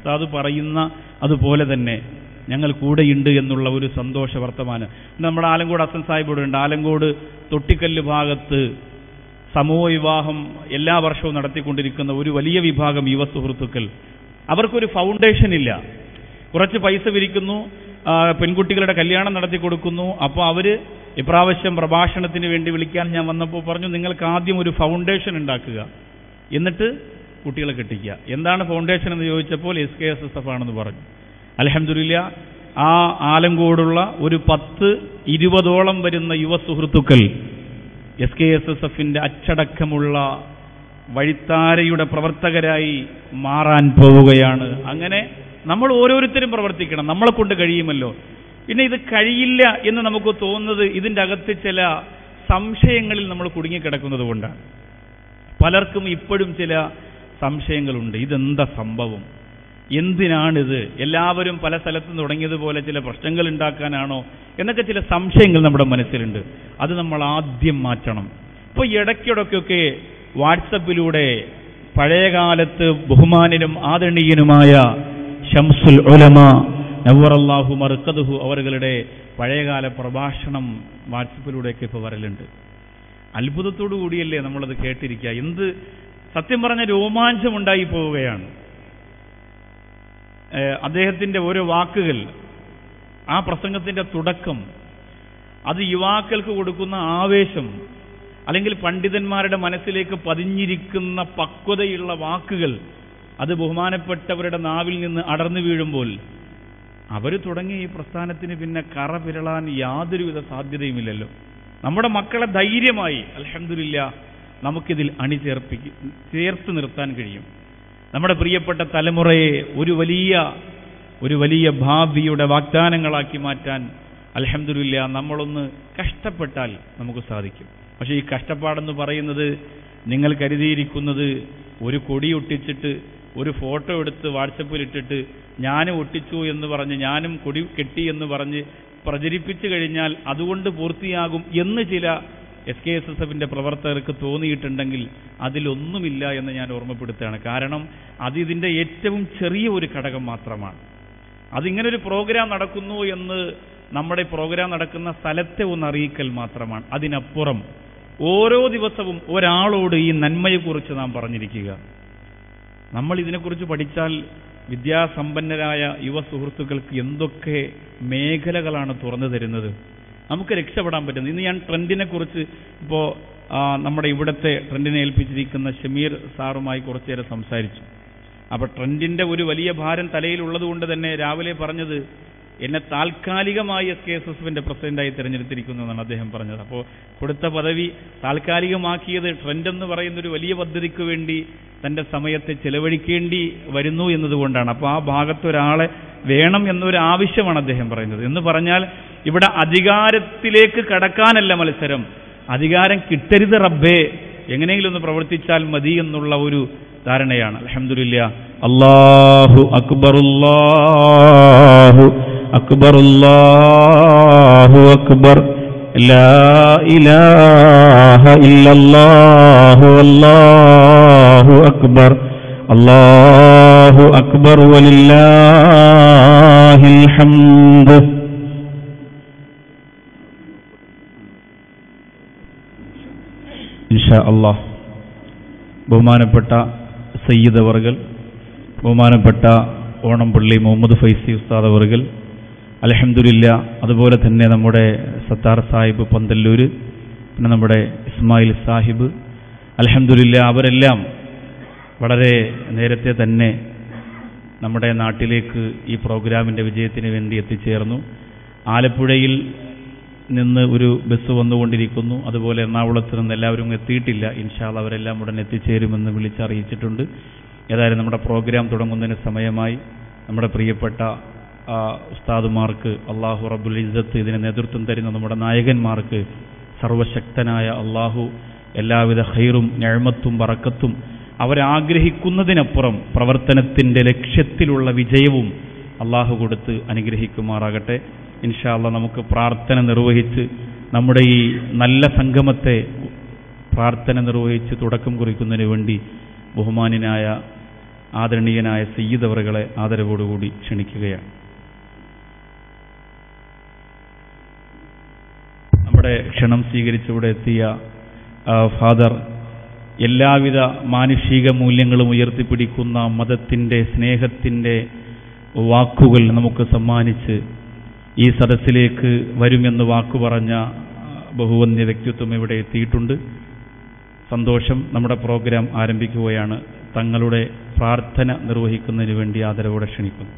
ഉസ്താദ് പറയുന്ന അതുപോലെ തന്നെ ഞങ്ങൾ കൂടെയുണ്ട് എന്നുള്ള ഒരു സന്തോഷ വർത്തമാനം ഇന്ന് നമ്മുടെ ആലങ്കോട് അസൻ സാഹിബോട് ഉണ്ട് ആലങ്കോട് തൊട്ടിക്കല്ല് ഭാഗത്ത് സമൂഹ വിവാഹം എല്ലാ വർഷവും നടത്തിക്കൊണ്ടിരിക്കുന്ന ഒരു വലിയ വിഭാഗം യുവ സുഹൃത്തുക്കൾ അവർക്കൊരു ഫൗണ്ടേഷൻ ഇല്ല കുറച്ച് പൈസ പിരിക്കുന്നു ആ, പെൺകുട്ടികളുടെ കല്യാണം നടത്തി കൊടുക്കുന്നു അപ്പോൾ അവര് ഇപ്രാവശ്യം പ്രഭാഷണത്തിന് വേണ്ടി വിളിക്കാൻ ഞാൻ വന്നപ്പോൾ പറഞ്ഞു നിങ്ങൾക്ക് ആദ്യം ഒരു ഫൗണ്ടേഷൻ ഉണ്ടാക്കുക എന്നിട്ട് കുട്ടികളെ കെട്ടിക്കുക എന്താണ് ഫൗണ്ടേഷൻ എന്ന് ചോദിച്ചപ്പോൾ S K S S F ആണെന്ന് പറഞ്ഞു അലഹമില്ല ആ ആലങ്കോടുള്ള ഒരു പത്ത് ഇരുപതോളം വരുന്ന യുവ സുഹൃത്തുക്കൾ എസ് കെ എസ് എസ് എഫിന്റെ അച്ചടക്കമുള്ള വഴിത്താരയുടെ പ്രവർത്തകരായി മാറാൻ പോവുകയാണ് അങ്ങനെ നമ്മൾ ഓരോരുത്തരും പ്രവർത്തിക്കണം നമ്മളെ കൊണ്ട് കഴിയുമല്ലോ പിന്നെ ഇത് കഴിയില്ല എന്ന് നമുക്ക് തോന്നുന്നത് ഇതിൻ്റെ അകത്ത് ചില സംശയങ്ങളിൽ നമ്മൾ കുടുങ്ങിക്കിടക്കുന്നത് കൊണ്ടാണ് പലർക്കും ഇപ്പോഴും ചില സംശയങ്ങളുണ്ട് ഇതെന്താ സംഭവം എന്തിനാണിത് എല്ലാവരും പല സ്ഥലത്തും തുടങ്ങിയതുപോലെ ചില പ്രശ്നങ്ങൾ ഉണ്ടാക്കാനാണോ എന്നൊക്കെ ചില സംശയങ്ങൾ നമ്മുടെ മനസ്സിലുണ്ട് അത് നമ്മൾ ആദ്യം മാറ്റണം ഇപ്പോൾ ഇടയ്ക്കിടയ്ക്കൊക്കെ വാട്സപ്പിലൂടെ പഴയകാലത്ത് ബഹുമാനനും ആദരണീയനുമായ ഷംസുൽ ഉലമ നവറല്ലാഹു മറുക്കതുഹു അവരുടെ പഴയകാല പ്രഭാഷണം വാട്സപ്പിലൂടെയൊക്കെ ഇപ്പോൾ വരലുണ്ട് അത്ഭുതത്തോടു കൂടിയല്ലേ നമ്മളത് കേട്ടിരിക്കുക എന്ത് സത്യം പറഞ്ഞ രോമാഞ്ചമുണ്ടായി പോവുകയാണ് ഏഹ് അദ്ദേഹത്തിന്റെ ഓരോ വാക്കുകൾ ആ പ്രസംഗത്തിന്റെ തുടക്കം അത് യുവാക്കൾക്ക് കൊടുക്കുന്ന ആവേശം അല്ലെങ്കിൽ പണ്ഡിതന്മാരുടെ മനസ്സിലേക്ക് പതിഞ്ഞിരിക്കുന്ന പക്വതയുള്ള വാക്കുകൾ അത് ബഹുമാനപ്പെട്ടവരുടെ നാവിൽ നിന്ന് അടർന്നു വീഴുമ്പോൾ അവർ തുടങ്ങിയ ഈ പ്രസ്ഥാനത്തിന് പിന്നെ കറ പിരളാൻ യാതൊരുവിധ സാധ്യതയുമില്ലല്ലോ നമ്മുടെ മക്കളെ ധൈര്യമായി അലഹമില്ല നമുക്കിതിൽ അണിചേർപ്പിക്കും ചേർത്ത് നിർത്താൻ കഴിയും നമ്മുടെ പ്രിയപ്പെട്ട തലമുറയെ ഒരു വലിയ ഒരു വലിയ ഭാവിയുടെ വാഗ്ദാനങ്ങളാക്കി മാറ്റാൻ അലഹമില്ല നമ്മളൊന്ന് കഷ്ടപ്പെട്ടാൽ നമുക്ക് സാധിക്കും പക്ഷേ ഈ കഷ്ടപ്പാടെന്ന് പറയുന്നത് നിങ്ങൾ കരുതിയിരിക്കുന്നത് ഒരു കൊടി ഒട്ടിച്ചിട്ട് ഒരു ഫോട്ടോ എടുത്ത് വാട്സപ്പിൽ ഇട്ടിട്ട് ഞാനും ഒട്ടിച്ചു എന്ന് പറഞ്ഞ് ഞാനും കൊടി കെട്ടി എന്ന് പറഞ്ഞ് പ്രചരിപ്പിച്ചു കഴിഞ്ഞാൽ അതുകൊണ്ട് പൂർത്തിയാകും എന്ന് ചില എസ് കെ എസ് എസ് എഫിന്റെ പ്രവർത്തകർക്ക് തോന്നിയിട്ടുണ്ടെങ്കിൽ അതിലൊന്നുമില്ല എന്ന് ഞാൻ ഓർമ്മപ്പെടുത്തുകയാണ് കാരണം അത് ഇതിന്റെ ഏറ്റവും ചെറിയ ഒരു ഘടകം മാത്രമാണ് അതിങ്ങനെ ഒരു പ്രോഗ്രാം നടക്കുന്നു എന്ന് നമ്മുടെ പ്രോഗ്രാം നടക്കുന്ന സ്ഥലത്തെ ഒന്ന് അറിയിക്കൽ മാത്രമാണ് അതിനപ്പുറം ഓരോ ദിവസവും ഒരാളോട് ഈ നന്മയെക്കുറിച്ച് നാം പറഞ്ഞിരിക്കുക നമ്മൾ ഇതിനെക്കുറിച്ച് പഠിച്ചാൽ വിദ്യാസമ്പന്നരായ യുവ സുഹൃത്തുക്കൾക്ക് എന്തൊക്കെ മേഖലകളാണ് തുറന്നു തരുന്നത് നമുക്ക് രക്ഷപ്പെടാൻ പറ്റുന്നത് ഇന്ന് ഞാൻ ട്രെൻഡിനെ കുറിച്ച് ഇപ്പോൾ നമ്മുടെ ഇവിടുത്തെ ട്രെൻഡിനെ ഏൽപ്പിച്ചിരിക്കുന്ന ഷമീർ സാറുമായി കുറച്ചേരം സംസാരിച്ചു അപ്പോൾ ട്രെൻഡിന്റെ ഒരു വലിയ ഭാരം തലയിലുള്ളത് കൊണ്ട് തന്നെ രാവിലെ പറഞ്ഞത് എന്നെ താൽക്കാലികമായി എസ് കെ എസ് എസ് എഫിന്റെ പ്രസിഡന്റായി തിരഞ്ഞെടുത്തിരിക്കുന്നു എന്നാണ് അദ്ദേഹം പറഞ്ഞത് അപ്പോൾ കൊടുത്ത പദവി താൽക്കാലികമാക്കിയത് ട്രെൻഡ് എന്ന് പറയുന്ന ഒരു വലിയ പദ്ധതിക്ക് വേണ്ടി തന്റെ സമയത്തെ ചെലവഴിക്കേണ്ടി വരുന്നു എന്നതുകൊണ്ടാണ് അപ്പോൾ ആ ഭാഗത്ത് ഒരാളെ വേണം എന്നൊരു ആവശ്യമാണ് അദ്ദേഹം പറയുന്നത് എന്ന് പറഞ്ഞാൽ ഇവിടെ അധികാരത്തിലേക്ക് കടക്കാനല്ല മത്സരം അധികാരം കിട്ടരുത് റബ്ബേ എങ്ങനെയെങ്കിലും ഒന്ന് പ്രവർത്തിച്ചാൽ മതി എന്നുള്ള ഒരു ധാരണയാണ് അലഹമില്ല അള്ളാഹു അക്ബറുല്ലാഹു അക്ബറുല്ലാഹു അക്ബർ لا إله إلا الله والله أكبر الله أكبر ولله الحمد ഇൻഷാ അള്ളാഹ് ബഹുമാനപ്പെട്ട സയ്യിദ് അവർകൾ ബഹുമാനപ്പെട്ട ഓണംപള്ളി മുഹമ്മദ് ഫൈസി ഉസ്താദ് അവർകൾ അലഹമുല്ല അതുപോലെ തന്നെ നമ്മുടെ സത്താർ സാഹിബ് പന്തല്ലൂർ പിന്നെ നമ്മുടെ ഇസ്മായിൽ സാഹിബ് അലഹമുല്ല അവരെല്ലാം വളരെ നേരത്തെ തന്നെ നമ്മുടെ നാട്ടിലേക്ക് ഈ പ്രോഗ്രാമിൻ്റെ വിജയത്തിന് വേണ്ടി എത്തിച്ചേർന്നു ആലപ്പുഴയിൽ നിന്ന് ഒരു ബസ് വന്നുകൊണ്ടിരിക്കുന്നു അതുപോലെ എറണാകുളത്ത് നിന്ന് എല്ലാവരും എത്തിയിട്ടില്ല ഇൻഷാല് അവരെല്ലാം ഉടൻ എത്തിച്ചേരുമെന്ന് വിളിച്ചറിയിച്ചിട്ടുണ്ട് ഏതായാലും നമ്മുടെ പ്രോഗ്രാം തുടങ്ങുന്നതിന് സമയമായി നമ്മുടെ പ്രിയപ്പെട്ട ആ, ഉസ്താദുമാർക്ക് അള്ളാഹു റബ്ബുൽ ഇസ്സത്ത് ഇതിന് നേതൃത്വം തരുന്ന നമ്മുടെ നായകന്മാർക്ക് സർവശക്തനായ അള്ളാഹു എല്ലാവിധ ഹൈറും ഞഴമത്തും പറക്കത്തും അവരാഗ്രഹിക്കുന്നതിനപ്പുറം പ്രവർത്തനത്തിൻ്റെ ലക്ഷ്യത്തിലുള്ള വിജയവും അള്ളാഹു കൊടുത്ത് അനുഗ്രഹിക്കുമാറാകട്ടെ ഇൻഷാല്ല നമുക്ക് പ്രാർത്ഥന നിർവഹിച്ച് നമ്മുടെ ഈ നല്ല സംഗമത്തെ പ്രാർത്ഥന നിർവഹിച്ച് തുടക്കം കുറിക്കുന്നതിന് വേണ്ടി ബഹുമാനായ ആദരണീയനായ സയ്യിദ് അവറുകളെ ആദരവോടുകൂടി ക്ഷണിക്കുകയാണ് നമ്മുടെ ക്ഷണം സ്വീകരിച്ചിവിടെ എത്തിയ ആ, ഫാദർ എല്ലാവിധ മാനുഷിക മൂല്യങ്ങളും ഉയർത്തിപ്പിടിക്കുന്ന മതത്തിൻ്റെ സ്നേഹത്തിൻ്റെ വാക്കുകൾ നമുക്ക് സമ്മാനിച്ച് ഈ സദസ്സിലേക്ക് വരുമെന്ന് വാക്കു പറഞ്ഞ ആ, ബഹുവന്യ വ്യക്തിത്വം ഇവിടെ എത്തിയിട്ടുണ്ട് സന്തോഷം നമ്മുടെ പ്രോഗ്രാം ആരംഭിക്കുകയാണ് തങ്ങളുടെ പ്രാർത്ഥന നിർവഹിക്കുന്നതിന് വേണ്ടി ആദരവോടെ ക്ഷണിക്കുന്നു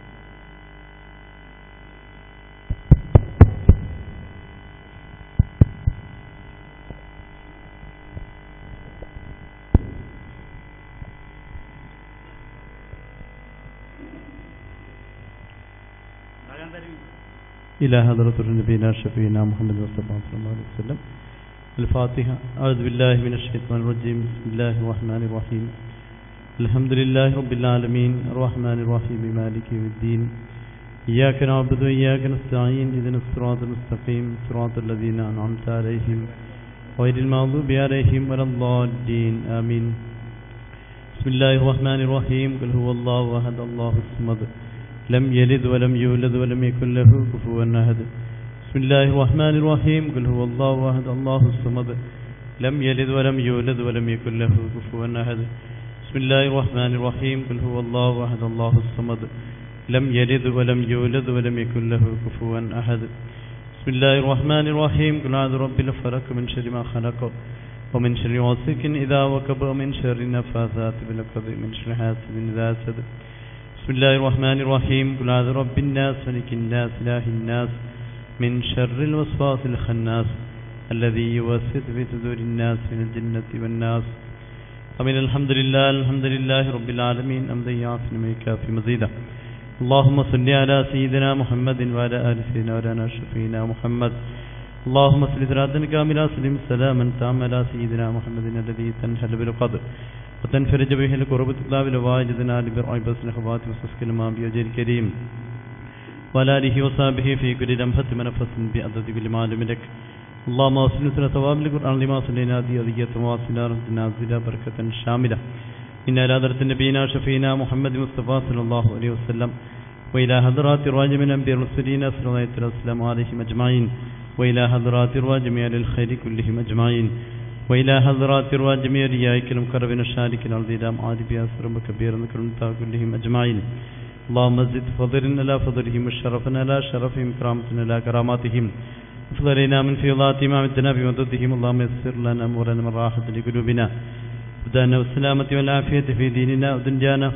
إلى حضرة نبينا شفينا محمد مصطفى صلى الله عليه وسلم الفاتحة أعوذ بالله من الشيطان الرجيم بسم الله الرحمن الرحيم الحمد لله رب العالمين الرحمن الرحيم مالك يوم الدين إياك نعبد وإياك نستعين إذن الصراط المستقيم صراط الذين أنعمت عليهم غير المغضوب عليهم ولا الضالين آمين بسم الله الرحمن الرحيم قل هو الله أحد الله الصمد لم يلد ولم يولد ولم يكن له كفوا أحد بسم الله الرحمن الرحيم قل هو الله أحد الله الصمد لم يلد ولم يولد ولم يكن له كفوا أحد بسم الله الرحمن الرحيم قل هو الله أحد الله الصمد لم يلد ولم يولد ولم يكن له كفوا أحد بسم الله الرحمن الرحيم قل أعوذ برب الفلق من شر ما خلق ومن شر غاسق إذا وكب ومن شر النفاثات في العقد من شر حاسد إذا حسد بسم الله الرحمن الرحيم قل أعوذ برب الناس ملك الناس إله الناس من شر الوسواس الخناس الذي يوسوس في صدور الناس من الجنة والناس أمين الحمد لله الحمد لله رب العالمين أمدا يعافي ما يكافي مزيدا اللهم صل على سيدنا محمد وعلى آل سيدنا وعلى شفينا محمد اللهم صل صلاة كاملة سلم سلاما تاما على سيدنا محمد الذي تنحل بالقدر وتنفرج به الكرب تطلع بالواجدنا لبرع بس الخوات وسسك الماء بيوجه الكريم وعلى آله وصحبه في كل لمحة منفس بأدد كل معلوم لك اللهم وصل سنة ثواب القرآن لما صلينا دي أذية واصلة رحمة نازلة بركة شاملة إن إلى حضرة نبينا شفينا محمد مصطفى صلى الله عليه وسلم وإلى حضرات الراجم من أنبياء المرسلين صلى الله عليه وسلم عليهم أجمعين وإلى حضرات الراجم على الخير كلهم أجمعين وإلى حضرات الراجم ريائك المقربين الشارك الأرض إلى معارف أسر وكبير كرمتا كلهم أجمعين اللهم زد فضلنا لا فضلهم وشرفنا لا شرفهم كرامتنا لا كراماتهم افضلنا من فيضات إمامتنا بمددهم اللهم يسر لنا أمورنا من راحة لقلوبنا ودانا والسلامة والعافية في ديننا ودنيانا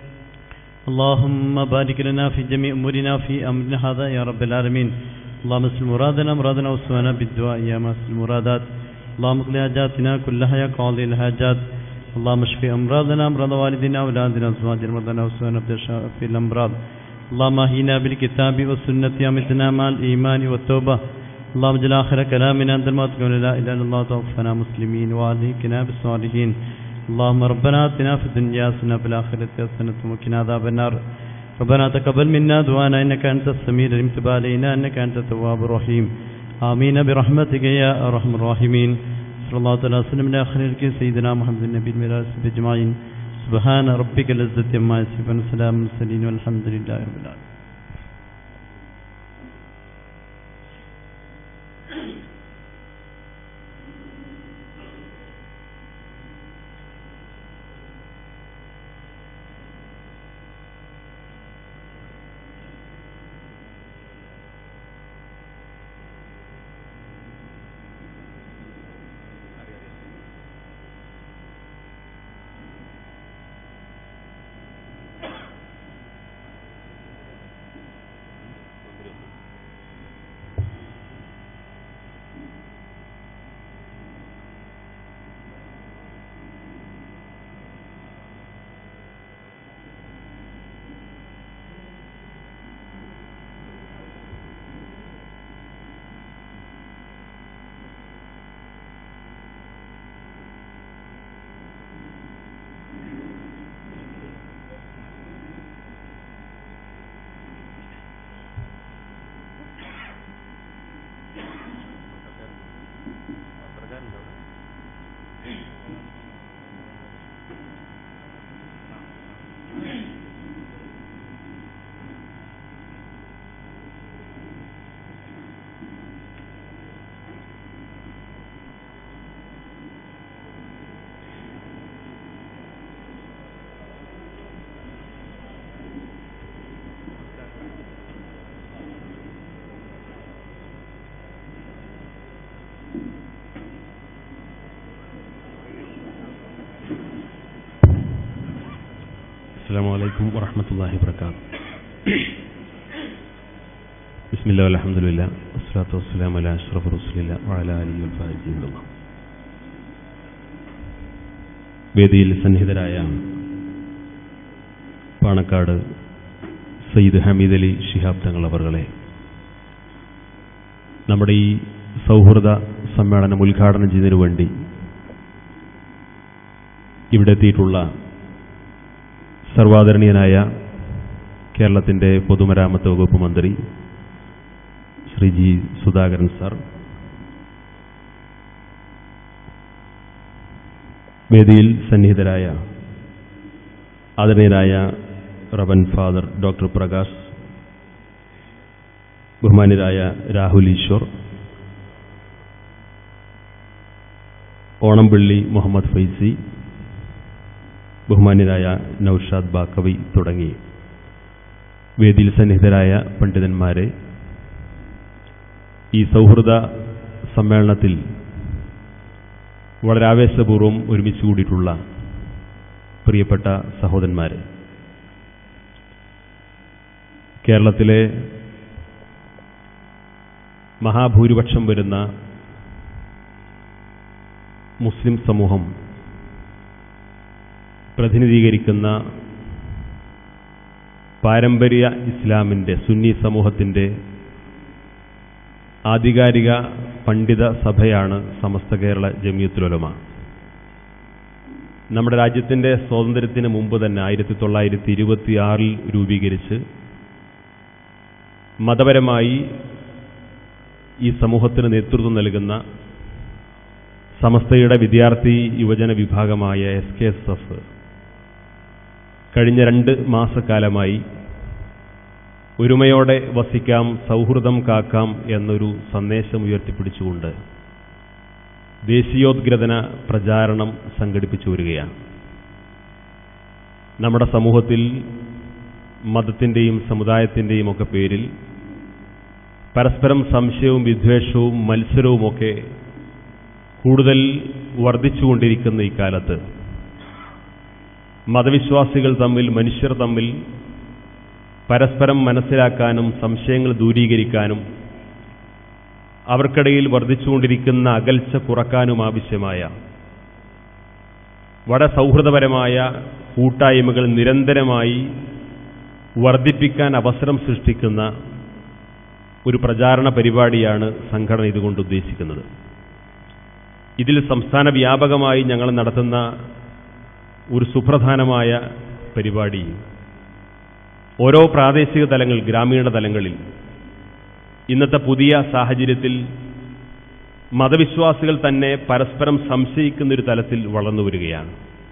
اللهم بارك لنا في جميع أمورنا في أمرنا هذا يا رب العالمين اللهم اسل مرادنا مرادنا وسوانا بالدعاء يا ماسل المرادات اللهم اقضي حاجاتنا كلها يا قاضي الحاجات اللهم اشف أمراضنا أمراض والدنا أولادنا أزواجنا مرضنا وسوانا في الأمراض اللهم اهينا بالكتاب والسنة أمتنا مع الإيمان والتوبة اللهم اجعل آخر كلامنا عند الموت قول لا إله إلا الله توفنا مسلمين وأهلكنا بالصالحين اللهم ربنا آتنا في الدنيا حسنة في الآخرة حسنة وقنا عذاب النار ربنا تقبل منا دعانا إنك أنت السميع العليم تب علينا إنك أنت التواب الرحيم آمين برحمتك يا أرحم الراحمين صلى الله عليه وسلم على خير سيدنا محمد النبي الميراث أجمعين سبحان ربك العزة عما يصفون سلام المرسلين والحمد لله رب العالمين السلام عليكم ورحمة الله وبركاته بسم الله والحمد لله والصلاة والسلام على أشرف رسول الله وعلى آله والفائزين الله വേദിയിൽ സന്നിഹിതരായ പാണക്കാട് സയ്യിദ് ഹമീദ് അലി ശിഹാബ് തങ്ങൾ അവർകളെ നമ്മുടെ ഈ സൗഹൃദ സമ്മേളനം ഉദ്ഘാടനം ചെയ്യുന്നതിനു വേണ്ടി ഇവിടെ എത്തിയിട്ടുള്ള സർവാദരണീയനായ കേരളത്തിൻ്റെ പൊതുമരാമത്ത് വകുപ്പ് മന്ത്രി ശ്രീ ജി സുധാകരൻ സാർ വേദിയിൽ സന്നിഹിതരായ ആദരണീയനായ റവൻ ഫാദർ ഡോക്ടർ പ്രകാശ് ബഹുമാന്യരായ രാഹുൽ ഈശ്വർ ഓണംപള്ളി മുഹമ്മദ് ഫൈസി ബഹുമാന്യരായ നൌഷാദ് ബാക്കവി തുടങ്ങി വേദിയിൽ സന്നിഹിതരായ പണ്ഡിതന്മാരെ ഈ സൗഹൃദ സമ്മേളനത്തിൽ വളരെ ആവേശപൂർവ്വം ഒരുമിച്ച് കൂടിയിട്ടുള്ള പ്രിയപ്പെട്ട സഹോദരന്മാരെ കേരളത്തിലെ മഹാഭൂരിപക്ഷം വരുന്ന മുസ്ലിം സമൂഹം പ്രതിനിധീകരിക്കുന്ന പാരമ്പര്യ ഇസ്ലാമിൻ്റെ സുന്നി സമൂഹത്തിൻ്റെ ആധികാരിക പണ്ഡിത സഭയാണ് സമസ്ത കേരള ജമിയത്തുലമ നമ്മുടെ രാജ്യത്തിൻ്റെ സ്വാതന്ത്ര്യത്തിന് മുമ്പ് തന്നെ ആയിരത്തി തൊള്ളായിരത്തി ഇരുപത്തിയാറിൽ രൂപീകരിച്ച് മതപരമായി ഈ സമൂഹത്തിന് നേതൃത്വം നൽകുന്ന സമസ്തയുടെ വിദ്യാർത്ഥി യുവജന വിഭാഗമായ എസ് കെ എസ് എഫ് കഴിഞ്ഞ രണ്ട് മാസക്കാലമായി ഒരുമയോടെ വസിക്കാം സൗഹൃദം കാക്കാം എന്നൊരു സന്ദേശം ഉയർത്തിപ്പിടിച്ചുകൊണ്ട് ദേശീയോദ്ഗ്രഥന പ്രചാരണം സംഘടിപ്പിച്ചു വരികയാണ് നമ്മുടെ സമൂഹത്തിൽ മതത്തിൻ്റെയും സമുദായത്തിൻ്റെയും ഒക്കെ പേരിൽ പരസ്പരം സംശയവും വിദ്വേഷവും മത്സരവുമൊക്കെ കൂടുതൽ വർദ്ധിച്ചുകൊണ്ടിരിക്കുന്ന ഇക്കാലത്ത് മതവിശ്വാസികൾ തമ്മിൽ മനുഷ്യർ തമ്മിൽ പരസ്പരം മനസ്സിലാക്കാനും സംശയങ്ങൾ ദൂരീകരിക്കാനും അവർക്കിടയിൽ വർദ്ധിച്ചുകൊണ്ടിരിക്കുന്ന അകൽച്ച കുറക്കാനും ആവശ്യമായ വളരെ സൗഹൃദപരമായ കൂട്ടായ്മകൾ നിരന്തരമായി വർദ്ധിപ്പിക്കാൻ അവസരം സൃഷ്ടിക്കുന്ന ഒരു പ്രചാരണ പരിപാടിയാണ് സംഘടന ഇതുകൊണ്ട് ഉദ്ദേശിക്കുന്നത് ഇതിൽ സംസ്ഥാന വ്യാപകമായി ഞങ്ങൾ നടത്തുന്ന ഒരു സുപ്രധാനമായ പരിപാടി ഓരോ പ്രാദേശിക തലങ്ങൾ ഗ്രാമീണ തലങ്ങളിൽ ഇന്നത്തെ പുതിയ സാഹചര്യത്തിൽ മതവിശ്വാസികൾ തന്നെ പരസ്പരം സംശയിക്കുന്ന ഒരു തലത്തിൽ വളർന്നു വരികയാണ്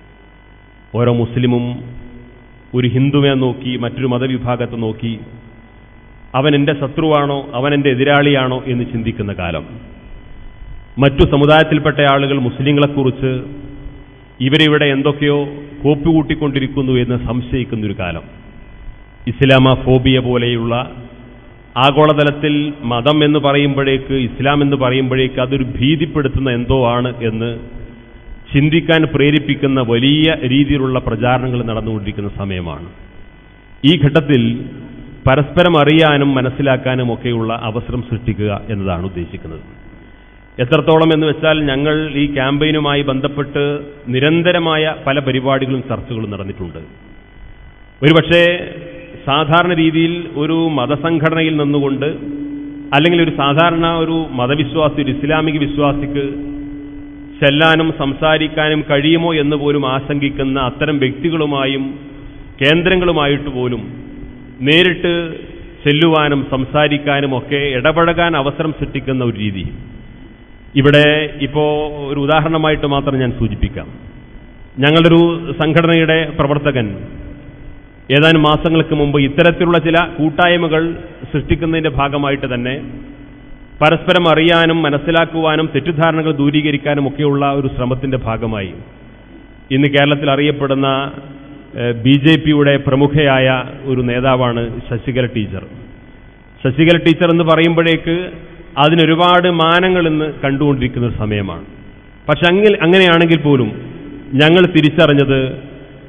ഓരോ മുസ്ലിമും ഒരു ഹിന്ദുവിനെ നോക്കി മറ്റൊരു മതവിഭാഗത്തെ നോക്കി അവൻ എൻ്റെ ശത്രുവാണോ അവൻ എൻ്റെ എതിരാളിയാണോ എന്ന് ചിന്തിക്കുന്ന കാലം മറ്റു സമുദായത്തിൽപ്പെട്ട ആളുകൾ മുസ്ലിങ്ങളെക്കുറിച്ച് ഇവരിവിടെ എന്തൊക്കെയോ കോപ്പികൂട്ടിക്കൊണ്ടിരിക്കുന്നു എന്ന് സംശയിക്കുന്ന ഒരു കാലം ഇസ്ലാമ ഫോബിയ പോലെയുള്ള ആഗോളതലത്തിൽ മതം എന്ന് പറയുമ്പോഴേക്ക് ഇസ്ലാം എന്ന് പറയുമ്പോഴേക്ക് അതൊരു ഭീതിപ്പെടുത്തുന്ന എന്തോ ആണ് എന്ന് ചിന്തിക്കാൻ പ്രേരിപ്പിക്കുന്ന വലിയ രീതിയിലുള്ള പ്രചാരണങ്ങൾ നടന്നുകൊണ്ടിരിക്കുന്ന സമയമാണ് ഈ ഘട്ടത്തിൽ പരസ്പരം അറിയാനും മനസ്സിലാക്കാനും ഒക്കെയുള്ള അവസരം സൃഷ്ടിക്കുക എന്നതാണ് ഉദ്ദേശിക്കുന്നത് എത്രത്തോളം എന്ന് വെച്ചാൽ ഞങ്ങൾ ഈ ക്യാമ്പയിനുമായി ബന്ധപ്പെട്ട് നിരന്തരമായ പല പരിപാടികളും ചർച്ചകളും നടന്നിട്ടുണ്ട് ഒരുപക്ഷേ സാധാരണ രീതിയിൽ ഒരു മതസംഘടനയിൽ നിന്നുകൊണ്ട് അല്ലെങ്കിൽ ഒരു സാധാരണ ഒരു മതവിശ്വാസി ഒരു ഇസ്ലാമിക വിശ്വാസിക്ക് ചെല്ലാനും സംസാരിക്കാനും കഴിയുമോ എന്ന് പോലും ആശങ്കിക്കുന്ന അത്തരം വ്യക്തികളുമായും കേന്ദ്രങ്ങളുമായിട്ട് പോലും നേരിട്ട് ചെല്ലുവാനും സംസാരിക്കാനും ഒക്കെ ഇടപഴകാൻ അവസരം സൃഷ്ടിക്കുന്ന ഒരു രീതി ഇവിടെ ഇപ്പോൾ ഒരു ഉദാഹരണമായിട്ട് മാത്രം ഞാൻ സൂചിപ്പിക്കാം ഞങ്ങളുടെ ഒരു സംഘടനയുടെ പ്രവർത്തകൻ ഏതാനും മാസങ്ങൾക്ക് മുമ്പ് ഇത്തരത്തിലുള്ള ചില കൂട്ടായ്മകൾ സൃഷ്ടിക്കുന്നതിന്റെ ഭാഗമായിട്ട് തന്നെ പരസ്പരം അറിയാനും മനസ്സിലാക്കുവാനും തെറ്റിദ്ധാരണകൾ ദൂരീകരിക്കാനും ഒക്കെയുള്ള ഒരു ശ്രമത്തിന്റെ ഭാഗമായി ഇന്ന് കേരളത്തിൽ അറിയപ്പെടുന്ന ബി ജെ പിയുടെ പ്രമുഖയായ ഒരു നേതാവാണ് ശശികല ടീച്ചർ ശശികല ടീച്ചർ എന്ന് പറയുമ്പോഴേക്ക് അതിനൊരുപാട് മാനങ്ങൾ ഇന്ന് കണ്ടുകൊണ്ടിരിക്കുന്ന ഒരു സമയമാണ് പക്ഷെ അങ്ങനെ അങ്ങനെയാണെങ്കിൽ പോലും ഞങ്ങൾ തിരിച്ചറിഞ്ഞത്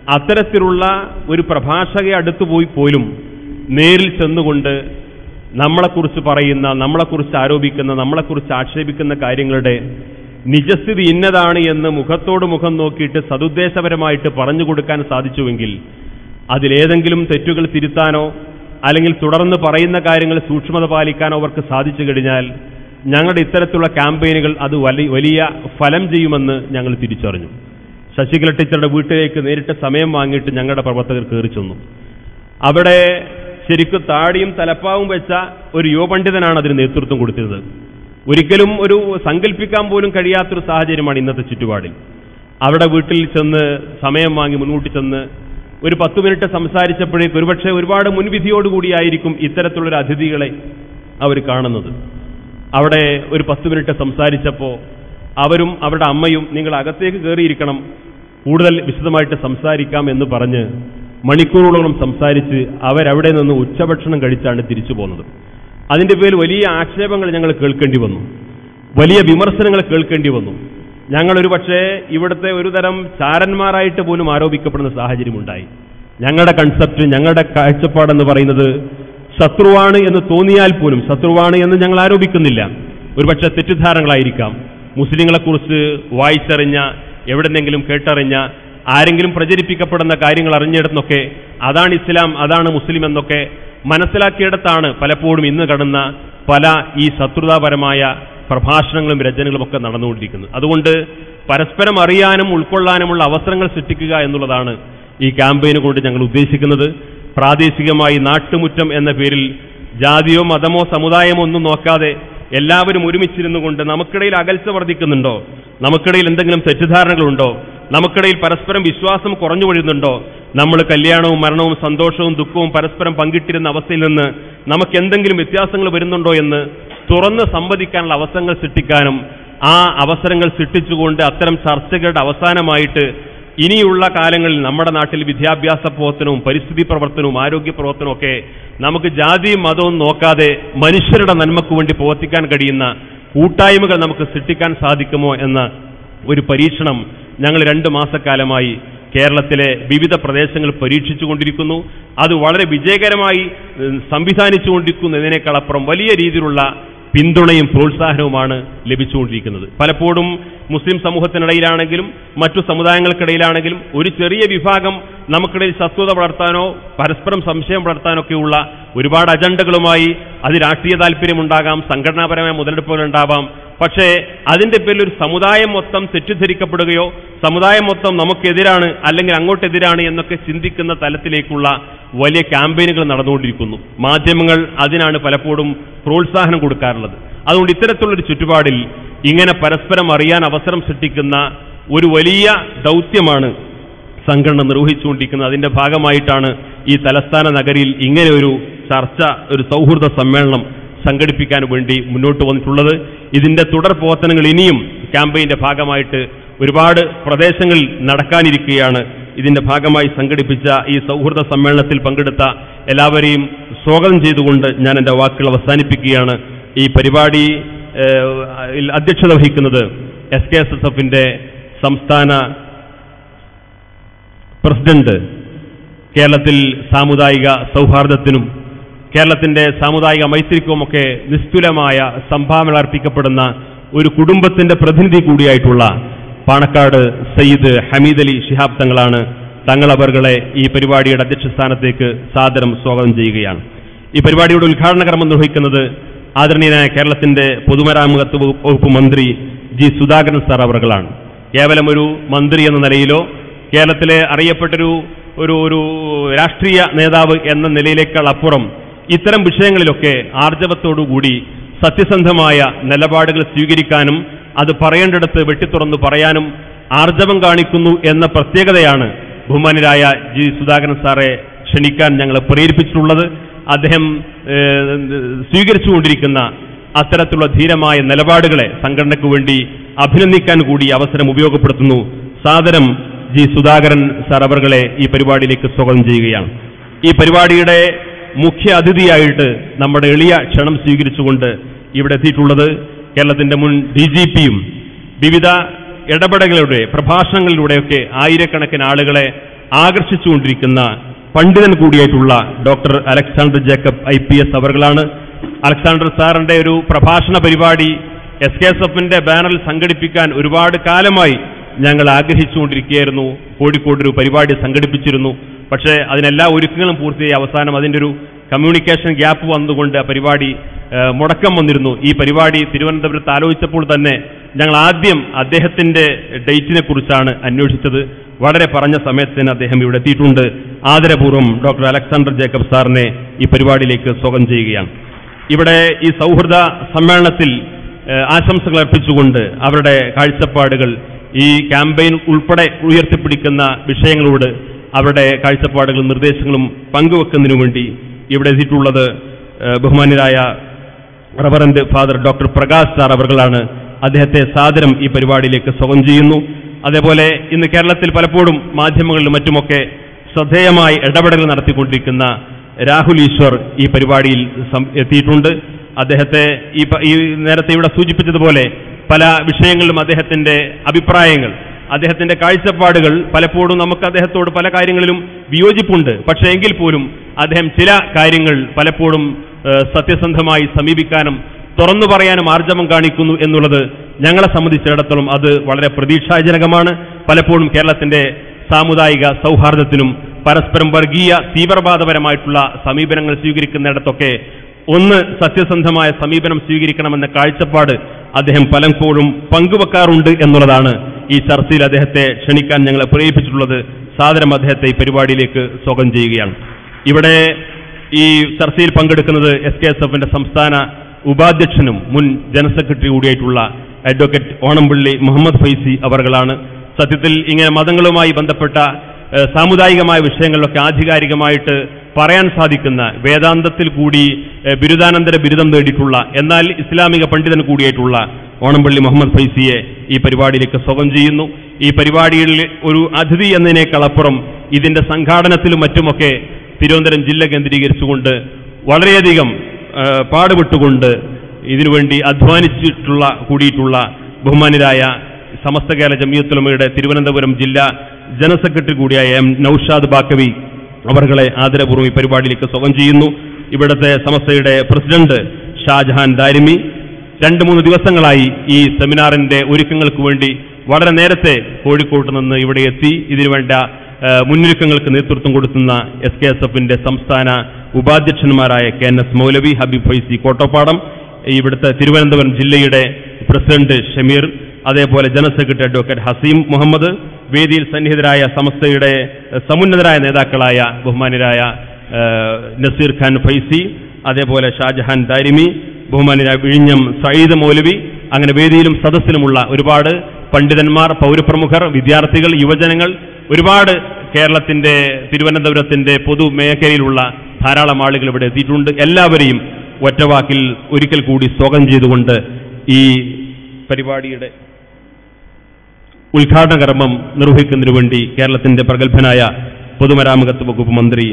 അത്തരത്തിലുള്ള ഒരു പ്രഭാഷകയെ അടുത്തു പോയി പോലും നേരിൽ ചെന്നുകൊണ്ട് നമ്മളെക്കുറിച്ച് പറയുന്ന നമ്മളെക്കുറിച്ച് ആരോപിക്കുന്ന നമ്മളെക്കുറിച്ച് ആക്ഷേപിക്കുന്ന കാര്യങ്ങളുടെ നിജസ്ഥിതി ഇന്നതാണ് എന്ന് മുഖത്തോട് മുഖം നോക്കിയിട്ട് സതുദ്ദേശപരമായിട്ട് പറഞ്ഞു കൊടുക്കാൻ സാധിച്ചുവെങ്കിൽ അതിലേതെങ്കിലും തെറ്റുകൾ തിരുത്താനോ അല്ലെങ്കിൽ തുടർന്ന് പറയുന്ന കാര്യങ്ങൾ സൂക്ഷ്മത പാലിക്കാനോ അവർക്ക് സാധിച്ചു കഴിഞ്ഞാൽ ഞങ്ങളുടെ ഇത്തരത്തിലുള്ള ക്യാമ്പയിനുകൾ അത് വലി വലിയ ഫലം ചെയ്യുമെന്ന് ഞങ്ങൾ തിരിച്ചറിഞ്ഞു ശശികല ടീച്ചറുടെ വീട്ടിലേക്ക് നേരിട്ട് സമയം വാങ്ങിയിട്ട് ഞങ്ങളുടെ പ്രവർത്തകർ കയറി ചെന്നു അവിടെ ശരിക്കും താടിയും തലപ്പാവും വെച്ച ഒരു യുവപണ്ഡിതനാണ് അതിന് നേതൃത്വം കൊടുത്തിരുന്നത് ഒരിക്കലും ഒരു സങ്കല്പിക്കാൻ പോലും കഴിയാത്തൊരു സാഹചര്യമാണ് ഇന്നത്തെ ചുറ്റുപാടിൽ അവിടെ വീട്ടിൽ ചെന്ന് സമയം വാങ്ങി മുൻകൂട്ടി ചെന്ന് ഒരു പത്ത് മിനിറ്റ് സംസാരിച്ചപ്പോഴേക്ക് ഒരുപക്ഷെ ഒരുപാട് മുൻവിധിയോടുകൂടിയായിരിക്കും ഇത്തരത്തിലുള്ളൊരു അതിഥികളെ അവർ കാണുന്നത് അവിടെ ഒരു പത്ത് മിനിറ്റ് സംസാരിച്ചപ്പോൾ അവരും അവരുടെ അമ്മയും നിങ്ങൾ അകത്തേക്ക് കയറിയിരിക്കണം കൂടുതൽ വിശദമായിട്ട് സംസാരിക്കാം എന്ന് പറഞ്ഞ് മണിക്കൂറുകളോളം സംസാരിച്ച് അവരവിടെ നിന്ന് ഉച്ചഭക്ഷണം കഴിച്ചാണ് തിരിച്ചു പോകുന്നത് അതിന്റെ പേരിൽ വലിയ ആക്ഷേപങ്ങൾ ഞങ്ങൾ കേൾക്കേണ്ടി വന്നു വലിയ വിമർശനങ്ങൾ കേൾക്കേണ്ടി വന്നു ഞങ്ങൾ ഒരു പക്ഷേ ഇവിടുത്തെ ഒരു തരം ചാരന്മാരായിട്ട് പോലും ആരോപിക്കപ്പെടുന്ന സാഹചര്യമുണ്ടായി ഞങ്ങളുടെ കൺസെപ്റ്റ് ഞങ്ങളുടെ കാഴ്ചപ്പാടെന്ന് പറയുന്നത് ശത്രുവാണ് എന്ന് തോന്നിയാൽ പോലും ശത്രുവാണ് എന്ന് ഞങ്ങൾ ആരോപിക്കുന്നില്ല ഒരുപക്ഷെ തെറ്റിദ്ധാരണകളായിരിക്കാം മുസ്ലിങ്ങളെക്കുറിച്ച് വായിച്ചറിഞ്ഞ എവിടെന്നെങ്കിലും കേട്ടറിഞ്ഞ ആരെങ്കിലും പ്രചരിപ്പിക്കപ്പെടുന്ന കാര്യങ്ങൾ അറിഞ്ഞിടത്തൊക്കെ അതാണ് ഇസ്ലാം അതാണ് മുസ്ലിം എന്നൊക്കെ മനസ്സിലാക്കിയിടത്താണ് പലപ്പോഴും ഇന്ന് കടന്ന പല ഈ ശത്രുതാപരമായ പ്രഭാഷണങ്ങളും രചനകളും ഒക്കെ നടന്നുകൊണ്ടിരിക്കുന്നത് അതുകൊണ്ട് പരസ്പരം അറിയാനും ഉൾക്കൊള്ളാനുമുള്ള അവസരങ്ങൾ സൃഷ്ടിക്കുക എന്നുള്ളതാണ് ഈ ക്യാമ്പയിന് കൊണ്ട് ഞങ്ങൾ ഉദ്ദേശിക്കുന്നത് പ്രാദേശികമായി നാട്ടുമുറ്റം എന്ന പേരിൽ ജാതിയോ മതമോ സമുദായമോ ഒന്നും നോക്കാതെ എല്ലാവരും ഒരുമിച്ചിരുന്നു കൊണ്ട് നമുക്കിടയിൽ അകൽച്ച വർദ്ധിക്കുന്നുണ്ടോ നമുക്കിടയിൽ എന്തെങ്കിലും തെറ്റിദ്ധാരണകളുണ്ടോ നമുക്കിടയിൽ പരസ്പരം വിശ്വാസം കുറഞ്ഞു വരുന്നുണ്ടോ നമ്മൾ കല്യാണവും മരണവും സന്തോഷവും ദുഃഖവും പരസ്പരം പങ്കിട്ടിരുന്ന അവസ്ഥയിൽ നിന്ന് നമുക്ക് എന്തെങ്കിലും വ്യത്യാസങ്ങൾ വരുന്നുണ്ടോ എന്ന് തുറന്ന് സംവദിക്കാനുള്ള അവസരങ്ങൾ സൃഷ്ടിക്കാനും ആ അവസരങ്ങൾ സൃഷ്ടിച്ചുകൊണ്ട് അത്തരം ചർച്ചകളുടെ അവസാനമായിട്ട് ഇനിയുള്ള കാലങ്ങളിൽ നമ്മുടെ നാട്ടിൽ വിദ്യാഭ്യാസ പ്രവർത്തനവും പരിസ്ഥിതി പ്രവർത്തനവും ആരോഗ്യ പ്രവർത്തനവും ഒക്കെ നമുക്ക് ജാതിയും മതവും നോക്കാതെ മനുഷ്യരുടെ നന്മയ്ക്ക് വേണ്ടി പ്രവർത്തിക്കാൻ കഴിയുന്ന കൂട്ടായ്മകൾ നമുക്ക് സൃഷ്ടിക്കാൻ സാധിക്കുമോ എന്ന ഒരു പരീക്ഷണം ഞങ്ങൾ രണ്ട് മാസക്കാലമായി കേരളത്തിലെ വിവിധ പ്രദേശങ്ങൾ പരീക്ഷിച്ചുകൊണ്ടിരിക്കുന്നു അത് വളരെ വിജയകരമായി ഉം, സംവിധാനിച്ചുകൊണ്ടിരിക്കുന്നതിനേക്കാളപ്പുറം വലിയ രീതിയിലുള്ള പിന്തുണയും പ്രോത്സാഹനവുമാണ് ലഭിച്ചുകൊണ്ടിരിക്കുന്നത് പലപ്പോഴും മുസ്ലിം സമൂഹത്തിനിടയിലാണെങ്കിലും മറ്റു സമുദായങ്ങൾക്കിടയിലാണെങ്കിലും ഒരു ചെറിയ വിഭാഗം നമുക്കിടയിൽ ശത്രുത വളർത്താനോ പരസ്പരം സംശയം വളർത്താനൊക്കെയുള്ള ഒരുപാട് അജണ്ടകളുമായി അത് രാഷ്ട്രീയ താല്പര്യമുണ്ടാകാം സംഘടനാപരമായ മുതലെടുപ്പുകളുണ്ടാവാം പക്ഷേ അതിന്റെ പേരിൽ ഒരു സമുദായം മൊത്തം തെറ്റിദ്ധരിക്കപ്പെടുകയോ സമുദായം മൊത്തം നമുക്കെതിരാണ് അല്ലെങ്കിൽ അങ്ങോട്ടെതിരാണ് എന്നൊക്കെ ചിന്തിക്കുന്ന തലത്തിലേക്കുള്ള വലിയ ക്യാമ്പയിനുകൾ നടന്നുകൊണ്ടിരിക്കുന്നു മാധ്യമങ്ങൾ അതിനാണ് പലപ്പോഴും പ്രോത്സാഹനം കൊടുക്കാറുള്ളത് അതുകൊണ്ട് ഇത്തരത്തിലുള്ളൊരു ചുറ്റുപാടിൽ ഇങ്ങനെ പരസ്പരം അറിയാൻ അവസരം സൃഷ്ടിക്കുന്ന ഒരു വലിയ ദൗത്യമാണ് സംഘടന നിർവഹിച്ചുകൊണ്ടിരിക്കുന്നത് അതിന്റെ ഭാഗമായിട്ടാണ് ഈ തലസ്ഥാന നഗരിയിൽ ഇങ്ങനെ ഒരു ചർച്ച ഒരു സൗഹൃദ സമ്മേളനം സംഘടിപ്പിക്കാൻ വേണ്ടി മുന്നോട്ട് വന്നിട്ടുള്ളത് ഇതിന്റെ തുടർ പ്രവർത്തനങ്ങൾ ഇനിയും ക്യാമ്പയിന്റെ ഭാഗമായിട്ട് ഒരുപാട് പ്രദേശങ്ങളിൽ നടക്കാനിരിക്കുകയാണ് ഇതിന്റെ ഭാഗമായി സംഘടിപ്പിച്ച ഈ സൗഹൃദ സമ്മേളനത്തിൽ പങ്കെടുത്ത എല്ലാവരെയും സ്വാഗതം ചെയ്തുകൊണ്ട് ഞാൻ എൻ്റെ വാക്കുകൾ അവസാനിപ്പിക്കുകയാണ് ഈ പരിപാടി ഏഹ്, യിൽ അധ്യക്ഷത വഹിക്കുന്നത് എസ് കെ എസ് എസ് എഫിന്റെ സംസ്ഥാന പ്രസിഡന്റ് കേരളത്തിൽ സാമുദായിക സൗഹാർദ്ദത്തിനും കേരളത്തിന്റെ സാമുദായിക മൈത്രിക്കുമൊക്കെ നിസ്തുലമായ സംഭാവന അർപ്പിക്കപ്പെടുന്ന ഒരു കുടുംബത്തിന്റെ പ്രതിനിധി കൂടിയായിട്ടുള്ള പാണക്കാട് സയ്യിദ് ഹമീദ് അലി ശിഹാബ് തങ്ങളാണ് തങ്ങളവറുകളെ ഈ പരിപാടിയുടെ അധ്യക്ഷ സ്ഥാനത്തേക്ക് സാദരം സ്വാഗതം ചെയ്യുകയാണ് ഈ പരിപാടിയുടെ ഉദ്ഘാടന കർമ്മം നിർവഹിക്കുന്നത് ആദരണീയനായ കേരളത്തിന്റെ പൊതുമരാമത്ത് വകുപ്പ് മന്ത്രി ജി സുധാകരൻ സാർ അവറുകളാണ് കേവലം ഒരു മന്ത്രി എന്ന നിലയിലോ കേരളത്തിലെ അറിയപ്പെട്ടൊരു ഒരു ഒരു രാഷ്ട്രീയ നേതാവ് എന്ന നിലയിലേക്കാൾ അപ്പുറം ഇത്തരം വിഷയങ്ങളിലൊക്കെ ആർജവത്തോടുകൂടി സത്യസന്ധമായ നിലപാടുകൾ സ്വീകരിക്കാനും അത് പറയേണ്ടിടത്ത് വെട്ടിത്തുറന്ന് പറയാനും ആർജവം കാണിക്കുന്നു എന്ന പ്രത്യേകതയാണ് ബഹുമാനരായ ജി സുധാകരൻ സാറെ ക്ഷണിക്കാൻ ഞങ്ങൾ പ്രേരിപ്പിച്ചിട്ടുള്ളത് അദ്ദേഹം ഏഹ്, സ്വീകരിച്ചുകൊണ്ടിരിക്കുന്ന അത്തരത്തിലുള്ള ധീരമായ നിലപാടുകളെ സംഘടനയ്ക്ക് വേണ്ടി അഭിനന്ദിക്കാൻ കൂടി അവസരം ഉപയോഗപ്പെടുത്തുന്നു സാദരം ജി സുധാകരൻ സാർ അവർകളെ ഈ പരിപാടിയിലേക്ക് സ്വാഗതം ചെയ്യുകയാണ് ഈ പരിപാടിയുടെ മുഖ്യ അതിഥിയായിട്ട് നമ്മുടെ എളിയ ക്ഷണം സ്വീകരിച്ചുകൊണ്ട് ഇവിടെ എത്തിയിട്ടുള്ളത് കേരളത്തിന്റെ മുൻ ഡി ജി പിയും വിവിധ ഇടപെടലുകളുടെ പ്രഭാഷണങ്ങളിലൂടെയൊക്കെ ആയിരക്കണക്കിന് ആളുകളെ ആകർഷിച്ചുകൊണ്ടിരിക്കുന്ന പണ്ഡിതൻ കൂടിയായിട്ടുള്ള doctor Alexander Jacob I P S അവർകളാണ് അലക്സാണ്ടർ സാറിന്റെ ഒരു പ്രഭാഷണ പരിപാടി എസ് കെ എസ് എഫിന്റെ ബാനറിൽ സംഘടിപ്പിക്കാൻ ഒരുപാട് കാലമായി ഞങ്ങൾ ആഗ്രഹിച്ചുകൊണ്ടിരിക്കുകയായിരുന്നു കോഴിക്കോട് ഒരു പരിപാടി സംഘടിപ്പിച്ചിരുന്നു പക്ഷേ അതിനെല്ലാ ഒരുക്കങ്ങളും പൂർത്തിയായി അവസാനം അതിന്റെ ഒരു കമ്മ്യൂണിക്കേഷൻ ഗ്യാപ്പ് വന്നുകൊണ്ട് ആ പരിപാടി ഏഹ്, മുടക്കം വന്നിരുന്നു ഈ പരിപാടി തിരുവനന്തപുരത്ത് ആലോചിച്ചപ്പോൾ തന്നെ ഞങ്ങൾ ആദ്യം അദ്ദേഹത്തിന്റെ ഡേറ്റിനെ കുറിച്ചാണ് അന്വേഷിച്ചത് വളരെ പറഞ്ഞ സമയത്ത് തന്നെ അദ്ദേഹം ഇവിടെ എത്തിയിട്ടുണ്ട് ആദരപൂർവ്വം ഡോക്ടർ അലക്സാണ്ടർ ജേക്കബ് സാറിനെ ഈ പരിപാടിയിലേക്ക് സ്വാഗതം ചെയ്യുകയാണ് ഇവിടെ ഈ സൗഹൃദ സമ്മേളനത്തിൽ ഏഹ്, ആശംസകൾ അർപ്പിച്ചുകൊണ്ട് അവരുടെ കാഴ്ചപ്പാടുകൾ ഈ ക്യാമ്പയിൻ ഉൾപ്പെടെ ഉയർത്തിപ്പിടിക്കുന്ന വിഷയങ്ങളോട് അവരുടെ കാഴ്ചപ്പാടുകളും നിർദ്ദേശങ്ങളും പങ്കുവെക്കുന്നതിനു വേണ്ടി ഇവിടെ എത്തിയിട്ടുള്ളത് ഏഹ്, ബഹുമാന്യരായ reverend father doctor Prakash sir അവർകളാണ് അദ്ദേഹത്തെ സാദരം ഈ പരിപാടിയിലേക്ക് സ്വാഗതം ചെയ്യുന്നു അതേപോലെ ഇന്ന് കേരളത്തിൽ പലപ്പോഴും മാധ്യമങ്ങളിലും മറ്റുമൊക്കെ ശ്രദ്ധേയമായി ഇടപെടൽ നടത്തിക്കൊണ്ടിരിക്കുന്ന രാഹുൽ ഈശ്വർ ഈ പരിപാടിയിൽ സം- എത്തിയിട്ടുണ്ട് അദ്ദേഹത്തെ ഈ പ- ഈ നേരത്തെ ഇവിടെ സൂചിപ്പിച്ചതുപോലെ പല വിഷയങ്ങളിലും അദ്ദേഹത്തിന്റെ അഭിപ്രായങ്ങൾ അദ്ദേഹത്തിന്റെ കാഴ്ചപ്പാടുകൾ പലപ്പോഴും നമുക്ക് അദ്ദേഹത്തോട് പല കാര്യങ്ങളിലും വിയോജിപ്പുണ്ട് പക്ഷേ എങ്കിൽ പോലും അദ്ദേഹം ചില കാര്യങ്ങൾ പലപ്പോഴും ഏഹ്, സത്യസന്ധമായി സമീപിക്കാനും തുറന്നു പറയാനും ആർജവം കാണിക്കുന്നു എന്നുള്ളത് ഞങ്ങളെ സംബന്ധിച്ചിടത്തോളം അത് വളരെ പ്രതീക്ഷാജനകമാണ് പലപ്പോഴും കേരളത്തിന്റെ സാമുദായിക സൗഹാർദ്ദത്തിനും പരസ്പരം വർഗീയ തീവ്രവാദപരമായിട്ടുള്ള സമീപനങ്ങൾ സ്വീകരിക്കുന്നിടത്തൊക്കെ ഒന്ന് സത്യസന്ധമായ സമീപനം സ്വീകരിക്കണമെന്ന കാഴ്ചപ്പാട് അദ്ദേഹം പലപ്പോഴും പങ്കുവെക്കാറുണ്ട് എന്നുള്ളതാണ് ഈ ചർച്ചയിൽ അദ്ദേഹത്തെ ക്ഷണിക്കാൻ ഞങ്ങളെ പ്രേരിപ്പിച്ചിട്ടുള്ളത് സാദരം അദ്ദേഹത്തെ ഈ പരിപാടിയിലേക്ക് സ്വാഗതം ചെയ്യുകയാണ് ഇവിടെ ഈ ചർച്ചയിൽ പങ്കെടുക്കുന്നത് എസ് കെ എസ് എഫിന്റെ സംസ്ഥാന ഉപാധ്യക്ഷനും മുൻ ജനറൽ സെക്രട്ടറി കൂടിയായിട്ടുള്ള അഡ്വക്കേറ്റ് ഓണംപള്ളി മുഹമ്മദ് ഫൈസി അവർകളാണ് സത്യത്തിൽ ഇങ്ങനെ മതങ്ങളുമായി ബന്ധപ്പെട്ട ഏഹ്, സാമുദായികമായ വിഷയങ്ങളിലൊക്കെ ആധികാരികമായിട്ട് പറയാൻ സാധിക്കുന്ന വേദാന്തത്തിൽ കൂടി ഏഹ്, ബിരുദാനന്തര ബിരുദം നേടിയിട്ടുള്ള എന്നാൽ ഇസ്ലാമിക പണ്ഡിതൻ കൂടിയായിട്ടുള്ള ഓണംപള്ളി മുഹമ്മദ് ഫൈസിയെ ഈ പരിപാടിയിലേക്ക് സ്വാഗതം ചെയ്യുന്നു ഈ പരിപാടിയിൽ ഒരു അതിഥി എന്നതിനേക്കാളപ്പുറം ഇതിന്റെ സംഘാടനത്തിലും മറ്റുമൊക്കെ തിരുവനന്തപുരം ജില്ല കേന്ദ്രീകരിച്ചുകൊണ്ട് വളരെയധികം ആ, പാടുപെട്ടുകൊണ്ട് ഇതിനുവേണ്ടി അധ്വാനിച്ചിട്ടുള്ള കൂടിയിട്ടുള്ള ബഹുമാന്യരായ സമസ്ത കേരള ജമിയത്തുലമയുടെ തിരുവനന്തപുരം ജില്ലാ ജനറൽ സെക്രട്ടറി കൂടിയായ എം നൌഷാദ് ബാക്കവി അവർകളെ ആദരപൂർവ്വം ഈ പരിപാടിയിലേക്ക് സ്വാഗതം ചെയ്യുന്നു ഇവിടുത്തെ സമസ്തയുടെ പ്രസിഡന്റ് ഷാജഹാൻ ദാരിമി രണ്ട് മൂന്ന് ദിവസങ്ങളായി ഈ സെമിനാറിന്റെ ഒരുക്കങ്ങൾക്ക് വേണ്ടി വളരെ നേരത്തെ കോഴിക്കോട്ട് നിന്ന് ഇവിടെ എത്തി ഇതിനുവേണ്ട ഏഹ്, മുന്നൊരുക്കങ്ങൾക്ക് നേതൃത്വം കൊടുക്കുന്ന എസ് കെ എസ് എഫിന്റെ സംസ്ഥാന ഉപാധ്യക്ഷന്മാരായ K N S Moulavi Habeeb Faizy Kottappadam ഇവിടുത്തെ തിരുവനന്തപുരം ജില്ലയുടെ പ്രസിഡന്റ് ഷമീർ അതേപോലെ general secretary advocate Haseem Muhammad വേദിയിൽ സന്നിഹിതരായ സമസ്തയുടെ ഏഹ്, സമുന്നതരായ നേതാക്കളായ ബഹുമാന്യരായ ഏഹ്, നസീർ ഖാൻ ഫൈസി അതേപോലെ ഷാജഹാൻ ദാരിമി ബഹുമാന്യരായ വിഴിഞ്ഞം സയ്യിദ് മൗലവി അങ്ങനെ വേദിയിലും സദസ്സിലുമുള്ള ഒരുപാട് പണ്ഡിതന്മാർ പൗരപ്രമുഖർ വിദ്യാർത്ഥികൾ യുവജനങ്ങൾ ഒരുപാട് കേരളത്തിന്റെ തിരുവനന്തപുരത്തിന്റെ പൊതുമേഖലയിലുള്ള ധാരാളം ആളുകൾ ഇവിടെ എത്തിയിട്ടുണ്ട് എല്ലാവരെയും ഒറ്റവാക്കിൽ ഒരിക്കൽ കൂടി സ്വാഗതം ചെയ്തുകൊണ്ട് ഈ പരിപാടിയുടെ ഉദ്ഘാടന കർമ്മം നിർവഹിക്കുന്നതിനു വേണ്ടി കേരളത്തിന്റെ പ്രഗത്ഭനായ പൊതുമരാമകത്ത് വകുപ്പ് മന്ത്രി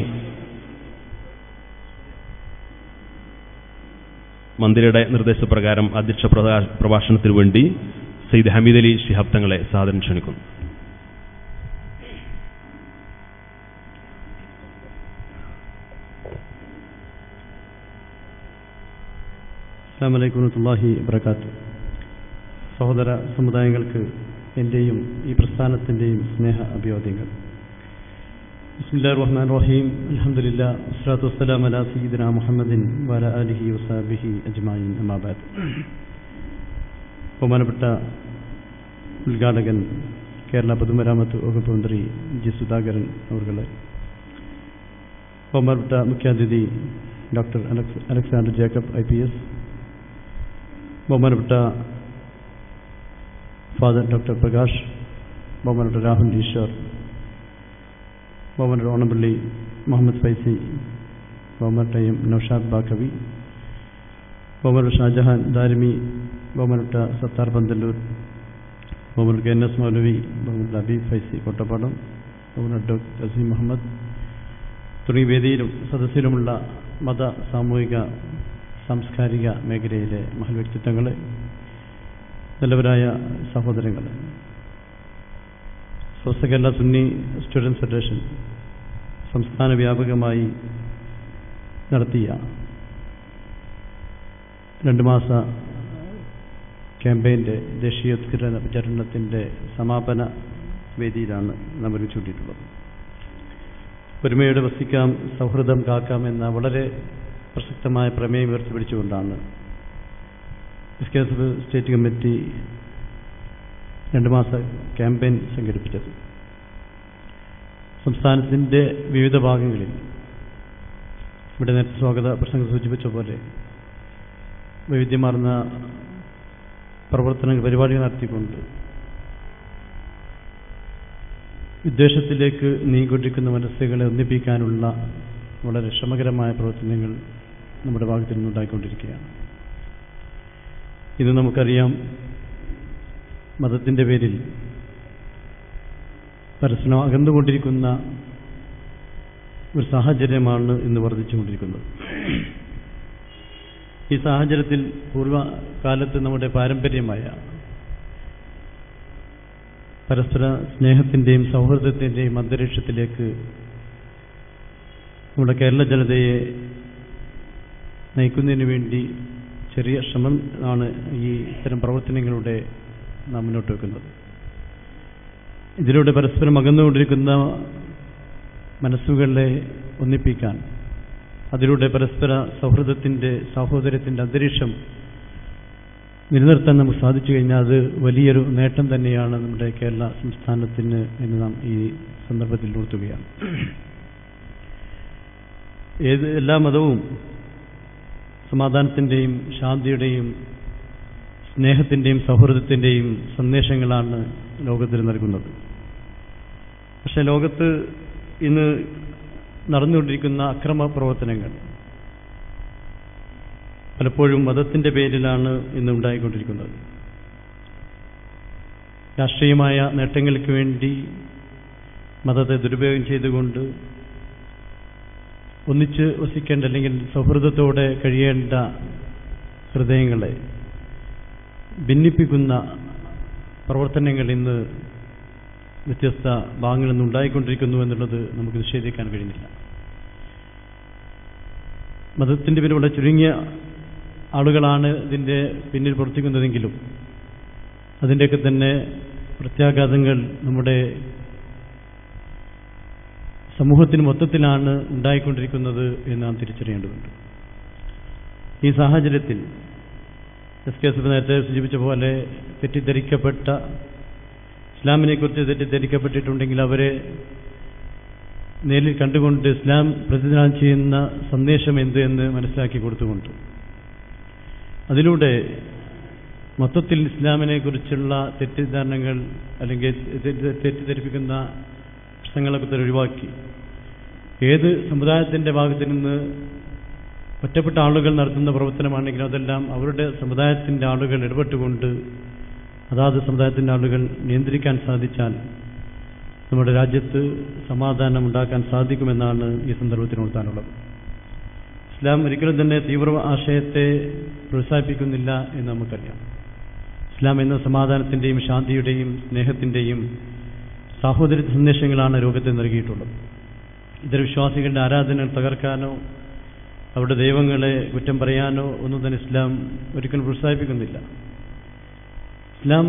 മന്ത്രിയുടെ നിർദ്ദേശപ്രകാരം അധ്യക്ഷ പ്രകാ- പ്രഭാഷണത്തിനു വേണ്ടി സെയ്ദ് ഹമീദ് അലി ശിഹാബ് തങ്ങളെ സാദരം ക്ഷണിക്കുന്നു അസ്സാം വലൈക്കും വറഹമത്തല്ലാഹി വബർക്കാത്തു സഹോദര സമുദായങ്ങൾക്ക് എൻ്റെയും ഈ പ്രസ്ഥാനത്തിൻ്റെയും സ്നേഹ അഭിവാദ്യങ്ങൾ ബിസ്മില്ലാ റഹ്മാൻ റഹീം അലഹമുല്ല വസ്ലാത്തു വസ്സലാം അല സയ്യിദിന മുഹമ്മദിൻ വല അലിഹി വസാബിഹി അജ്മായിൻ അമാബാദ് ബഹുമാനപ്പെട്ട ഉദ്ഘാടകൻ കേരള പൊതുമരാമത്ത് വകുപ്പ് മന്ത്രി ജി സുധാകരൻ അവർകളെ ബഹുമാനപ്പെട്ട മുഖ്യാതിഥി doctor Alex Alexander Jacob I P S ബഹുമാനപ്പെട്ട ഫാദർ ഡോക്ടർ പ്രകാശ് ബഹുമാനപ്പെട്ട രാഹുൽ ഈശ്വർ ബഹുമാനപ്പെട്ട ഓണപ്പള്ളി മുഹമ്മദ് ഫൈസി ബഹുമാനപ്പെട്ട എം നൌഷാദ് ബാക്കവി ബഹുമാനപ്പെട്ട ഷാജഹാൻ ദാരിമി ബഹുമാനപ്പെട്ട സത്താർ പന്തല്ലൂർ ബഹുമാനപ്പെട്ട കെ എൻ എസ് മൗലവി ബഹുമാനപ്പെട്ട അബീബ് ഫൈസി കോട്ടപ്പാടം ബഹുമാനപ്പെട്ട ഡോക്ടർ അസീം മുഹമ്മദ് തുടങ്ങിയ വേദിയിലും സദസ്സിലുമുള്ള മത സാമൂഹിക സാംസ്കാരിക മേഖലയിലെ മഹൽ വ്യക്തിത്വങ്ങളെ നല്ലവരായ സഹോദരങ്ങളെ സ്വസ്ഥ കേരള സുന്നി സ്റ്റുഡൻസ് ഫെഡറേഷൻ സംസ്ഥാന വ്യാപകമായി നടത്തിയ രണ്ട് മാസ ക്യാമ്പയിൻ്റെ ദേശീയോദ്ഗ്രഥന പ്രചരണത്തിൻ്റെ സമാപന വേദിയിലാണ് നാം ഒരുമിച്ചുകൂട്ടിയിട്ടുള്ളത് ഒരുമയോടെ വസിക്കാം സൗഹൃദം കാക്കാം എന്ന വളരെ പ്രസക്തമായ പ്രമേയം ഉയർത്തിപ്പിടിച്ചുകൊണ്ടാണ് S K S F state committee രണ്ട് മാസ ക്യാമ്പയിൻ സംഘടിപ്പിച്ചത് സംസ്ഥാനത്തിൻ്റെ വിവിധ ഭാഗങ്ങളിൽ ഇവിടെ നേരത്തെ സ്വാഗത പ്രസംഗം സൂചിപ്പിച്ച പോലെ വൈവിധ്യമാർന്ന പ്രവർത്തനങ്ങൾ പരിപാടികൾ നടത്തിക്കൊണ്ട് വിദ്വേഷത്തിലേക്ക് നീങ്ങിക്കൊണ്ടിരിക്കുന്ന മനസ്സുകളെ ഒന്നിപ്പിക്കാനുള്ള വളരെ ശ്രമകരമായ പ്രവർത്തനങ്ങൾ നമ്മുടെ ഭാഗത്തു നിന്നുണ്ടായിക്കൊണ്ടിരിക്കുകയാണ് ഇന്ന് നമുക്കറിയാം മതത്തിൻ്റെ പേരിൽ പരസ്പരം അകന്നുകൊണ്ടിരിക്കുന്ന ഒരു സാഹചര്യമാണ് ഇന്ന് വർദ്ധിച്ചുകൊണ്ടിരിക്കുന്നത് ഈ സാഹചര്യത്തിൽ പൂർവ്വകാലത്ത് നമ്മുടെ പാരമ്പര്യമായ പരസ്പര സ്നേഹത്തിൻ്റെയും സൗഹൃദത്തിൻ്റെയും അന്തരീക്ഷത്തിലേക്ക് നമ്മുടെ കേരള ജനതയെ നയിക്കുന്നതിന് വേണ്ടി ചെറിയ ശ്രമം ആണ് ഈ ഇത്തരം പ്രവർത്തനങ്ങളുടെ നാം മുന്നോട്ട് വെക്കുന്നത് ഇതിലൂടെ പരസ്പരം അകന്നുകൊണ്ടിരിക്കുന്ന മനസ്സുകളെ ഒന്നിപ്പിക്കാൻ അതിലൂടെ പരസ്പര സൗഹൃദത്തിൻ്റെ സഹോദരത്തിൻ്റെ അന്തരീക്ഷം നിലനിർത്താൻ നമുക്ക് സാധിച്ചു കഴിഞ്ഞാൽ അത് വലിയൊരു നേട്ടം തന്നെയാണ് നമ്മുടെ കേരള സംസ്ഥാനത്തിന് എന്ന് നാം ഈ സന്ദർഭത്തിൽ ഉണർത്തുകയാണ് ഏത് എല്ലാ മതവും സമാധാനത്തിൻ്റെയും ശാന്തിയുടെയും സ്നേഹത്തിൻ്റെയും സൗഹൃദത്തിൻ്റെയും സന്ദേശങ്ങളാണ് ലോകത്തിന് നൽകുന്നത് പക്ഷെ ലോകത്ത് ഇന്ന് നടന്നുകൊണ്ടിരിക്കുന്ന അക്രമ പ്രവർത്തനങ്ങൾ പലപ്പോഴും മതത്തിൻ്റെ പേരിലാണ് ഇന്ന് ഉണ്ടായിക്കൊണ്ടിരിക്കുന്നത് രാഷ്ട്രീയമായ നേട്ടങ്ങൾക്ക് വേണ്ടി മതത്തെ ദുരുപയോഗം ചെയ്തുകൊണ്ട് ഒന്നിച്ച് വസിക്കേണ്ട അല്ലെങ്കിൽ സൗഹൃദത്തോടെ കഴിയേണ്ട ഹൃദയങ്ങളെ ഭിന്നിപ്പിക്കുന്ന പ്രവർത്തനങ്ങൾ ഇന്ന് വ്യത്യസ്ത ഭാഗങ്ങളിൽ നിന്ന് ഉണ്ടായിക്കൊണ്ടിരിക്കുന്നു എന്നുള്ളത് നമുക്ക് നിഷേധിക്കാൻ കഴിയുന്നില്ല മതത്തിൻ്റെ പേര് വളരെ ചുരുങ്ങിയ ആളുകളാണ് ഇതിൻ്റെ പിന്നിൽ പ്രവർത്തിക്കുന്നതെങ്കിലും അതിൻ്റെയൊക്കെ തന്നെ പ്രത്യാഘാതങ്ങൾ നമ്മുടെ സമൂഹത്തിന് മൊത്തത്തിലാണ് ഉണ്ടായിക്കൊണ്ടിരിക്കുന്നത് എന്ന് നാം തിരിച്ചറിയേണ്ടതുണ്ട് ഈ സാഹചര്യത്തിൽ എസ് കെ എസ് എഫ് നേരത്തെ സൂചിപ്പിച്ച പോലെ തെറ്റിദ്ധരിക്കപ്പെട്ട ഇസ്ലാമിനെക്കുറിച്ച് തെറ്റിദ്ധരിക്കപ്പെട്ടിട്ടുണ്ടെങ്കിൽ അവരെ നേരിൽ കണ്ടുകൊണ്ട് ഇസ്ലാം പ്രതിദാനം ചെയ്യുന്ന സന്ദേശം എന്ത് എന്ന് മനസ്സിലാക്കി കൊടുത്തുകൊണ്ട് അതിലൂടെ മൊത്തത്തിൽ ഇസ്ലാമിനെ കുറിച്ചുള്ള തെറ്റിദ്ധാരണകൾ അല്ലെങ്കിൽ തെറ്റി- തെറ്റിദ്ധരിപ്പിക്കുന്ന പ്രശ്നങ്ങളൊക്കെ ഒഴിവാക്കി ഏത് സമുദായത്തിൻ്റെ ഭാഗത്ത് നിന്ന് ഒറ്റപ്പെട്ട ആളുകൾ നടത്തുന്ന പ്രവർത്തനമാണെങ്കിലും അതെല്ലാം അവരുടെ സമുദായത്തിൻ്റെ ആളുകൾ ഇടപെട്ടുകൊണ്ട് അതാത് സമുദായത്തിൻ്റെ ആളുകൾ നിയന്ത്രിക്കാൻ സാധിച്ചാൽ നമ്മുടെ രാജ്യത്ത് സമാധാനം ഉണ്ടാക്കാൻ സാധിക്കുമെന്നാണ് ഈ സന്ദർഭത്തിൽ ഉണർത്താനുള്ളത് ഇസ്ലാം ഒരിക്കലും തന്നെ തീവ്ര ആശയത്തെ പ്രോത്സാഹിപ്പിക്കുന്നില്ല എന്ന് നമുക്കറിയാം ഇസ്ലാം എന്ന സമാധാനത്തിൻ്റെയും ശാന്തിയുടെയും സ്നേഹത്തിൻ്റെയും സാഹോദര്യ സന്ദേശങ്ങളാണ് ലോകത്തെ നൽകിയിട്ടുള്ളത് ഇതര വിശ്വാസികളുടെ ആരാധനകൾ തകർക്കാനോ അവരുടെ ദൈവങ്ങളെ കുറ്റം പറയാനോ ഒന്നും തന്നെ ഇസ്ലാം ഒരിക്കലും പ്രോത്സാഹിപ്പിക്കുന്നില്ല ഇസ്ലാം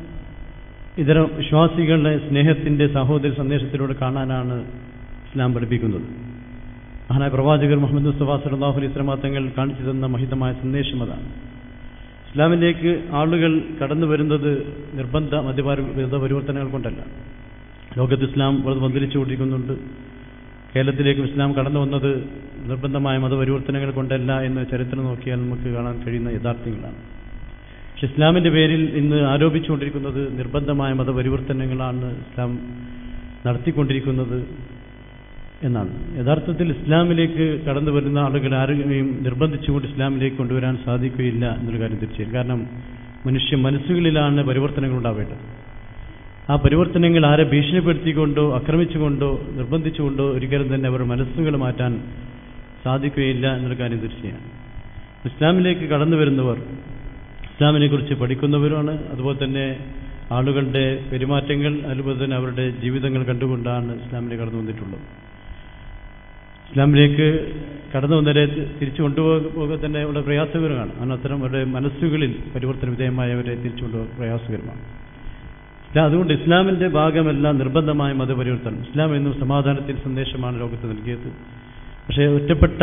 ഇതര വിശ്വാസികളുടെ സ്നേഹത്തിൻ്റെ സഹോദര സന്ദേശത്തിലൂടെ കാണാനാണ് ഇസ്ലാം പഠിപ്പിക്കുന്നത് മഹാനായ പ്രവാചകർ മുഹമ്മദ് മുസ്തഫ സലാഹു അലൈഹി സ്വലമാ തങ്ങൾ കാണിച്ചു തന്ന മഹിതമായ സന്ദേശം അതാണ് ഇസ്ലാമിലേക്ക് ആളുകൾ കടന്നു വരുന്നത് നിർബന്ധ മതപരിവർത്തനങ്ങൾ പരിവർത്തനങ്ങൾ കൊണ്ടല്ല ലോകത്ത് ഇസ്ലാം വളരെ മന്ദിരിച്ചുകൊണ്ടിരിക്കുന്നുണ്ട് കേരളത്തിലേക്ക് ഇസ്ലാം കടന്നു വന്നത് നിർബന്ധമായ മതപരിവർത്തനങ്ങൾ കൊണ്ടല്ല എന്ന് ചരിത്രം നോക്കിയാൽ നമുക്ക് കാണാൻ കഴിയുന്ന യഥാർത്ഥങ്ങളാണ് പക്ഷെ ഇസ്ലാമിൻ്റെ പേരിൽ ഇന്ന് ആരോപിച്ചുകൊണ്ടിരിക്കുന്നത് നിർബന്ധമായ മതപരിവർത്തനങ്ങളാണ് ഇസ്ലാം നടത്തിക്കൊണ്ടിരിക്കുന്നത് എന്നാണ് യഥാർത്ഥത്തിൽ ഇസ്ലാമിലേക്ക് കടന്നു വരുന്ന ആളുകൾ ആരെയും നിർബന്ധിച്ചുകൊണ്ട് ഇസ്ലാമിലേക്ക് കൊണ്ടുവരാൻ സാധിക്കുകയില്ല എന്നൊരു കാര്യം തീർച്ചയായും കാരണം മനുഷ്യ മനസ്സുകളിലാണ് പരിവർത്തനങ്ങൾ ഉണ്ടാവേണ്ടത് ആ പരിവർത്തനങ്ങൾ ആരെ ഭീഷണിപ്പെടുത്തിക്കൊണ്ടോ ആക്രമിച്ചുകൊണ്ടോ നിർബന്ധിച്ചുകൊണ്ടോ ഒരിക്കലും തന്നെ അവർ മനസ്സുകൾ മാറ്റാൻ സാധിക്കുകയില്ല എന്നൊരു കാര്യം തീർച്ചയാണ് ഇസ്ലാമിലേക്ക് കടന്നു വരുന്നവർ ഇസ്ലാമിനെ കുറിച്ച് പഠിക്കുന്നവരാണ് അതുപോലെ തന്നെ ആളുകളുടെ പെരുമാറ്റങ്ങൾ അതുപോലെ തന്നെ അവരുടെ ജീവിതങ്ങൾ കണ്ടുകൊണ്ടാണ് ഇസ്ലാമിലേക്ക് കടന്നു വന്നിട്ടുള്ളത് ഇസ്ലാമിലേക്ക് കടന്നു വന്നവരെ തിരിച്ചു കൊണ്ടുപോകുക തന്നെ വളരെ പ്രയാസകരമാണ് കാരണം അത്തരം അവരുടെ മനസ്സുകളിൽ പരിവർത്തന വിധേയമായവരെ തിരിച്ചു കൊണ്ടുപോകുക പ്രയാസകരമാണ് ഇസ്ലാം അതുകൊണ്ട് ഇസ്ലാമിന്റെ ഭാഗമല്ല നിർബന്ധമായ മതപരിവർത്തനം ഇസ്ലാം എന്നും സമാധാനത്തിന്റെ സന്ദേശമാണ് ലോകത്ത് നൽകിയത് പക്ഷേ ഒറ്റപ്പെട്ട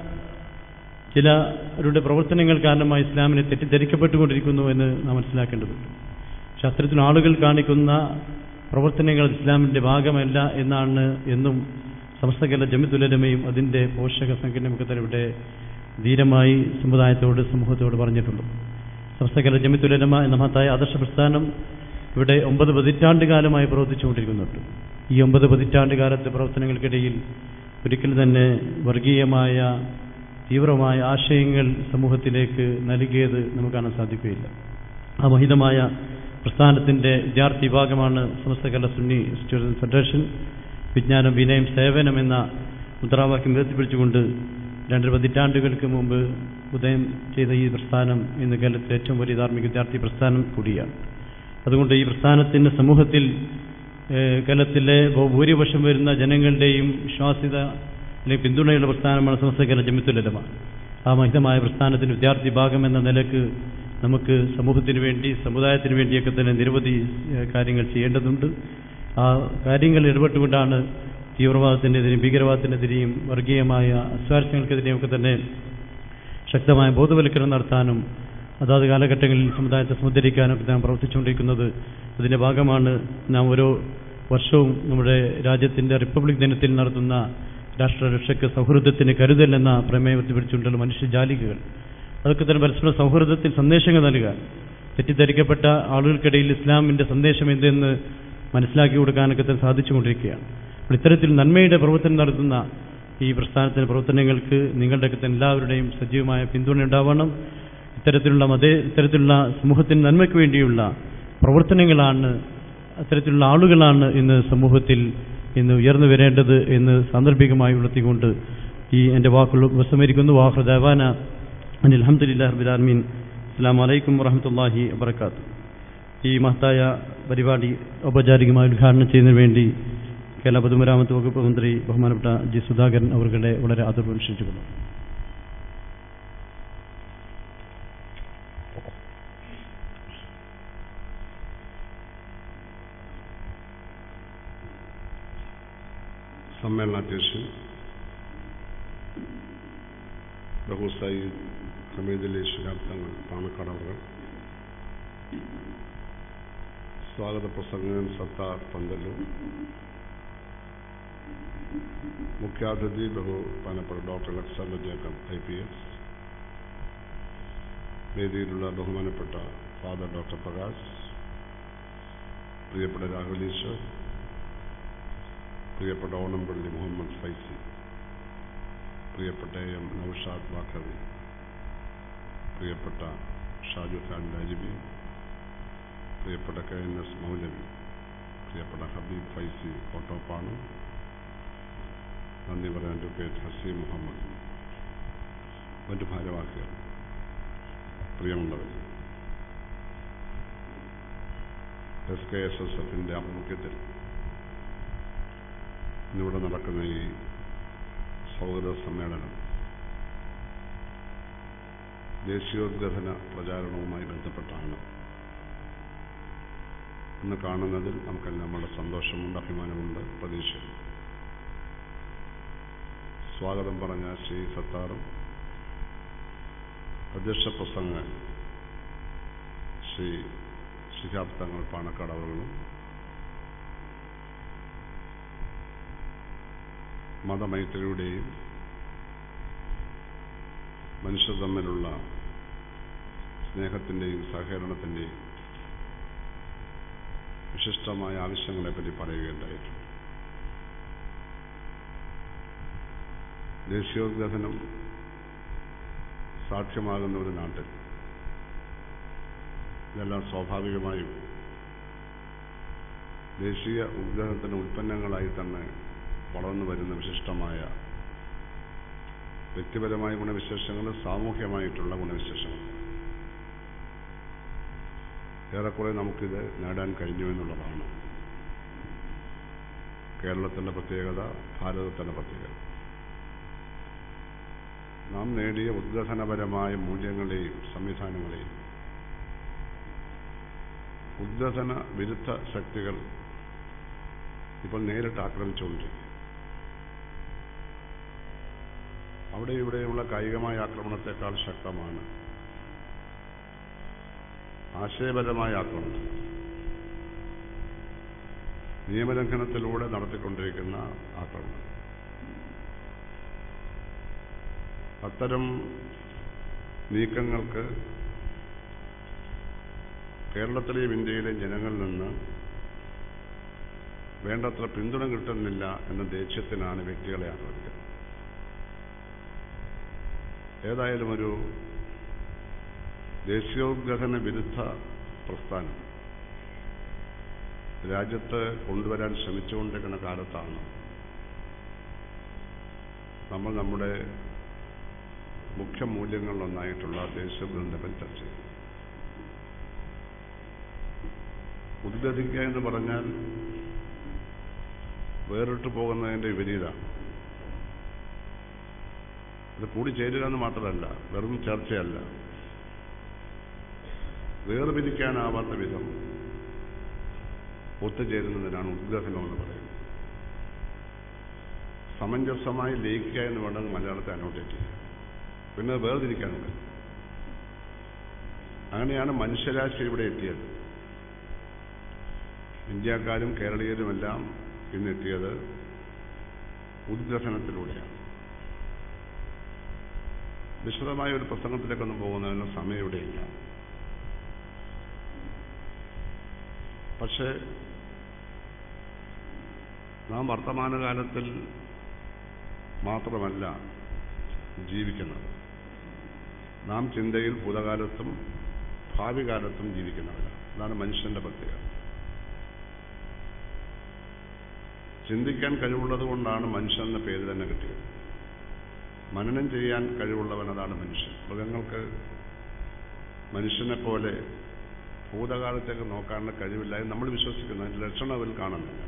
ചിലരുടെ പ്രവർത്തനങ്ങൾ കാരണമായി ഇസ്ലാമിനെ തെറ്റിദ്ധരിക്കപ്പെട്ടുകൊണ്ടിരിക്കുന്നു എന്ന് നാം മനസ്സിലാക്കേണ്ടതുണ്ട് പക്ഷെ അത്തരത്തിൽ ആളുകൾ കാണിക്കുന്ന പ്രവർത്തനങ്ങൾ ഇസ്ലാമിന്റെ ഭാഗമല്ല എന്നാണ് എന്നും സമസ്ത കേരള ജമിത്തുലരമയും അതിന്റെ പോഷക സംഘടനയൊക്കെ തന്നെ ഇവിടെ ധീരമായി സമുദായത്തോട് സമൂഹത്തോട് പറഞ്ഞിട്ടുണ്ട് സമസ്ത കേരള ജമിത്തുലരമ എന്ന മഹത്തായ ആദർശ പ്രസ്ഥാനം ഇവിടെ ഒമ്പത് പതിറ്റാണ്ട് കാലമായി പ്രവർത്തിച്ചുകൊണ്ടിരിക്കുന്നുണ്ട് ഈ ഒമ്പത് പതിറ്റാണ്ട് കാലത്തെ പ്രവർത്തനങ്ങൾക്കിടയിൽ ഒരിക്കലും തന്നെ വർഗീയമായ തീവ്രമായ ആശയങ്ങൾ സമൂഹത്തിലേക്ക് നൽകിയത് നമുക്ക് കാണാൻ സാധിക്കുകയില്ല ആ മഹിതമായ പ്രസ്ഥാനത്തിന്റെ വിദ്യാർത്ഥി വിഭാഗമാണ് സമസ്ത കേരള സുന്നി സ്റ്റുഡൻസ് ഫെഡറേഷൻ വിജ്ഞാനം വിനയം സേവനം എന്ന മുദ്രാവാക്യം ഉയർത്തിപ്പിടിച്ചുകൊണ്ട് രണ്ട് പതിറ്റാണ്ടുകൾക്ക് മുമ്പ് ഉദയം ചെയ്ത ഈ പ്രസ്ഥാനം ഇന്ന് കേരളത്തിലെ ഏറ്റവും വലിയ ധാർമ്മിക വിദ്യാർത്ഥി പ്രസ്ഥാനം കൂടിയാണ് അതുകൊണ്ട് ഈ പ്രസ്ഥാനത്തിന് സമൂഹത്തിൽ ഏഹ്, കേരളത്തിലെ ഭൂ- ഭൂരിപക്ഷം വരുന്ന ജനങ്ങളുടെയും വിശ്വാസ്യത അല്ലെങ്കിൽ പിന്തുണയുള്ള പ്രസ്ഥാനമാണ് സമസ്ത കേരള ജമിത്തുലമ ആ മഹിതമായ പ്രസ്ഥാനത്തിന് വിദ്യാർത്ഥി ഭാഗം എന്ന നിലക്ക് നമുക്ക് സമൂഹത്തിന് വേണ്ടി സമുദായത്തിന് വേണ്ടിയൊക്കെ തന്നെ നിരവധി ഏഹ്, കാര്യങ്ങൾ ചെയ്യേണ്ടതുണ്ട് ആ കാര്യങ്ങൾ ഇടപെട്ടുകൊണ്ടാണ് തീവ്രവാദത്തിനെതിരെയും ഭീകരവാദത്തിനെതിരെയും വർഗീയമായ അസ്വാരസ്യങ്ങൾക്കെതിരെയും ഒക്കെ തന്നെ ശക്തമായ ബോധവൽക്കരണം നടത്താനും അതാത് കാലഘട്ടങ്ങളിൽ സമുദായത്തെ സമുദ്ധരിക്കാനും ഒക്കെ നാം പ്രവർത്തിച്ചുകൊണ്ടിരിക്കുന്നത് അതിന്റെ ഭാഗമാണ് നാം ഓരോ വർഷവും നമ്മുടെ രാജ്യത്തിന്റെ റിപ്പബ്ലിക് ദിനത്തിൽ നടത്തുന്ന രാഷ്ട്രരക്ഷയ്ക്ക് സൗഹൃദത്തിന് കരുതൽ എന്ന പ്രമേയം ഉയർത്തിപ്പിടിച്ചുകൊണ്ടുള്ള മനുഷ്യജാലികകൾ അതൊക്കെ തന്നെ പരസ്പര സൗഹൃദത്തിൽ സന്ദേശങ്ങൾ നൽകാൻ തെറ്റിദ്ധരിക്കപ്പെട്ട ആളുകൾക്കിടയിൽ ഇസ്ലാമിന്റെ സന്ദേശം എന്തെന്ന് മനസ്സിലാക്കി കൊടുക്കാനൊക്കെ തന്നെ സാധിച്ചുകൊണ്ടിരിക്കുകയാണ് അപ്പോൾ ഇത്തരത്തിൽ നന്മയുടെ പ്രവർത്തനം നടത്തുന്ന ഈ പ്രസ്ഥാനത്തിന്റെ പ്രവർത്തനങ്ങൾക്ക് നിങ്ങളുടെയൊക്കെ തന്നെ എല്ലാവരുടെയും സജീവമായ പിന്തുണ ഉണ്ടാവണം ഇത്തരത്തിലുള്ള മത ഇത്തരത്തിലുള്ള സമൂഹത്തിന് നന്മയ്ക്ക് വേണ്ടിയുള്ള പ്രവർത്തനങ്ങളാണ് അത്തരത്തിലുള്ള ആളുകളാണ് ഇന്ന് സമൂഹത്തിൽ ഇന്ന് ഉയർന്നു വരേണ്ടത് എന്ന് സാന്ദർഭികമായി ഉണർത്തിക്കൊണ്ട് ഈ എൻ്റെ വാക്കുകൾ ഉപസംഹരിക്കുന്നു വാഹൃദാന അനിൽഹമ്മദില്ലാ റബിലാൽമീൻ അസ്സാം വലൈക്കും വറഹമത്തല്ലാഹി വബർക്കാത്തു ഈ മഹത്തായ പരിപാടി ഔപചാരികമായി ഉദ്ഘാടനം ചെയ്യുന്നതിന് വേണ്ടി കേരള പൊതുമരാമത്ത് വകുപ്പ് മന്ത്രി ബഹുമാനപ്പെട്ട ജി സുധാകരൻ അവരുടെ വളരെ ആദരവ് അനുഷ്ഠിച്ചുകൊള്ളു സമ്മേളനാധ്യക്ഷൻ ബഹു സയ്യിദ് ഹമീദ് അലി ശിഹാബ് തങ്ങൾ പാണക്കാട് അവർ സ്വാഗത പ്രസംഗകൻ സത്താർ പന്തല്ലൂർ മുഖ്യാതിഥി ബഹുമാനപ്പെട്ട doctor Alexander Jacob I P S വേദിയിലുള്ള ബഹുമാനപ്പെട്ട ഫാദർ ഡോക്ടർ പ്രകാശ് പ്രിയപ്പെട്ട രാഹുൽ ഈശ്വർ പ്രിയപ്പെട്ട ഓണംപള്ളി മുഹമ്മദ് ഫൈസി പ്രിയപ്പെട്ട എം നൌഷാദ് വാഖവി പ്രിയപ്പെട്ട ഷാജു ഖാൻ രാജിബി പ്രിയപ്പെട്ട കെ എൻ എസ് മൗലവി പ്രിയപ്പെട്ട ഹബീബ് ഫൈസി കോട്ടോപ്പാണ് നന്ദി പറയാൻ അഡ്വക്കേറ്റ് ഹസീം മുഹമ്മദ് മറ്റു ഭാരവാഹികൾ പ്രിയമുള്ളവർ എസ് കെ എസ് എസ് എഫിൻ്റെ ആഭിമുഖ്യത്തിൽ ഇന്നിവിടെ നടക്കുന്ന ഈ സൗഹൃദ സമ്മേളനം ദേശീയോദ്ഗ്രഥന പ്രചാരണവുമായി ബന്ധപ്പെട്ടാണ് ഇന്ന് കാണുന്നതിൽ നമുക്കെല്ലാം വളരെ സന്തോഷമുണ്ട് അഭിമാനമുണ്ട് പ്രതീക്ഷയുണ്ട് സ്വാഗതം പറഞ്ഞ ശ്രീ സത്താറും അധ്യക്ഷ പ്രസംഗൻ ശ്രീ ശിഹാബ് തങ്ങൾ പാണക്കാട് അവர்களுം മതമൈത്രിയുടെയും മനുഷ്യർ തമ്മിലുള്ള സ്നേഹത്തിൻ്റെയും സഹകരണത്തിൻ്റെയും വിശിഷ്ടമായ ആവശ്യങ്ങളെപ്പറ്റി പറയുകയുണ്ടായിട്ടുണ്ട് ദേശീയോദ്ഗ്രഥനം സാധ്യമാകുന്ന ഒരു നാട്ടിൽ ഇതെല്ലാം സ്വാഭാവികമായും ദേശീയ ഉദ്ഗ്രഹത്തിന് ഉൽപ്പന്നങ്ങളായി തന്നെ വളർന്നു വരുന്ന വിശിഷ്ടമായ വ്യക്തിപരമായ ഗുണവിശേഷങ്ങൾ സാമൂഹ്യമായിട്ടുള്ള ഗുണവിശേഷങ്ങൾ ഏറെക്കുറെ നമുക്കിത് നേടാൻ കഴിഞ്ഞു എന്നുള്ളതാണ് കേരളത്തിൻ്റെ പ്രത്യേകത ഭാരതത്തിൻ്റെ പ്രത്യേകത നാം നേടിയ ഉദ്ഗ്രഥനപരമായ മൂല്യങ്ങളെയും സംവിധാനങ്ങളെയും ഉദ്ഗ്രഥന വിരുദ്ധ ശക്തികൾ ഇപ്പോൾ നേരിട്ട് ആക്രമിച്ചുകൊണ്ടിരിക്കുക അവിടെ ഇവിടെയുള്ള കായികമായ ആക്രമണത്തെക്കാൾ ശക്തമാണ് ആശയപരമായ ആക്രമണം നിയമലംഘനത്തിലൂടെ നടത്തിക്കൊണ്ടിരിക്കുന്ന ആക്രമണം അത്തരം നീക്കങ്ങൾക്ക് കേരളത്തിലെയും ഇന്ത്യയിലെയും ജനങ്ങളിൽ നിന്ന് വേണ്ടത്ര പിന്തുണ കിട്ടുന്നില്ല എന്ന ദേഷ്യത്തിനാണ് വ്യക്തികളെ ആക്രമിക്കുന്നത് ഏതായാലും ഒരു ദേശീയോദ്ഗ്രഥന വിരുദ്ധ പ്രസ്ഥാനം രാജ്യത്ത് കൊണ്ടുവരാൻ ശ്രമിച്ചുകൊണ്ടിരിക്കുന്ന കാലത്താണ് നമ്മൾ നമ്മുടെ മുഖ്യ മൂല്യങ്ങളിലൊന്നായിട്ടുള്ള ദേശീയോദ്ഗ്രഥനം ചർച്ച ചെയ്യുന്നത് ഉദ്ഗ്രഥിക്കുക എന്ന് പറഞ്ഞാൽ വേറിട്ട് പോകുന്നതിൻ്റെ വിപരീതമാണ് അത് കൂടിച്ചേരുക എന്ന് മാത്രമല്ല വെറും ചർച്ചയല്ല വേർപിരിക്കാനാവാത്ത വിധം ഒത്തുചേരുന്നതിനാണ് ഉദ്ഗ്രഥനം എന്ന് പറയുന്നത് സമഞ്ജസമായി ലയിക്കുക എന്ന് വേണം മലയാളത്തെ അനോട്ടേറ്റ് ചെയ്യുക പിന്നെ വേർതിരിക്കാനുണ്ട് അങ്ങനെയാണ് മനുഷ്യരാശി ഇവിടെ എത്തിയത് ഇന്ത്യക്കാരും കേരളീയരുമെല്ലാം ഇന്നെത്തിയത് ഉദ്ഗ്രഥനത്തിലൂടെയാണ് വിശദമായ ഒരു പ്രസംഗത്തിലേക്കൊന്നും പോകുന്നതിന് സമയം ഇവിടെയില്ല പക്ഷേ നാം വർത്തമാനകാലത്തിൽ മാത്രമല്ല ജീവിക്കുന്നത് നാം ചിന്തയിൽ ഭൂതകാലത്തും ഭാവി കാലത്തും ജീവിക്കുന്നവരാണ് അതാണ് മനുഷ്യന്റെ പ്രത്യേകത ചിന്തിക്കാൻ കഴിവുള്ളത് കൊണ്ടാണ് മനുഷ്യൻ എന്ന പേര് തന്നെ കിട്ടിയത് മനനം ചെയ്യാൻ കഴിവുള്ളവൻ അതാണ് മനുഷ്യൻ മൃഗങ്ങൾക്ക് മനുഷ്യനെ പോലെ ഭൂതകാലത്തേക്ക് നോക്കാനുള്ള കഴിവില്ല എന്ന് നമ്മൾ വിശ്വസിക്കുന്നു അതിന്റെ ലക്ഷണം അവരിൽ കാണുന്നില്ല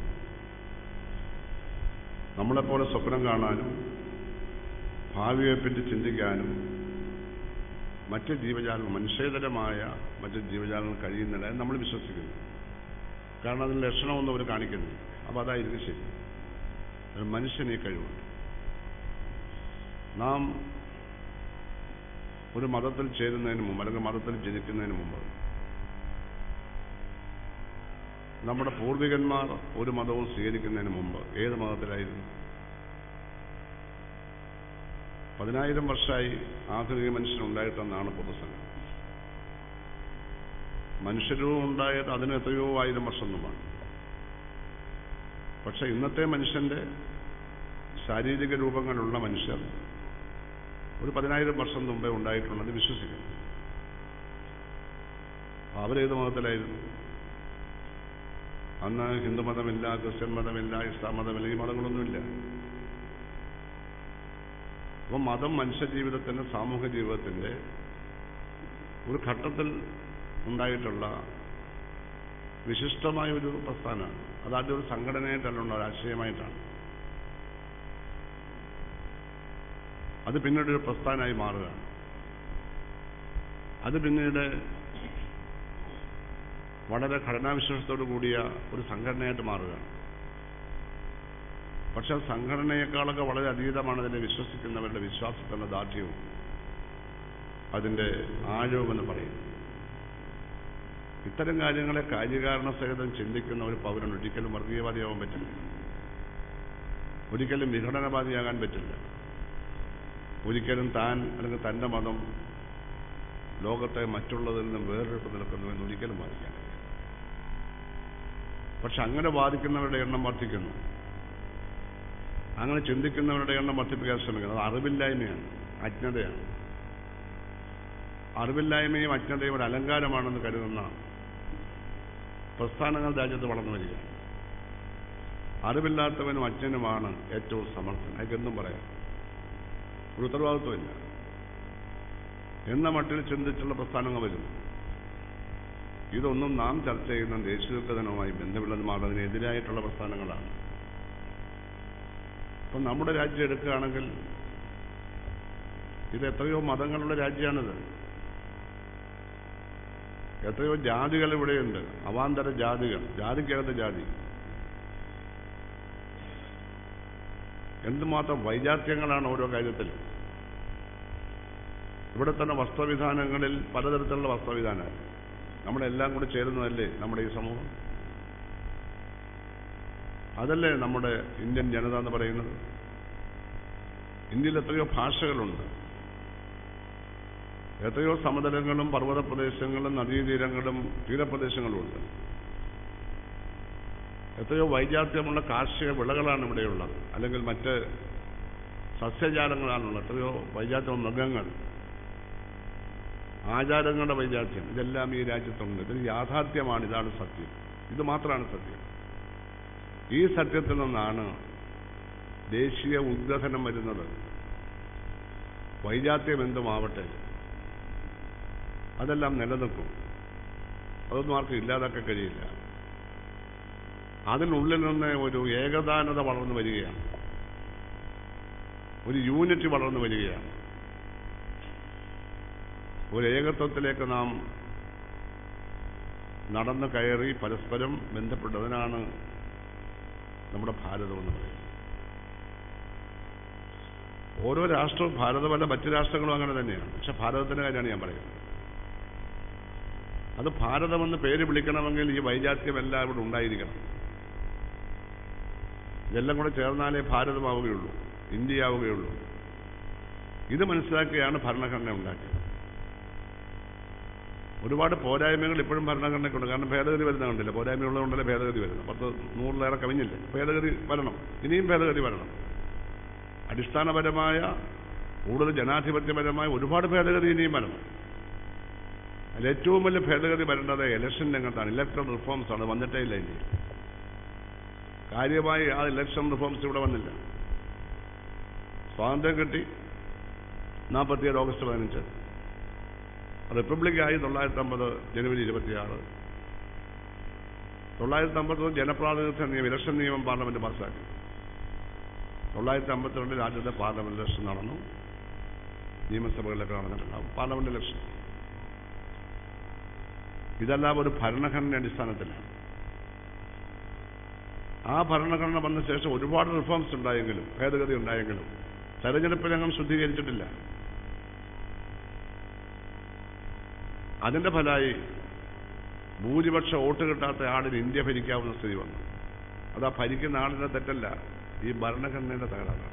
നമ്മളെപ്പോലെ സ്വപ്നം കാണാനും ഭാവിയെപ്പറ്റി ചിന്തിക്കാനും മറ്റ് ജീവജാലങ്ങൾ മനുഷ്യേതരമായ മറ്റ് ജീവജാലങ്ങൾ കഴിയുന്നില്ല എന്ന് നമ്മൾ വിശ്വസിക്കുന്നു കാരണം അതിന് ലക്ഷണമൊന്നും അവർ കാണിക്കുന്നില്ല അപ്പോൾ അതായിരിക്കും ശരി ഒരു മനുഷ്യന് ഈ കഴിവുണ്ട് നാം ഒരു മതത്തിൽ ചേരുന്നതിന് മുമ്പ് അല്ലെങ്കിൽ മതത്തിൽ ജനിക്കുന്നതിന് മുമ്പ് നമ്മുടെ പൂർവികന്മാർ ഒരു മതവും സ്വീകരിക്കുന്നതിന് മുമ്പ് ഏത് മതത്തിലായിരുന്നു പതിനായിരം വർഷമായി ആധുനിക മനുഷ്യനുണ്ടായിട്ടെന്നാണ് പൊതുസംഘം മനുഷ്യരൂപം ഉണ്ടായത് അതിന് എത്രയോ ആയിരം വർഷം മുമ്പാണ് പക്ഷെ ഇന്നത്തെ മനുഷ്യന്റെ ശാരീരിക രൂപങ്ങളുള്ള മനുഷ്യർ ഒരു പതിനായിരം വർഷം മുമ്പേ ഉണ്ടായിട്ടുണ്ടെന്ന് വിശ്വസിക്കുന്നു അവരേത് മതത്തിലായിരുന്നു അന്ന് ഹിന്ദുമതമില്ല ക്രിസ്ത്യൻ മതമില്ല ഇസ്ലാം മതമില്ല ഈ മതങ്ങളൊന്നുമില്ല അപ്പം മതം മനുഷ്യജീവിതത്തിന്റെ സാമൂഹ്യ ജീവിതത്തിന്റെ ഒരു ഘട്ടത്തിൽ ഉണ്ടായിട്ടുള്ള വിശിഷ്ടമായ ഒരു പ്രസ്ഥാനമാണ് അതാദ്യം ഒരു സംഘടനയായിട്ടല്ല ഒരു ആശയമായിട്ടാണ് അത് പിന്നീട് ഒരു പ്രസ്ഥാനമായി മാറുകയാണ് അത് പിന്നീട് വളരെ ഘടനാവിശ്വാസത്തോടു കൂടിയ ഒരു സംഘടനയായിട്ട് മാറുകയാണ് പക്ഷെ സംഘടനയെക്കാളൊക്കെ വളരെ അതീതമാണ് അതിനെ വിശ്വസിക്കുന്നവരുടെ വിശ്വാസത്തിന്റെ ദാർഢ്യവും അതിന്റെ ആഴവുമെന്ന് പറയും ഇത്തരം കാര്യങ്ങളെ കാര്യകാരണ സഹിതം ചിന്തിക്കുന്ന ഒരു പൗരൻ ഒരിക്കലും വർഗീയവാദിയാവാൻ പറ്റില്ല ഒരിക്കലും വിഘടനവാദിയാകാൻ പറ്റില്ല ഒരിക്കലും താൻ അല്ലെങ്കിൽ തന്റെ മതം ലോകത്തെ മറ്റുള്ളതിൽ നിന്നും വേറിട്ട് നിൽക്കുന്നുവെന്ന് ഒരിക്കലും വാദിക്കാൻ കഴിയില്ല പക്ഷെ അങ്ങനെ വാദിക്കുന്നവരുടെ എണ്ണം വർദ്ധിക്കുന്നു അങ്ങനെ ചിന്തിക്കുന്നവരുടെ എണ്ണം വർദ്ധിപ്പിക്കാൻ ശ്രമിക്കുന്നത് അത് അറിവില്ലായ്മയാണ് അജ്ഞതയാണ് അറിവില്ലായ്മയും അജ്ഞതയും ഒരു അലങ്കാരമാണെന്ന് കരുതുന്ന പ്രസ്ഥാനങ്ങൾ രാജ്യത്ത് വളർന്നു വരിക അറിവില്ലാത്തവനും അജ്ഞനുമാണ് ഏറ്റവും സമർത്ഥൻ അതൊന്നും പറയാം ഒരു ഉത്തരവാദിത്വമില്ല എന്ന മട്ടിൽ ചിന്തിച്ചുള്ള പ്രസ്ഥാനങ്ങൾ വരുന്നു ഇതൊന്നും നാം ചർച്ച ചെയ്യുന്ന ദേശീയോദ്ഗ്രഥനവുമായി ബന്ധമില്ലെന്നുമാണ് അതിനെതിരായിട്ടുള്ള പ്രസ്ഥാനങ്ങളാണ് ഇപ്പം നമ്മുടെ രാജ്യം എടുക്കുകയാണെങ്കിൽ ഇത് എത്രയോ മതങ്ങളുടെ രാജ്യമാണിത് എത്രയോ ജാതികൾ ഇവിടെയുണ്ട് അവാന്തര ജാതികൾ ജാതിക്കകത്ത് ജാതി എന്തുമാത്രം വൈജാത്യങ്ങളാണ് ഓരോ കാര്യത്തിലും ഇവിടെ തന്നെ വസ്ത്രവിധാനങ്ങളിൽ പലതരത്തിലുള്ള വസ്ത്രവിധാനം നമ്മളെല്ലാം കൂടി ചേരുന്നതല്ലേ നമ്മുടെ ഈ സമൂഹം അതല്ലേ നമ്മുടെ ഇന്ത്യൻ ജനത എന്ന് പറയുന്നത് ഇന്ത്യയിൽ എത്രയോ ഭാഷകളുണ്ട് എത്രയോ സമതലങ്ങളും പർവ്വത പ്രദേശങ്ങളും നദീതീരങ്ങളും തീരപ്രദേശങ്ങളും ഉണ്ട് എത്രയോ വൈജാത്യമുള്ള കാർഷിക വിളകളാണ് ഇവിടെയുള്ളത് അല്ലെങ്കിൽ മറ്റ് സസ്യജാലങ്ങളാണുള്ളത് എത്രയോ വൈജാത്യ മൃഗങ്ങൾ ആചാരങ്ങളുടെ വൈജാത്യം ഇതെല്ലാം ഈ രാജ്യത്തുണ്ട് ഇത് യാഥാർത്ഥ്യമാണ് ഇതാണ് സത്യം ഇത് മാത്രമാണ് സത്യം ഈ സത്യത്തിൽ നിന്നാണ് ദേശീയ ഉദ്ഗ്രഥനം വരുന്നത് വൈജാത്യം എന്തുമാവട്ടെ അതെല്ലാം നിലനിൽക്കും അതൊന്നും ആർക്കും ഇല്ലാതാക്കാൻ കഴിയില്ല അതിനുള്ളിൽ നിന്ന് ഒരു ഏകദാനത വളർന്നു വരികയാണ് ഒരു യൂണിറ്റ് വളർന്നു വരികയാണ് ഒരു ഏകത്വത്തിലേക്ക് നാം നടന്നു കയറി പരസ്പരം ബന്ധപ്പെട്ടതിനാണ് നമ്മുടെ ഭാരതം എന്ന് പറയുന്നത് ഓരോ രാഷ്ട്രവും ഭാരതമല്ല മറ്റു രാഷ്ട്രങ്ങളും അങ്ങനെ തന്നെയാണ് പക്ഷെ ഭാരതത്തിന്റെ കാര്യമാണ് ഞാൻ പറയുന്നത് അത് ഭാരതമെന്ന് പേര് വിളിക്കണമെങ്കിൽ ഈ വൈജാത്യമെല്ലാം ഇവിടെ ഉണ്ടായിരിക്കണം ഇതെല്ലാം കൂടെ ചേർന്നാലേ ഭാരതമാവുകയുള്ളൂ ഇന്ത്യയാവുകയുള്ളൂ ഇത് മനസ്സിലാക്കിയാണ് ഭരണഘടന ഉണ്ടാക്കിയത് ഒരുപാട് പോരായ്മകൾ ഇപ്പോഴും ഭരണഘടനയ്ക്കുണ്ട് കാരണം ഭേദഗതി വരുന്ന കണ്ടില്ല പോരായ്മയുള്ളതുകൊണ്ടല്ലേ ഭേദഗതി വരുന്നത് പത്ത് നൂറിലേറെ കവിഞ്ഞില്ല ഭേദഗതി വരണം ഇനിയും ഭേദഗതി വരണം അടിസ്ഥാനപരമായ കൂടുതൽ ജനാധിപത്യപരമായ ഒരുപാട് ഭേദഗതി ഇനിയും വരണം അതിൽ ഏറ്റവും വലിയ ഭേദഗതി വരേണ്ടത് ഇലക്ഷൻ രംഗത്താണ് ഇലക്ട്രൽ റിഫോംസ് ആണ് വന്നിട്ടേ ഇല്ല ഇന്ത്യയിൽ കാര്യമായി ആ ഇലക്ഷൻ റിഫോംസ് ഇവിടെ വന്നില്ല സ്വാതന്ത്ര്യം കിട്ടി നാൽപ്പത്തിയേഴ് ഓഗസ്റ്റ് പതിനഞ്ച് റിപ്പബ്ലിക്കായി തൊള്ളായിരത്തി അമ്പത് ജനുവരി ഇരുപത്തിയാറ് തൊള്ളായിരത്തി അമ്പത്തൊന്ന് ജനപ്രാതിനിധ്യ നിയമം ഇലക്ഷൻ നിയമം പാർലമെന്റ് പാസ്സാക്കി തൊള്ളായിരത്തി അമ്പത്തിരണ്ടിൽ രാജ്യത്തെ പാർലമെന്റ് ഇലക്ഷൻ നടന്നു നിയമസഭകളിലൊക്കെ നടന്നിട്ടുണ്ടാവും പാർലമെന്റ് ഇലക്ഷൻ ഇതെല്ലാം ഒരു ഭരണഘടന അടിസ്ഥാനത്തിലാണ് ആ ഭരണഘടന വന്ന ശേഷം ഒരുപാട് റിഫോംസ് ഉണ്ടായെങ്കിലും ഭേദഗതി ഉണ്ടായെങ്കിലും തെരഞ്ഞെടുപ്പിലങ്ങും ശുദ്ധീകരിച്ചിട്ടില്ല അതിന്റെ ഫലമായി ഭൂരിപക്ഷം വോട്ട് കിട്ടാത്ത ആളിന് ഇന്ത്യ ഭരിക്കാവുന്ന സ്ഥിതി വന്നു അത് ആ ഭരിക്കുന്ന ആളിന്റെ തെറ്റല്ല ഈ ഭരണഘടനയുടെ തകരാറാണ്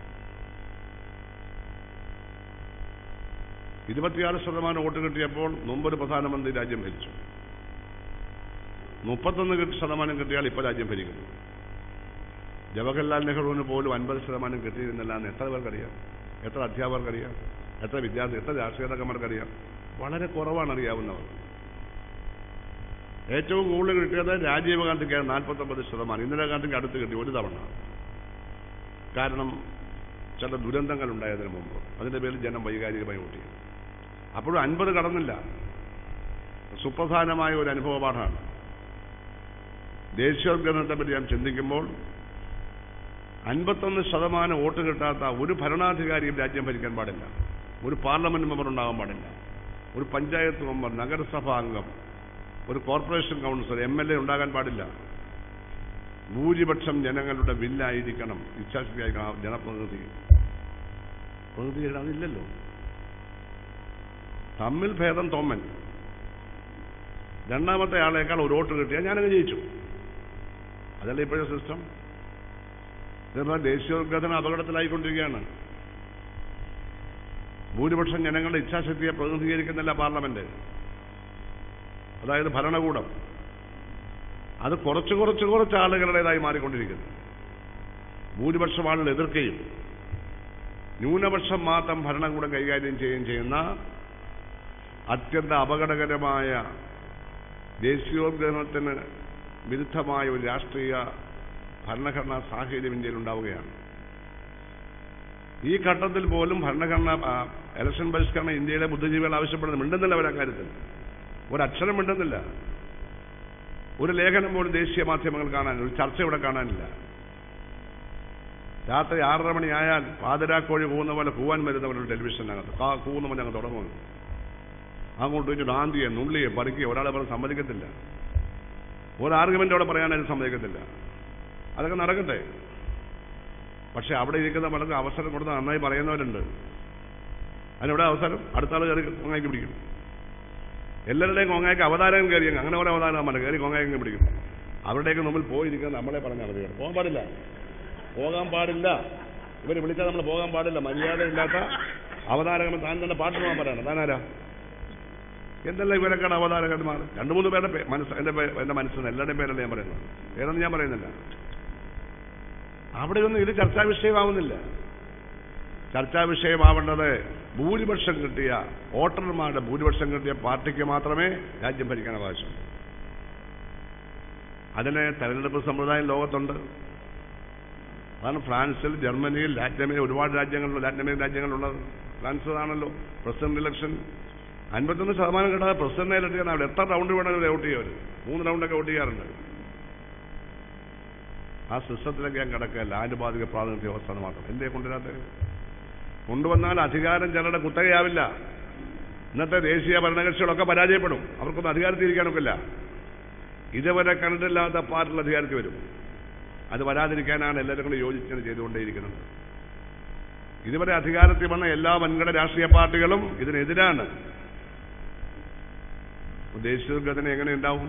ഇരുപത്തിയാറ് ശതമാനം വോട്ട് കിട്ടിയപ്പോൾ മുമ്പൊരു പ്രധാനമന്ത്രി രാജ്യം ഭരിച്ചു മുപ്പത്തൊന്ന് കിട്ടി- ശതമാനം കിട്ടിയാൽ ഇപ്പോൾ രാജ്യം ഭരിക്കുന്നു ജവഹർലാൽ നെഹ്റുവിന് പോലും അൻപത് ശതമാനം കിട്ടിയിരുന്നില്ല എന്ന് എത്ര പേർക്കറിയാം എത്ര അധ്യാപകർക്കറിയാം എത്ര വിദ്യാർത്ഥി എത്ര രാഷ്ട്രീയ നേതാക്കന്മാർക്കറിയാം വളരെ കുറവാണ് അറിയാവുന്നവർ ഏറ്റവും കൂടുതൽ കിട്ടിയത് രാജീവ് ഗാന്ധിക്കാണ് നാൽപ്പത്തൊമ്പത് ശതമാനം ഇന്ദിരാഗാന്ധിക്ക് അടുത്ത് കിട്ടി ഒരു തവണ കാരണം ചില ദുരന്തങ്ങൾ ഉണ്ടായതിനു മുമ്പ് അതിന്റെ പേരിൽ ജനം വൈകാരികമായി വോട്ട് ചെയ്തു അപ്പോഴും അൻപത് കടന്നില്ല സുപ്രധാനമായ ഒരു അനുഭവ പാഠമാണ് ദേശീയോദ്ഗ്രഥനത്തെ പറ്റി ഞാൻ ചിന്തിക്കുമ്പോൾ അൻപത്തൊന്ന് ശതമാനം വോട്ട് കിട്ടാത്ത ഒരു ഭരണാധികാരിയും രാജ്യം ഭരിക്കാൻ പാടില്ല ഒരു പാർലമെന്റ് മെമ്പർ ഉണ്ടാകാൻ പാടില്ല ഒരു പഞ്ചായത്ത് മെമ്പർ നഗരസഭാ അംഗം ഒരു corporation councillor M L A ഉണ്ടാകാൻ പാടില്ല ഭൂരിപക്ഷം ജനങ്ങളുടെ വില്ലായിരിക്കണം ഇച്ഛാശക്തിയായിരിക്കണം ആ ജനപ്രതിനിധി പ്രതിനിധിയുടെ അതില്ലല്ലോ തമ്മിൽ ഭേദം തോമ്മൻ രണ്ടാമത്തെ ആളേക്കാൾ ഒരു വോട്ട് കിട്ടിയാൽ ഞാനങ്ങ് ജയിച്ചു അതല്ലേ ഇപ്പോഴത്തെ സിസ്റ്റം ഇതെല്ലാം ദേശീയോദ്ഗ്രഥനം അപകടത്തിലായിക്കൊണ്ടിരിക്കുകയാണ് ഭൂരിപക്ഷം ജനങ്ങളുടെ ഇച്ഛാശക്തിയെ പ്രതിനിധീകരിക്കുന്നില്ല പാർലമെന്റ് അതായത് ഭരണകൂടം അത് കുറച്ച് കുറച്ച് കുറച്ച് ആളുകളുടേതായി മാറിക്കൊണ്ടിരിക്കുന്നു ഭൂരിപക്ഷം ആളുകൾ എതിർക്കുകയും ന്യൂനപക്ഷം മാത്രം ഭരണകൂടം കൈകാര്യം ചെയ്യുകയും ചെയ്യുന്ന അത്യന്ത അപകടകരമായ ദേശീയോദ്ഗ്രഥനത്തിന് വിരുദ്ധമായ ഒരു രാഷ്ട്രീയ ഭരണഘടനാ സാഹചര്യം ഇന്ത്യയിൽ ഉണ്ടാവുകയാണ് ഈ ഘട്ടത്തിൽ പോലും ഭരണഘടന ആ, ഇലക്ഷൻ പരിഷ്കരണം ഇന്ത്യയിലെ ബുദ്ധിജീവികൾ ആവശ്യപ്പെടുന്നത് മിണ്ടുന്നില്ല അവരാ കാര്യത്തിൽ ഒരക്ഷരം മിണ്ടുന്നില്ല ഒരു ലേഖനം പോലും ദേശീയ മാധ്യമങ്ങൾ കാണാനില്ല ഒരു ചർച്ച ഇവിടെ കാണാനില്ല രാത്രി ആറര മണിയായാൽ പാതിരാക്കോഴി കൂവുന്ന പോലെ കൂവാൻ വരുന്നവരുടെ ടെലിവിഷനകത്ത് കാ കൂവുന്ന പോലെ അങ്ങ് തുടങ്ങുന്നു അങ്ങോട്ട് വെച്ചിട്ട് ആന്തിയെ നുള്ളിയെ പറിക്കുകയോ ഒരാളെ പറഞ്ഞ് സമ്മതിക്കത്തില്ല ഒരു ആർഗ്യുമെന്റ് അവിടെ പറയാനായിട്ട് സമ്മതിക്കത്തില്ല അതൊക്കെ നടക്കട്ടെ പക്ഷെ അവിടെ ഇരിക്കുന്ന പലർക്കും അവസരം കൊടുത്ത് നന്നായി പറയുന്നവരുണ്ട് അതിനെവിടെ അവസരം അടുത്ത ആൾ കയറി കൊങ്ങാക്കി പിടിക്കും എല്ലാവരുടെയും കൊങ്ങായ്ക്ക് അവതാരം കയറി അങ്ങ് അങ്ങനെ ഓരോ അവതാരം കയറി കൊങ്ങാക്കി പിടിക്കും അവരുടെയൊക്കെ മുമ്പിൽ പോയിരിക്കാൻ നമ്മളെ പറഞ്ഞാൽ മതി പോകാൻ പാടില്ല പോകാൻ പാടില്ല ഇവർ വിളിച്ചാൽ നമ്മൾ പോകാൻ പാടില്ല മര്യാദയില്ലാത്ത അവതാരകൻ താൻ തന്നെ പാട്ട് പോകാൻ പറയണം താനാരാ എന്തെല്ലാം ഇവരൊക്കെയാണ് അവതാരകന്മാർ രണ്ടു മൂന്ന് പേരുടെ പേ- മനസ്സ് എന്റെ പേ- എന്റെ മനസ്സിന് എല്ലാവരുടെയും പേരല്ല ഞാൻ പറയുന്നത് പേരൊന്നും ഞാൻ പറയുന്നില്ല അവിടെയൊന്നും ഇത് ചർച്ചാ വിഷയമാവുന്നില്ല ചർച്ചാ വിഷയമാവേണ്ടത് ഭൂരിപക്ഷം കിട്ടിയ വോട്ടർമാരുടെ ഭൂരിപക്ഷം കിട്ടിയ പാർട്ടിക്ക് മാത്രമേ രാജ്യം ഭരിക്കാൻ അവകാശം അതിന് തെരഞ്ഞെടുപ്പ് സമ്പ്രദായം ലോകത്തുണ്ട് അതാണ് ഫ്രാൻസിൽ ജർമ്മനിയിൽ ലാറ്റിൻ അമേരിക്ക ഒരുപാട് രാജ്യങ്ങളിലും ലാറ്റിൻ അമേരിക്കൻ രാജ്യങ്ങളിലുള്ളത് ഫ്രാൻസ് ആണല്ലോ പ്രസിഡന്റ് ഇലക്ഷൻ അൻപത്തൊന്ന് ശതമാനം കിട്ടാതെ പ്രസിഡന്റിനെ ഇലക്ട് ചെയ്യാൻ അവിടെ എത്ര റൗണ്ട് വേണമെങ്കിൽ വോട്ട് ചെയ്യും അവർ മൂന്ന് റൗണ്ടൊക്കെ വോട്ട് ചെയ്യാറുണ്ട് ആ സിസ്റ്റത്തിലൊക്കെ ഞാൻ കിടക്കല്ല ആനുപാതിക പ്രാതിനിധ്യ വ്യവസ്ഥ എന്ന് മാത്രം എന്തേ കൊണ്ടുവരാത്തത് കൊണ്ടുവന്നാൽ അധികാരം ചിലരുടെ കുത്തകയാവില്ല ഇന്നത്തെ ദേശീയ ഭരണകക്ഷികളൊക്കെ പരാജയപ്പെടും അവർക്കൊന്നും അധികാരത്തിൽ ഇരിക്കാനൊക്കില്ല ഇതുവരെ കണ്ടിട്ടില്ലാത്ത പാർട്ടികൾ അധികാരത്തിൽ വരും അത് വരാതിരിക്കാനാണ് എല്ലാവരും കൂടി യോജിച്ചത് ചെയ്തുകൊണ്ടേയിരിക്കുന്നത് ഇതുവരെ അധികാരത്തിൽ വന്ന എല്ലാ വൻകിട രാഷ്ട്രീയ പാർട്ടികളും ഇതിനെതിരാണ് ദേശീയ ഘടന എങ്ങനെ ഉണ്ടാവും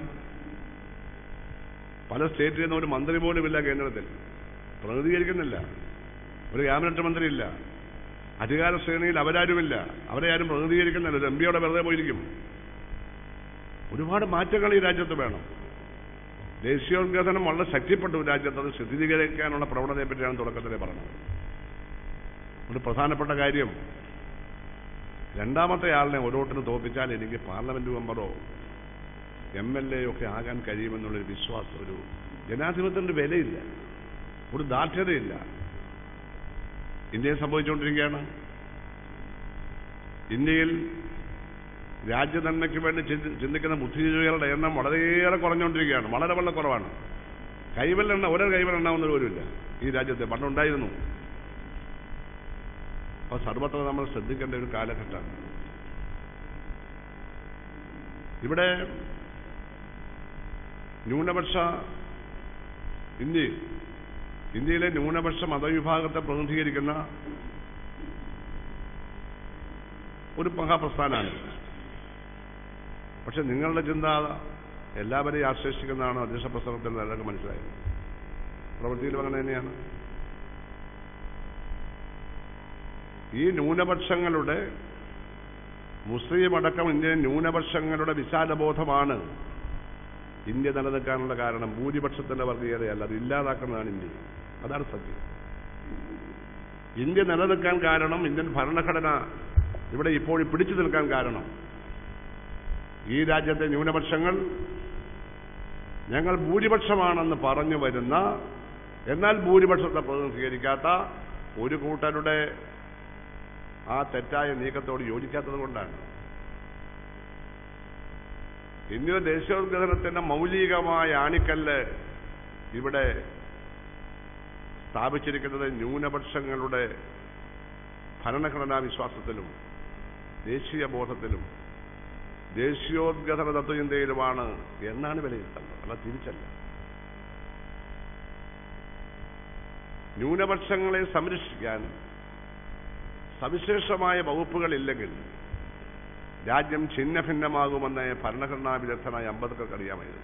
പല സ്റ്റേറ്റിൽ നിന്ന് ഒരു മന്ത്രി പോലും ഇല്ല കേന്ദ്രത്തിൽ പ്രതിനിധീകരിക്കുന്നില്ല ഒരു ക്യാബിനറ്റ് മന്ത്രിയില്ല അധികാര ശ്രേണിയിൽ അവരാരുമില്ല അവരെ ആരും പ്രതിനിധീകരിക്കുന്നില്ല ഒരു എം പിയോടെ വെറുതെ പോയിരിക്കും ഒരുപാട് മാറ്റങ്ങൾ ഈ രാജ്യത്ത് വേണം ദേശീയോദ്ഗ്രഥനം വളരെ ശക്തിപ്പെട്ടു ഈ രാജ്യത്ത് അത് സ്ഥിരീകരിക്കാനുള്ള പ്രവണതയെ പറ്റിയാണ് തുടക്കത്തിലെ പറഞ്ഞത് ഒരു പ്രധാനപ്പെട്ട കാര്യം രണ്ടാമത്തെ ആളിനെ ഓരോട്ടിന് തോപ്പിച്ചാൽ എനിക്ക് പാർലമെന്റ് മെമ്പറോ എം എൽ എ ഒക്കെ ആകാൻ കഴിയുമെന്നുള്ളൊരു വിശ്വാസം ഒരു ജനാധിപത്യത്തിന്റെ വിലയില്ല ഒരു ദാർഢ്യതയില്ല ഇന്ത്യയിൽ സംഭവിച്ചുകൊണ്ടിരിക്കുകയാണ് ഇന്ത്യയിൽ രാജ്യനന്മയ്ക്ക് വേണ്ടി ചിന്തി- ചിന്തിക്കുന്ന ബുദ്ധിജീവികളുടെ എണ്ണം വളരെയേറെ കുറഞ്ഞുകൊണ്ടിരിക്കുകയാണ് വളരെ വളരെ കുറവാണ് കൈവല്ലെണ്ണ ഒരേ കൈവലെണ്ണാവുന്ന പോലുമില്ല ഈ രാജ്യത്തെ പണ്ടുണ്ടായിരുന്നു അപ്പൊ സർവത്ര നമ്മൾ ശ്രദ്ധിക്കേണ്ട ഒരു കാലഘട്ടമാണ് ഇവിടെ ന്യൂനപക്ഷ ഇന്ത്യ ഇന്ത്യയിലെ ന്യൂനപക്ഷ മതവിഭാഗത്തെ പ്രതിനിധീകരിക്കുന്ന ഒരു മഹാപ്രസ്ഥാനമാണ് പക്ഷെ നിങ്ങളുടെ ചിന്ത എല്ലാവരെയും ആശ്ലേഷിക്കുന്നതാണ് അധ്യക്ഷ പ്രസംഗത്തിൽ എല്ലാവർക്കും മനസ്സിലായത് പ്രവൃത്തിയിലും അങ്ങനെ തന്നെയാണ് ഈ ന്യൂനപക്ഷങ്ങളുടെ മുസ്ലിം അടക്കം ഇന്ത്യൻ ന്യൂനപക്ഷങ്ങളുടെ വിശാലബോധമാണ് ഇന്ത്യ നിലനിൽക്കാനുള്ള കാരണം ഭൂരിപക്ഷത്തിന്റെ വർഗീയതയല്ല അത് ഇല്ലാതാക്കുന്നതാണ് ഇന്ത്യ അതാണ് സത്യം ഇന്ത്യ നിലനിൽക്കാൻ കാരണം ഇന്ത്യൻ ഭരണഘടന ഇവിടെ ഇപ്പോൾ പിടിച്ചു നിൽക്കാൻ കാരണം ഈ രാജ്യത്തെ ന്യൂനപക്ഷങ്ങൾ ഞങ്ങൾ ഭൂരിപക്ഷമാണെന്ന് പറഞ്ഞു വരുന്ന എന്നാൽ ഭൂരിപക്ഷത്തെ പ്രതിനിധീകരിക്കാത്ത ഒരു കൂട്ടരുടെ ആ തെറ്റായ നീക്കത്തോട് യോജിക്കാത്തത് കൊണ്ടാണ് ഇന്ത്യയുടെ ദേശീയോദ്ഗ്രഥനത്തിന്റെ മൗലികമായ ആണിക്കല്ല് ഇവിടെ സ്ഥാപിച്ചിരിക്കുന്നത് ന്യൂനപക്ഷങ്ങളുടെ ഭരണഘടനാ വിശ്വാസത്തിലും ദേശീയ ബോധത്തിലും ദേശീയോദ്ഗ്രഥന തത്വചിന്തയിലുമാണ് എന്നാണ് വിലയിരുത്തേണ്ടത് അല്ല തിരിച്ചല്ല ന്യൂനപക്ഷങ്ങളെ സംരക്ഷിക്കാൻ സവിശേഷമായ വകുപ്പുകളില്ലെങ്കിൽ രാജ്യം ഛിന്ന ഭിന്നമാകുമെന്ന് ഭരണഘടനാ വിദഗ്ധനായ അംബേദ്കർക്ക് അറിയാമായിരുന്നു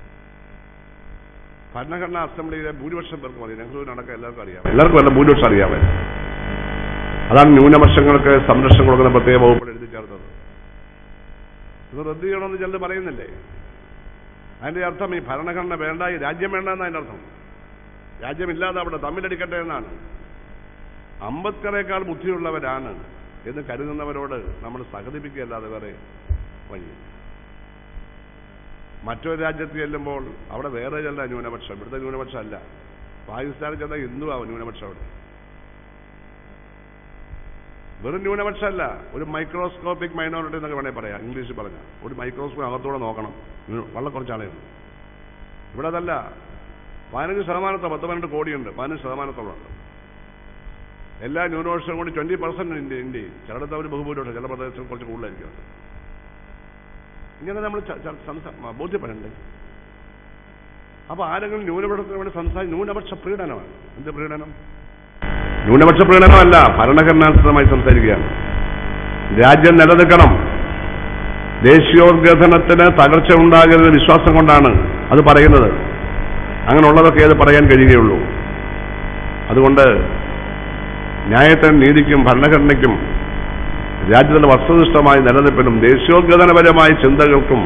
ഭരണഘടനാ അസംബ്ലിയിലെ ഭൂരിപക്ഷം പേർക്കും അറിയാം നെഹ്റുവിനടക്കം എല്ലാവർക്കും അറിയാം എല്ലാവർക്കും അല്ല ഭൂരിപക്ഷം അറിയാമായിരുന്നു അതാണ് ന്യൂനപക്ഷങ്ങൾക്ക് സംരക്ഷണം കൊടുക്കുന്ന പ്രത്യേക വകുപ്പിൽ എഴുതി ചേർത്തത് ഇത് റദ്ദ് ചെയ്യണമെന്ന് ചിലർ പറയുന്നില്ലേ അതിന്റെ അർത്ഥം ഈ ഭരണഘടന വേണ്ട ഈ രാജ്യം വേണ്ട എന്നാണ് അതിന്റെ അർത്ഥം രാജ്യമില്ലാതെ അവിടെ തമ്മിലടിക്കട്ടെ എന്നാണ് അംബേദ്കറേക്കാൾ ബുദ്ധിയുള്ളവരാണ് എന്ന് കരുതുന്നവരോട് നമ്മൾ സഹതിപ്പിക്കുകയല്ലാതെ വേറെ വഴി മറ്റൊരു രാജ്യത്ത് ചെല്ലുമ്പോൾ അവിടെ വേറെ ചെല്ല ന്യൂനപക്ഷം ഇവിടുത്തെ ന്യൂനപക്ഷം അല്ല പാകിസ്ഥാനിൽ ചെന്നാൽ ഹിന്ദുവാകും ന്യൂനപക്ഷം അവിടെ വെറും ന്യൂനപക്ഷമല്ല ഒരു മൈക്രോസ്കോപ്പിക് മൈനോറിറ്റി എന്നൊക്കെ വേണേൽ പറയാം ഇംഗ്ലീഷിൽ പറഞ്ഞാൽ ഒരു മൈക്രോസ്കോപ്പ് അകത്തൂടെ നോക്കണം വളരെ കുറച്ചാളേ ഉള്ളൂ ഇവിടെ അതല്ല പതിനഞ്ച് ശതമാനത്തോ പത്ത് പന്ത്രണ്ട് കോടിയുണ്ട് പതിനഞ്ച് ശതമാനത്തോളം എല്ലാ ന്യൂനപക്ഷവും കൂടി ട്വന്റി പെർസെന്റ് ഇന്ത്യ ഇന്ത്യയിൽ ചിലയിടത്ത് അവർ ബഹുഭൂരിപക്ഷം ചില പ്രദേശങ്ങൾ കുറച്ച് കൂടുതലായിരിക്കും അത്. ഇങ്ങനെ നമ്മൾ ച- ച- സംസാ- മ- ബോധ്യപ്പെടണ്ടേ അപ്പൊ ആരെങ്കിലും ന്യൂനപക്ഷത്തിന് വേണ്ടി സംസാരിച്ച് ന്യൂനപക്ഷ പ്രീണനമാണ് എന്ത് പ്രീണനം ന്യൂനപക്ഷ പ്രീണനമല്ല ഭരണഘടനാനുസൃതമായി സംസാരിക്കുകയാണ് രാജ്യം നിലനിൽക്കണം ദേശീയോദ്ഗ്രഥനത്തിന് തകർച്ച ഉണ്ടാകരുന്ന വിശ്വാസം കൊണ്ടാണ് അത് പറയുന്നത് അങ്ങനെയുള്ളതൊക്കെ അത് പറയാൻ കഴിയുകയുള്ളൂ അതുകൊണ്ട് ന്യായത്തിനും നീതിക്കും ഭരണഘടനയ്ക്കും രാജ്യത്തിന്റെ വസ്തുനിഷ്ഠമായ നിലനിൽപ്പിനും ദേശീയോദ്ഗ്രഥനപരമായ ചിന്തകൾക്കും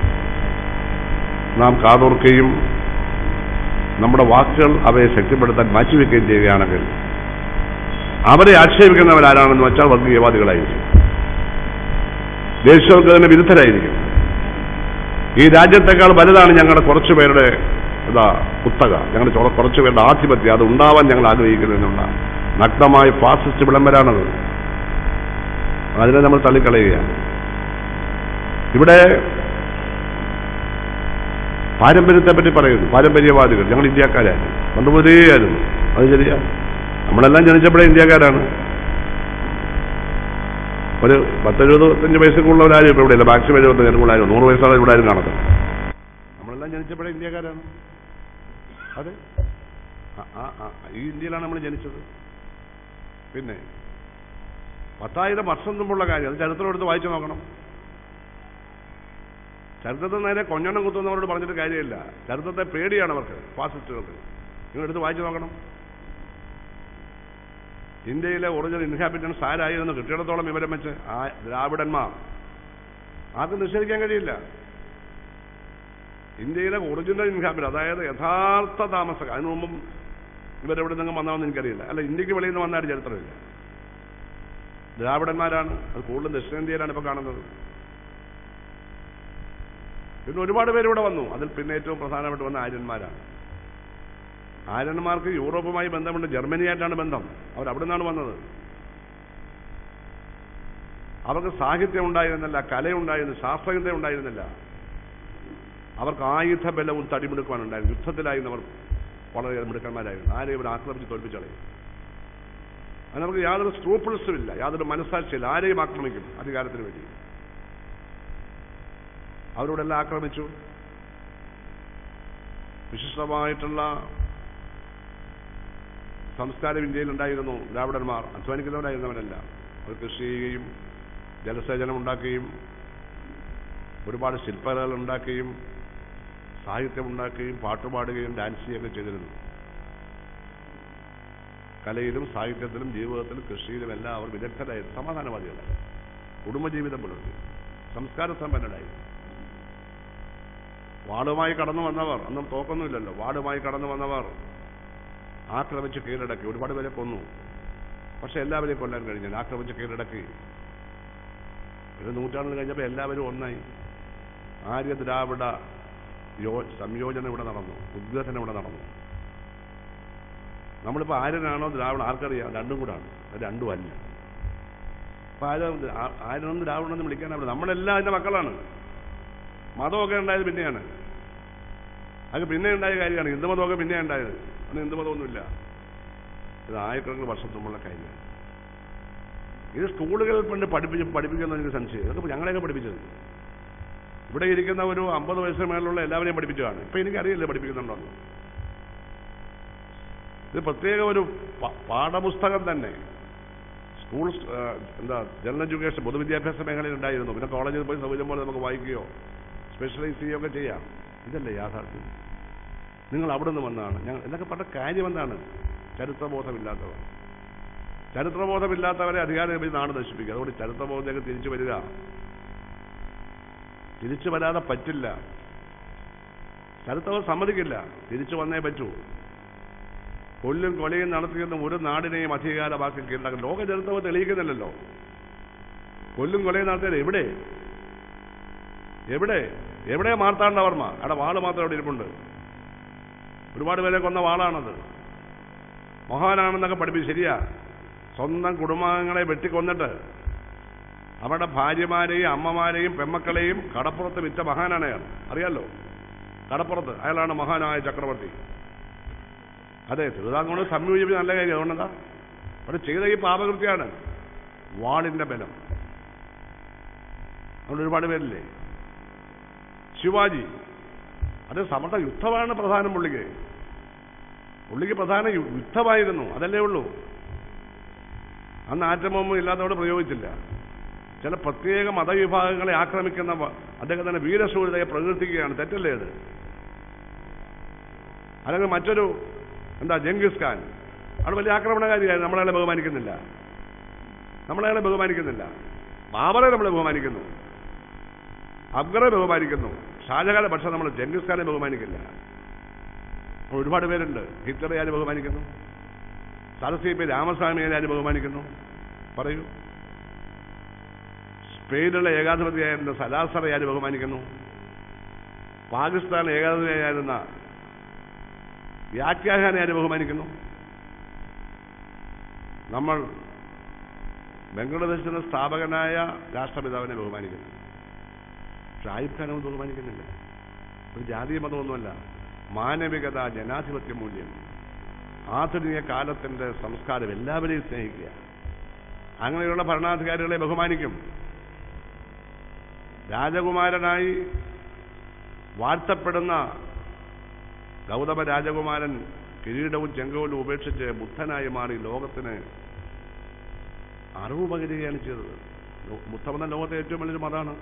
നാം കാതോർക്കുകയും നമ്മുടെ വാക്കുകൾ അവയെ ശക്തിപ്പെടുത്താൻ മാറ്റിവെക്കുകയും ചെയ്യുകയാണെങ്കിൽ അവരെ ആക്ഷേപിക്കുന്നവരാരാണെന്ന് വെച്ചാൽ വർഗീയവാദികളായിരിക്കും ദേശീയോദ്ഗ്രഥന വിരുദ്ധരായിരിക്കും ഈ രാജ്യത്തെക്കാൾ വലുതാണ് ഞങ്ങളുടെ കുറച്ചു പേരുടെ എന്താ കുത്തക ഞങ്ങളുടെ ചൊ- കുറച്ചു പേരുടെ ആധിപത്യം അത് ഉണ്ടാവാൻ ഞങ്ങൾ ആഗ്രഹിക്കുന്നതിനുള്ള നഗ്നമായ ഫാസിസ്റ്റ് വിളംബരാണത് അതിനെ നമ്മൾ തള്ളിക്കളയുകയാണ് ഇവിടെ പാരമ്പര്യത്തെ പറ്റി പറയുന്നു പാരമ്പര്യവാദികൾ ഞങ്ങൾ ഇന്ത്യക്കാരാണ് പണ്ടുമുതലേയായിരുന്നു അത് ശരിയാ നമ്മളെല്ലാം ജനിച്ചപ്പോഴേ ഇന്ത്യക്കാരാണ് ഒരു പത്തെഴുപത്തഞ്ച് വയസ്സൊക്കെയുള്ളവരാരും ഇപ്പോൾ ഇവിടെ ഇല്ല മാക്സിമം എഴുപത്തഞ്ച് കൂടുതലായിരുന്നു നൂറ് വയസ്സുള്ള ഇവിടെ ആരും കാണത്തില്ല നമ്മളെല്ലാം ജനിച്ചപ്പോഴേ ഇന്ത്യക്കാരാണ് അതെ ആ, ആ, ആ, ഈ ഇന്ത്യയിലാണ് നമ്മൾ ജനിച്ചത് പിന്നെ പത്തായിരം വർഷം മുമ്പുള്ള കാര്യം അത് ചരിത്രം എടുത്ത് വായിച്ചു നോക്കണം ചരിത്രത്തിൽ നേരെ കൊഞ്ഞണം കുത്തുന്നവരോട് പറഞ്ഞിട്ട് കാര്യമില്ല ചരിത്രത്തെ പേടിയാണ് അവർക്ക് ഫാസിസ്റ്റുകൾക്ക് നിങ്ങൾ എടുത്ത് വായിച്ചു നോക്കണം ഇന്ത്യയിലെ ഒറിജിനൽ ഇൻഹാബിറ്റൻസ് ആരായിരുന്നു കിട്ടിയിടത്തോളം വിവരം വെച്ച് ആ ദ്രാവിഡന്മാർ ആർക്കും നിഷേധിക്കാൻ കഴിയില്ല ഇന്ത്യയിലെ ഒറിജിനൽ ഇൻഹാബിറ്റ് അതായത് യഥാർത്ഥ താമസക്കാർ അതിനു മുമ്പും ഇവരെവിടെ നിന്നും വന്നതെന്ന് എനിക്കറിയില്ല അല്ല ഇന്ത്യക്ക് വെളിയിൽ നിന്ന് വന്നാലും ചരിത്രമില്ല ദ്രാവിഡന്മാരാണ് അത് കൂടുതലും ദക്ഷിണേന്ത്യയിലാണ് ഇപ്പോൾ കാണുന്നത് പിന്നെ ഒരുപാട് പേര് ഇവിടെ വന്നു അതിൽ പിന്നെ ഏറ്റവും പ്രധാനമായിട്ട് വന്ന ആര്യന്മാരാണ് ആര്യന്മാർക്ക് യൂറോപ്പുമായി ബന്ധമുണ്ട് ജർമ്മനിയായിട്ടാണ് ബന്ധം അവർ അവിടെ നിന്നാണ് വന്നത് അവർക്ക് സാഹിത്യം ഉണ്ടായിരുന്നില്ല കലയുണ്ടായിരുന്നു ശാസ്ത്രജ്ഞത ഉണ്ടായിരുന്നില്ല അവർക്ക് ആയുധ ബലവും തടിമിടുക്കുവാനുണ്ടായിരുന്നു യുദ്ധത്തിലായിരുന്നു അവർ വളരെ മിടുക്കന്മാരായിരുന്നു ആരെയും ഇവർ ആക്രമിച്ച് തോൽപ്പിച്ചളയും അതിന് നമുക്ക് യാതൊരു സ്ക്രൂപ്പിൾസും ഇല്ല യാതൊരു മനസ്സാക്ഷിയില്ല ആരെയും ആക്രമിക്കും അധികാരത്തിന് വേണ്ടി അവരോടെല്ലാം ആക്രമിച്ചു വിശിഷ്ടമായിട്ടുള്ള സംസ്കാരം ഇന്ത്യയിൽ ഉണ്ടായിരുന്നു ദ്രാവിഡന്മാർ അധ്വാനിക്കുന്നവരായിരുന്നവരല്ല അവർ കൃഷി ചെയ്യുകയും ജലസേചനം ഉണ്ടാക്കുകയും ഒരുപാട് ശില്പകലകൾ ഉണ്ടാക്കുകയും സാഹിത്യം ഉണ്ടാക്കുകയും പാട്ടുപാടുകയും ഡാൻസ് ചെയ്യുകയൊക്കെ ചെയ്തിരുന്നു കലയിലും സാഹിത്യത്തിലും ജീവിതത്തിലും കൃഷിയിലും എല്ലാം അവർ വിദഗ്ധരായിരുന്നു സമാധാനവാദികളായി കുടുംബജീവിതം പുലർത്തി സംസ്കാര സമ്പന്നരായിരുന്നു വാളുമായി കടന്നു വന്നവർ അന്നും തോക്കൊന്നുമില്ലല്ലോ വാളുമായി കടന്നു വന്നവർ ആക്രമിച്ച് കീഴടക്കി ഒരുപാട് പേരെ കൊന്നു പക്ഷെ എല്ലാവരെയും കൊല്ലാൻ കഴിഞ്ഞില്ല ആക്രമിച്ച് കീഴടക്കി ഒരു നൂറ്റാണ്ടിൽ കഴിഞ്ഞപ്പോൾ എല്ലാവരും ഒന്നായി ആര്യ ദ്രാവിഡ യോ സംയോജനം ഇവിടെ നടന്നു ഉദ്ഗ്രഥനം ഇവിടെ നടന്നു നമ്മളിപ്പോൾ ആര്യനാണോ ദ്രാവിഡ ആർക്കറിയാം രണ്ടും കൂടാണ് അത് രണ്ടും അല്ല അപ്പൊ ആരും ആര്യനൊന്നും ദ്രാവിഡൊന്നും വിളിക്കാനാവില്ല നമ്മളെല്ലാം അതിന്റെ മക്കളാണ് മതമൊക്കെ ഉണ്ടായത് പിന്നെയാണ് അത് പിന്നെ ഉണ്ടായ കാര്യമാണ് ഹിന്ദു മതമൊക്കെ പിന്നെ ഉണ്ടായത് അന്ന് ഹിന്ദു മതമൊന്നുമില്ല ഇത് ആയിരക്കണക്കിന് വർഷം മുമ്പുള്ള കാര്യമാണ് ഇത് സ്കൂളുകളിൽ പണ്ട് പഠിപ്പിച്ച് പഠിപ്പിക്കുന്ന എനിക്ക് സംശയം ഇതൊക്കെ ഞങ്ങളെയൊക്കെ പഠിപ്പിച്ചത് ഇവിടെ ഇരിക്കുന്ന ഒരു അമ്പത് വയസ്സിന് മേലുള്ള എല്ലാവരെയും പഠിപ്പിച്ചതാണ് ഇപ്പൊ എനിക്കറിയില്ല പഠിപ്പിക്കുന്നുണ്ടോ എന്ന്. ഇത് പ്രത്യേക ഒരു പ- പാഠപുസ്തകം തന്നെ സ്കൂൾ ആ, എന്താ ജനറൽ എഡ്യൂക്കേഷൻ പൊതുവിദ്യാഭ്യാസ മേഖലയിൽ ഉണ്ടായിരുന്നു പിന്നെ കോളേജിൽ പോയി സൗകര്യം പോലെ നമുക്ക് വായിക്കുകയോ സ്പെഷ്യലൈസ് ചെയ്യുകയൊക്കെ ചെയ്യാം ഇതല്ലേ യാഥാർത്ഥ്യം നിങ്ങൾ അവിടെ നിന്ന് വന്നതാണ് ഞങ്ങൾ എന്നൊക്കെ പറഞ്ഞ കാര്യം എന്താണ് ചരിത്രബോധമില്ലാത്തവർ ചരിത്രബോധമില്ലാത്തവരെ അധികാരം ലഭിച്ച് നാട് നശിപ്പിക്കുക അതുകൊണ്ട് ചരിത്രബോധത്തേക്ക് തിരിച്ചു വരിക തിരിച്ചു വരാതെ പറ്റില്ല ചരിത്രബോധം സമ്മതിക്കില്ല തിരിച്ചു വന്നേ പറ്റൂ കൊല്ലും കൊലയും നടത്തിയെന്ന് ഒരു നാടിനെയും അധികാരമാക്കി കീഴടക്കും ലോക ചരിത്രവും തെളിയിക്കുന്നില്ലല്ലോ കൊല്ലും കൊലയും നടത്തിയത് എവിടെ എവിടെ എവിടെ മാർത്താണ്ഡവർമ്മ അവിടെ വാള് മാത്രം അവിടെ ഇരിപ്പുണ്ട് ഒരുപാട് പേരെ കൊന്ന വാളാണത് മഹാനാണെന്നൊക്കെ പഠിപ്പിച്ച് ശരിയാ സ്വന്തം കുടുംബാംഗങ്ങളെ വെട്ടിക്കൊന്നിട്ട് അവരുടെ ഭാര്യമാരെയും അമ്മമാരെയും പെമ്മക്കളെയും കടപ്പുറത്ത് വിറ്റ മഹാനാണ് അയാൾ അറിയാലോ കടപ്പുറത്ത് അയാളാണ് മഹാനായ ചക്രവർത്തി അതെ തിരുവിതാംകൂട് സംയോജിപ്പിച്ച് നല്ല കാര്യം അതുകൊണ്ടെന്താ അവിടെ ചെയ്ത ഈ പാപകൃത്യമാണ് വാളിന്റെ ബലം അതുകൊണ്ട് ഒരുപാട് പേരില്ലേ ശിവാജി അത് സമർത്ഥ യുദ്ധമാണ് പ്രധാനം പുള്ളിക്ക് പുള്ളിക്ക് പ്രധാന യു- യുദ്ധമായിരുന്നു അതല്ലേ ഉള്ളൂ അന്ന് ആറ്റമൊന്നും ഇല്ലാത്തവിടെ പ്രയോഗിച്ചില്ല ചില പ്രത്യേക മതവിഭാഗങ്ങളെ ആക്രമിക്കുന്ന വ- അദ്ദേഹത്തിന്റെ വീരശൂരതയെ പ്രകീർത്തിക്കുകയാണ് തെറ്റല്ലേ അത് അല്ലെങ്കിൽ മറ്റൊരു എന്താ ജംഗിസ് ഖാൻ അവിടെ വലിയ ആക്രമണകാരിയായിരുന്നു നമ്മളയാളെ ബഹുമാനിക്കുന്നില്ല നമ്മളയാളെ ബഹുമാനിക്കുന്നില്ല ബാബറെ നമ്മൾ ബഹുമാനിക്കുന്നു അക്ബറെ ബഹുമാനിക്കുന്നു ഷാജഹാനെ പക്ഷെ നമ്മൾ ജംഗിസ് ഖാനെ ബഹുമാനിക്കില്ല അപ്പോൾ ഒരുപാട് പേരുണ്ട് ഹിറ്റ്ലറെ ആര് ബഹുമാനിക്കുന്നു സരസ്വതി പി രാമസ്വാമിയെ ആര് ബഹുമാനിക്കുന്നു പറയൂ സ്പെയിനിലുള്ള ഏകാധിപതിയായിരുന്ന സലാസറെ ആര് ബഹുമാനിക്കുന്നു പാകിസ്ഥാൻ ഏകാധിപതിയായിരുന്ന വ്യാഖ്യാഹാനെ ആര് ബഹുമാനിക്കുന്നു നമ്മൾ ബംഗ്ലാദേശിന്റെ സ്ഥാപകനായ രാഷ്ട്രപിതാവിനെ ബഹുമാനിക്കുന്നു ഷാഹിബ് ഖാനെ ഒന്നും ബഹുമാനിക്കുന്നില്ല ഒരു ജാതീയ മതമൊന്നുമല്ല മാനവികത ജനാധിപത്യ മൂല്യം ആധുനിക കാലത്തിന്റെ സംസ്കാരം എല്ലാവരെയും സ്നേഹിക്കുക അങ്ങനെയുള്ള ഭരണാധികാരികളെ ബഹുമാനിക്കും രാജകുമാരനായി വാഴ്ത്തപ്പെടുന്ന ഗൗതമ രാജകുമാരൻ കിരീടവും ചെങ്കോലും ഉപേക്ഷിച്ച് ബുദ്ധനായി മാറി ലോകത്തിന് അറിവ് പകരുകയാണ് ചെയ്തത് ലോ- ബുദ്ധമതം ലോകത്തെ ഏറ്റവും വലിയൊരു മതമാണ്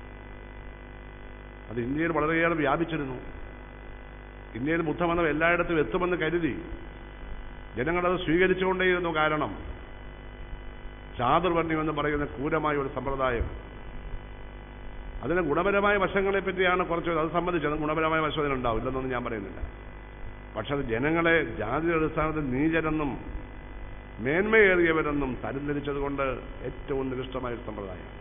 അത് ഇന്ത്യയിൽ വളരെയേറെ വ്യാപിച്ചിരുന്നു ഇന്ത്യയിൽ ബുദ്ധമതം എല്ലായിടത്തും എത്തുമെന്ന് കരുതി ജനങ്ങളത് സ്വീകരിച്ചുകൊണ്ടേയിരുന്നു കാരണം ചാതുർവർണ്ണ്യം എന്ന് പറയുന്ന ക്രൂരമായ ഒരു സമ്പ്രദായം അതിന് ഗുണപരമായ വശങ്ങളെ പറ്റിയാണ് കുറച്ച് അത് സംബന്ധിച്ച് അത് ഗുണപരമായ വശം അതിനുണ്ടാവും ഇല്ലെന്നൊന്നും ഞാൻ പറയുന്നില്ല പക്ഷെ അത് ജനങ്ങളെ ജാതി അടിസ്ഥാനത്തിൽ നീചരെന്നും മേന്മയേറിയവരെന്നും തരംതിരിച്ചതുകൊണ്ട് ഏറ്റവും നികൃഷ്ടമായ ഒരു സമ്പ്രദായം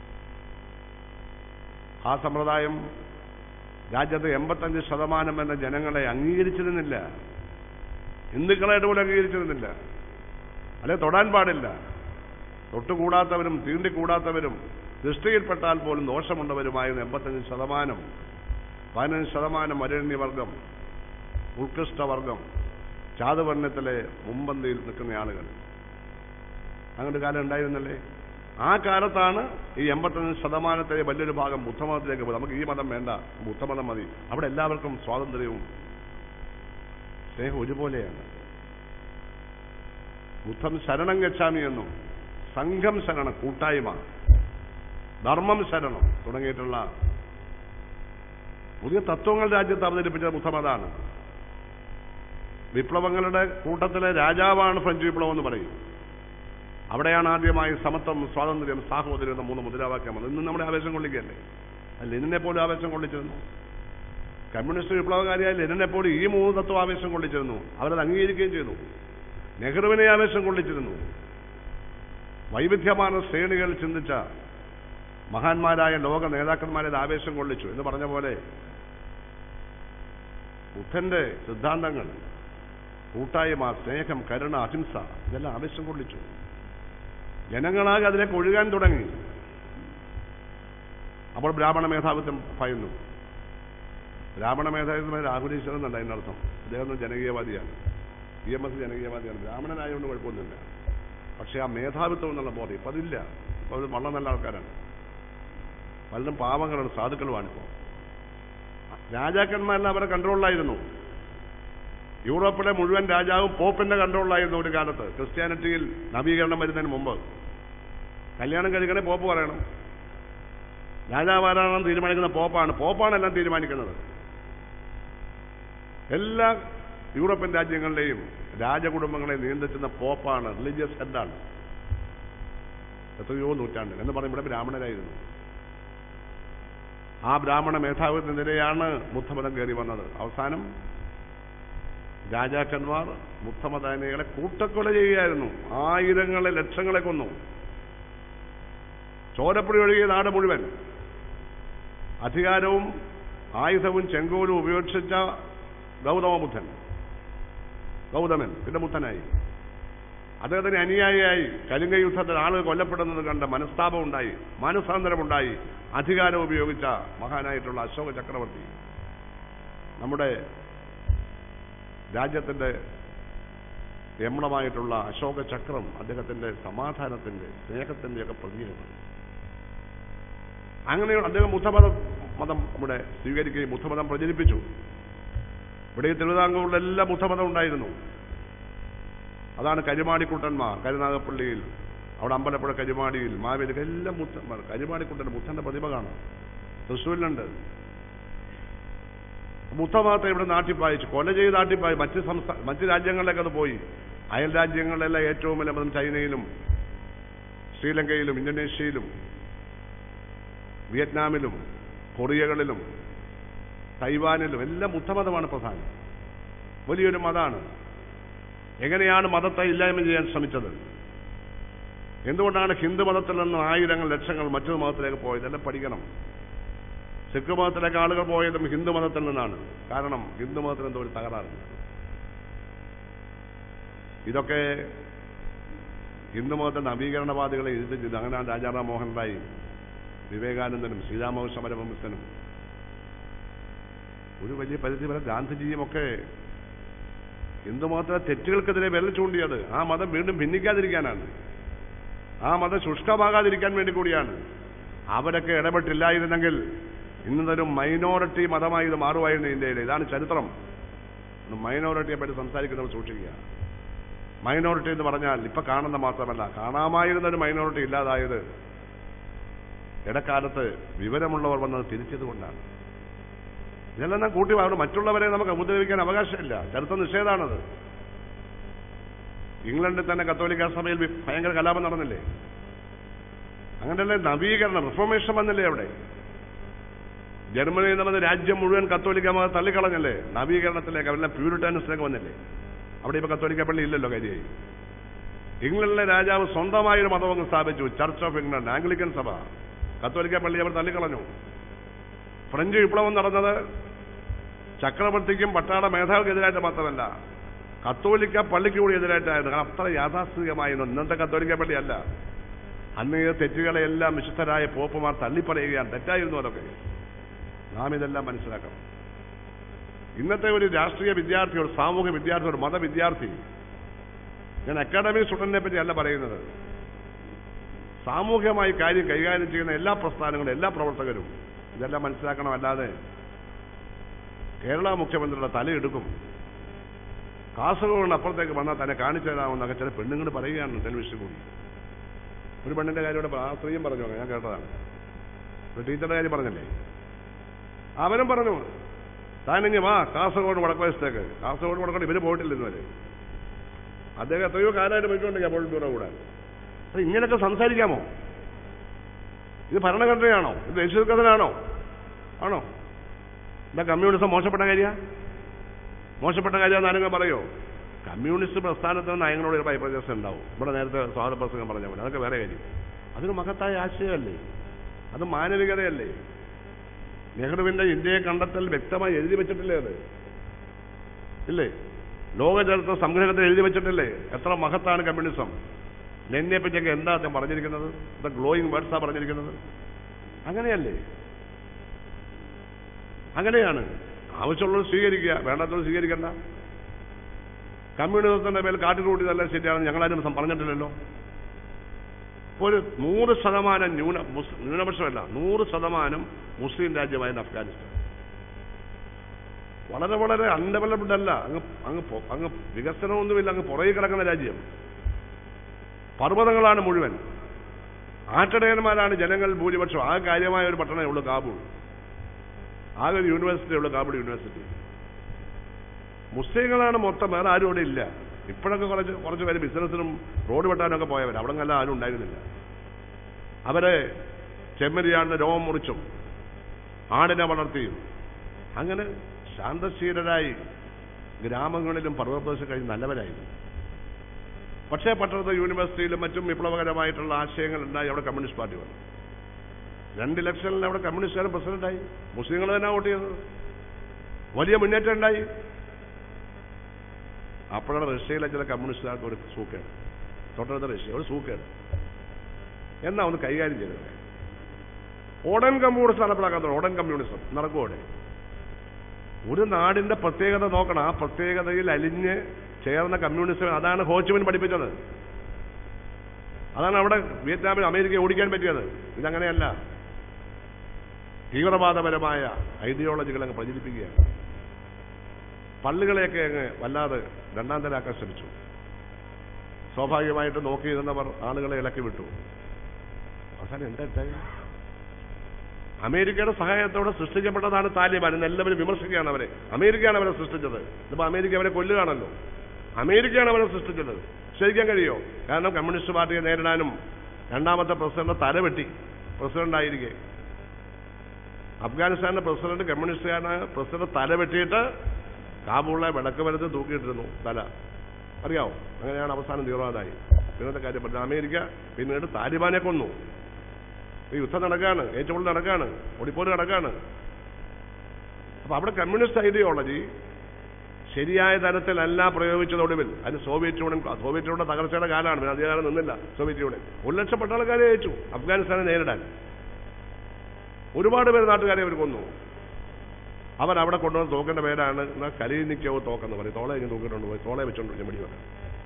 ആ സമ്പ്രദായം രാജ്യത്തെ എൺപത്തഞ്ച് ശതമാനം എന്ന ജനങ്ങളെ അംഗീകരിച്ചിരുന്നില്ല ഹിന്ദുക്കളായിട്ട് പോലും അംഗീകരിച്ചിരുന്നില്ല അല്ലെ തൊടാൻ പാടില്ല തൊട്ടുകൂടാത്തവരും തീണ്ടിക്കൂടാത്തവരും ദൃഷ്ടിയിൽപ്പെട്ടാൽ പോലും ദോഷമുള്ളവരുമായിരുന്ന എൺപത്തഞ്ച് ശതമാനം പതിനഞ്ച് ശതമാനം വരണ്യവർഗം ഉത്കൃഷ്ടവർഗം ചാതുവർണ്ണത്തിലെ മുമ്പന്തിയിൽ നിൽക്കുന്ന ആളുകൾ അങ്ങനെ ഒരു കാലം ഉണ്ടായിരുന്നല്ലേ ആ കാലത്താണ് ഈ എൺപത്തഞ്ച് ശതമാനത്തിലെ വലിയൊരു ഭാഗം ബുദ്ധമതത്തിലേക്ക് പോയി നമുക്ക് ഈ മതം വേണ്ട ബുദ്ധമതം മതി അവിടെ എല്ലാവർക്കും സ്വാതന്ത്ര്യവും സ്നേഹം ഒരുപോലെയാണ് ബുദ്ധം ശരണം ഗച്ഛാമി എന്നും സംഘം ശരണം കൂട്ടായ്മ ധർമ്മം ശരണം തുടങ്ങിയിട്ടുള്ള പുതിയ തത്വങ്ങൾ രാജ്യത്ത് അവതരിപ്പിച്ച ബുദ്ധമതാണ് വിപ്ലവങ്ങളുടെ കൂട്ടത്തിലെ രാജാവാണ് ഫ്രഞ്ച് വിപ്ലവം എന്ന് പറയും അവിടെയാണ് ആദ്യമായി സമത്വം സ്വാതന്ത്ര്യം സാഹോദര്യം എന്ന മൂന്ന് മുദ്രാവാക്യം വന്നത് ഇന്ന് നമ്മുടെ ആവേശം കൊള്ളിക്കല്ലേ അത് ലെനിനെ പോലും ആവേശം കൊള്ളിച്ചിരുന്നു കമ്മ്യൂണിസ്റ്റ് വിപ്ലവകാരിയായ ലെനിനെ പോലും ഈ മൂന്ന് തത്വം ആവേശം കൊള്ളിച്ചിരുന്നു അവരത് അംഗീകരിക്കുകയും ചെയ്തു നെഹ്റുവിനെ ആവേശം കൊള്ളിച്ചിരുന്നു വൈവിധ്യமான ശ്രേണികൾ ചിന്തിച്ച മഹാന്മാരായ ലോക നേതാക്കന്മാരെ ഇത് ആവേശം കൊള്ളിച്ചു എന്ന് പറഞ്ഞ പോലെ ബുദ്ധന്റെ സിദ്ധാന്തങ്ങൾ കൂട്ടായ്മ സ്നേഹം കരുണ അഹിംസ ഇതെല്ലാം ആവേശം കൊള്ളിച്ചു ജനങ്ങളാകെ അതിലേക്ക് ഒഴുകാൻ തുടങ്ങി അപ്പോൾ ബ്രാഹ്മണ മേധാവിത്വം ഭയന്നു ബ്രാഹ്മണ മേധാവിത്വം രാഹുൽ ഈശ്വരൻ എന്നല്ല അതിൻ്റെ അർത്ഥം അദ്ദേഹം ഒരു ജനകീയവാദിയാണ് ഇ എം എസ് ജനകീയവാദിയാണ് ബ്രാഹ്മണനായതുകൊണ്ട് കുഴപ്പമൊന്നുമില്ല പക്ഷേ ആ മേധാവിത്വം എന്നുള്ള ബോധം ഇപ്പം അതില്ല ഇപ്പം അത് വളരെ നല്ല ആൾക്കാരാണ് പലരും പാവങ്ങളാണ് സാധുക്കളുമാണിപ്പോൾ രാജാക്കന്മാരെല്ലാം അവരുടെ കൺട്രോളിലായിരുന്നു യൂറോപ്പിലെ മുഴുവൻ രാജാവും പോപ്പിന്റെ കൺട്രോളിലായിരുന്നു ഒരു കാലത്ത് ക്രിസ്ത്യാനിറ്റിയിൽ നവീകരണം വരുന്നതിന് മുമ്പ് കല്യാണം കഴിക്കണേ പോപ്പ് പറയണം രാജാവ് ആരാണെന്ന് തീരുമാനിക്കുന്ന പോപ്പാണ് പോപ്പാണ് എല്ലാം തീരുമാനിക്കുന്നത് എല്ലാ യൂറോപ്യൻ രാജ്യങ്ങളിലെയും രാജകുടുംബങ്ങളെ നിയന്ത്രിക്കുന്ന പോപ്പാണ് റിലീജിയസ് ഹെഡാണ് എത്രയോ നൂറ്റാണ്ടിൽ എന്ന് പറയുമ്പോൾ ഇവിടെ ബ്രാഹ്മണരായിരുന്നു ആ ബ്രാഹ്മണ മേധാവിത്വത്തിനെതിരെയാണ് ബുദ്ധമതം കയറി വന്നത് അവസാനം രാജാക്കന്മാർ ബുദ്ധമതാനികളെ കൂട്ടക്കൊല ചെയ്യുകയായിരുന്നു ആയിരങ്ങളെ ലക്ഷങ്ങളെ കൊന്നു ചോരപ്പുഴി ഒഴുകിയ നാട് മുഴുവൻ അധികാരവും ആയുധവും ചെങ്കോലും ഉപേക്ഷിച്ച ഗൗതമബുദ്ധൻ ഗൗതമൻ പിന്നെ ബുദ്ധനായി അദ്ദേഹത്തിന് അനുയായിയായി കലിംഗ യുദ്ധത്തിൽ ആളുകൾ കൊല്ലപ്പെടുന്നത് കണ്ട് മനസ്താപമുണ്ടായി മാനസാന്തരമുണ്ടായി അധികാരം ഉപയോഗിച്ച മഹാനായിട്ടുള്ള അശോക ചക്രവർത്തി നമ്മുടെ രാജ്യത്തിൻ്റെ എംബ്ലമായിട്ടുള്ള അശോക ചക്രം അദ്ദേഹത്തിൻ്റെ സമാധാനത്തിൻ്റെ സ്നേഹത്തിൻ്റെയൊക്കെ പ്രതീകമാണ് അങ്ങനെ അദ്ദേഹം ബുദ്ധമതം മതം ഇവിടെ സ്വീകരിക്കുകയും ബുദ്ധമതം പ്രചരിപ്പിച്ചു ഇവിടെ ഈ തിരുവിതാംകൂറിലെല്ലാം ബുദ്ധമതം ഉണ്ടായിരുന്നു അതാണ് കരിമാടിക്കുട്ടന്മാർ കരുനാഗപ്പള്ളിയിൽ അവിടെ അമ്പലപ്പുഴ കരിമാടിയിൽ മാവേലിക്ക് എല്ലാം ബുദ്ധന്മാർ കരിമാടിക്കുട്ടൻ്റെ ബുദ്ധന്റെ പ്രതിമ കാണാം തൃശ്ശൂരിലുണ്ട് ബുദ്ധമതത്തെ ഇവിടെ നാട്ടിപ്പായിച്ചു കൊല ചെയ്ത് നാട്ടിപ്പായി മറ്റ് സംസ്ഥാന മറ്റ് രാജ്യങ്ങളിലേക്ക് അത് പോയി അയൽ രാജ്യങ്ങളിലെല്ലാം ഏറ്റവും വലിയ മതം ചൈനയിലും ശ്രീലങ്കയിലും ഇന്തോനേഷ്യയിലും വിയറ്റ്നാമിലും കൊറിയകളിലും തൈവാനിലും എല്ലാം ബുദ്ധമതമാണ് പ്രധാനം വലിയൊരു മതമാണ് എങ്ങനെയാണ് മതത്തെ ഇല്ലായ്മ ചെയ്യാൻ ശ്രമിച്ചത് എന്തുകൊണ്ടാണ് ഹിന്ദു മതത്തിൽ നിന്ന് ആയിരങ്ങൾ ലക്ഷങ്ങൾ മറ്റൊരു മതത്തിലേക്ക് പോയത് എല്ലാം പഠിക്കണം സിഖ് മതത്തിലേക്ക് ആളുകൾ പോയതും ഹിന്ദു മതത്തിൽ നിന്നാണ് കാരണം ഹിന്ദു മതത്തിന് എന്തോ ഒരു തകരാറുണ്ട് ഇതൊക്കെ ഹിന്ദു മതത്തെ നവീകരണവാദികളെ എഴുതി ചെയ്തു അങ്ങനെ രാജാറാം മോഹൻ റായി വിവേകാനന്ദനും ശ്രീരാമ സമരവംശനും ഒരു വലിയ പരിധി വരെ ഗാന്ധിജിയും ഒക്കെ ഹിന്ദു മതത്തിലെ തെറ്റുകൾക്കെതിരെ വിരൽ ചൂണ്ടിയത് ആ മതം വീണ്ടും ഭിന്നിക്കാതിരിക്കാനാണ് ആ മതം ശുഷ്കമാകാതിരിക്കാൻ വേണ്ടി കൂടിയാണ് അവരൊക്കെ ഇടപെട്ടില്ലായിരുന്നെങ്കിൽ ഇന്നതൊരു മൈനോറിറ്റി മതമായി ഇത് മാറുമായിരുന്നു ഇന്ത്യയിൽ ഇതാണ് ചരിത്രം മൈനോറിറ്റിയെ പറ്റി സംസാരിക്കുന്നവർ സൂക്ഷിക്കുക മൈനോറിറ്റി എന്ന് പറഞ്ഞാൽ ഇപ്പൊ കാണുന്ന മാത്രമല്ല കാണാമായിരുന്ന ഒരു മൈനോറിറ്റി ഇല്ലാതായത് ഇടക്കാലത്ത് വിവരമുള്ളവർ വന്നത് തിരിച്ചതുകൊണ്ടാണ് ഇതെല്ലാം നാം കൂട്ടി അവിടെ മറ്റുള്ളവരെ നമുക്ക് ഉപദ്രവിക്കാൻ അവകാശമില്ല ചരിത്ര നിഷേധാണത് ഇംഗ്ലണ്ടിൽ തന്നെ കത്തോലിക്ക സഭയിൽ വി- ഭയങ്കര കലാപം നടന്നില്ലേ അങ്ങനെയല്ലേ നവീകരണം റിഫോർമേഷൻ വന്നില്ലേ അവിടെ ജർമ്മനി എന്ന് പറഞ്ഞ രാജ്യം മുഴുവൻ കത്തോലിക്ക മതം തള്ളിക്കളഞ്ഞല്ലേ നവീകരണത്തിലേക്ക് അവരെല്ലാം പ്യൂരിറ്റാനിസിലേക്ക് വന്നില്ലേ അവിടെ ഇപ്പൊ കത്തോലിക്ക പള്ളി ഇല്ലല്ലോ കാര്യമായി ഇംഗ്ലണ്ടിലെ രാജാവ് സ്വന്തമായൊരു മതം അങ്ങ് സ്ഥാപിച്ചു ചർച്ച് ഓഫ് ഇംഗ്ലണ്ട് ആംഗ്ലിക്കൻ സഭ കത്തോലിക്ക പള്ളി അവർ തള്ളിക്കളഞ്ഞു ഫ്രഞ്ച് വിപ്ലവം നടന്നത് ചക്രവർത്തിക്കും പട്ടാള മേധാവിക്കെതിരായിട്ട് മാത്രമല്ല കത്തോലിക്ക പള്ളിക്ക് കൂടി എതിരായിട്ടായിരുന്നു കാരണം അത്ര യാഥാസ്ഥിതികമായിരുന്നു ഇന്നത്തെ കത്തോലിക്ക പള്ളിയല്ല അന്ന് ഈ തെറ്റുകളെല്ലാം വിശുദ്ധരായ പോപ്പുമാർ തള്ളിപ്പറയുകയാണ് തെറ്റായിരുന്നു അതൊക്കെ നാം ഇതെല്ലാം മനസ്സിലാക്കണം ഇന്നത്തെ ഒരു രാഷ്ട്രീയ വിദ്യാർത്ഥി ഒരു സാമൂഹ്യ വിദ്യാർത്ഥി ഒരു മതവിദ്യാർത്ഥി ഞാൻ അക്കാഡമിക് സ്റ്റുഡന്റിനെ പറ്റി അല്ല പറയുന്നത് സാമൂഹ്യമായി കാര്യം കൈകാര്യം ചെയ്യുന്ന എല്ലാ പ്രസ്ഥാനങ്ങളും എല്ലാ പ്രവർത്തകരും ഇതെല്ലാം മനസ്സിലാക്കണം അല്ലാതെ കേരള മുഖ്യമന്ത്രിയുടെ തലയെടുക്കും കാസർഗോഡ് അപ്പുറത്തേക്ക് വന്നാൽ തന്നെ കാണിച്ചു തരാമെന്നൊക്കെ ചില പെണ്ണുങ്ങൾ പറയുകയാണ് ടെലിവിഷനിൽ കൂടി ഒരു പെണ്ണിന്റെ കാര്യം ഇവിടെ ആ സ്ത്രീയും പറഞ്ഞു ഞാൻ കേട്ടതാണ് ഒരു ടീച്ചറുടെ കാര്യം പറഞ്ഞല്ലേ അവനും പറഞ്ഞു താനിഞ്ഞ് വാ കാസർഗോഡ് വടക്കുവശത്തേക്ക് കാസർഗോഡ് വടക്കോട് ഇവര് പോയിട്ടില്ല ഇന്നുവരെ അദ്ദേഹം എത്രയോ കാലമായിട്ട് പോയിക്കൊണ്ടിരിക്കുക പോളിറ്റ് ബ്യൂറോ കൂടെ അപ്പൊ ഇങ്ങനെയൊക്കെ സംസാരിക്കാമോ ഇത് ഭരണഘടനയാണോ ഇത് ദേശീയകഥനാണോ ആണോ എന്താ കമ്മ്യൂണിസം മോശപ്പെട്ട കാര്യ മോശപ്പെട്ട കാര്യം ആരെങ്കിലും പറയോ കമ്മ്യൂണിസ്റ്റ് പ്രസ്ഥാനത്തിന് നയങ്ങളോട് ഒരു അഭിപ്രായം ഉണ്ടാവും ഇവിടെ നേരത്തെ സ്വാഗത പ്രസംഗം പറഞ്ഞ പോലെ അതൊക്കെ വേറെ കാര്യം അതൊരു മഹത്തായ ആശയമല്ലേ അത് മാനവികതയല്ലേ നെഹ്റുവിന്റെ ഇന്ത്യയെ കണ്ടെത്തൽ വ്യക്തമായി എഴുതി വെച്ചിട്ടില്ലേ അത് ഇല്ലേ ലോക ചരിത്ര സംഗ്രഹത്തിൽ എഴുതി വെച്ചിട്ടില്ലേ എത്ര മഹത്താണ് കമ്മ്യൂണിസം ലെന്നെ പറ്റിയൊക്കെ എന്താ അദ്ദേഹം പറഞ്ഞിരിക്കുന്നത് ദ ഗ്ലോയിങ് വേർഡ്സാ പറഞ്ഞിരിക്കുന്നത് അങ്ങനെയല്ലേ അങ്ങനെയാണ് ആവശ്യമുള്ളത് സ്വീകരിക്കുക വേണ്ടാത്തത് സ്വീകരിക്കണ്ട കമ്മ്യൂണിസത്തിന്റെ മേൽ കാട്ടിക്കൂട്ടിയതല്ല ശരിയാണ് ഞങ്ങളാരും സം- പറഞ്ഞിട്ടില്ലല്ലോ ഒരു നൂറ് ശതമാനം ന്യൂന മുസ്- ന്യൂനപക്ഷമല്ല നൂറ് ശതമാനം മുസ്ലിം രാജ്യമായിരുന്നു അഫ്ഗാനിസ്ഥാൻ വളരെ വളരെ അൺഡെവലപ്ഡ് അല്ല അങ്ങ് അങ്ങ് പൊ- അങ്ങ് വികസനമൊന്നുമില്ല അങ്ങ് പുറകെ കിടക്കുന്ന രാജ്യം പർവ്വതങ്ങളാണ് മുഴുവൻ ആട്ടിടയന്മാരാണ് ജനങ്ങൾ ഭൂരിപക്ഷം ആ കാര്യമായ ഒരു പട്ടണമേ ഉള്ളൂ കാബൂൾ ആകെ ഒരു യൂണിവേഴ്സിറ്റി ഉള്ളൂ കാബൂൾ യൂണിവേഴ്സിറ്റി മുസ്ലിങ്ങളാണ് മൊത്തം വേറെ ആരും ഇവിടെ ഇല്ല ഇപ്പോഴൊക്കെ കുറച്ച് കുറച്ച് പേര് ബിസിനസ്സിനും റോഡ് വെട്ടാനൊക്കെ പോയവർ അവിടെ നല്ല ആരും ഉണ്ടായിരുന്നില്ല അവരെ ചെമ്മരിയാടിന് രോമം മുറിച്ചും ആടിനെ വളർത്തിയും അങ്ങനെ ശാന്തശീലരായി ഗ്രാമങ്ങളിലും പർവ്വതപ്രദേശം കഴിഞ്ഞ് നല്ലവരായിരുന്നു പക്ഷേ പട്ടണത്തെ യൂണിവേഴ്സിറ്റിയിലും മറ്റും വിപ്ലവകരമായിട്ടുള്ള ആശയങ്ങൾ ഉണ്ടായി അവിടെ കമ്മ്യൂണിസ്റ്റ് പാർട്ടി വന്നു രണ്ട് ഇലക്ഷനിൽ അവിടെ കമ്മ്യൂണിസ്റ്റുകാരൻ പ്രസിഡന്റായി മുസ്ലിങ്ങൾ തന്നെ വോട്ട് ചെയ്തത് വലിയ മുന്നേറ്റം ഉണ്ടായി അപ്പോഴാണ് റഷ്യയിലെ ചില കമ്മ്യൂണിസ്റ്റുകാർക്ക് ഒരു സൂക്കേട് തൊട്ടടുത്ത റഷ്യ ഒരു സൂക്കേട് എന്നാ ഒന്ന് കൈകാര്യം ചെയ്തത് ഓടൻ കമ്മ്യൂണിസ്റ്റ് നടപ്പിലാക്കാൻ തുടങ്ങി ഓടൻ കമ്മ്യൂണിസം നടക്കുമോടെ ഒരു നാടിന്റെ പ്രത്യേകത നോക്കണം ആ പ്രത്യേകതയിൽ അലിഞ്ഞ് ചേർന്ന കമ്മ്യൂണിസം അതാണ് ഹോച്ചിമിൻ പഠിപ്പിച്ചത് അതാണ് അവിടെ വിയറ്റ്നാമിൽ അമേരിക്ക ഓടിക്കാൻ പറ്റിയത് ഇതങ്ങനെയല്ല തീവ്രവാദപരമായ ഐഡിയോളജികൾ അങ്ങ് പ്രചരിപ്പിക്കുകയാണ് പള്ളികളെയൊക്കെ അങ്ങ് വല്ലാതെ രണ്ടാം തരാക്കാൻ ശ്രമിച്ചു സ്വാഭാവികമായിട്ട് നോക്കിയിരുന്നവർ ആളുകളെ ഇളക്കി വിട്ടു അവസാനം എന്താ ഉണ്ടായി? അമേരിക്കയുടെ സഹായത്തോടെ സൃഷ്ടിക്കപ്പെട്ടതാണ് താലിബാൻ എന്ന് എല്ലാവരും വിമർശിക്കുകയാണ് അവരെ അമേരിക്കയാണ് അവരെ സൃഷ്ടിച്ചത് ഇതിപ്പോ അമേരിക്ക അവരെ കൊല്ലുകയാണല്ലോ അമേരിക്കയാണ് അവരെ സൃഷ്ടിച്ചത് ശരിക്കാൻ കഴിയോ കാരണം കമ്മ്യൂണിസ്റ്റ് പാർട്ടിയെ നേരിടാനും രണ്ടാമത്തെ പ്രസിഡന്റ് തലവെട്ടി പ്രസിഡന്റ് ആയിരിക്കെ അഫ്ഗാനിസ്ഥാനിലെ പ്രസിഡന്റ് കമ്മ്യൂണിസ്റ്റുകാരനായ പ്രസിഡന്റ് തല വെട്ടിയിട്ട് കാബൂളിലെ വിളക്ക് വരത്ത് തൂക്കിയിട്ടിരുന്നു തല അറിയാവോ അങ്ങനെയാണ് അവസാനം തീവ്രവാദമായി പിന്നത്തെ കാര്യം പറഞ്ഞത് അമേരിക്ക പിന്നീട് താലിബാനെ കൊന്നു ഈ യുദ്ധം നടക്കാണ് ഏറ്റുമുട്ടൽ നടക്കാണ് ഒടിപ്പോര് നടക്കാണ് അപ്പൊ അവിടെ കമ്മ്യൂണിസ്റ്റ് ഐഡിയോളജി ശരിയായ തരത്തിലല്ല പ്രയോഗിച്ചതൊടുവിൽ അതിന് സോവിയറ്റ് യൂണിയൻ സോവിയറ്റ് യൂണിയൻ തകർച്ചയുടെ കാലമാണ് പിന്നെ അധികാരം നിന്നില്ല സോവിയറ്റ് യൂണിയൻ ഒരു ലക്ഷം പട്ടാളക്കാരെ അയച്ചു അഫ്ഗാനിസ്ഥാനെ നേരിടാൻ ഒരുപാട് പേര് നാട്ടുകാരെ അവർ കൊന്നു അവർ അവിടെ കൊണ്ടുവന്ന തോക്കിന്റെ പേരാണ് കലീനിക്കോ തോക്കെന്ന് പറയും തോളെ ഇങ്ങനെ തൂക്കിയിട്ടുണ്ട് പോയി തോളെ വെച്ചോണ്ട് വെടി വെക്കാം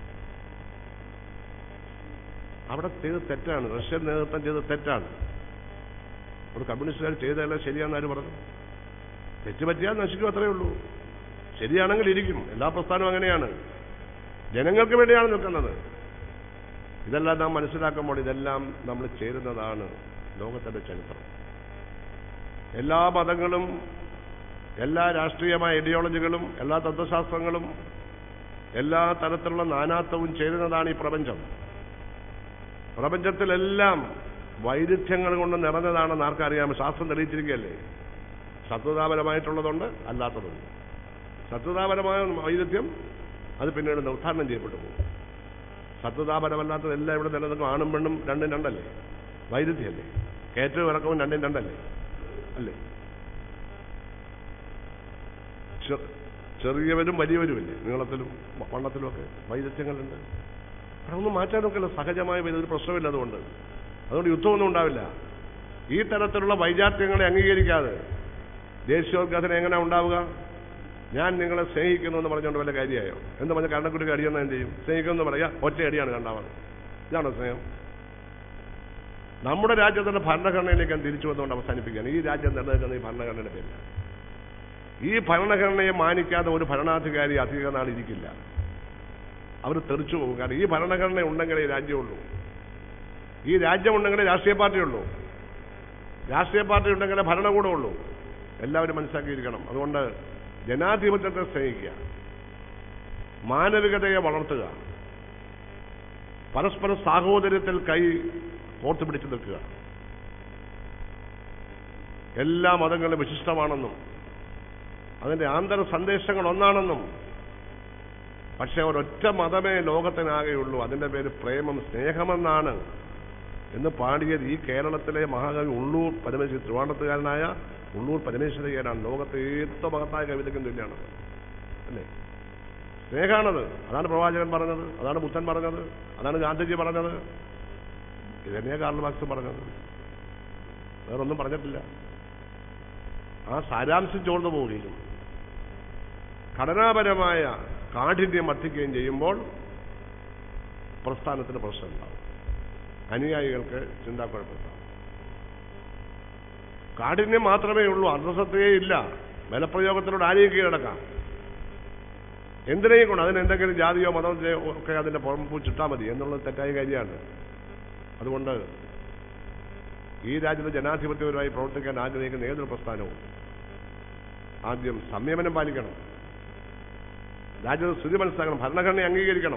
അവിടെ ചെയ്തത് തെറ്റാണ് റഷ്യൻ നേതൃത്വം ചെയ്തത് തെറ്റാണ് ഒരു കമ്മ്യൂണിസ്റ്റുകാർ ചെയ്തതല്ല ശരിയാണെന്ന് ആര് പറഞ്ഞു തെറ്റ് പറ്റിയാൽ നശിക്കും അത്രയേ ഉള്ളൂ ശരിയാണെങ്കിൽ ഇരിക്കും എല്ലാ പ്രസ്ഥാനവും അങ്ങനെയാണ് ജനങ്ങൾക്ക് വേണ്ടിയാണ് നിൽക്കുന്നത് ഇതെല്ലാം നാം മനസ്സിലാക്കുമ്പോൾ ഇതെല്ലാം നമ്മൾ ചേരുന്നതാണ് ലോകത്തിന്റെ ചരിത്രം എല്ലാ മതങ്ങളും എല്ലാ രാഷ്ട്രീയമായ ഐഡിയോളജികളും എല്ലാ തത്വശാസ്ത്രങ്ങളും എല്ലാ തരത്തിലുള്ള നാനാത്വവും ചേരുന്നതാണ് ഈ പ്രപഞ്ചം പ്രപഞ്ചത്തിലെല്ലാം വൈരുദ്ധ്യങ്ങൾ കൊണ്ട് നിറഞ്ഞതാണെന്ന് ആർക്കറിയാം ശാസ്ത്രം തെളിയിച്ചിരിക്കുകയല്ലേ സത്വതാപരമായിട്ടുള്ളതുണ്ട് അല്ലാത്തതുണ്ട് സത്വതാപരമായ വൈരുദ്ധ്യം അത് പിന്നീട് നിർദ്ധാരണം ചെയ്യപ്പെട്ടു പോകും സത്വതാപരമല്ലാത്തത് എല്ലാം ഇവിടെ നിലനിൽക്കും ആണും പെണ്ണും രണ്ടും രണ്ടല്ലേ വൈരുദ്ധ്യമല്ലേ കയറ്റവും ഇറക്കവും രണ്ടും രണ്ടല്ലേ അല്ലേ ചെ- ചെറിയവരും വലിയവരുമില്ലേ നീളത്തിലും വ- വണ്ണത്തിലും ഒക്കെ വൈദഗ്ധ്യങ്ങളുണ്ട് അതൊന്നും മാറ്റാനൊക്കെയല്ല സഹജമായ വരും ഒരു പ്രശ്നമില്ല അതുകൊണ്ട് അതുകൊണ്ട് യുദ്ധമൊന്നും ഉണ്ടാവില്ല ഈ തരത്തിലുള്ള വൈജാത്യങ്ങളെ അംഗീകരിക്കാതെ ദേശീയോദ്ഘാടനം എങ്ങനെ ഉണ്ടാവുക ഞാൻ നിങ്ങളെ സ്നേഹിക്കുന്നു എന്ന് പറഞ്ഞുകൊണ്ട് വല്ല കാര്യമായോ എന്ന് പറഞ്ഞ കണ്ണക്കുട്ടിക്ക് അടിയെന്ന് എന്ത് ചെയ്യും സ്നേഹിക്കുമെന്ന് പറയാ ഒറ്റ അടിയാണ് കണ്ടാവാൻ ഇതാണോ സ്നേഹം നമ്മുടെ രാജ്യത്തിന്റെ ഭരണഘടനയിലേക്ക് ഞാൻ തിരിച്ചു വന്നുകൊണ്ട് അവസാനിപ്പിക്കുകയാണ് ഈ രാജ്യം നിലനിൽക്കുന്ന ഈ ഭരണഘടനയുടെ പേരിൽ ഈ ഭരണഘടനയെ മാനിക്കാതെ ഒരു ഭരണാധികാരി അധിക നാൾ ഇരിക്കില്ല അവർ തെറിച്ചു പോകും കാരണം ഈ ഭരണഘടന ഉണ്ടെങ്കിലേ ഈ രാജ്യമുള്ളൂ ഈ രാജ്യം ഉണ്ടെങ്കിലേ രാഷ്ട്രീയ പാർട്ടിയുള്ളൂ രാഷ്ട്രീയ പാർട്ടി ഉണ്ടെങ്കിലേ ഭരണകൂടമുള്ളൂ എല്ലാവരും മനസ്സിലാക്കിയിരിക്കണം അതുകൊണ്ട് ജനാധിപത്യത്തെ സ്നേഹിക്കുക മാനവികതയെ വളർത്തുക പരസ്പര സാഹോദര്യത്തിൽ കൈ കോർത്തു പിടിച്ചു നിൽക്കുക എല്ലാ മതങ്ങളും വിശിഷ്ടമാണെന്നും അതിന്റെ ആന്തര സന്ദേശങ്ങൾ ഒന്നാണെന്നും പക്ഷെ ഒരൊറ്റ മതമേ ലോകത്തിനാകെയുള്ളൂ അതിന്റെ പേര് പ്രേമം സ്നേഹമെന്നാണ് എന്ന് പാടിയത് ഈ കേരളത്തിലെ മഹാകവി ഉള്ളൂർ പരമേശ്വരി തിരുവനന്തപുരത്തുകാരനായ ഉള്ളൂർ പരമേശ്വരയ്യനാണ് ലോകത്തെ ഏറ്റവും മഹത്തായ കവിതയ്ക്കും തുല്യാണ് അല്ലേ സ്നേഹമാണത് അതാണ് പ്രവാചകൻ പറഞ്ഞത് അതാണ് ബുദ്ധൻ പറഞ്ഞത് അതാണ് ഗാന്ധിജി പറഞ്ഞത് ഇതന്നെയാ കാർൽ മാർക്സ് പറഞ്ഞത് വേറൊന്നും പറഞ്ഞിട്ടില്ല ആ സാരാംശം ചോർന്നു പോവുകയും ഘടനാപരമായ കാഠിന്യം വർദ്ധിക്കുകയും ചെയ്യുമ്പോൾ പ്രസ്ഥാനത്തിന് പ്രശ്നമുണ്ടാവും അനുയായികൾക്ക് ചിന്താക്കുഴപ്പമുണ്ടാവും കാഠിന്യം മാത്രമേ ഉള്ളൂ അന്തസത്തയേ ഇല്ല ബലപ്രയോഗത്തിലൂടെ ആരെയും കീഴടക്കാം എന്തിനേയും കൊണ്ട് അതിന് എന്തെങ്കിലും ജാതിയോ മതത്തിയോ ഒക്കെ അതിന്റെ പുറമ്പ് ചുട്ടാൽ മതി എന്നുള്ളത് തെറ്റായ കാര്യമാണ് അതുകൊണ്ട് ഈ രാജ്യത്ത് ജനാധിപത്യപരമായി പ്രവർത്തിക്കാൻ ആഗ്രഹിക്കുന്ന ഏതൊരു പ്രസ്ഥാനവും ആദ്യം സംയമനം പാലിക്കണം രാജ്യത്ത് സ്ഥിതി മനസ്സിലാക്കണം ഭരണഘടനയെ അംഗീകരിക്കണം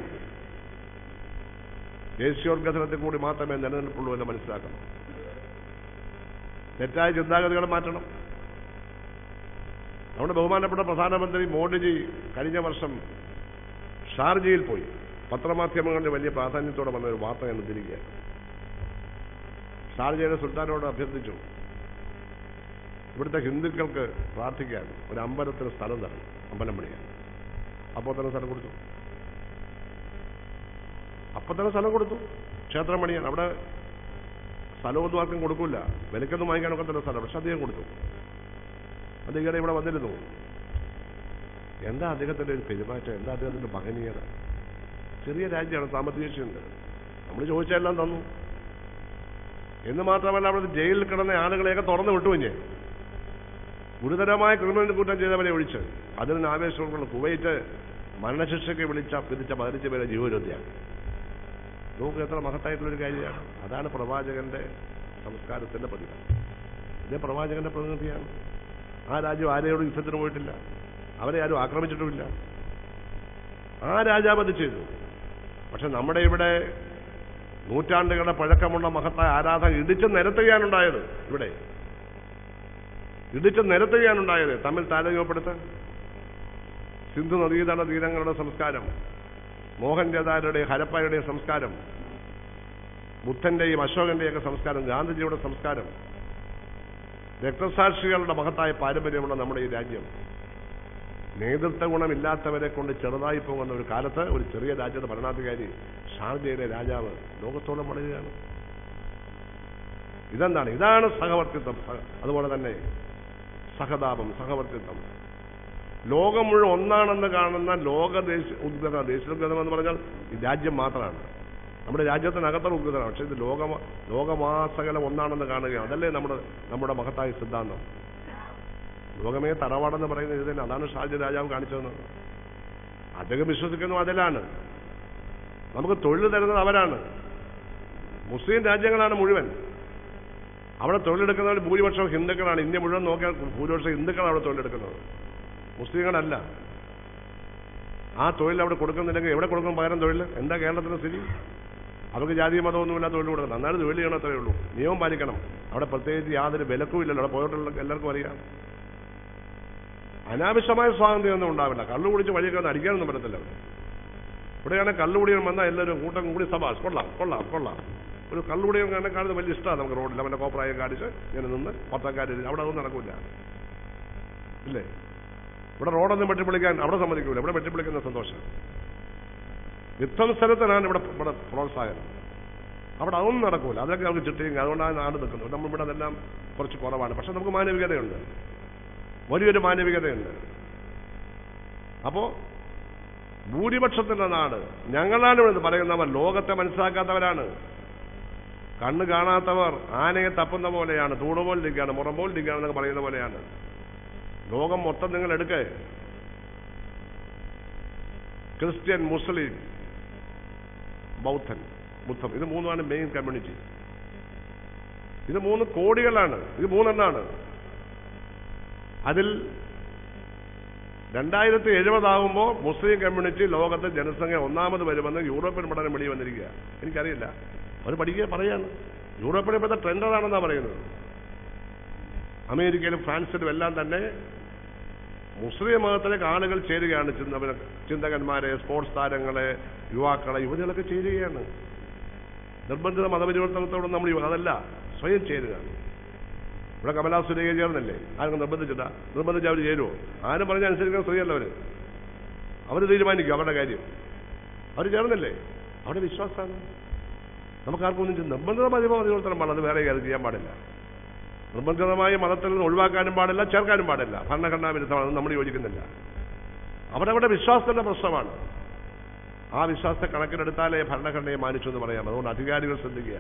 ദേശീയോദ്ഗ്രഥനത്തിൽ കൂടി മാത്രമേ നിലനിൽപ്പുള്ളൂ എന്ന് മനസ്സിലാക്കണം തെറ്റായ ചിന്താഗതികൾ മാറ്റണം നമ്മുടെ ബഹുമാനപ്പെട്ട പ്രധാനമന്ത്രി മോഡിജി കഴിഞ്ഞ വർഷം ഷാർജയിൽ പോയി പത്രമാധ്യമങ്ങളുടെ വലിയ പ്രാധാന്യത്തോടെ വന്ന ഒരു വാർത്ത ഞാൻ ഉദ്ധരിക്കുകയാണ് ഷാർജയുടെ സുൽത്താനോട് അഭ്യർത്ഥിച്ചു ഇവിടുത്തെ ഹിന്ദുക്കൾക്ക് പ്രാർത്ഥിക്കാൻ ഒരു അമ്പലത്തിന് സ്ഥലം തരണം അമ്പലം പണിയാൻ അപ്പോൾ തന്നെ സ്ഥലം കൊടുത്തു അപ്പൊ തന്നെ സ്ഥലം കൊടുത്തു ക്ഷേത്രം പണിയാൻ അവിടെ സ്ഥലമൊന്നും ആർക്കും കൊടുക്കില്ല വിലക്കൊന്നും വാങ്ങിക്കാനൊക്കെ തന്നെ സ്ഥലം പക്ഷെ അദ്ദേഹം കൊടുത്തു അത് ഈയിടെ ഇവിടെ വന്നിരുന്നു എന്താ അദ്ദേഹത്തിന്റെ ഒരു പെരുമാറ്റം എന്താ അദ്ദേഹത്തിന്റെ മഹനീയത ചെറിയ രാജ്യമാണ് സാമ്പത്തിക ശേഷിയുണ്ട് നമ്മൾ ചോദിച്ചെല്ലാം തന്നു എന്ന് മാത്രമല്ല അവിടെ ജയിലിൽ കിടന്ന ആളുകളെയൊക്കെ തുറന്നു വിട്ടു കുഞ്ഞ് ഗുരുതരമായ ക്രിമിനൽ കുറ്റം ചെയ്തവരെ ഒഴിച്ച് അതിന് ആവേശമുള്ള കുവൈറ്റ് മരണശിക്ഷയ്ക്ക് വിളിച്ച വിധിച്ച പതിനഞ്ച് പേരെ ജീവനോദ്യാണ് നോക്കുക എത്ര മഹത്തായിട്ടുള്ളൊരു കാര്യമാണ് അതാണ് പ്രവാചകന്റെ സംസ്കാരത്തിന്റെ പ്രതിഫലം ഇതേ പ്രവാചകന്റെ പ്രതിനിധിയാണ് ആ രാജ്യം ആരെയോടും യുദ്ധത്തിന് പോയിട്ടില്ല അവരെ ആരും ആക്രമിച്ചിട്ടുമില്ല ആ രാജാവ് അത് ചെയ്തു പക്ഷെ നമ്മുടെ ഇവിടെ നൂറ്റാണ്ടുകളുടെ പഴക്കമുള്ള മഹത്തായ ആരാധന ഇടിച്ച് നിരത്തുകയാണുണ്ടായത് ഇവിടെ ഇടിച്ച് നിരത്തുകയാണുണ്ടായത് തമ്മിൽ താരതമ്യപ്പെടുത്താൻ സിന്ധു നദീതട തീരങ്ങളുടെ സംസ്കാരം മോഹൻജദാരുടെ ഹരപ്പയുടെ സംസ്കാരം ബുദ്ധന്റെയും അശോകന്റെയൊക്കെ സംസ്കാരം ഗാന്ധിജിയുടെ സംസ്കാരം രക്തസാക്ഷികളുടെ മഹത്തായ പാരമ്പര്യമുള്ള നമ്മുടെ ഈ രാജ്യം നേതൃത്വ ഗുണമില്ലാത്തവരെ കൊണ്ട് ചെറുതായി പോകുന്ന ഒരു കാലത്ത് ഒരു ചെറിയ രാജ്യത്തെ ഭരണാധികാരി ഷാർജയുടെ രാജാവ് ലോകത്തോളം വളരുകയാണ് ഇതെന്താണ് ഇതാണ് സഹവർത്തിത്വം സഹ- അതുപോലെ തന്നെ സഹതാപം സഹവർത്തിത്വം ലോകം മുഴുവൻ ഒന്നാണെന്ന് കാണുന്ന ലോക ദേശ ഉദ്ഗത ദേശീയോദ്ഗതം എന്ന് പറഞ്ഞാൽ ഈ രാജ്യം മാത്രമാണ് നമ്മുടെ രാജ്യത്തിനകത്തുള്ള ഉദ്ഗതമാണ് പക്ഷേ ഇത് ലോക ലോകമാസകലം ഒന്നാണെന്ന് കാണുകയാണ് അതല്ലേ നമ്മുടെ നമ്മുടെ മഹത്തായ സിദ്ധാന്തം ലോകമേ തറവാടെന്ന് പറയുന്നത് ഇത് തന്നെ അതാണ് ഷാജി രാജാവ് കാണിച്ചതെന്ന് അദ്ദേഹം വിശ്വസിക്കുന്നു അതിലാണ് നമുക്ക് തൊഴിൽ തരുന്നത് അവരാണ് മുസ്ലിം രാജ്യങ്ങളാണ് മുഴുവൻ അവിടെ തൊഴിലെടുക്കുന്നവർ ഭൂരിപക്ഷം ഹിന്ദുക്കളാണ് ഇന്ത്യ മുഴുവൻ നോക്കിയാൽ ഭൂരിപക്ഷം ഹിന്ദുക്കളാണ് അവിടെ തൊഴിലെടുക്കുന്നത് മുസ്ലിങ്ങളല്ല ആ തൊഴിൽ അവിടെ കൊടുക്കുന്നില്ലെങ്കിൽ എവിടെ കൊടുക്കും പകരം തൊഴിൽ എന്താ കേരളത്തിന്റെ സ്ഥിതി അവർക്ക് ജാതി മതമൊന്നുമില്ല തൊഴിൽ കൊടുക്കണം നന്നായിട്ട് തൊഴിൽ ചെയ്യണം അത്രയേ ഉള്ളൂ നിയമം പാലിക്കണം അവിടെ പ്രത്യേകിച്ച് യാതൊരു വിലക്കും ഇല്ലല്ലോ അവിടെ പോയിട്ടുള്ള എല്ലാവർക്കും അറിയാം അനാവശ്യമായ സ്വാതന്ത്ര്യമൊന്നും ഉണ്ടാവില്ല കള്ളു കുടിച്ച് വഴിയൊക്കെ ഒന്ന് അടിക്കാനൊന്നും പറ്റത്തില്ല അവിടെ ഇവിടെയാണ് കള്ളുകുടിയൻ വന്നാൽ എല്ലാവരും കൂട്ടം കൂടി സഭാസ് കൊള്ളാം കൊള്ളാം കൊള്ളാം ഒരു കള്ളുകുടിയൻ കാണാൻ കാണുന്നത് വലിയ ഇഷ്ടമാണ് നമുക്ക് റോഡിൽ അവൻ്റെ കോപ്രായം കാണിച്ച് ഇങ്ങനെ നിന്ന് പത്തക്കാർ അവിടെ അതൊന്നും നടക്കില്ല ഇല്ലേ ഇവിടെ റോഡൊന്നും വെട്ടിപ്പിളിക്കാൻ അവിടെ സമ്മതിക്കൂല ഇവിടെ വെട്ടിപ്പിളിക്കുന്ന സന്തോഷം വിധ്വംസനത്തിനാണ് ഇവിടെ ഇവിടെ പ്രോത്സാഹനം അവിടെ അതൊന്നും നടക്കൂല അതൊക്കെ നമുക്ക് ചിട്ടയും അതുകൊണ്ടാണ് നാട് നിൽക്കുന്നത് നമ്മൾ ഇവിടെ അതെല്ലാം കുറച്ച് കുറവാണ് പക്ഷെ നമുക്ക് മാനവികതയുണ്ട് വലിയൊരു മാനവികതയുണ്ട് അപ്പോ ഭൂരിപക്ഷത്തിന്റെ നാട് ഞങ്ങളാണ് ഇവിടെ പറയുന്നവർ ലോകത്തെ മനസ്സിലാക്കാത്തവരാണ് കണ്ണ് കാണാത്തവർ ആനയെ തപ്പുന്ന പോലെയാണ് തൂണുപോലിരിക്കുകയാണ് മുറമ്പോലിരിക്കുകയാണ് എന്നൊക്കെ പറയുന്ന പോലെയാണ് ലോകം മൊത്തം നിങ്ങൾ എടുക്കേ ക്രിസ്ത്യൻ മുസ്ലിം ബൗദ്ധൻ ബുദ്ധം ഇത് മൂന്നുമാണ് മെയിൻ കമ്മ്യൂണിറ്റി ഇത് മൂന്ന് കോടികളാണ് ഇത് മൂന്നെണ്ണാണ് അതിൽ രണ്ടായിരത്തി എഴുപതാകുമ്പോൾ മുസ്ലിം കമ്മ്യൂണിറ്റി ലോകത്തെ ജനസംഖ്യ ഒന്നാമത് വരുമെന്ന് യൂറോപ്യൻ പഠനം വെളി വന്നിരിക്കുക എനിക്കറിയില്ല അവർ പഠിക്കുക പറയാണ് യൂറോപ്പിൽ ഇപ്പോഴത്തെ ട്രെൻഡ് അതാണെന്നാണ് പറയുന്നത് അമേരിക്കയിലും ഫ്രാൻസിലും എല്ലാം തന്നെ മുസ്ലിം മതത്തിലേക്ക് ആളുകൾ ചേരുകയാണ് ചിന്ത ചിന്തകന്മാരെ സ്പോർട്സ് താരങ്ങളെ യുവാക്കളെ യുവതികളൊക്കെ ചേരുകയാണ് നിർബന്ധിത മതപരിവർത്തനത്തോടും നമ്മൾ യുവ- അതല്ല സ്വയം ചേരുക ഇവിടെ കമലാ സുരേഖ ചേർന്നല്ലേ ആരും നിർബന്ധിച്ചിട്ടാ നിർബന്ധിച്ച് അവർ ചേരുമോ ആരും പറഞ്ഞ അനുസരിക്കുന്ന സ്ത്രീയല്ല അവര് അവർ തീരുമാനിക്കും അവരുടെ കാര്യം അവർ ചേർന്നില്ലേ അവരുടെ വിശ്വാസമാണ് നമുക്ക് ആർക്കും ഒന്നും ചെയ്ത് നിർബന്ധിത മതപരിവർത്തനം പാടില്ല അത് വേറെ കാര്യം ചെയ്യാൻ പാടില്ല നിർബന്ധിതമായി മതത്തിൽ നിന്ന് ഒഴിവാക്കാനും പാടില്ല ചേർക്കാനും പാടില്ല ഭരണഘടനാ വിരുദ്ധമാണ് അത് നമ്മൾ യോജിക്കുന്നില്ല അവരവരുടെ വിശ്വാസത്തിന്റെ പ്രശ്നമാണ് ആ വിശ്വാസത്തെ കണക്കിലെടുത്താലേ ഭരണഘടനയെ മാനിച്ചു എന്ന് പറയാം അതുകൊണ്ട് അധികാരികൾ ശ്രദ്ധിക്കുക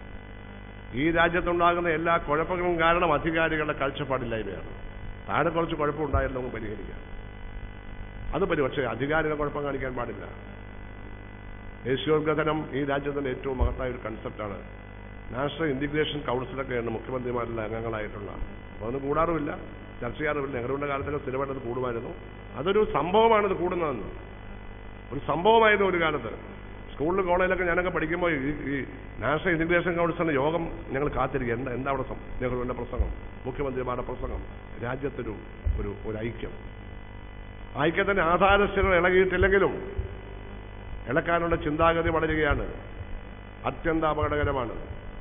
ഈ രാജ്യത്തുണ്ടാകുന്ന എല്ലാ കുഴപ്പങ്ങളും കാരണം അധികാരികളുടെ കാഴ്ചപ്പാടില്ലായ്മയാണ് താഴെ കുറച്ച് കുഴപ്പമുണ്ടായാലും നമുക്ക് പരിഹരിക്കാം അത് പരി പക്ഷേ അധികാരികൾ കുഴപ്പം കാണിക്കാൻ പാടില്ല ദേശീയോദ്ഗ്രഥനം ഈ രാജ്യത്തിന്റെ ഏറ്റവും മഹത്തായ ഒരു കൺസെപ്റ്റാണ് നാഷണൽ ഇന്റിഗ്രേഷൻ കൗൺസിലൊക്കെയാണ് മുഖ്യമന്ത്രിമാരുടെ അംഗങ്ങളായിട്ടുള്ള അപ്പോൾ അതൊന്നും കൂടാറുമില്ല ചർച്ച ചെയ്യാറുമില്ല നെഹ്റുവിന്റെ കാലത്തൊക്കെ സ്ഥിരമായിട്ട് അത് കൂടുമായിരുന്നു അതൊരു സംഭവമാണ് ഇത് കൂടുന്നതെന്ന് ഒരു സംഭവമായിരുന്നു ഒരു കാലത്ത് സ്കൂളിലും കോളേജിലൊക്കെ ഞാനൊക്കെ പഠിക്കുമ്പോൾ ഈ ഈ നാഷണൽ ഇന്റിഗ്രേഷൻ കൗൺസിലിന്റെ യോഗം ഞങ്ങൾ കാത്തിരിക്കുക എന്താ എന്താ അവിടെ സം- നെഹ്റുവിന്റെ പ്രസംഗം മുഖ്യമന്ത്രിമാരുടെ പ്രസംഗം രാജ്യത്തൊരു ഒരു ഒരു ഐക്യം ഐക്യത്തിന്റെ ആധാരശികൾ ഇളകിയിട്ടില്ലെങ്കിലും ഇളക്കാനുള്ള ചിന്താഗതി വളരുകയാണ് അത്യന്ത അപകടകരമാണ്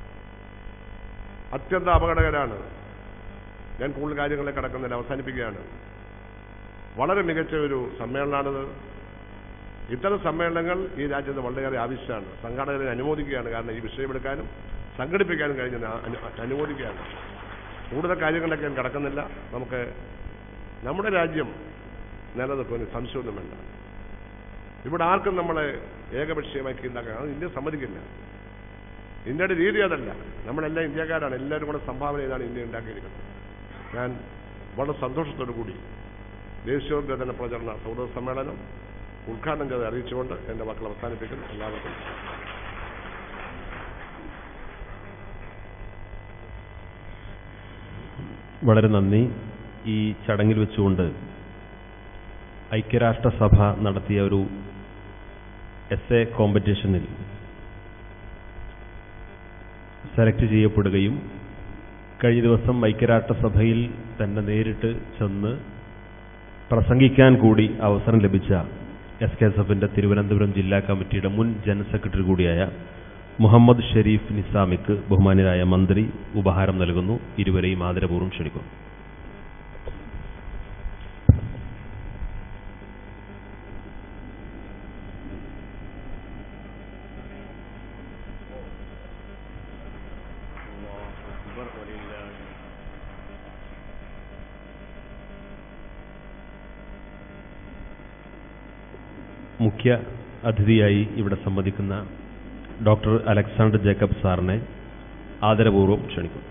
അത്യന്ത അപകടകരമാണ് ഞാൻ കൂടുതൽ കാര്യങ്ങളെ കടക്കുന്നില്ല അവസാനിപ്പിക്കുകയാണ് വളരെ മികച്ച ഒരു സമ്മേളനമാണിത് ഇത്തരം സമ്മേളനങ്ങൾ ഈ രാജ്യത്ത് വളരെയേറെ ആവശ്യമാണ് സംഘാടകരെ അനുമോദിക്കുകയാണ് കാരണം ഈ വിഷയമെടുക്കാനും സംഘടിപ്പിക്കാനും കഴിഞ്ഞ അനുമോദിക്കുകയാണ് കൂടുതൽ കാര്യങ്ങളിലൊക്കെ ഞാൻ കടക്കുന്നില്ല നമുക്ക് നമ്മുടെ രാജ്യം നിലനിൽക്കുമെന്ന് സംശയമൊന്നും വേണ്ട ഇവിടെ ആർക്കും നമ്മളെ ഏകപക്ഷീയമായി ഉണ്ടാക്കാൻ അത് ഇന്ത്യ സമ്മതിക്കില്ല ഇന്ത്യയുടെ രീതി അതല്ല നമ്മളെല്ലാം ഇന്ത്യക്കാരാണ് എല്ലാവരും കൂടെ സംഭാവന ചെയ്താണ് ഇന്ത്യ ഉണ്ടാക്കിയിരിക്കുന്നത് ഞാൻ വളരെ സന്തോഷത്തോടു കൂടി ദേശീയോദ്ഗ്രഥന പ്രചരണ സൗഹൃദ സമ്മേളനം ഉദ്ഘാടനം ചെയ്ത് അറിയിച്ചുകൊണ്ട് എൻ്റെ മക്കൾ അവസാനിപ്പിക്കുന്നു എല്ലാവർക്കും വളരെ നന്ദി ഈ ചടങ്ങിൽ വെച്ചുകൊണ്ട് ഐക്യരാഷ്ട്രസഭ നടത്തിയ ഒരു എസ് എ കോമ്പറ്റീഷനിൽ സെലക്ട് ചെയ്യപ്പെടുകയും കഴിഞ്ഞ ദിവസം ഐക്യരാഷ്ട്രസഭയിൽ തന്നെ നേരിട്ട് ചെന്ന് പ്രസംഗിക്കാൻ കൂടി അവസരം ലഭിച്ച എസ് കെ എസ് എഫിന്റെ തിരുവനന്തപുരം ജില്ലാ കമ്മിറ്റിയുടെ മുൻ ജനറൽ സെക്രട്ടറി കൂടിയായ മുഹമ്മദ് ഷെരീഫ് നിസാമിക്ക് ബഹുമാന്യരായ മന്ത്രി ഉപഹാരം നൽകുന്നു ഇരുവരെയും ആദരപൂർവ്വം ക്ഷണിക്കുന്നു മുഖ്യ അതിഥിയായി ഇവിടെ സംബന്ധിക്കുന്ന ഡോക്ടർ അലക്സാണ്ടർ ജേക്കബ് സാറിനെ ആദരപൂർവ്വം ക്ഷണിക്കുന്നു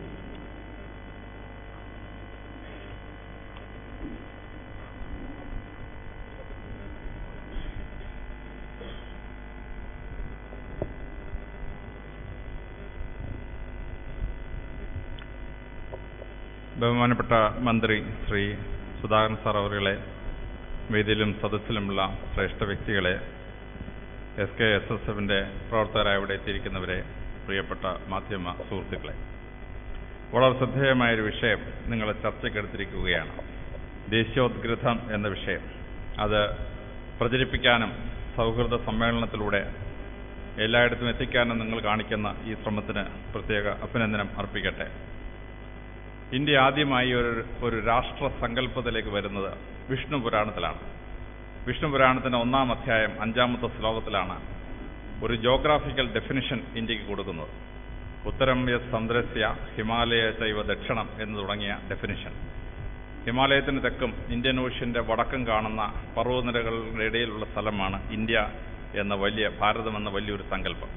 ബഹുമാനപ്പെട്ട മന്ത്രി ശ്രീ സുധാകരൻ സാർ അവരുകളെ വേദിയിലും സദസ്സിലുമുള്ള ശ്രേഷ്ഠ വ്യക്തികളെ എസ് കെ എസ് എസ് എഫിന്റെ പ്രവർത്തകരായി ഇവിടെ എത്തിയിരിക്കുന്നവരെ പ്രിയപ്പെട്ട മാധ്യമ സുഹൃത്തുക്കളെ വളരെ ശ്രദ്ധേയമായൊരു വിഷയം നിങ്ങൾ ചർച്ചയ്ക്കെടുത്തിരിക്കുകയാണ് ദേശീയോദ്ഗ്രഥം എന്ന വിഷയം അത് പ്രചരിപ്പിക്കാനും സൗഹൃദ സമ്മേളനത്തിലൂടെ എല്ലായിടത്തും എത്തിക്കാനും നിങ്ങൾ കാണിക്കുന്ന ഈ ശ്രമത്തിന് പ്രത്യേക അഭിനന്ദനം അർപ്പിക്കട്ടെ ഇന്ത്യ ആദ്യമായി ഒരു ഒരു രാഷ്ട്ര സങ്കല്പത്തിലേക്ക് വരുന്നത് വിഷ്ണു പുരാണത്തിലാണ് വിഷ്ണു പുരാണത്തിന്റെ ഒന്നാം അധ്യായം അഞ്ചാമത്തെ ശ്ലോകത്തിലാണ് ഒരു ജോഗ്രാഫിക്കൽ ഡെഫിനിഷൻ ഇന്ത്യക്ക് കൊടുക്കുന്നത് ഉത്തരം യസ് സന്ദ്രസ്യ ഹിമാലയ ചൈവ ദക്ഷിണം എന്ന് തുടങ്ങിയ ഡെഫിനിഷൻ ഹിമാലയത്തിന് തെക്കും ഇന്ത്യൻ ഓഷ്യന്റെ വടക്കും കാണുന്ന പർവ്വതനിരകളുടെ ഇടയിലുള്ള സ്ഥലമാണ് ഇന്ത്യ എന്ന വലിയ ഭാരതം എന്ന വലിയൊരു സങ്കല്പം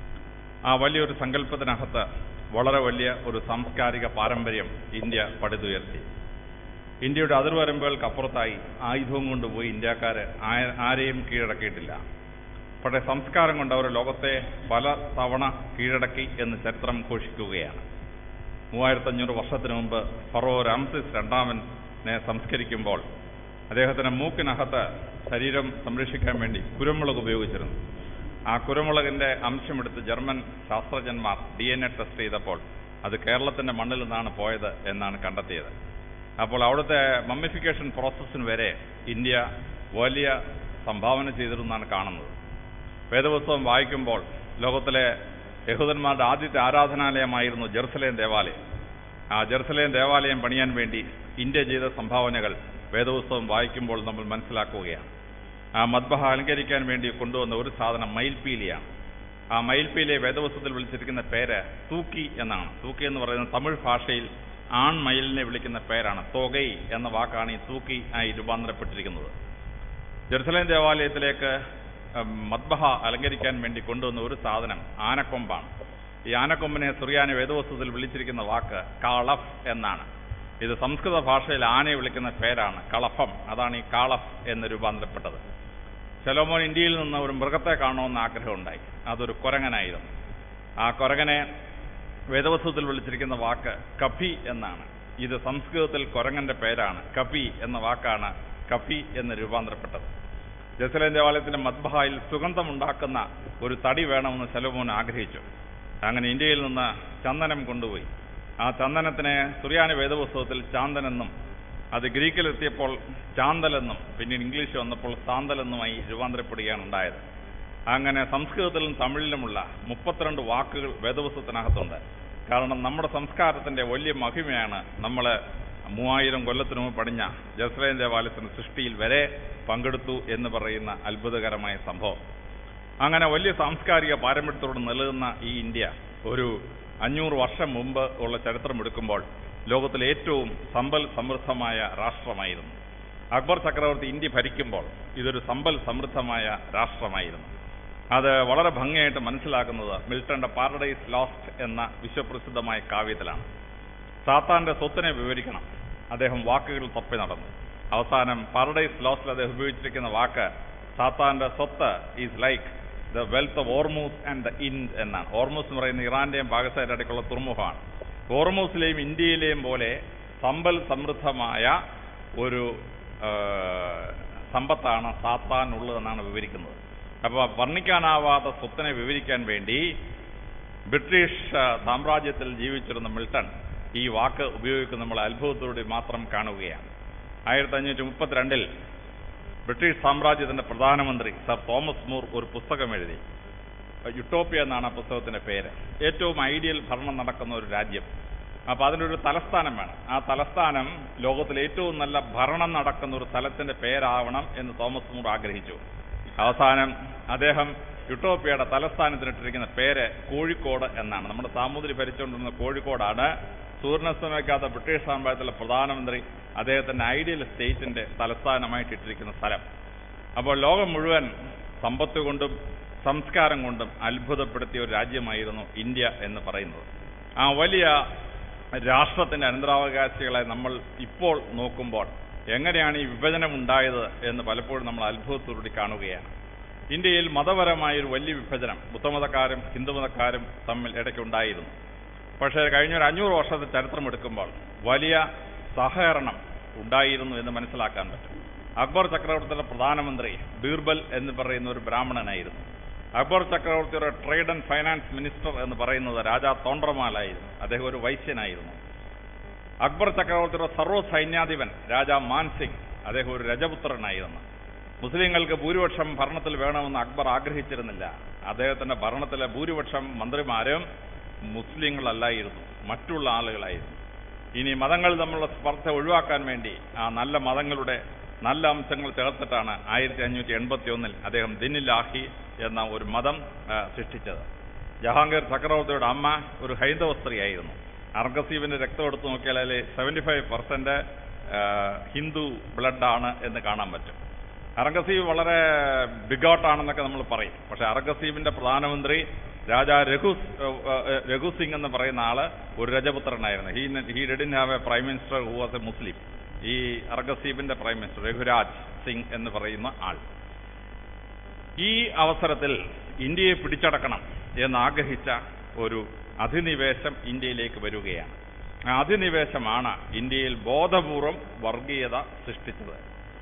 ആ വലിയൊരു സങ്കല്പത്തിനകത്ത് വളരെ വലിയ ഒരു സാംസ്കാരിക പാരമ്പര്യം ഇന്ത്യ പടുതുയർത്തി ഇന്ത്യയുടെ അതിർവരമ്പുകൾക്കപ്പുറത്തായി ആയുധവും കൊണ്ടുപോയി ഇന്ത്യക്കാര് ആ- ആരെയും കീഴടക്കിയിട്ടില്ല പക്ഷേ സംസ്കാരം കൊണ്ട് അവർ ലോകത്തെ പല തവണ കീഴടക്കി എന്ന് ചരിത്രം ഘോഷിക്കുകയാണ് മൂവായിരത്തഞ്ഞൂറ് വർഷത്തിന് മുമ്പ് ഫറോ രാംസിസ് രണ്ടാമനെ സംസ്കരിക്കുമ്പോൾ അദ്ദേഹത്തിന്റെ മൂക്കിനകത്ത് ശരീരം സംരക്ഷിക്കാൻ വേണ്ടി കുരുമുളക് ഉപയോഗിച്ചിരുന്നു ആ കുരുമുളകിന്റെ അംശമെടുത്ത് ജർമ്മൻ ശാസ്ത്രജ്ഞന്മാർ ഡി എൻ എ ടെസ്റ്റ് ചെയ്തപ്പോൾ അത് കേരളത്തിന്റെ മണ്ണിൽ നിന്നാണ് പോയത് എന്നാണ് കണ്ടെത്തിയത് അപ്പോൾ അവിടുത്തെ മമ്മിഫിക്കേഷൻ പ്രോസസ്സിന് വരെ ഇന്ത്യ വലിയ സംഭാവന ചെയ്തിരുന്നാണ് കാണുന്നത് വേദപുസ്തകം വായിക്കുമ്പോൾ ലോകത്തിലെ യഹൂദന്മാരുടെ ആദ്യത്തെ ആരാധനാലയമായിരുന്നു ജെറുസലേം ദേവാലയം ആ ജെറുസലേം ദേവാലയം പണിയാൻ വേണ്ടി ഇന്ത്യ ചെയ്ത സംഭാവനകൾ വേദപുസ്തകം വായിക്കുമ്പോൾ നമ്മൾ മനസ്സിലാക്കുകയാണ് ആ മദ്ബഹ അലങ്കരിക്കാൻ വേണ്ടി കൊണ്ടുവന്ന ഒരു സാധനം മയിൽപീലിയാണ് ആ മയിൽപീലിയെ വേദപുസ്തകത്തിൽ വിളിച്ചിരിക്കുന്ന പേര് തൂക്കി എന്നാണ് തൂക്കി എന്ന് പറയുന്നത് തമിഴ് ഭാഷയിൽ ആൺ മയിലിനെ വിളിക്കുന്ന പേരാണ് തൊകൈ എന്ന വാക്കാണ് ഈ തൂക്കി ആയി രൂപാന്തരപ്പെട്ടിരിക്കുന്നത് ജെറുസലേം ദേവാലയത്തിലേക്ക് ഉം, മദ്ബഹ അലങ്കരിക്കാൻ വേണ്ടി കൊണ്ടുവന്ന ഒരു സാധനം ആനക്കൊമ്പാണ് ഈ ആനക്കൊമ്പിനെ സുറിയാനി വേദവസ്തുത്തിൽ വിളിച്ചിരിക്കുന്ന വാക്ക് കാളഫ് എന്നാണ് ഇത് സംസ്കൃത ഭാഷയിൽ ആനയെ വിളിക്കുന്ന പേരാണ് കളഫം അതാണ് ഈ കാളഫ് എന്ന് രൂപാന്തരപ്പെട്ടത് ശലോമോൻ ഇന്ത്യയിൽ നിന്ന് ഒരു മൃഗത്തെ കാണണമെന്ന് ആഗ്രഹമുണ്ടായി അതൊരു കുരങ്ങനായിരുന്നു ആ കുരങ്ങനെ വേദവസ്തുത്തിൽ വിളിച്ചിരിക്കുന്ന വാക്ക് കഫി എന്നാണ് ഇത് സംസ്കൃതത്തിൽ കുരങ്ങന്റെ പേരാണ് കഫി എന്ന വാക്കാണ് കഫി എന്ന് രൂപാന്തരപ്പെട്ടത് ജെറുസലേം ദേവാലയത്തിന്റെ മദ്ബഹായിൽ സുഗന്ധമുണ്ടാക്കുന്ന ഒരു തടി വേണമെന്ന് ശലോമോൻ ആഗ്രഹിച്ചു അങ്ങനെ ഇന്ത്യയിൽ നിന്ന് ചന്ദനം കൊണ്ടുപോയി ആ ചന്ദനത്തിനെ സുറിയാനി വേദപുസ്തകത്തിൽ ചാന്തനെന്നും അത് ഗ്രീക്കിലെത്തിയപ്പോൾ ചാന്തലെന്നും പിന്നീട് ഇംഗ്ലീഷ് വന്നപ്പോൾ സാന്തലെന്നുമായി രൂപാന്തരപ്പെടുകയാണ് ഉണ്ടായത് അങ്ങനെ സംസ്കൃതത്തിലും തമിഴിലുമുള്ള മുപ്പത്തിരണ്ട് വാക്കുകൾ വേദപുസ്തകത്തിനകത്തുണ്ട് കാരണം നമ്മുടെ സംസ്കാരത്തിന്റെ വലിയ മഹിമയാണ് നമ്മൾ മൂവായിരം കൊല്ലത്തിനു മുമ്പ് പടിഞ്ഞ ജെറുസലേം ദേവാലയത്തിന്റെ സൃഷ്ടിയിൽ വരെ പങ്കെടുത്തു എന്ന് പറയുന്ന അത്ഭുതകരമായ സംഭവം അങ്ങനെ വലിയ സാംസ്കാരിക പാരമ്പര്യത്തോട് നിലനിന്ന ഈ ഇന്ത്യ ഒരു അഞ്ഞൂറ് വർഷം മുമ്പ് ഉള്ള ചരിത്രം എടുക്കുമ്പോൾ ലോകത്തിലെ ഏറ്റവും സമ്പൽ സമൃദ്ധമായ രാഷ്ട്രമായിരുന്നു അക്ബർ ചക്രവർത്തി ഇന്ത്യ ഭരിക്കുമ്പോൾ ഇതൊരു സമ്പൽ സമൃദ്ധമായ രാഷ്ട്രമായിരുന്നു അത് വളരെ ഭംഗിയായിട്ട് മനസ്സിലാക്കുന്നത് മിൽട്ടന്റെ പാരഡൈസ് ലോസ്റ്റ് എന്ന വിശ്വപ്രസിദ്ധമായ കാവ്യത്തിലാണ് സാത്താന്റെ സ്വത്തിനെ വിവരിക്കണം അദ്ദേഹം വാക്കുകൾ തപ്പി നടന്നു അവസാനം പാരഡൈസ് ലോസ്റ്റിൽ അദ്ദേഹം ഉപയോഗിച്ചിരിക്കുന്ന വാക്ക് സാത്താന്റെ സ്വത്ത് is like the wealth of Ormus and the Ind എന്നാണ് ഓർമൂസ് എന്ന് പറയുന്ന ഇറാന്റെയും പാകിസ്ഥാന്റെ ഇടയ്ക്കുള്ള തുറമുഖമാണ് ഓർമൂസിലെയും ഇന്ത്യയിലെയും പോലെ സമ്പൽ സമൃദ്ധമായ ഒരു ആ, സമ്പത്താണ് സാത്താൻ ഉള്ളതെന്നാണ് വിവരിക്കുന്നത് അപ്പോൾ വർണ്ണിക്കാനാവാത്ത സ്വത്തിനെ വിവരിക്കാൻ വേണ്ടി ബ്രിട്ടീഷ് ആ, സാമ്രാജ്യത്തിൽ ജീവിച്ചിരുന്ന മിൽട്ടൺ ഈ വാക്ക് ഉപയോഗിക്കുന്ന നമ്മൾ അത്ഭുതത്തോടെ മാത്രം കാണുകയാണ് ആയിരത്തി അഞ്ഞൂറ്റി മുപ്പത്തിരണ്ടിൽ ബ്രിട്ടീഷ് സാമ്രാജ്യത്തിന്റെ പ്രധാനമന്ത്രി സർ തോമസ് മൂർ ഒരു പുസ്തകം എഴുതി യുട്ടോപ്പിയ എന്നാണ് ആ പുസ്തകത്തിന്റെ പേര് ഏറ്റവും ഐഡിയൽ ഭരണം നടക്കുന്ന ഒരു രാജ്യം അപ്പൊ അതിനൊരു തലസ്ഥാനം വേണം ആ തലസ്ഥാനം ലോകത്തിലെ ഏറ്റവും നല്ല ഭരണം നടക്കുന്ന ഒരു സ്ഥലത്തിന്റെ പേരാവണം എന്ന് തോമസ് മൂർ ആഗ്രഹിച്ചു അവസാനം അദ്ദേഹം യുട്ടോപ്പിയയുടെ തലസ്ഥാനത്തിനിട്ടിരിക്കുന്ന പേര് കോഴിക്കോട് എന്നാണ് നമ്മുടെ സാമൂതിരി ഭരിച്ചുകൊണ്ടിരുന്ന കോഴിക്കോടാണ് സൂര്യനസ്തമിക്കാത്ത ബ്രിട്ടീഷ് സാമ്രാജ്യത്തിലെ പ്രധാനമന്ത്രി അദ്ദേഹത്തിന്റെ ഐഡിയൽ സ്റ്റേറ്റിന്റെ തലസ്ഥാനമായിട്ട് ഇട്ടിരിക്കുന്ന സ്ഥലം അപ്പോൾ ലോകം മുഴുവൻ സമ്പത്ത് കൊണ്ടും സംസ്കാരം കൊണ്ടും അത്ഭുതപ്പെടുത്തിയ ഒരു രാജ്യമായിരുന്നു ഇന്ത്യ എന്ന് പറയുന്നത് ആ വലിയ രാഷ്ട്രത്തിന്റെ അനന്തരാവകാശികളെ നമ്മൾ ഇപ്പോൾ നോക്കുമ്പോൾ എങ്ങനെയാണ് ഈ വിഭജനം ഉണ്ടായത് എന്ന് പലപ്പോഴും നമ്മൾ അത്ഭുതത്തോടുകൂടി കാണുകയാണ് ഇന്ത്യയിൽ മതപരമായ ഒരു വലിയ വിഭജനം ബുദ്ധമതക്കാരും ഹിന്ദുമതക്കാരും തമ്മിൽ ഇടയ്ക്കുണ്ടായിരുന്നു പക്ഷേ കഴിഞ്ഞ ഒരു അഞ്ഞൂറ് വർഷത്തെ ചരിത്രം എടുക്കുമ്പോൾ വലിയ സഹകരണം ഉണ്ടായിരുന്നു എന്ന് മനസ്സിലാക്കാൻ പറ്റും അക്ബർ ചക്രവർത്തിയുടെ പ്രധാനമന്ത്രി ബീർബൽ എന്ന് പറയുന്ന ഒരു ബ്രാഹ്മണനായിരുന്നു അക്ബർ ചക്രവർത്തിയുടെ ട്രേഡ് ആൻഡ് ഫൈനാൻസ് മിനിസ്റ്റർ എന്ന് പറയുന്നത് രാജാ തോണ്ട്രമാലായിരുന്നു അദ്ദേഹം ഒരു വൈശ്യനായിരുന്നു അക്ബർ ചക്രവർത്തിയുടെ സർവ്വ സൈന്യാധിപൻ രാജാ മാൻസിംഗ് അദ്ദേഹം ഒരു രജപുത്രനായിരുന്നു മുസ്ലിങ്ങൾക്ക് ഭൂരിപക്ഷം ഭരണത്തിൽ വേണമെന്ന് അക്ബർ ആഗ്രഹിച്ചിരുന്നില്ല അദ്ദേഹത്തിന്റെ ഭരണത്തിലെ ഭൂരിപക്ഷം മന്ത്രിമാരും മുസ്ലിങ്ങളല്ലായിരുന്നു മറ്റുള്ള ആളുകളായിരുന്നു ഇനി മതങ്ങൾ തമ്മിലുള്ള സ്പർദ്ധ ഒഴിവാക്കാൻ വേണ്ടി ആ നല്ല മതങ്ങളുടെ നല്ല അംശങ്ങൾ ചേർത്തിട്ടാണ് ആയിരത്തി അഞ്ഞൂറ്റി എൺപത്തി ഒന്നിൽ അദ്ദേഹം ദിനിലാഹി എന്ന ഒരു മതം ആ, സൃഷ്ടിച്ചത് ജഹാംഗീർ ചക്രവർത്തിയുടെ അമ്മ ഒരു ഹൈന്ദവ സ്ത്രീയായിരുന്നു അർഗസീബിന്റെ രക്തം എടുത്തു നോക്കിയാൽ അതിൽ സെവന്റി ഫൈവ് പെർസെന്റ് ഹിന്ദു ബ്ലഡാണ് എന്ന് കാണാൻ പറ്റും അറംഗസീബ് വളരെ ബിഗോട്ടാണെന്നൊക്കെ നമ്മൾ പറയും പക്ഷെ അറംഗസീബിന്റെ പ്രധാനമന്ത്രി രാജാ രഘു രഘു സിംഗ് എന്ന് പറയുന്ന ആള് ഒരു രജപുത്രനായിരുന്നു he he didn't have a prime minister who was a Muslim ഈ അർഗസീബിന്റെ പ്രൈം മിനിസ്റ്റർ രഘുരാജ് സിംഗ് എന്ന് പറയുന്ന ആൾ ഈ അവസരത്തിൽ ഇന്ത്യയെ പിടിച്ചടക്കണം എന്ന് ആഗ്രഹിച്ച ഒരു അധിനിവേശം ഇന്ത്യയിലേക്ക് വരികയാണ് ആ അധിനിവേശമാണ് ഇന്ത്യയിൽ ബോധപൂർവം വർഗീയത സൃഷ്ടിച്ചത്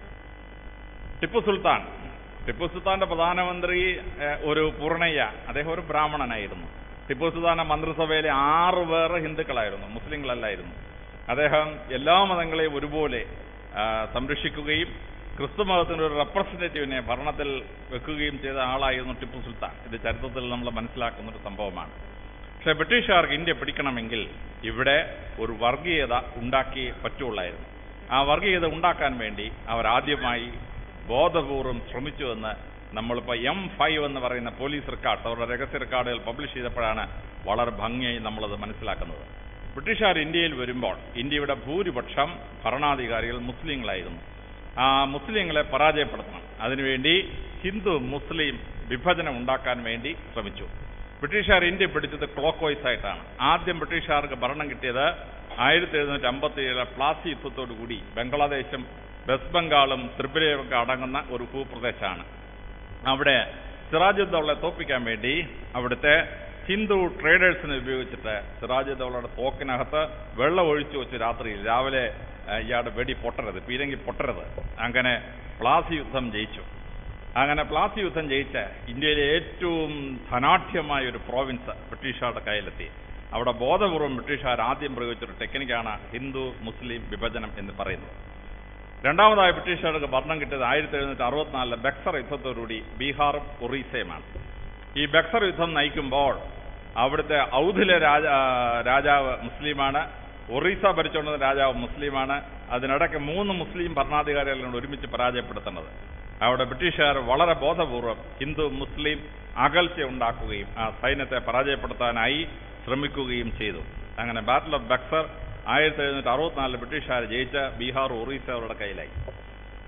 ടിപ്പു സുൽത്താൻ ടിപ്പു സുൽത്താന്റെ പ്രധാനമന്ത്രി ഏഹ്, ഒരു പൂർണ്ണയ്യ അദ്ദേഹം ഒരു ബ്രാഹ്മണനായിരുന്നു ടിപ്പു സുൽത്താന്റെ മന്ത്രിസഭയിലെ ആറ് പേർ ഹിന്ദുക്കളായിരുന്നു മുസ്ലിങ്ങളല്ലായിരുന്നു അദ്ദേഹം എല്ലാ മതങ്ങളെയും ഒരുപോലെ ആ, സംരക്ഷിക്കുകയും ക്രിസ്തു മതത്തിന്റെ ഒരു റെപ്രസെന്റേറ്റീവിനെ ഭരണത്തിൽ വെക്കുകയും ചെയ്ത ആളായിരുന്നു ടിപ്പു സുൽത്താൻ ഇത് ചരിത്രത്തിൽ നമ്മൾ മനസ്സിലാക്കുന്ന ഒരു സംഭവമാണ് പക്ഷെ ബ്രിട്ടീഷുകാർക്ക് ഇന്ത്യ പിടിക്കണമെങ്കിൽ ഇവിടെ ഒരു വർഗീയത ഉണ്ടാക്കിയേ പറ്റുള്ളായിരുന്നു ആ വർഗീയത ഉണ്ടാക്കാൻ വേണ്ടി അവർ ആദ്യമായി ബോധപൂർവം ശ്രമിച്ചു എന്ന് നമ്മളിപ്പോൾ എം ഫൈവ് എന്ന് പറയുന്ന പോലീസ് റെക്കോർഡ്സ് അവരുടെ രഹസ്യ റെക്കോർഡുകൾ പബ്ലിഷ് ചെയ്തപ്പോഴാണ് വളരെ ഭംഗിയായി നമ്മളത് മനസ്സിലാക്കുന്നത് ബ്രിട്ടീഷുകാർ ഇന്ത്യയിൽ വരുമ്പോൾ ഇന്ത്യയുടെ ഭൂരിപക്ഷം ഭരണാധികാരികൾ മുസ്ലിങ്ങളായിരുന്നു ആ മുസ്ലിങ്ങളെ പരാജയപ്പെടുത്തണം അതിനുവേണ്ടി ഹിന്ദു മുസ്ലിം വിഭജനം ഉണ്ടാക്കാൻ വേണ്ടി ശ്രമിച്ചു ബ്രിട്ടീഷുകാർ ഇന്ത്യ പിടിച്ചത് ക്ലോക്ക് വൈസ് ആയിട്ടാണ് ആദ്യം ബ്രിട്ടീഷുകാർക്ക് ഭരണം കിട്ടിയത് ആയിരത്തി എഴുന്നൂറ്റി അമ്പത്തി ഏഴിലെ പ്ലാസി യുദ്ധത്തോടു കൂടി ബംഗ്ലാദേശും വെസ്റ്റ് ബംഗാളും ത്രിപുരയും ഒക്കെ അടങ്ങുന്ന ഒരു ഭൂപ്രദേശമാണ് അവിടെ സിറാജുദ്ദൗളെ തോപ്പിക്കാൻ വേണ്ടി അവിടുത്തെ ഹിന്ദു ട്രേഡേഴ്സിനെ ഉപയോഗിച്ചിട്ട് സിറാജുദ്ദൗളയുടെ തോക്കിനകത്ത് വെള്ളം ഒഴിച്ചു വെച്ച് രാത്രിയിൽ രാവിലെ ഏഹ്, ഇയാളുടെ വെടി പൊട്ടരുത് പീരങ്കി പൊട്ടരുത് അങ്ങനെ പ്ലാസി യുദ്ധം ജയിച്ചു അങ്ങനെ പ്ലാസി യുദ്ധം ജയിച്ച് ഇന്ത്യയിലെ ഏറ്റവും ധനാഢ്യമായ ഒരു പ്രോവിൻസ് ബ്രിട്ടീഷുകാരുടെ കയ്യിലെത്തി അവിടെ ബോധപൂർവം ബ്രിട്ടീഷുകാർ ആദ്യം പ്രയോഗിച്ചൊരു ടെക്നിക്കാണ് ഹിന്ദു മുസ്ലിം വിഭജനം എന്ന് പറയുന്നത് രണ്ടാമതായി ബ്രിട്ടീഷുകാർക്ക് ഭരണം കിട്ടിയത് ആയിരത്തി എഴുന്നൂറ്റി അറുപത്തിനാലിലെ ബക്സർ യുദ്ധത്തോടുകൂടി ബീഹാറും ഒറീസയുമാണ് ഈ ബക്സർ യുദ്ധം നയിക്കുമ്പോൾ അവിടുത്തെ ഔധിലെ രാജ ആ, രാജാവ് മുസ്ലിമാണ് ഒറീസ ഭരിച്ചുകൊണ്ടിരുന്ന രാജാവ് മുസ്ലിമാണ് അതിനിടയ്ക്ക് മൂന്ന് മുസ്ലിം ഭരണാധികാരികളാണ് ഒരുമിച്ച് പരാജയപ്പെടുത്തുന്നത് അവിടെ ബ്രിട്ടീഷുകാർ വളരെ ബോധപൂർവം ഹിന്ദു മുസ്ലിം അകൽച്ച ഉണ്ടാക്കുകയും ആ സൈന്യത്തെ പരാജയപ്പെടുത്താനായി ശ്രമിക്കുകയും ചെയ്തു അങ്ങനെ ബാറ്റിൽ ഓഫ് ബക്സർ ആയിരത്തി എഴുന്നൂറ്റി അറുപത്തിനാലിൽ ബ്രിട്ടീഷുകാർ ജയിച്ച ബീഹാർ ഒറീസ അവരുടെ കയ്യിലായി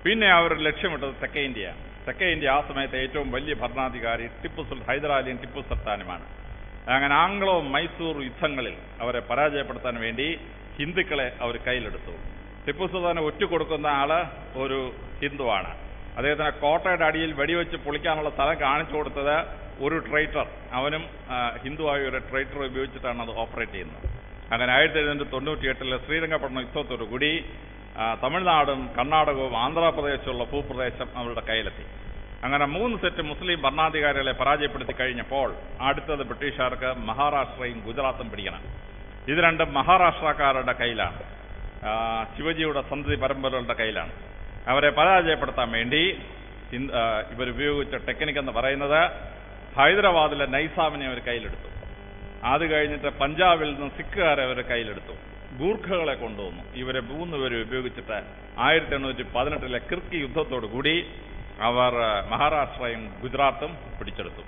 പിന്നെ അവർ ലക്ഷ്യമിട്ടത് തെക്കേ ഇന്ത്യ തെക്കേ ഇന്ത്യ ആ സമയത്ത് ഏറ്റവും വലിയ ഭരണാധികാരി ടിപ്പു സുൽ ഹൈദരാലിയും ടിപ്പു സുൽത്താനുമാണ് അങ്ങനെ ആംഗ്ലോ മൈസൂർ യുദ്ധങ്ങളിൽ അവരെ പരാജയപ്പെടുത്താൻ വേണ്ടി ഹിന്ദുക്കളെ അവർ കയ്യിലെടുത്തു ടിപ്പു സുൽത്താനെ ഒറ്റുകൊടുക്കുന്ന ആള് ഒരു ഹിന്ദുവാണ് അദ്ദേഹത്തിന് കോട്ടയുടെ അടിയിൽ വെടിവെച്ച് പൊളിക്കാനുള്ള സ്ഥലം കാണിച്ചു കൊടുത്തത് ഒരു ട്രൈറ്റർ അവനും ആ, ഹിന്ദുവായ ഒരു ട്രൈറ്റർ ഉപയോഗിച്ചിട്ടാണ് അത് ഓപ്പറേറ്റ് ചെയ്യുന്നത് അങ്ങനെ ആയിരത്തി എഴുന്നൂറ്റി തൊണ്ണൂറ്റി എട്ടിലെ ശ്രീരംഗപട്ടണം യുദ്ധത്തോടു കൂടി ആ, തമിഴ്നാടും കർണാടകവും ആന്ധ്രാപ്രദേശുള്ള ഭൂപ്രദേശം അവരുടെ കയ്യിലെത്തി അങ്ങനെ മൂന്ന് സെറ്റ് മുസ്ലിം ഭരണാധികാരികളെ പരാജയപ്പെടുത്തി കഴിഞ്ഞപ്പോൾ അടുത്തത് ബ്രിട്ടീഷുകാർക്ക് മഹാരാഷ്ട്രയും ഗുജറാത്തും പിടിക്കണം ഇത് രണ്ടും മഹാരാഷ്ട്രക്കാരുടെ കയ്യിലാണ് ആ, ശിവജിയുടെ സന്തതി പരമ്പരകളുടെ കയ്യിലാണ് അവരെ പരാജയപ്പെടുത്താൻ വേണ്ടി ഇൻ- ആ, ഇവർ ഉപയോഗിച്ച ടെക്നിക്ക് എന്ന് പറയുന്നത് ഹൈദരാബാദിലെ നൈസാമിനെ അവർ കയ്യിലെടുത്തു അത് കഴിഞ്ഞിട്ട് പഞ്ചാബിൽ നിന്ന് സിഖുകാരെ അവർ കയ്യിലെടുത്തു ഗൂർഖകളെ കൊണ്ടുവന്നു ഇവരെ മൂന്നുപേരും ഉപയോഗിച്ചിട്ട് ആയിരത്തി എണ്ണൂറ്റി പതിനെട്ടിലെ കിർക്കി യുദ്ധത്തോടു കൂടി അവർ ആ, മഹാരാഷ്ട്രയും ഗുജറാത്തും പിടിച്ചെടുത്തു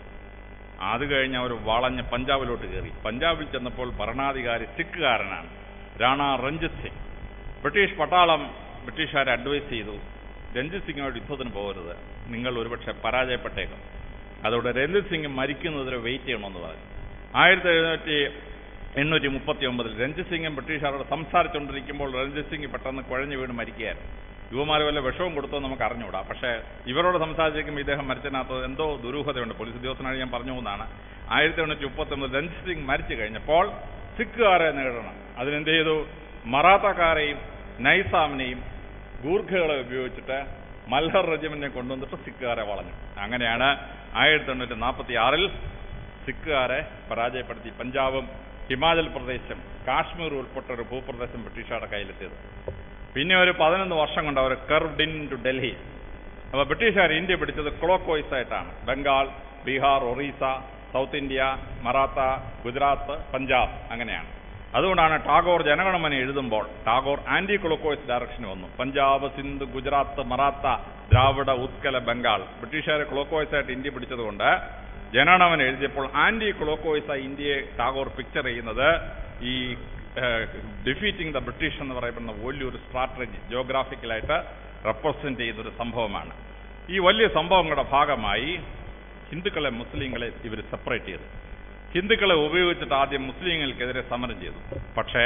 അത് കഴിഞ്ഞ് അവർ വളഞ്ഞ് പഞ്ചാബിലോട്ട് കയറി പഞ്ചാബിൽ ചെന്നപ്പോൾ ഭരണാധികാരി സിഖുകാരനാണ് രാണ രഞ്ജിത് സിംഗ് ബ്രിട്ടീഷ് പട്ടാളം ബ്രിട്ടീഷുകാരെ അഡ്വൈസ് ചെയ്തു രഞ്ജിത് സിംഗുമായിട്ട് യുദ്ധത്തിന് പോകരുത് നിങ്ങൾ ഒരുപക്ഷെ പരാജയപ്പെട്ടേക്കും അതോടെ രഞ്ജിത് സിംഗ് മരിക്കുന്നതിന് വെയിറ്റ് ചെയ്യണമെന്ന് പറഞ്ഞു ആയിരത്തി എഴുന്നൂറ്റി എണ്ണൂറ്റി മുപ്പത്തി ഒമ്പതിൽ രഞ്ജിത് സിംഗും ബ്രിട്ടീഷുകാരോട് സംസാരിച്ചുകൊണ്ടിരിക്കുമ്പോൾ രഞ്ജിത് സിംഗ് പെട്ടെന്ന് കുഴഞ്ഞു വീണ് മരിക്കുകയായിരുന്നു യുവമാർ വല്ല വിഷവും കൊടുത്തോ നമുക്ക് അറിഞ്ഞുകൂടാ പക്ഷേ ഇവരോട് സംസാരിച്ചിരിക്കുമ്പോൾ ഇദ്ദേഹം മരിച്ചതിനകത്ത് എന്തോ ദുരൂഹതയുണ്ട് പോലീസ് ഉദ്യോഗസ്ഥനാണ് ഞാൻ പറഞ്ഞു എന്നാണ് ആയിരത്തി എണ്ണൂറ്റി മുപ്പത്തി ഒമ്പത് രഞ്ജിത് സിംഗ് മരിച്ചു കഴിഞ്ഞപ്പോൾ സിഖുകാരെ നേരിടണം അതിനെന്ത് ചെയ്തു മറാത്തക്കാരെയും നൈസാമിനെയും ഗൂർഖകളെ ഉപയോഗിച്ചിട്ട് മൽഹർ റെജിമെന്റിനെ കൊണ്ടുവന്നിട്ട് സിഖുകാരെ വളഞ്ഞു അങ്ങനെയാണ് ആയിരത്തി എണ്ണൂറ്റി നാൽപ്പത്തി ആറിൽ സിഖുകാരെ പരാജയപ്പെടുത്തി പഞ്ചാബും ഹിമാചൽ പ്രദേശും കാശ്മീർ ഉൾപ്പെട്ട ഒരു ഭൂപ്രദേശം ബ്രിട്ടീഷുകാരുടെ കയ്യിലെത്തിയത് പിന്നെ ഒരു പതിനൊന്ന് വർഷം കൊണ്ട് അവർ കർവ്ഡ് ഇൻ ടു ഡൽഹി അപ്പോൾ ബ്രിട്ടീഷുകാർ ഇന്ത്യ പിടിച്ചത് ക്ലോക്ക് വൈസ് ആയിട്ടാണ് ബംഗാൾ ബീഹാർ ഒറീസ സൗത്ത് ഇന്ത്യ മറാത്ത ഗുജറാത്ത് പഞ്ചാബ് അങ്ങനെയാണ് അതുകൊണ്ടാണ് ടാഗോർ ജനഗണമന എഴുതുമ്പോൾ ടാഗോർ ആന്റി ക്ലോക്കോയ്സ് ഡയറക്ഷൻ വന്നു പഞ്ചാബ് സിന്ധ് ഗുജറാത്ത് മറാത്ത ദ്രാവിഡ ഉത്കല ബംഗാൾ ബ്രിട്ടീഷുകാരെ ക്ലോക്കോയ്സ് ആയിട്ട് ഇന്ത്യ പിടിച്ചതുകൊണ്ട് ജനഗണമന എഴുതിയപ്പോൾ ആന്റി ക്ലോക്കോയ്സ് ആയി ഇന്ത്യയെ ടാഗോർ പിക്ചർ ചെയ്യുന്നത് ഈ ഡിഫീറ്റിംഗ് ദ ബ്രിട്ടീഷ് എന്ന് പറയുന്ന വലിയൊരു സ്ട്രാറ്റജി ജോഗ്രാഫിക്കലായിട്ട് റെപ്രസെന്റ് ചെയ്യുന്നൊരു സംഭവമാണ് ഈ വലിയ സംഭവങ്ങളുടെ ഭാഗമായി ഹിന്ദുക്കളെ മുസ്ലിങ്ങളെ ഇവർ സെപ്പറേറ്റ് ചെയ്തു ഹിന്ദുക്കളെ ഉപയോഗിച്ചിട്ട് ആദ്യം മുസ്ലിങ്ങൾക്കെതിരെ സമരം ചെയ്തു പക്ഷേ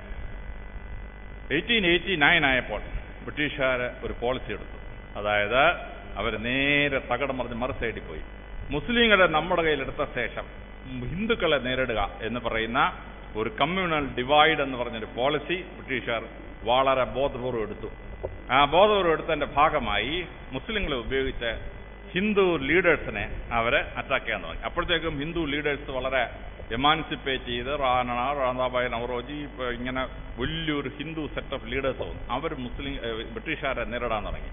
എയ്റ്റീൻ എയ്റ്റി നയൻ ആയപ്പോൾ ബ്രിട്ടീഷുകാർ ഒരു പോളിസി എടുത്തു അതായത് അവർ നേരെ തകടം മറിഞ്ഞ് മറു സൈഡിൽ പോയി മുസ്ലിങ്ങളെ നമ്മുടെ കയ്യിലെടുത്ത ശേഷം ഹിന്ദുക്കളെ നേരിടുക എന്ന് പറയുന്ന ഒരു കമ്മ്യൂണൽ ഡിവൈഡ് എന്ന് പറഞ്ഞൊരു പോളിസി ബ്രിട്ടീഷുകാർ വളരെ ബോധപൂർവ്വം എടുത്തു ആ ബോധപൂർവ്വം എടുത്തതിന്റെ ഭാഗമായി മുസ്ലിങ്ങളെ ഉപയോഗിച്ച് ഹിന്ദു ലീഡേഴ്സിനെ അവരെ അറ്റാക്ക് ചെയ്യാൻ തുടങ്ങി അപ്പോഴത്തേക്കും ഹിന്ദു ലീഡേഴ്സ് വളരെ എമാൻസിപ്പേറ്റ് ചെയ്ത് റാണ റാണാബായ് നവറോജി ഇപ്പൊ ഇങ്ങനെ വലിയൊരു ഹിന്ദു സെറ്റ് ഓഫ് ലീഡേഴ്സ് വന്നു അവർ മുസ്ലിം ഏഹ്, ബ്രിട്ടീഷുകാരെ നേരിടാൻ തുടങ്ങി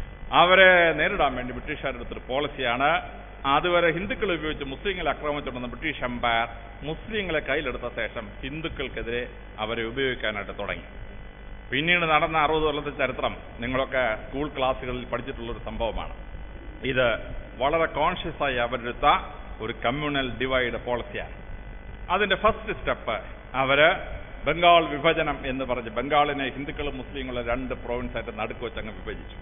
അവരെ നേരിടാൻ വേണ്ടി ബ്രിട്ടീഷുകാരുടെ അടുത്തൊരു പോളിസിയാണ് അതുവരെ ഹിന്ദുക്കളെ ഉപയോഗിച്ച് മുസ്ലിങ്ങളെ ആക്രമിച്ചുകൊണ്ടിരുന്ന ബ്രിട്ടീഷ് എംപയർ മുസ്ലിങ്ങളെ കയ്യിലെടുത്ത ശേഷം ഹിന്ദുക്കൾക്കെതിരെ അവരെ ഉപയോഗിക്കാനായിട്ട് തുടങ്ങി പിന്നീട് നടന്ന അറുപത് കൊല്ലത്തെ ചരിത്രം നിങ്ങളൊക്കെ സ്കൂൾ ക്ലാസ്സുകളിൽ പഠിച്ചിട്ടുള്ളൊരു സംഭവമാണ് ഇത് വളരെ കോൺഷ്യസ് ആയി അവരെടുത്ത ഒരു കമ്മ്യൂണൽ ഡിവൈഡ് പോളിസിയാണ് അതിന്റെ ഫസ്റ്റ് സ്റ്റെപ്പ് അവര് ബംഗാൾ വിഭജനം എന്ന് പറഞ്ഞ് ബംഗാളിനെ ഹിന്ദുക്കളും മുസ്ലിങ്ങളും രണ്ട് പ്രോവിൻസ് ആയിട്ട് നടുക്ക് വെച്ച് അങ്ങ് വിഭജിച്ചു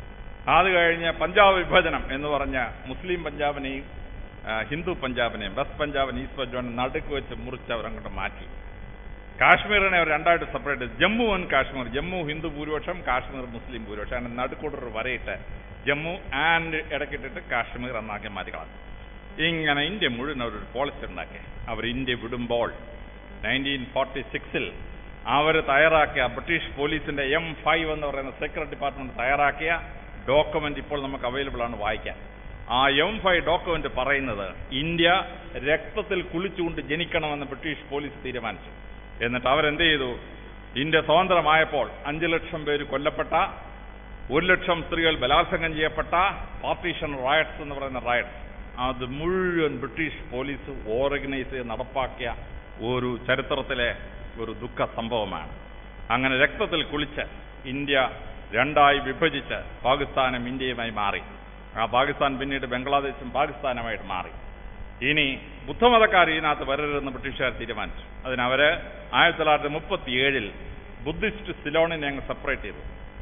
അത് കഴിഞ്ഞ് പഞ്ചാബ് വിഭജനം എന്ന് പറഞ്ഞ മുസ്ലിം പഞ്ചാബിനെയും ആ, ഹിന്ദു പഞ്ചാബിനെയും വെസ്റ്റ് പഞ്ചാബിനെ ഈസ്റ്റ് പഞ്ചാബിനെ നടുക്ക് വെച്ച് മുറിച്ച് അവരങ്ങോട്ട് മാറ്റി കാശ്മീരിനെ അവർ രണ്ടായിട്ട് സെപ്പറേറ്റ് ജമ്മു ആൻഡ് കാശ്മീർ ജമ്മു ഹിന്ദു ഭൂരിപക്ഷം കാശ്മീർ മുസ്ലിം ഭൂരിപക്ഷം അങ്ങനെ നടുക്കൂടൊരു വരയിട്ട് ജമ്മു ആൻഡ് ഇടയ്ക്കിട്ടിട്ട് കാശ്മീർ എന്നാക്കി മാറ്റിക്കളഞ്ഞു ഇങ്ങനെ ഇന്ത്യ മുഴുവൻ അവരൊരു പോളിസി ഉണ്ടാക്കി അവർ ഇന്ത്യ വിടുമ്പോൾ നയൻറ്റീൻ ഫോർട്ടി സിക്സിൽ അവർ തയ്യാറാക്കിയ ബ്രിട്ടീഷ് പോലീസിന്റെ എം ഫൈവ് എന്ന് പറയുന്ന സെക്രട്ടറി ഡിപ്പാർട്ട്മെന്റ് തയ്യാറാക്കിയ ഡോക്യുമെന്റ് ഇപ്പോൾ നമുക്ക് അവൈലബിൾ ആണ് വായിക്കാൻ ആ എം ഫൈവ് ഡോക്യുമെന്റ് പറയുന്നത് ഇന്ത്യ രക്തത്തിൽ കുളിച്ചുകൊണ്ട് ജനിക്കണമെന്ന് ബ്രിട്ടീഷ് പോലീസ് തീരുമാനിച്ചു എന്നിട്ട് അവരെന്ത് ചെയ്തു ഇന്ത്യ സ്വതന്ത്രമായപ്പോൾ അഞ്ചു ലക്ഷം പേര് കൊല്ലപ്പെട്ട ഒരു ലക്ഷം സ്ത്രീകൾ ബലാത്സംഗം ചെയ്യപ്പെട്ട പാർട്ടീഷൻ റയറ്റ്സ് എന്ന് പറയുന്ന റയറ്റ്സ് അത് മുഴുവൻ ബ്രിട്ടീഷ് പോലീസ് ഓർഗനൈസ് ചെയ്ത് നടപ്പാക്കിയ ഒരു ചരിത്രത്തിലെ ഒരു ദുഃഖ സംഭവമാണ് അങ്ങനെ രക്തത്തിൽ കുളിച്ച് ഇന്ത്യ രണ്ടായി വിഭജിച്ച് പാകിസ്ഥാനും ഇന്ത്യയുമായി മാറി ആ പാകിസ്ഥാൻ പിന്നീട് ബംഗ്ലാദേശും പാകിസ്ഥാനുമായിട്ട് മാറി ഇനി ബുദ്ധമതക്കാർ ഇതിനകത്ത് വരരുതെന്ന് ബ്രിട്ടീഷുകാർ തീരുമാനിച്ചു അതിനവര് ആയിരത്തി തൊള്ളായിരത്തി മുപ്പത്തി ഏഴിൽ ബുദ്ധിസ്റ്റ് സിലോണിനെ അങ്ങ് സെപ്പറേറ്റ് ചെയ്തു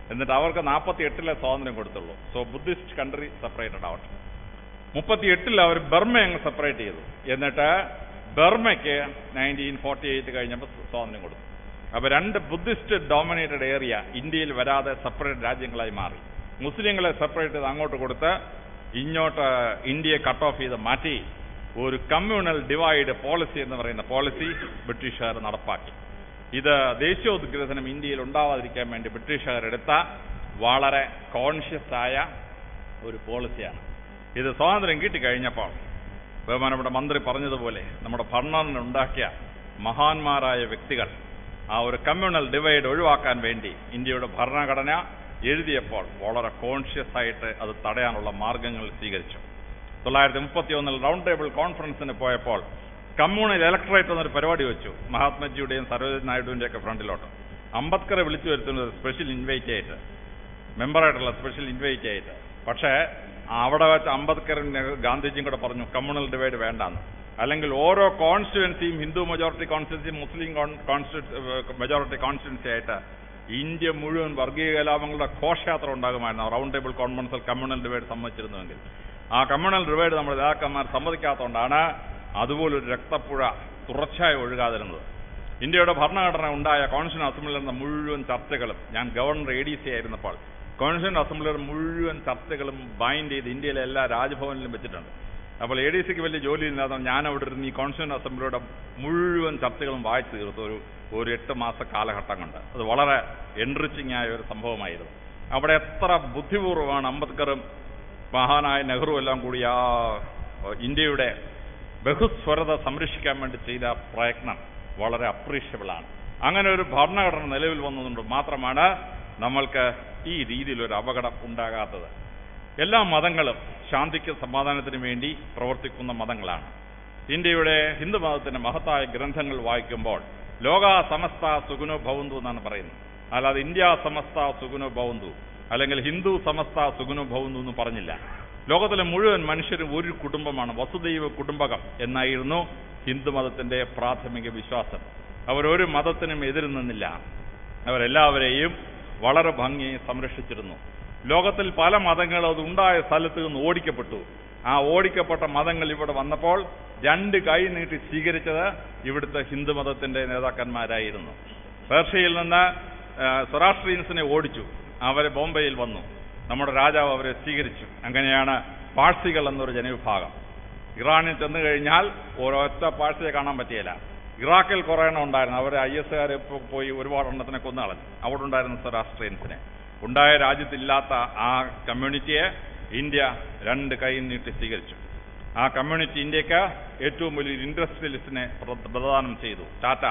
എന്നിട്ട് അവർക്ക് നാൽപ്പത്തി എട്ടിലെ സ്വാതന്ത്ര്യം കൊടുത്തുള്ളൂ സോ ബുദ്ധിസ്റ്റ് കൺട്രി സെപ്പറേറ്റഡ് ആവട്ടെ മുപ്പത്തി എട്ടിൽ അവർ ബർമ അങ്ങ് സെപ്പറേറ്റ് ചെയ്തു എന്നിട്ട് ബർമയ്ക്ക് നയൻറ്റീൻ ഫോർട്ടി എയ്റ്റ് കഴിഞ്ഞപ്പോൾ സ്വാതന്ത്ര്യം കൊടുത്തു അപ്പോൾ രണ്ട് ബുദ്ധിസ്റ്റ് ഡോമിനേറ്റഡ് ഏരിയ ഇന്ത്യയിൽ വരാതെ സെപ്പറേറ്റ് രാജ്യങ്ങളായി മാറി മുസ്ലിങ്ങളെ സെപ്പറേറ്റ് ചെയ്ത് അങ്ങോട്ട് കൊടുത്ത് ഇങ്ങോട്ട് ഇന്ത്യയെ കട്ട് ഓഫ് ചെയ്ത് മാറ്റി ഒരു കമ്മ്യൂണൽ ഡിവൈഡ് പോളിസി എന്ന് പറയുന്ന പോളിസി ബ്രിട്ടീഷുകാർ നടപ്പാക്കി ഇത് ദേശീയോദ്ഗ്രഥനം ഇന്ത്യയിൽ ഉണ്ടാവാതിരിക്കാൻ വേണ്ടി ബ്രിട്ടീഷുകാരെടുത്ത വളരെ കോൺഷ്യസ് ആയ ഒരു പോളിസിയാണ് ഇത് സ്വാതന്ത്ര്യം കിട്ടിക്കഴിഞ്ഞപ്പോൾ ബഹുമാനപ്പെട്ട മന്ത്രി പറഞ്ഞതുപോലെ നമ്മുടെ ഭരണഘടന ഉണ്ടാക്കിയ മഹാന്മാരായ വ്യക്തികൾ ആ ഒരു കമ്മ്യൂണൽ ഡിവൈഡ് ഒഴിവാക്കാൻ വേണ്ടി ഇന്ത്യയുടെ ഭരണഘടന എഴുതിയപ്പോൾ വളരെ കോൺഷ്യസ് ആയിട്ട് അത് തടയാനുള്ള മാർഗങ്ങൾ സ്വീകരിച്ചു തൊള്ളായിരത്തി മുപ്പത്തി ഒന്നിൽ റൗണ്ട് ടേബിൾ കോൺഫറൻസിന് പോയപ്പോൾ കമ്മ്യൂണൽ ഇലക്ട്രേറ്റ് എന്നൊരു പരിപാടി വെച്ചു മഹാത്മജിയുടെയും സരോജിനി നായിഡുവിൻ്റെയും ഒക്കെ ഫ്രണ്ടിലോട്ട് അംബേദ്കറെ വിളിച്ചു വരുത്തുന്നത് സ്പെഷ്യൽ ഇൻവൈറ്റ് ആയിട്ട് മെമ്പറായിട്ടുള്ള സ്പെഷ്യൽ ഇൻവൈറ്റ് ആയിട്ട് പക്ഷേ അവിടെ വെച്ച് അംബേദ്കറും നെഹ്റു ഗാന്ധിജിയും കൂടെ പറഞ്ഞു കമ്മ്യൂണൽ ഡിവൈഡ് വേണ്ടാന്ന് അല്ലെങ്കിൽ ഓരോ കോൺസ്റ്റിറ്റ്യുവൻസിയും Hindu majority constituency Muslim majority constituency ആയിട്ട് ഇന്ത്യ മുഴുവൻ വർഗീയ കലാപങ്ങളുടെ ഘോഷയാത്ര ഉണ്ടാകുമായിരുന്നു റൗണ്ട് ടേബിൾ കോൺഫറൻസിൽ കമ്മ്യൂണൽ ഡിവൈഡ് സമ്മതിച്ചിരുന്നുവെങ്കിൽ ആ കമ്മ്യൂണൽ ഡിവൈഡ് നമ്മുടെ നേതാക്കന്മാർ സമ്മതിക്കാത്തതുകൊണ്ടാണ് അതുപോലൊരു രക്തപ്പുഴ തുടർച്ചയായി ഒഴുകാതിരുന്നത് ഇന്ത്യയുടെ ഭരണഘടന ഉണ്ടായ കോൺസ്റ്റിറ്റ്യൂഷൻ അസംബ്ലിയിൽ നടന്ന മുഴുവൻ ചർച്ചകളും ഞാൻ ഗവർണർ എ ഡി സി ആയിരുന്നപ്പോൾ കോൺസ്റ്റിറ്റ്യൂഷൻ അസംബ്ലിയുടെ മുഴുവൻ ചർച്ചകളും ബൈൻഡ് ചെയ്ത് ഇന്ത്യയിലെ എല്ലാ രാജ്ഭവനിലും വെച്ചിട്ടുണ്ട് അപ്പോൾ എ ഡി സിക്ക് വലിയ ജോലി ഇല്ലാതെ ഞാൻ അവിടെ ഇരുന്ന് ഈ കോൺസ്റ്റിറ്റ്യൂഷൻ അസംബ്ലിയുടെ മുഴുവൻ ചർച്ചകളും വായിച്ചു തീർത്തു ഒരു ഒരു എട്ട് മാസ കാലഘട്ടം കൊണ്ട് അത് വളരെ എൻറിച്ചിങ് ആയ ഒരു സംഭവമായിരുന്നു അവിടെ എത്ര ബുദ്ധിപൂർവ്വമാണ് അംബേദ്കറും മഹാനായ നെഹ്റു എല്ലാം കൂടി ആ ഇന്ത്യയുടെ ബഹുസ്വരത സംരക്ഷിക്കാൻ വേണ്ടി ചെയ്ത പ്രയത്നം വളരെ അപ്രീഷ്യബിൾ ആണ് അങ്ങനെ ഒരു ഭരണഘടന നിലവിൽ വന്നതുകൊണ്ട് മാത്രമാണ് നമ്മൾക്ക് ഈ രീതിയിൽ ഒരു അപകടം ഉണ്ടാകാത്തത് എല്ലാ മതങ്ങളും ശാന്തിക്ക് സമാധാനത്തിന് വേണ്ടി പ്രവർത്തിക്കുന്ന മതങ്ങളാണ് ഇന്ത്യയുടെ ഹിന്ദു മതത്തിന്റെ മഹത്തായ ഗ്രന്ഥങ്ങൾ വായിക്കുമ്പോൾ ലോക സമസ്ത സുഗുണോ ഭവന്തു എന്നാണ് പറയുന്നത് അല്ലാതെ ഇന്ത്യ സമസ്ത സുഗുണോ ഭവന്തു അല്ലെങ്കിൽ ഹിന്ദു സമസ്ത സുഗുണോ ഭവന്തു എന്ന് പറഞ്ഞില്ല ലോകത്തിലെ മുഴുവൻ മനുഷ്യരും ഒരു കുടുംബമാണ് വസുദൈവ കുടുംബകം എന്നായിരുന്നു ഹിന്ദു മതത്തിന്റെ പ്രാഥമിക വിശ്വാസം അവരൊരു മതത്തിനും എതിര് നിന്നില്ല അവരെല്ലാവരെയും വളരെ ഭംഗിയായി സംരക്ഷിച്ചിരുന്നു ലോകത്തിൽ പല മതങ്ങളും അത് ഉണ്ടായ സ്ഥലത്ത് നിന്ന് ഓടിക്കപ്പെട്ടു ആ ഓടിക്കപ്പെട്ട മതങ്ങൾ ഇവിടെ വന്നപ്പോൾ രണ്ട് കൈ നീട്ടി സ്വീകരിച്ചത് ഇവിടുത്തെ ഹിന്ദു മതത്തിന്റെ നേതാക്കന്മാരായിരുന്നു പേർഷ്യയിൽ നിന്ന് സ്വരാഷ്ട്രീയൻസിനെ ഓടിച്ചു അവരെ ബോംബെയിൽ വന്നു നമ്മുടെ രാജാവ് അവരെ സ്വീകരിച്ചു അങ്ങനെയാണ് പാഴ്സികൾ എന്നൊരു ജനവിഭാഗം ഇറാനിൽ ചെന്നു കഴിഞ്ഞാൽ ഒരൊറ്റ പാഴ്സിയെ കാണാൻ പറ്റിയില്ല ഇറാഖിൽ കുറേ എണ്ണം ഉണ്ടായിരുന്നു അവർ ഐ എസ് കാർ പോയി ഒരുപാട് എണ്ണത്തിനെ കൊന്നു കളഞ്ഞു അവിടെ ഉണ്ടായിരുന്ന സ്വരാഷ്ട്രീയൻസിനെ ഉണ്ടായ രാജ്യത്തില്ലാത്ത ആ കമ്മ്യൂണിറ്റിയെ ഇന്ത്യ രണ്ട് കൈ നീട്ടി സ്വീകരിച്ചു ആ കമ്മ്യൂണിറ്റി ഇന്ത്യക്ക് ഏറ്റവും വലിയൊരു ഇൻഡസ്ട്രിയലിസ്റ്റിനെ പ്രദാനം ചെയ്തു ടാറ്റ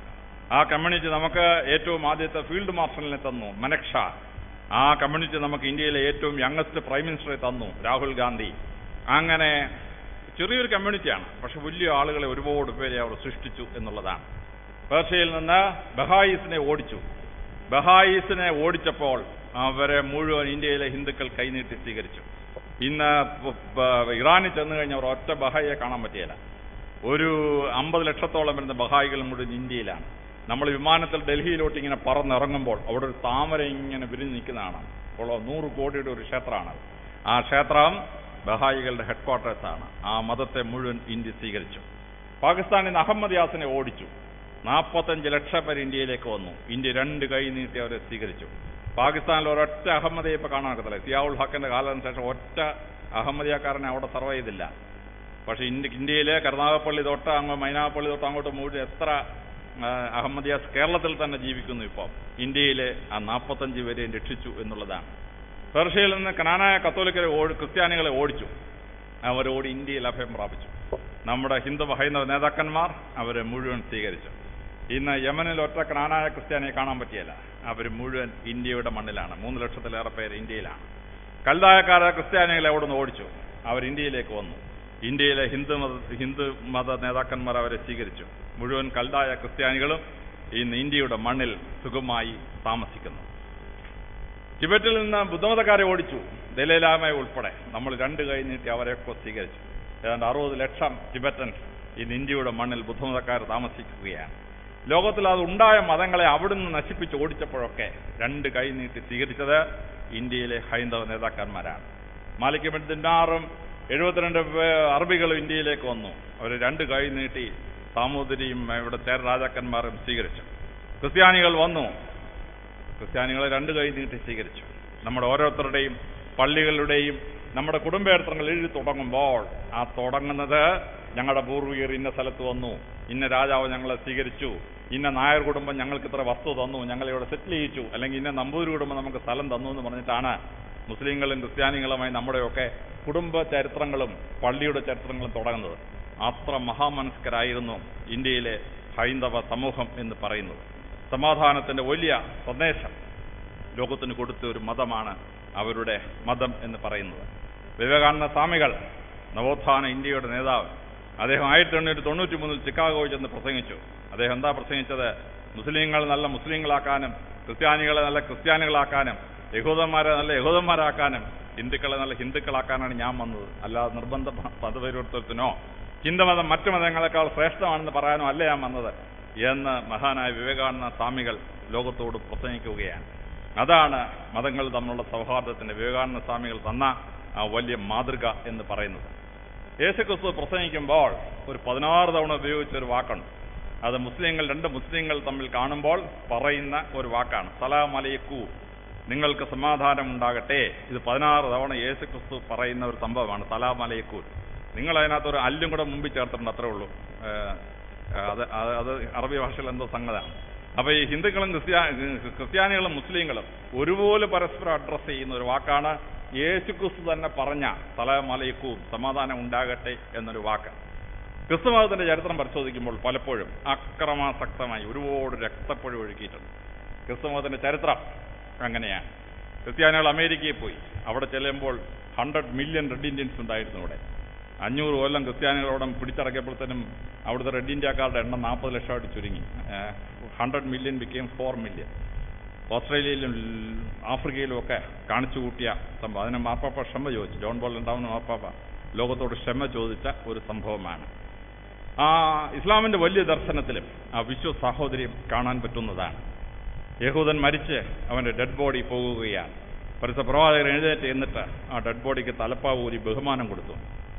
ആ കമ്മ്യൂണിറ്റി നമുക്ക് ഏറ്റവും ആദ്യത്തെ ഫീൽഡ് മാർഷലിനെ തന്നു മനക്ഷ ആ കമ്മ്യൂണിറ്റി നമുക്ക് ഇന്ത്യയിലെ ഏറ്റവും യങ്ങസ്റ്റ് പ്രൈം മിനിസ്റ്ററെ തന്നു രാഹുൽ ഗാന്ധി അങ്ങനെ ചെറിയൊരു കമ്മ്യൂണിറ്റിയാണ് പക്ഷെ വലിയ ആളുകളെ ഒരുപാട് പേരെ അവർ സൃഷ്ടിച്ചു എന്നുള്ളതാണ് പേർഷ്യയിൽ നിന്ന് ബഹായിസിനെ ഓടിച്ചു ബഹായിസിനെ ഓടിച്ചപ്പോൾ അവരെ മുഴുവൻ ഇന്ത്യയിലെ ഹിന്ദുക്കൾ കൈനീട്ടി സ്വീകരിച്ചു ഇന്ന് ഇറാനിൽ ചെന്ന് കഴിഞ്ഞാൽ ഒറ്റ ബഹായിയെ കാണാൻ പറ്റിയില്ല ഒരു അമ്പത് ലക്ഷത്തോളം വരുന്ന ബഹായികൾ മുഴുവൻ ഇന്ത്യയിലാണ് നമ്മൾ വിമാനത്തിൽ ഡൽഹിയിലോട്ട് ഇങ്ങനെ പറന്നിറങ്ങുമ്പോൾ അവിടെ ഒരു താമര ഇങ്ങനെ വിരിഞ്ഞ് നിൽക്കുന്നതാണ് അപ്പോൾ നൂറ് കോടിയുടെ ഒരു ക്ഷേത്രമാണ് ആ ക്ഷേത്രം ബഹായികളുടെ ഹെഡ്ക്വാർട്ടേഴ്സാണ് ആ മതത്തെ മുഴുവൻ ഇന്ത്യ സ്വീകരിച്ചു പാകിസ്ഥാനിൽ നിന്ന് അഹമ്മദ് യാസിനെ ഓടിച്ചു നാൽപ്പത്തഞ്ച് ലക്ഷം പേര് ഇന്ത്യയിലേക്ക് വന്നു ഇന്ത്യ രണ്ട് കൈ നീട്ടി അവരെ സ്വീകരിച്ചു പാകിസ്ഥാനിൽ ഒരൊറ്റ അഹമ്മദിയെ ഇപ്പൊ കാണാൻ ഒക്കത്തില്ല സിയാവുൾ ഹക്കിന്റെ കാലത്തിന് ശേഷം ഒറ്റ അഹമ്മദിയക്കാരനെ അവിടെ സർവ് ചെയ്തില്ല പക്ഷെ ഇന്ത്യ ഇന്ത്യയിലെ കരുനാഗപ്പള്ളി തൊട്ട് അങ്ങ് മൈനാപ്പള്ളി തൊട്ട് അങ്ങോട്ട് മുഴുവൻ എത്ര അഹമ്മദിയാസ് കേരളത്തിൽ തന്നെ ജീവിക്കുന്നു ഇപ്പോൾ ഇന്ത്യയിലെ ആ നാൽപ്പത്തഞ്ച് പേരെയും രക്ഷിച്ചു എന്നുള്ളതാണ് പേർഷ്യയിൽ നിന്ന് കനാനായ കത്തോലിക്കരെ ഓടി ക്രിസ്ത്യാനികളെ ഓടിച്ചു അവരോട് ഇന്ത്യയിൽ അഭയം പ്രാപിച്ചു നമ്മുടെ ഹിന്ദു ഹൈന്ദവ നേതാക്കന്മാർ അവരെ മുഴുവൻ സ്വീകരിച്ചു ഇന്ന് യമനിൽ ഒറ്റ കനാനായ ക്രിസ്ത്യാനിയെ കാണാൻ പറ്റിയല്ല അവർ മുഴുവൻ ഇന്ത്യയുടെ മണ്ണിലാണ് മൂന്ന് ലക്ഷത്തിലേറെ പേര് ഇന്ത്യയിലാണ് കൽതായക്കാരെ ക്രിസ്ത്യാനികളെ അവിടെ നിന്ന് ഓടിച്ചു അവർ ഇന്ത്യയിലേക്ക് വന്നു ഇന്ത്യയിലെ ഹിന്ദു മത ഹിന്ദു മത നേതാക്കന്മാർ അവരെ സ്വീകരിച്ചു മുഴുവൻ കൽതായ ക്രിസ്ത്യാനികളും ഇന്ന് ഇന്ത്യയുടെ മണ്ണിൽ സുഖമായി താമസിക്കുന്നു ടിബറ്റിൽ നിന്ന് ബുദ്ധമതക്കാരെ ഓടിച്ചു ദലൈലാമയെ ഉൾപ്പെടെ നമ്മൾ രണ്ട് കൈ നീട്ടി അവരെയൊക്കെ സ്വീകരിച്ചു ഏതാണ്ട് അറുപത് ലക്ഷം ടിബറ്റൻസ് ഇന്ന് ഇന്ത്യയുടെ മണ്ണിൽ ബുദ്ധമതക്കാർ താമസിക്കുകയാണ് ലോകത്തിൽ അത് ഉണ്ടായ മതങ്ങളെ അവിടുന്ന് നശിപ്പിച്ച് ഓടിച്ചപ്പോഴൊക്കെ രണ്ട് കൈ നീട്ടി സ്വീകരിച്ചത് ഇന്ത്യയിലെ ഹൈന്ദവ നേതാക്കന്മാരാണ് മാലിക് ബിൻ ദിനാറും എഴുപത്തിരണ്ട് പേ- അറബികളും ഇന്ത്യയിലേക്ക് വന്നു അവർ രണ്ട് കൈ നീട്ടി സാമൂതിരിയും ഇവിടെ ചേര രാജാക്കന്മാരും സ്വീകരിച്ചു ക്രിസ്ത്യാനികൾ വന്നു ക്രിസ്ത്യാനികളെ രണ്ട് കൈ നീട്ടി സ്വീകരിച്ചു നമ്മുടെ ഓരോരുത്തരുടെയും പള്ളികളുടെയും നമ്മുടെ കുടുംബേത്രങ്ങൾ എഴുതി തുടങ്ങുമ്പോൾ ആ തുടങ്ങുന്നത് ഞങ്ങളുടെ പൂർവികർ ഇന്ന സ്ഥലത്ത് വന്നു ഇന്ന രാജാവ് ഞങ്ങളെ സ്വീകരിച്ചു ഇന്ന നായർ കുടുംബം ഞങ്ങൾക്ക് ഇത്ര വസ്തു തന്നു ഞങ്ങളെ ഇവിടെ സെറ്റിൽ ചെയ്യിച്ചു അല്ലെങ്കിൽ ഇന്ന നമ്പൂതിരി കുടുംബം നമുക്ക് സ്ഥലം തന്നു എന്ന് പറഞ്ഞിട്ടാണ് മുസ്ലിങ്ങളും ക്രിസ്ത്യാനികളുമായി നമ്മുടെയൊക്കെ കുടുംബ ചരിത്രങ്ങളും പള്ളിയുടെ ചരിത്രങ്ങളും തുടങ്ങുന്നത് അത്ര മഹാമനസ്കരായിരുന്നു ഇന്ത്യയിലെ ഹൈന്ദവ സമൂഹം എന്ന് പറയുന്നത് സമാധാനത്തിന്റെ വലിയ സന്ദേശം ലോകത്തിന് കൊടുത്ത ഒരു മതമാണ് അവരുടെ മതം എന്ന് പറയുന്നത് വിവേകാനന്ദ സ്വാമികൾ നവോത്ഥാന ഇന്ത്യയുടെ നേതാവ് അദ്ദേഹം ആയിരത്തി എണ്ണൂറ്റി തൊണ്ണൂറ്റി മൂന്നിൽ ചിക്കാഗോയിൽ ചെന്ന് പ്രസംഗിച്ചു അദ്ദേഹം എന്താ പ്രസംഗിച്ചത് മുസ്ലിങ്ങൾ നല്ല മുസ്ലിങ്ങളാക്കാനും ക്രിസ്ത്യാനികളെ നല്ല ക്രിസ്ത്യാനികളാക്കാനും യഹൂദന്മാരെ നല്ല യഹൂദന്മാരാക്കാനും ഹിന്ദുക്കളെ നല്ല ഹിന്ദുക്കളാക്കാനാണ് ഞാൻ വന്നത് അല്ലാതെ നിർബന്ധ പ- പദപരിവർത്തനത്തിനോ ഹിന്ദുമതം മറ്റു മതങ്ങളെക്കാൾ ശ്രേഷ്ഠമാണെന്ന് പറയാനോ അല്ല ഞാൻ വന്നത് എന്ന് മഹാനായ വിവേകാനന്ദ സ്വാമികൾ ലോകത്തോട് പ്രസംഗിക്കുകയാണ് അതാണ് മതങ്ങൾ തമ്മിലുള്ള സൗഹാർദ്ദത്തിന്റെ വിവേകാനന്ദ സ്വാമികൾ തന്ന ആ വലിയ മാതൃക എന്ന് പറയുന്നത് യേശുക്രിസ്തു പ്രസംഗിക്കുമ്പോൾ ഒരു പതിനാറ് തവണ ഉപയോഗിച്ച ഒരു വാക്കുണ്ട് അത് മുസ്ലിങ്ങൾ രണ്ട് മുസ്ലിങ്ങൾ തമ്മിൽ കാണുമ്പോൾ പറയുന്ന ഒരു വാക്കാണ് സലാം അലൈക്കു നിങ്ങൾക്ക് സമാധാനം ഉണ്ടാകട്ടെ ഇത് പതിനാറ് തവണ യേശുക്രിസ്തു പറയുന്ന ഒരു സംഭവമാണ് സലാം അലൈക്കു നിങ്ങൾ അതിനകത്ത് ഒരു അല്ലും കൂടെ മുമ്പിൽ ചേർത്തിട്ടുണ്ട് അത്രേ ഉള്ളൂ ഏഹ്, അത് അത് അത് അറബി ഭാഷയിൽ എന്തോ സംഗതാണ് അപ്പൊ ഈ ഹിന്ദുക്കളും ക്രിസ്ത്യാ ക്രിസ്ത്യാനികളും മുസ്ലിങ്ങളും ഒരുപോലെ പരസ്പരം അഡ്രസ്സ് ചെയ്യുന്ന ഒരു വാക്കാണ് യേശുക്രിസ്തു തന്നെ പറഞ്ഞ സലാം അലൈക്കും സമാധാനം ഉണ്ടാകട്ടെ എന്നൊരു വാക്ക് ക്രിസ്തുമതത്തിന്റെ ചരിത്രം പരിശോധിക്കുമ്പോൾ പലപ്പോഴും അക്രമാസക്തമായി ഒരുപാട് രക്തപ്പുഴ ഒഴുക്കിയിട്ടുണ്ട് ക്രിസ്തുമതത്തിന്റെ ചരിത്രം അങ്ങനെയാണ് ക്രിസ്ത്യാനികൾ അമേരിക്കയിൽ പോയി അവിടെ ചെല്ലുമ്പോൾ ഹൺഡ്രഡ് മില്യൺ റെഡ് ഇന്ത്യൻസ് ഉണ്ടായിരുന്നു ഇവിടെ അഞ്ഞൂറ് കൊല്ലം ക്രിസ്ത്യാനികളോടെ പിടിച്ചടക്കിയപ്പോഴത്തേനും അവിടുത്തെ റെഡ് ഇന്ത്യക്കാരുടെ എണ്ണം നാൽപ്പത് ലക്ഷമായിട്ട് ചുരുങ്ങി hundred million became four million ഓസ്ട്രേലിയയിലും ൽ- ആഫ്രിക്കയിലും ഒക്കെ കാണിച്ചു കൂട്ടിയ സംഭവം അതിന് മാർപ്പാപ്പ ക്ഷമ ചോദിച്ചു ജോൺ ബോൾ ഉണ്ടാവുന്ന മാർപ്പാപ്പ ലോകത്തോട് ക്ഷമ ചോദിച്ച ഒരു സംഭവമാണ് ആ ഇസ്ലാമിന്റെ വലിയ ദർശനത്തിലും ആ വിശ്വ സാഹോദര്യം കാണാൻ പറ്റുന്നതാണ് യഹൂദൻ മരിച്ച് അവന്റെ ഡെഡ് ബോഡി പോകുകയാണ് പരിസ പ്രവാചകൻ എഴുന്നേറ്റ് എന്നിട്ട് ആ ഡെഡ് ബോഡിക്ക് തലപ്പാവ് ഊരി ബഹുമാനം കൊടുത്തു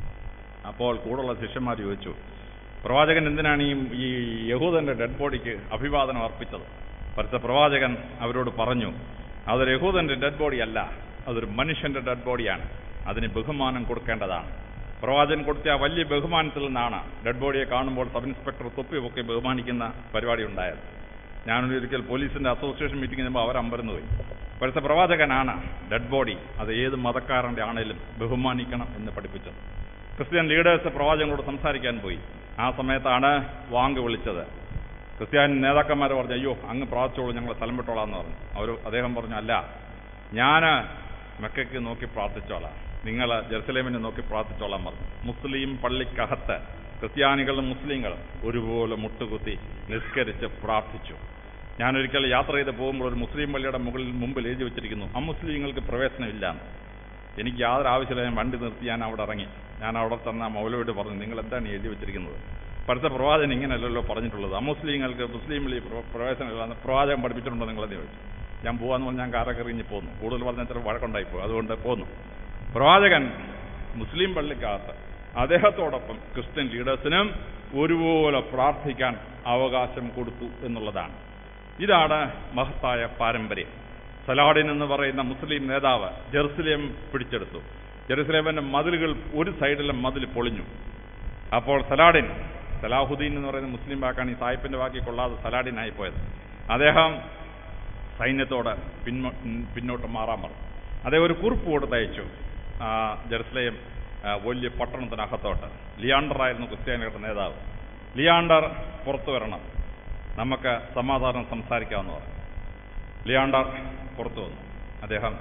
അപ്പോൾ കൂടുള്ള ശിഷ്യന്മാർ ചോദിച്ചു പ്രവാചകൻ എന്തിനാണ് ഈ ഈ യഹൂദന്റെ ഡെഡ് ബോഡിക്ക് അഭിവാദനം അർപ്പിച്ചത് പരിസ പ്രവാചകൻ അവരോട് പറഞ്ഞു അതൊരു യഹൂദന്റെ ഡെഡ് ബോഡി അല്ല അതൊരു മനുഷ്യന്റെ ഡെഡ് ബോഡിയാണ് അതിന് ബഹുമാനം കൊടുക്കേണ്ടതാണ് പ്രവാചകൻ കൊടുത്ത ആ വലിയ ബഹുമാനത്തിൽ നിന്നാണ് ഡെഡ് ബോഡിയെ കാണുമ്പോൾ സബ് ഇൻസ്പെക്ടർ തൊപ്പി പൊക്കി ബഹുമാനിക്കുന്ന പരിപാടി ഉണ്ടായത് ഞാനൊരിക്കൽ പോലീസിന്റെ അസോസിയേഷൻ മീറ്റിംഗിന് മുമ്പ് അവർ അമ്പരന്ന് പോയി പരിസ പ്രവാചകനാണ് ഡെഡ് ബോഡി അത് ഏത് മതക്കാരന്റെ ആണേലും ബഹുമാനിക്കണം എന്ന് പഠിപ്പിച്ചത് ക്രിസ്ത്യൻ ലീഡേഴ്സ് പ്രവാചകനോട് സംസാരിക്കാൻ പോയി ആ സമയത്താണ് വാങ്ക് വിളിച്ചത് ക്രിസ്ത്യാനി നേതാക്കന്മാർ പറഞ്ഞു അയ്യോ അങ്ങ് പ്രാർത്ഥിച്ചോളൂ ഞങ്ങൾ സ്ഥലം വിട്ടോളാം എന്ന് പറഞ്ഞു അവർ അദ്ദേഹം പറഞ്ഞു അല്ല ഞാൻ മെക്കയ്ക്ക് നോക്കി പ്രാർത്ഥിച്ചോളാം നിങ്ങൾ ജെറുസലേമിനെ നോക്കി പ്രാർത്ഥിച്ചോളാം പറഞ്ഞു മുസ്ലിം പള്ളിക്കകത്ത് ക്രിസ്ത്യാനികളും മുസ്ലിങ്ങളും ഒരുപോലെ മുട്ടുകുത്തി നിസ്കരിച്ച് പ്രാർത്ഥിച്ചു ഞാനൊരിക്കൽ യാത്ര ചെയ്ത് പോകുമ്പോൾ ഒരു മുസ്ലിം പള്ളിയുടെ മുകളിൽ മുമ്പിൽ എഴുതി വെച്ചിരിക്കുന്നു അമുസ്ലിങ്ങൾക്ക് പ്രവേശനമില്ല എന്ന്. എനിക്ക് യാതൊരു ആവശ്യമില്ല ഞാൻ വണ്ടി നിർത്തി ഞാൻ അവിടെ ഇറങ്ങി ഞാൻ അവിടെ തന്നെ മൗലവോട് പറഞ്ഞു നിങ്ങൾ എന്താണ് ഈ എഴുതി വെച്ചിരിക്കുന്നത് പരസ്യ പ്രവാചകൻ ഇങ്ങനെയല്ലല്ലോ പറഞ്ഞിട്ടുള്ളത് അമുസ്ലിങ്ങൾക്ക് മുസ്ലിമിൽ പ്രവേശനമില്ല പ്രവാചകൻ പഠിപ്പിച്ചിട്ടുണ്ടോ നിങ്ങളെന്ന് ചോദിച്ചു ഞാൻ പോവാന്ന് പറഞ്ഞ് ഞാൻ കാറൊക്കെ എറിഞ്ഞ് പോന്നു കൂടുതൽ പറഞ്ഞ ചില വഴക്കുണ്ടായി പോയി അതുകൊണ്ട് പോന്നു പ്രവാചകൻ മുസ്ലിം പള്ളിക്കകത്ത് അദ്ദേഹത്തോടൊപ്പം ക്രിസ്ത്യൻ ലീഡേഴ്സിനും ഒരുപോലെ പ്രാർത്ഥിക്കാൻ അവകാശം കൊടുത്തു എന്നുള്ളതാണ് ഇതാണ് മഹത്തായ പാരമ്പര്യം സലാഡിൻ എന്ന് പറയുന്ന മുസ്ലിം നേതാവ് ജെറുസലേം പിടിച്ചെടുത്തു ജെറുസലേമിന്റെ മതിലുകൾ ഒരു സൈഡിലെ മതിൽ പൊളിഞ്ഞു അപ്പോൾ സലാഡിൻ സലാഹുദ്ദീൻ എന്ന് പറയുന്ന മുസ്ലിം വാക്കാണ് ഈ സായിപ്പിന്റെ വാക്കി കൊള്ളാതെ സലാഡിനായി പോയത് അദ്ദേഹം സൈന്യത്തോട് പിൻമോ പിന്നോട്ട് മാറാൻ പറഞ്ഞു അദ്ദേഹം ഒരു കുറിപ്പ് കൊടുത്തയച്ചു ആ, ജെറുസലേം ആ, വലിയ പട്ടണത്തിനകത്തോട്ട് ലിയാണ്ടർ ആയിരുന്നു ക്രിസ്ത്യാനികളുടെ നേതാവ് ലിയാണ്ടർ പുറത്തു വരണം നമുക്ക് സമാധാനം സംസാരിക്കാമെന്ന് പറഞ്ഞു ലിയാണ്ടർ പുറത്തു വന്നു അദ്ദേഹം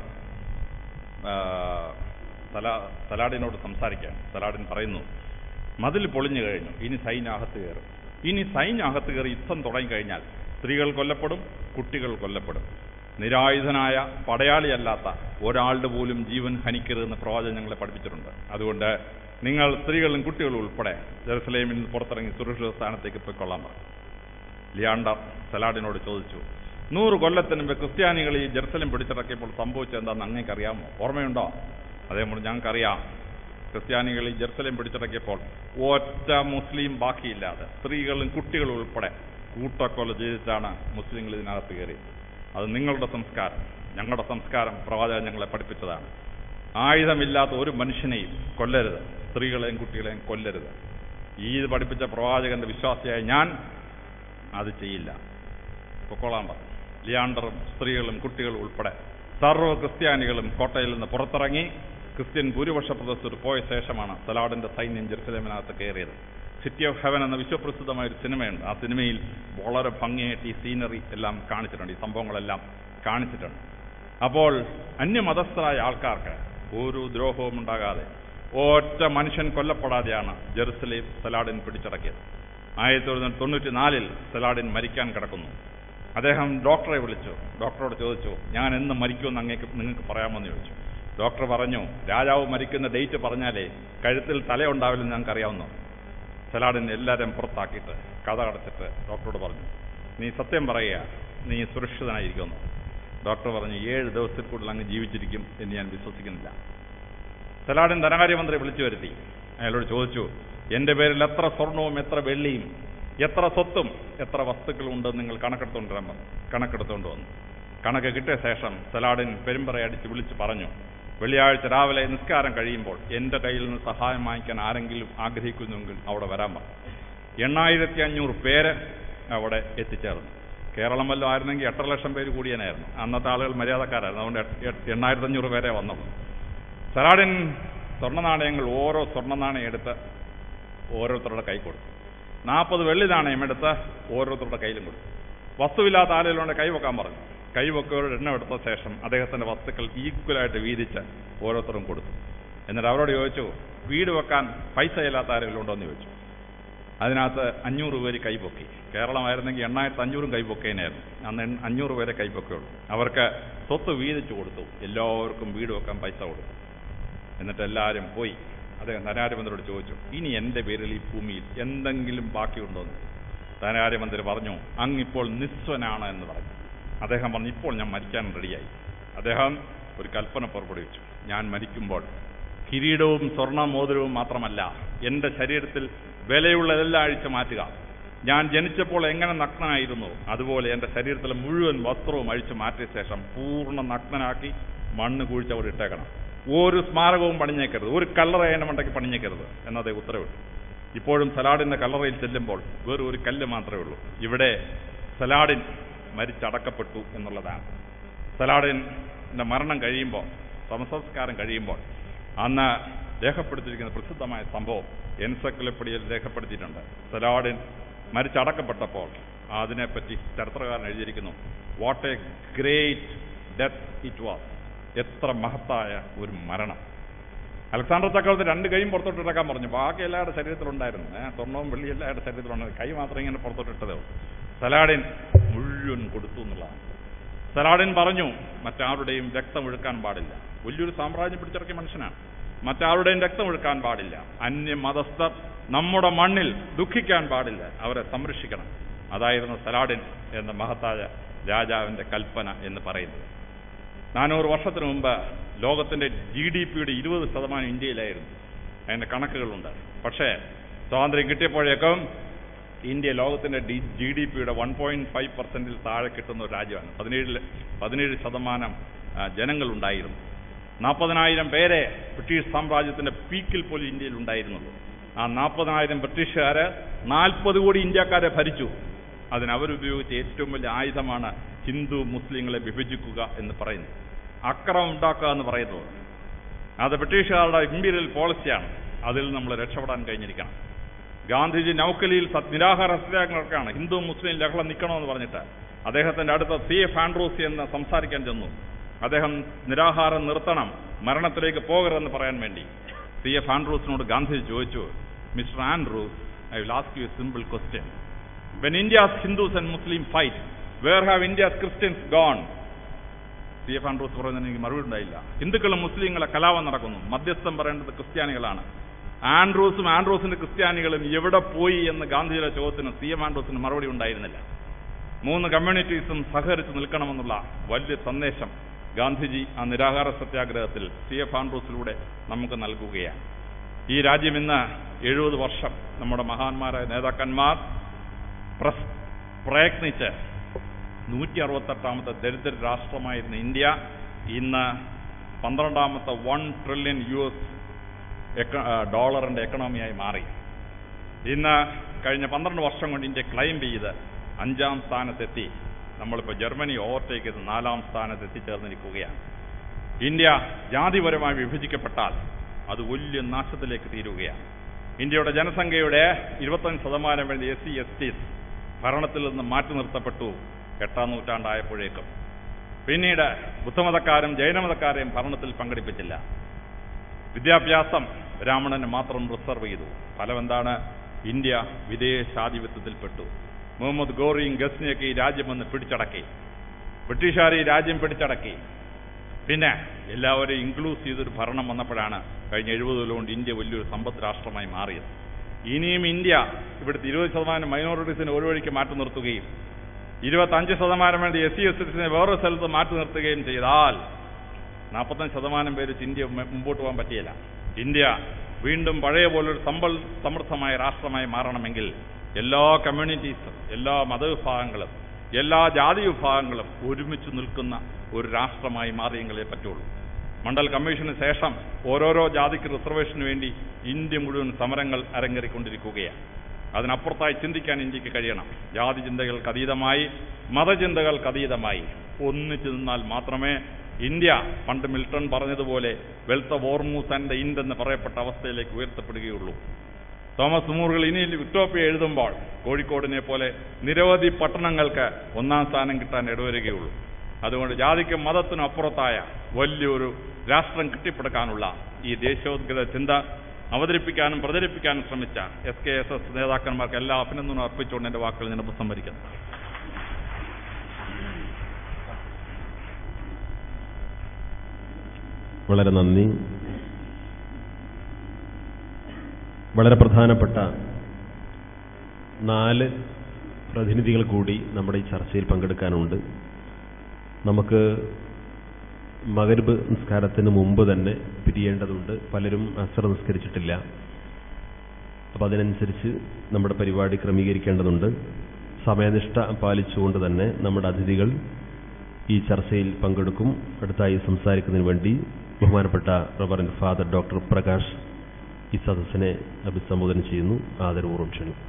ആ, സലാ സലാഡിനോട് സംസാരിക്കാൻ സലാഡിൻ പറയുന്നു മതിൽ പൊളിഞ്ഞു കഴിഞ്ഞു ഇനി സൈന്യം അകത്ത് കയറും ഇനി സൈന്യം അകത്ത് കയറി യുദ്ധം തുടങ്ങിക്കഴിഞ്ഞാൽ സ്ത്രീകൾ കൊല്ലപ്പെടും കുട്ടികൾ കൊല്ലപ്പെടും നിരായുധനായ പടയാളിയല്ലാത്ത ഒരാളുടെ പോലും ജീവൻ ഹനിക്കരുതെന്ന് പ്രവാചകൻ ഞങ്ങളെ പഠിപ്പിച്ചിട്ടുണ്ട് അതുകൊണ്ട് നിങ്ങൾ സ്ത്രീകളും കുട്ടികളും ഉൾപ്പെടെ ജെറുസലേമിൽ നിന്ന് പുറത്തിറങ്ങി സുരക്ഷിത സ്ഥാനത്തേക്ക് പോയിക്കൊള്ളാൻ പറഞ്ഞു ലിയാണ്ടർ സലാഡിനോട് ചോദിച്ചു നൂറ് കൊല്ലത്തിന് മുമ്പ് ക്രിസ്ത്യാനികൾ ഈ ജെറുസലം പിടിച്ചിറക്കിയപ്പോൾ സംഭവിച്ചത് എന്താണെന്ന് അങ്ങേക്ക് അറിയാമോ ഓർമ്മയുണ്ടോ അതേ മുറി ഞങ്ങൾക്കറിയാം ക്രിസ്ത്യാനികൾ ഈ ജെറുസലേം പിടിച്ചടക്കിയപ്പോൾ ഒറ്റ മുസ്ലിം ബാക്കിയില്ലാതെ സ്ത്രീകളും കുട്ടികളും ഉൾപ്പെടെ കൂട്ടക്കൊല ചെയ്തിട്ടാണ് മുസ്ലിങ്ങൾ ഇതിനകത്ത് കയറിയത് അത് നിങ്ങളുടെ സംസ്കാരം ഞങ്ങളുടെ സംസ്കാരം പ്രവാചകൻ ഞങ്ങളെ പഠിപ്പിച്ചതാണ് ആയുധമില്ലാത്ത ഒരു മനുഷ്യനെയും കൊല്ലരുത് സ്ത്രീകളെയും കുട്ടികളെയും കൊല്ലരുത് ഈ ഇത് പഠിപ്പിച്ച പ്രവാചകന്റെ വിശ്വാസിയായ ഞാൻ അത് ചെയ്യില്ല പൊക്കോളാൻ പറഞ്ഞു ലിയാണ്ടറും സ്ത്രീകളും കുട്ടികളും ഉൾപ്പെടെ സർവ്വ ക്രിസ്ത്യാനികളും കോട്ടയിൽ നിന്ന് പുറത്തിറങ്ങി ക്രിസ്ത്യൻ ഭൂരിപക്ഷ പ്രദേശത്ത് പോയ ശേഷമാണ് സലാഡിന്റെ സൈന്യം ജെറുസലേമിനകത്ത് കയറിയത് സിറ്റി ഓഫ് ഹെവൻ എന്ന വിശ്വപ്രസിദ്ധമായ ഒരു സിനിമയുണ്ട് ആ സിനിമയിൽ വളരെ ഭംഗിയായിട്ട് ഈ സീനറി എല്ലാം കാണിച്ചിട്ടുണ്ട് ഈ സംഭവങ്ങളെല്ലാം കാണിച്ചിട്ടുണ്ട് അപ്പോൾ അന്യമതസ്ഥരായ ആൾക്കാർക്ക് ഒരു ദ്രോഹവും ഉണ്ടാകാതെ ഒറ്റ മനുഷ്യൻ കൊല്ലപ്പെടാതെയാണ് ജെറുസലേം സലാഡിൻ പിടിച്ചടക്കിയത് ആയിരത്തി തൊള്ളായിരത്തി തൊണ്ണൂറ്റി നാലിൽ സലാഡിൻ മരിക്കാൻ കിടക്കുന്നു അദ്ദേഹം ഡോക്ടറെ വിളിച്ചു ഡോക്ടറോട് ചോദിച്ചു ഞാൻ എന്ന് മരിക്കുമെന്ന് അങ്ങേക്ക് നിങ്ങൾക്ക് പറയാമെന്ന് ചോദിച്ചു ഡോക്ടർ പറഞ്ഞു രാജാവ് മരിക്കുന്ന ഡേറ്റ് പറഞ്ഞാലേ കഴുത്തിൽ തലയുണ്ടാവില്ലെന്ന് ഞങ്ങൾക്ക് അറിയാവുന്നു സലാഡിൻ എല്ലാവരും പുറത്താക്കിയിട്ട് കഥ അടച്ചിട്ട് ഡോക്ടറോട് പറഞ്ഞു നീ സത്യം പറയുക നീ സുരക്ഷിതനായിരിക്കുമെന്ന് ഡോക്ടർ പറഞ്ഞു ഏഴ് ദിവസത്തിൽ കൂടുതൽ അങ്ങ് ജീവിച്ചിരിക്കും എന്ന് ഞാൻ വിശ്വസിക്കുന്നില്ല സലാഡിൻ ധനകാര്യമന്ത്രി വിളിച്ചു വരുത്തി അയാളോട് ചോദിച്ചു എന്റെ പേരിൽ എത്ര സ്വർണവും എത്ര വെള്ളിയും എത്ര സ്വത്തും എത്ര വസ്തുക്കളും ഉണ്ടെന്ന് നിങ്ങൾ കണക്കെടുത്തുകൊണ്ട് വരാൻ പറഞ്ഞു കണക്കെടുത്തുകൊണ്ട് വന്നു കണക്ക് കിട്ടിയ ശേഷം സലാഡിൻ പെരുമ്പറ അടിച്ച് വിളിച്ച് പറഞ്ഞു വെള്ളിയാഴ്ച രാവിലെ നിസ്കാരം കഴിയുമ്പോൾ എന്റെ കയ്യിൽ നിന്ന് സഹായം വാങ്ങിക്കാൻ ആരെങ്കിലും ആഗ്രഹിക്കുന്നുവെങ്കിൽ അവിടെ വരാൻ പറഞ്ഞു എണ്ണായിരത്തി അഞ്ഞൂറ് പേര് അവിടെ എത്തിച്ചേർന്നു കേരളം വല്ലതും ആയിരുന്നെങ്കിൽ എട്ടര ലക്ഷം പേര് കൂടിയനായിരുന്നു അന്നത്തെ ആളുകൾ മര്യാദക്കാരായിരുന്നു അതുകൊണ്ട് എട്ട്- എട്ട്- എണ്ണായിരത്തി അഞ്ഞൂറ് പേരെ വന്നുള്ളൂ സലാഡിൻ സ്വർണ്ണ നാണയങ്ങൾ ഓരോ സ്വർണ്ണ നാണയം എടുത്ത് ഓരോരുത്തരുടെ കൈ കൊടുത്തു നാൽപ്പത് വെള്ളി നാണയം എടുത്ത് ഓരോരുത്തരുടെ കയ്യിലും കൊടുത്തു വസ്തുവില്ലാത്ത ആളുകളുണ്ട് കൈവെക്കാൻ പറഞ്ഞു കൈവെക്കവരുടെ എണ്ണം എടുത്ത ശേഷം അദ്ദേഹത്തിന്റെ വസ്തുക്കൾ ഈക്വലായിട്ട് വീതിച്ച് ഓരോരുത്തരും കൊടുത്തു എന്നിട്ട് അവരോട് ചോദിച്ചു വീട് വെക്കാൻ പൈസ ഇല്ലാത്ത ആരെങ്കിലും ഉണ്ടോ എന്ന് ചോദിച്ചു അതിനകത്ത് അഞ്ഞൂറ് പേര് കൈപൊക്കി കേരളമായിരുന്നെങ്കിൽ എണ്ണായിരത്തി അഞ്ഞൂറും കൈപൊക്കേനായിരുന്നു അന്ന് എൺ- അഞ്ഞൂറ് പേരെ കൈപൊക്കെയുള്ളൂ അവർക്ക് സ്വത്ത് വീതിച്ചു കൊടുത്തു എല്ലാവർക്കും വീട് വെക്കാൻ പൈസ കൊടുത്തു എന്നിട്ട് എല്ലാവരും പോയി അദ്ദേഹം ധനാര്യമന്ത്രിയോട് ചോദിച്ചു ഇനി എൻ്റെ പേരിൽ ഈ ഭൂമിയിൽ എന്തെങ്കിലും ബാക്കിയുണ്ടോ എന്ന് ധനാര്യമന്ത്രി പറഞ്ഞു അങ്ങിപ്പോൾ നിസ്വനാണ് എന്ന് പറഞ്ഞു അദ്ദേഹം പറഞ്ഞു ഇപ്പോൾ ഞാൻ മരിക്കാൻ റെഡിയായി അദ്ദേഹം ഒരു കൽപ്പന പുറപ്പെടുവിച്ചു ഞാൻ മരിക്കുമ്പോൾ കിരീടവും സ്വർണ്ണ മോതിരവും മാത്രമല്ല എൻ്റെ ശരീരത്തിൽ വിലയുള്ളതെല്ലാം അഴിച്ചു മാറ്റുക ഞാൻ ജനിച്ചപ്പോൾ എങ്ങനെ നഗ്നനായിരുന്നു അതുപോലെ എൻ്റെ ശരീരത്തിലെ മുഴുവൻ വസ്ത്രവും അഴിച്ചു മാറ്റിയ ശേഷം പൂർണ്ണ നഗ്നനാക്കി മണ്ണ് കുഴിച്ച് അവിടെ ഇട്ടേക്കണം ഒരു സ്മാരകവും പണിഞ്ഞേക്കരുത് ഒരു കല്ലറ എൻ്റെ മണ്ടയ്ക്ക് പണിഞ്ഞേക്കരുത് എന്നതേ ഉത്തരവിട്ടു ഇപ്പോഴും സലാഡിന്റെ കല്ലറയിൽ ചെല്ലുമ്പോൾ വെറും ഒരു കല്ല് മാത്രമേ ഉള്ളൂ ഇവിടെ സലാഡിൻ മരിച്ചടക്കപ്പെട്ടു എന്നുള്ളതാണ് സലാഡിന്റെ മരണം കഴിയുമ്പോൾ സംസംസ്കാരം കഴിയുമ്പോൾ അന്ന് രേഖപ്പെടുത്തിയിരിക്കുന്ന പ്രസിദ്ധമായ സംഭവം എൻസൈക്ലോപ്പീഡിയയിൽ രേഖപ്പെടുത്തിയിട്ടുണ്ട് സലാഡിൻ മരിച്ചടക്കപ്പെട്ടപ്പോൾ അതിനെപ്പറ്റി ചരിത്രകാരൻ എഴുതിയിരിക്കുന്നു what a great death it was എത്ര മഹത്തായ ഒരു മരണം അലക്സാണ്ടർ ചക്രവർത്തി രണ്ട് കൈയും പുറത്തോട്ട് ഇറക്കാൻ പറഞ്ഞു ബാക്കി എല്ലാവരുടെ ശരീരത്തിലുണ്ടായിരുന്നു ഏഹ് സ്വർണവും വെള്ളി എല്ലാവരുടെ ശരീരത്തിലുണ്ടായിരുന്നു കൈ മാത്രം ഇങ്ങനെ പുറത്തോട്ട് ഇട്ടതേ ഉള്ളൂ സലാഡിൻ മുഴുവൻ കൊടുത്തു എന്നുള്ളതാണ് സലാഡിൻ പറഞ്ഞു മറ്റാരുടെയും രക്തം ഒഴുക്കാൻ പാടില്ല വലിയൊരു സാമ്രാജ്യം പിടിച്ചിറക്കിയ മനുഷ്യനാണ് മറ്റാരുടെയും രക്തം ഒഴുക്കാൻ പാടില്ല അന്യ മതസ്ഥർ നമ്മുടെ മണ്ണിൽ ദുഃഖിക്കാൻ പാടില്ല അവരെ സംരക്ഷിക്കണം അതായിരുന്നു സലാഡിൻ എന്ന മഹത്തായ രാജാവിന്റെ കൽപ്പന എന്ന് പറയുന്നത് നാനൂറ് വർഷത്തിന് മുമ്പ് ലോകത്തിന്റെ ജി ഡി പിയുടെ ഇരുപത് ശതമാനം ഇന്ത്യയിലായിരുന്നു അതിന്റെ കണക്കുകളുണ്ട് പക്ഷേ സ്വാതന്ത്ര്യം കിട്ടിയപ്പോഴേക്കും ഇന്ത്യ ലോകത്തിന്റെ ജി ഡി പിയുടെ വൺ പോയിന്റ് ഫൈവ് പെർസെന്റിൽ താഴെ കിട്ടുന്ന ഒരു രാജ്യമാണ് പതിനേഴ് പതിനേഴ് ശതമാനം ആ, ജനങ്ങളുണ്ടായിരുന്നു നാൽപ്പതിനായിരം പേരെ ബ്രിട്ടീഷ് സാമ്രാജ്യത്തിന്റെ പീക്കിൽ പോലും ഇന്ത്യയിൽ ഉണ്ടായിരുന്നുള്ളൂ ആ നാൽപ്പതിനായിരം ബ്രിട്ടീഷുകാര് നാൽപ്പത് കോടി ഇന്ത്യക്കാരെ ഭരിച്ചു അതിന് അവരുപയോഗിച്ച ഏറ്റവും വലിയ ആയുധമാണ് ഹിന്ദു മുസ്ലിങ്ങളെ വിഭജിക്കുക എന്ന് പറയുന്നത് അക്രമം ഉണ്ടാക്കുക എന്ന് പറയുന്നത് അത് ബ്രിട്ടീഷുകാരുടെ ഇമ്പീരിയൽ പോളിസിയാണ് അതിൽ നമ്മൾ രക്ഷപ്പെടാൻ കഴിഞ്ഞിരിക്കണം ഗാന്ധിജി നൗക്കലിയിൽ സത് നിരാഹാര സത്യാഗ്രഹക്കാണ് ഹിന്ദു മുസ്ലിം ലഹള നിൽക്കണമെന്ന് പറഞ്ഞിട്ട് അദ്ദേഹത്തിന്റെ അടുത്ത സി എഫ് ആൻഡ്രൂസ് എന്ന് സംസാരിക്കാൻ ചെന്നു അദ്ദേഹം നിരാഹാരം നിർത്തണം മരണത്തിലേക്ക് പോകരുതെന്ന് പറയാൻ വേണ്ടി സി എഫ് ആൻഡ്രൂസിനോട് ഗാന്ധിജി ചോദിച്ചു mister Andrews I will ask you simple question when India's Hindus and Muslim fight where have India's Christians gone C F Andrews പറയുന്നതിന് എനിക്ക് മറുപടി ഉണ്ടായില്ല ഹിന്ദുക്കളും മുസ്ലിങ്ങളെ കലാപം നടക്കുന്നു മധ്യസ്ഥം പറയേണ്ടത് ക്രിസ്ത്യാനികളാണ് ആൻഡ്രൂസും ആൻഡ്രൂസിന്റെ ക്രിസ്ത്യാനികളും എവിടെ പോയി എന്ന് ഗാന്ധിജിയുടെ ചോദ്യത്തിന് സി എം ആൻഡ്രൂസിന് മറുപടി ഉണ്ടായിരുന്നില്ല മൂന്ന് കമ്മ്യൂണിറ്റീസും സഹകരിച്ച് നിൽക്കണമെന്നുള്ള വലിയ സന്ദേശം ഗാന്ധിജി ആ നിരാഹാര സത്യാഗ്രഹത്തിൽ സി എഫ് ആൻഡ്രൂസിലൂടെ നമുക്ക് നൽകുകയാണ് ഈ രാജ്യം ഇന്ന് എഴുപത് വർഷം നമ്മുടെ മഹാന്മാരായ നേതാക്കന്മാർ പ്രസ് പ്രയത്നിച്ച് നൂറ്റി അറുപത്തെട്ടാമത്തെ ദരിദ്ര രാഷ്ട്രമായിരുന്ന ഇന്ത്യ ഇന്ന് പന്ത്രണ്ടാമത്തെ വൺ ട്രില്യൺ യു എസ് ഡോളറിന്റെ എക്കണോമിയായി മാറി ഇന്ന് കഴിഞ്ഞ പന്ത്രണ്ട് വർഷം കൊണ്ട് ഇന്ത്യ ക്ലൈം ചെയ്ത് അഞ്ചാം സ്ഥാനത്തെത്തി നമ്മളിപ്പോൾ ജർമ്മനി ഓവർടേക്ക് ചെയ്ത് നാലാം സ്ഥാനത്ത് എത്തിച്ചേർന്നിരിക്കുകയാണ് ഇന്ത്യ ജാതിപരമായി വിഭജിക്കപ്പെട്ടാൽ അത് വലിയ നാശത്തിലേക്ക് തീരുകയാണ് ഇന്ത്യയുടെ ജനസംഖ്യയുടെ ഇരുപത്തഞ്ച് ശതമാനം വേണ്ടി എസ് സി എസ് ടീസ് ഭരണത്തിൽ നിന്ന് മാറ്റി നിർത്തപ്പെട്ടു എട്ടാം നൂറ്റാണ്ടായപ്പോഴേക്കും പിന്നീട് ബുദ്ധമതക്കാരും ജൈനമതക്കാരെയും ഭരണത്തിൽ പങ്കെടുപ്പിച്ചില്ല വിദ്യാഭ്യാസം ബ്രാഹ്മണന് മാത്രം റിസർവ് ചെയ്തു ഫലം എന്താണ് ഇന്ത്യ വിദേശാധിപത്യത്തിൽപ്പെട്ടു മുഹമ്മദ് ഗോറിയും ഗസ്നിയൊക്കെ ഈ രാജ്യം വന്ന് പിടിച്ചടക്കി ബ്രിട്ടീഷുകാർ ഈ രാജ്യം പിടിച്ചടക്കി പിന്നെ എല്ലാവരെയും ഇൻക്ലൂസ് ചെയ്തൊരു ഭരണം വന്നപ്പോഴാണ് കഴിഞ്ഞ എഴുപത് കൊല്ലം കൊണ്ട് ഇന്ത്യ വലിയൊരു സമ്പദ് രാഷ്ട്രമായി മാറിയത് ഇനിയും ഇന്ത്യ ഇവിടുത്തെ ഇരുപത് ശതമാനം മൈനോറിറ്റീസിനെ ഒരു വഴിക്ക് മാറ്റി നിർത്തുകയും ഇരുപത്തഞ്ച് ശതമാനം വേണ്ടി എസ് സി എസ് ടിസിനെ വേറൊരു സ്ഥലത്ത് മാറ്റി നിർത്തുകയും ചെയ്താൽ നാൽപ്പത്തഞ്ച് ശതമാനം പേര് ഇന്ത്യ മു- മുമ്പോട്ട് പോകാൻ പറ്റിയില്ല ഇന്ത്യ വീണ്ടും പഴയ പോലൊരു സമ്പൽ സമൃദ്ധമായ രാഷ്ട്രമായി മാറണമെങ്കിൽ എല്ലാ കമ്മ്യൂണിറ്റീസും എല്ലാ മതവിഭാഗങ്ങളും എല്ലാ ജാതി വിഭാഗങ്ങളും ഒരുമിച്ച് നിൽക്കുന്ന ഒരു രാഷ്ട്രമായി മാറിയെങ്കിലേ പറ്റുള്ളൂ മണ്ഡൽ കമ്മീഷന് ശേഷം ഓരോരോ ജാതിക്ക് റിസർവേഷന് വേണ്ടി ഇന്ത്യ മുഴുവൻ സമരങ്ങൾ അരങ്ങേറിക്കൊണ്ടിരിക്കുകയാണ് അതിനപ്പുറത്തായി ചിന്തിക്കാൻ ഇന്ത്യക്ക് കഴിയണം ജാതി ചിന്തകൾക്ക് അതീതമായി മതചിന്തകൾക്ക് അതീതമായി ഒന്നിച്ചു നിന്നാൽ മാത്രമേ ഇന്ത്യ പണ്ട് മിൽട്ടൺ പറഞ്ഞതുപോലെ വെൽത്ത് ഓർമൂസ് ആൻഡ് ഇൻഡ് എന്ന് പറയപ്പെട്ട അവസ്ഥയിലേക്ക് ഉയർത്തപ്പെടുകയുള്ളൂ തോമസ് മൂറുകൾ ഇനി വിക്ടോപ്പിയ എഴുതുമ്പോൾ കോഴിക്കോടിനെ പോലെ നിരവധി പട്ടണങ്ങൾക്ക് ഒന്നാം സ്ഥാനം കിട്ടാൻ ഇടവരികയുള്ളൂ അതുകൊണ്ട് ജാതിക്കും മതത്തിനും അപ്പുറത്തായ വലിയൊരു രാഷ്ട്രം കെട്ടിപ്പടുക്കാനുള്ള ഈ ദേശോദ്ഗത ചിന്ത അവതരിപ്പിക്കാനും പ്രചരിപ്പിക്കാനും ശ്രമിച്ച എസ് കെ എസ് എസ് നേതാക്കന്മാർക്ക് എല്ലാ അഭിനന്ദനവും അർപ്പിച്ചുകൊണ്ട് എന്റെ വാക്കുകൾ ഞാൻ ഉപസംഹരിക്കുന്നു വളരെ നന്ദി വളരെ പ്രധാനപ്പെട്ട നാല് പ്രതിനിധികൾ കൂടി നമ്മുടെ ഈ ചർച്ചയിൽ പങ്കെടുക്കാനുണ്ട് നമുക്ക് മകരുബ് നിസ്കാരത്തിന് മുമ്പ് തന്നെ പിരിയേണ്ടതുണ്ട് പലരും അസർ നിസ്കരിച്ചിട്ടില്ല അപ്പോൾ അതിനനുസരിച്ച് നമ്മുടെ പരിപാടി ക്രമീകരിക്കേണ്ടതുണ്ട് സമയനിഷ്ഠ പാലിച്ചുകൊണ്ട് തന്നെ നമ്മുടെ അതിഥികൾ ഈ ചർച്ചയിൽ പങ്കെടുക്കും അടുത്തായി സംസാരിക്കുന്നതിന് വേണ്ടി ബഹുമാനപ്പെട്ട റവറൻഡ് ഫാദർ ഡോക്ടർ പ്രകാശ് ഈ സദസ്സിനെ അഭിസംബോധന ചെയ്യുന്നു ആദരപൂർവ്വം ക്ഷണിക്കും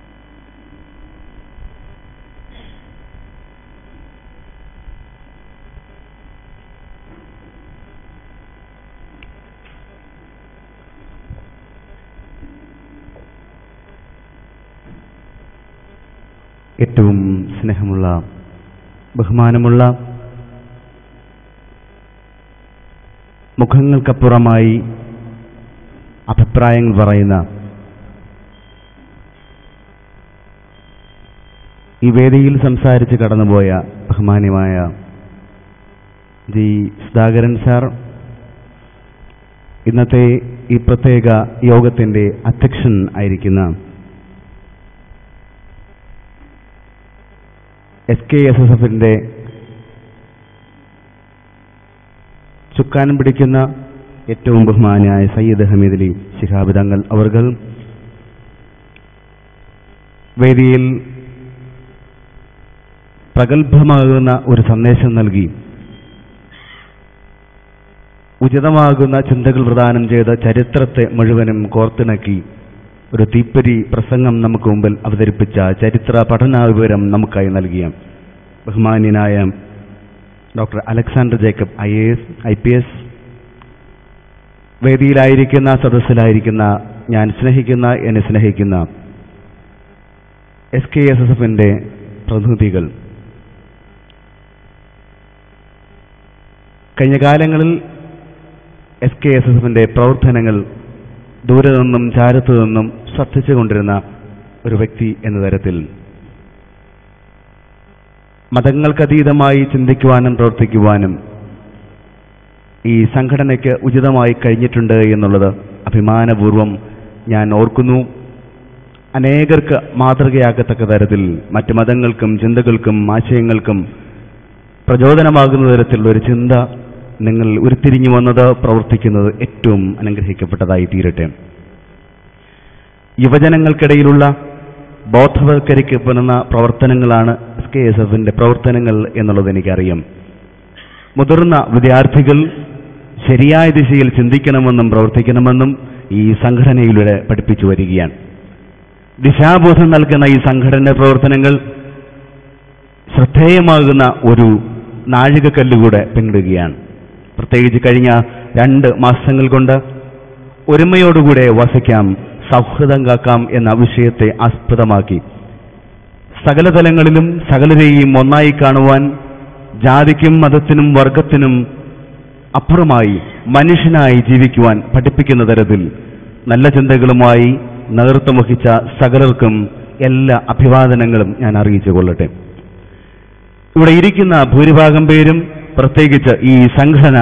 ഏറ്റവും സ്നേഹമുള്ള ബഹുമാനമുള്ള മുഖങ്ങൾക്കപ്പുറമായി അഭിപ്രായങ്ങൾ പറയുന്ന ഈ വേദിയിൽ സംസാരിച്ച് കടന്നുപോയ ബഹുമാന്യമായ ജി സുധാകരൻ സാർ ഇന്നത്തെ ഈ പ്രത്യേക യോഗത്തിന്റെ അധ്യക്ഷൻ ആയിരിക്കുന്ന എസ് കെ എസ് എസ് എഫിന്റെ ചുക്കാൻ പിടിക്കുന്ന ഏറ്റവും ബഹുമാനായ സയ്യിദ് ഹമീദ് അലി ശിഹാബ് തങ്ങൾ അവർകൾ വേദിയിൽ പ്രഗത്ഭമാകുന്ന ഒരു സന്ദേശം നൽകി ഉചിതമാകുന്ന ചിന്തകൾ പ്രദാനം ചെയ്ത ചരിത്രത്തെ മുഴുവനും കോർത്തിണക്കി ഒരു തീപ്പരി പ്രസംഗം നമുക്ക് മുമ്പിൽ അവതരിപ്പിച്ച ചരിത്ര പഠന വിവരം നമുക്കായി നൽകിയ ബഹുമാന്യനായ doctor Alexander Jacob I A S I P S വേദിയിലായിരിക്കുന്ന സദസ്സിലായിരിക്കുന്ന ഞാൻ സ്നേഹിക്കുന്ന എന്നെ സ്നേഹിക്കുന്ന എസ് കെ എസ് എസ് എഫിന്റെ പ്രതിനിധികൾ കഴിഞ്ഞ കാലങ്ങളിൽ എസ് കെ എസ് എസ് എഫിന്റെ പ്രവർത്തനങ്ങൾ ദൂരെ നിന്നും ചാരത്തു നിന്നും ശ്രദ്ധിച്ചുകൊണ്ടിരുന്ന ഒരു വ്യക്തി എന്ന തരത്തിൽ മതങ്ങൾക്കതീതമായി ചിന്തിക്കുവാനും പ്രവർത്തിക്കുവാനും ഈ സംഘടനയ്ക്ക് ഉചിതമായി കഴിഞ്ഞിട്ടുണ്ട് എന്നുള്ളത് അഭിമാനപൂർവം ഞാൻ ഓർക്കുന്നു അനേകർക്ക് മാതൃകയാകത്തക്ക തരത്തിൽ മറ്റ് മതങ്ങൾക്കും ചിന്തകൾക്കും ആശയങ്ങൾക്കും പ്രചോദനമാകുന്ന തരത്തിലുള്ള ഒരു ചിന്ത നിങ്ങൾ ഉരുത്തിരിഞ്ഞു വന്നത് പ്രവർത്തിക്കുന്നത് ഏറ്റവും അനുഗ്രഹിക്കപ്പെട്ടതായി തീരട്ടെ യുവജനങ്ങൾക്കിടയിലുള്ള ബോധവൽക്കരിക്കപ്പെടുന്ന പ്രവർത്തനങ്ങളാണ് എസ് കെ എസ് എഫിന്റെ പ്രവർത്തനങ്ങൾ എന്നുള്ളത് എനിക്കറിയാം മുതിർന്ന വിദ്യാർത്ഥികൾ ശരിയായ ദിശയിൽ ചിന്തിക്കണമെന്നും പ്രവർത്തിക്കണമെന്നും ഈ സംഘടനയിലൂടെ പഠിപ്പിച്ചു വരികയാണ് ദിശാബോധം നൽകുന്ന ഈ സംഘടന പ്രവർത്തനങ്ങൾ ശ്രദ്ധേയമാകുന്ന ഒരു നാഴികക്കല്ലുകൂടെ പിന്നിടുകയാണ് പ്രത്യേകിച്ച് കഴിഞ്ഞ രണ്ട് മാസങ്ങൾ കൊണ്ട് ഒരുമയോടുകൂടെ വസിക്കാം സൗഹൃദം കാക്കാം എന്ന വിഷയത്തെ ആസ്പദമാക്കി സകല തലങ്ങളിലും സകലരെയും ഒന്നായി കാണുവാൻ ജാതിക്കും മതത്തിനും വർഗത്തിനും അപ്പുറമായി മനുഷ്യനായി ജീവിക്കുവാൻ പഠിപ്പിക്കുന്ന തരത്തിൽ നല്ല ചിന്തകളുമായി നേതൃത്വം വഹിച്ച സകലർക്കും എല്ലാ അഭിവാദനങ്ങളും ഞാൻ അറിയിച്ചു കൊള്ളട്ടെ ഇവിടെ ഇരിക്കുന്ന ഭൂരിഭാഗം പേരും പ്രത്യേകിച്ച് ഈ സംഘടന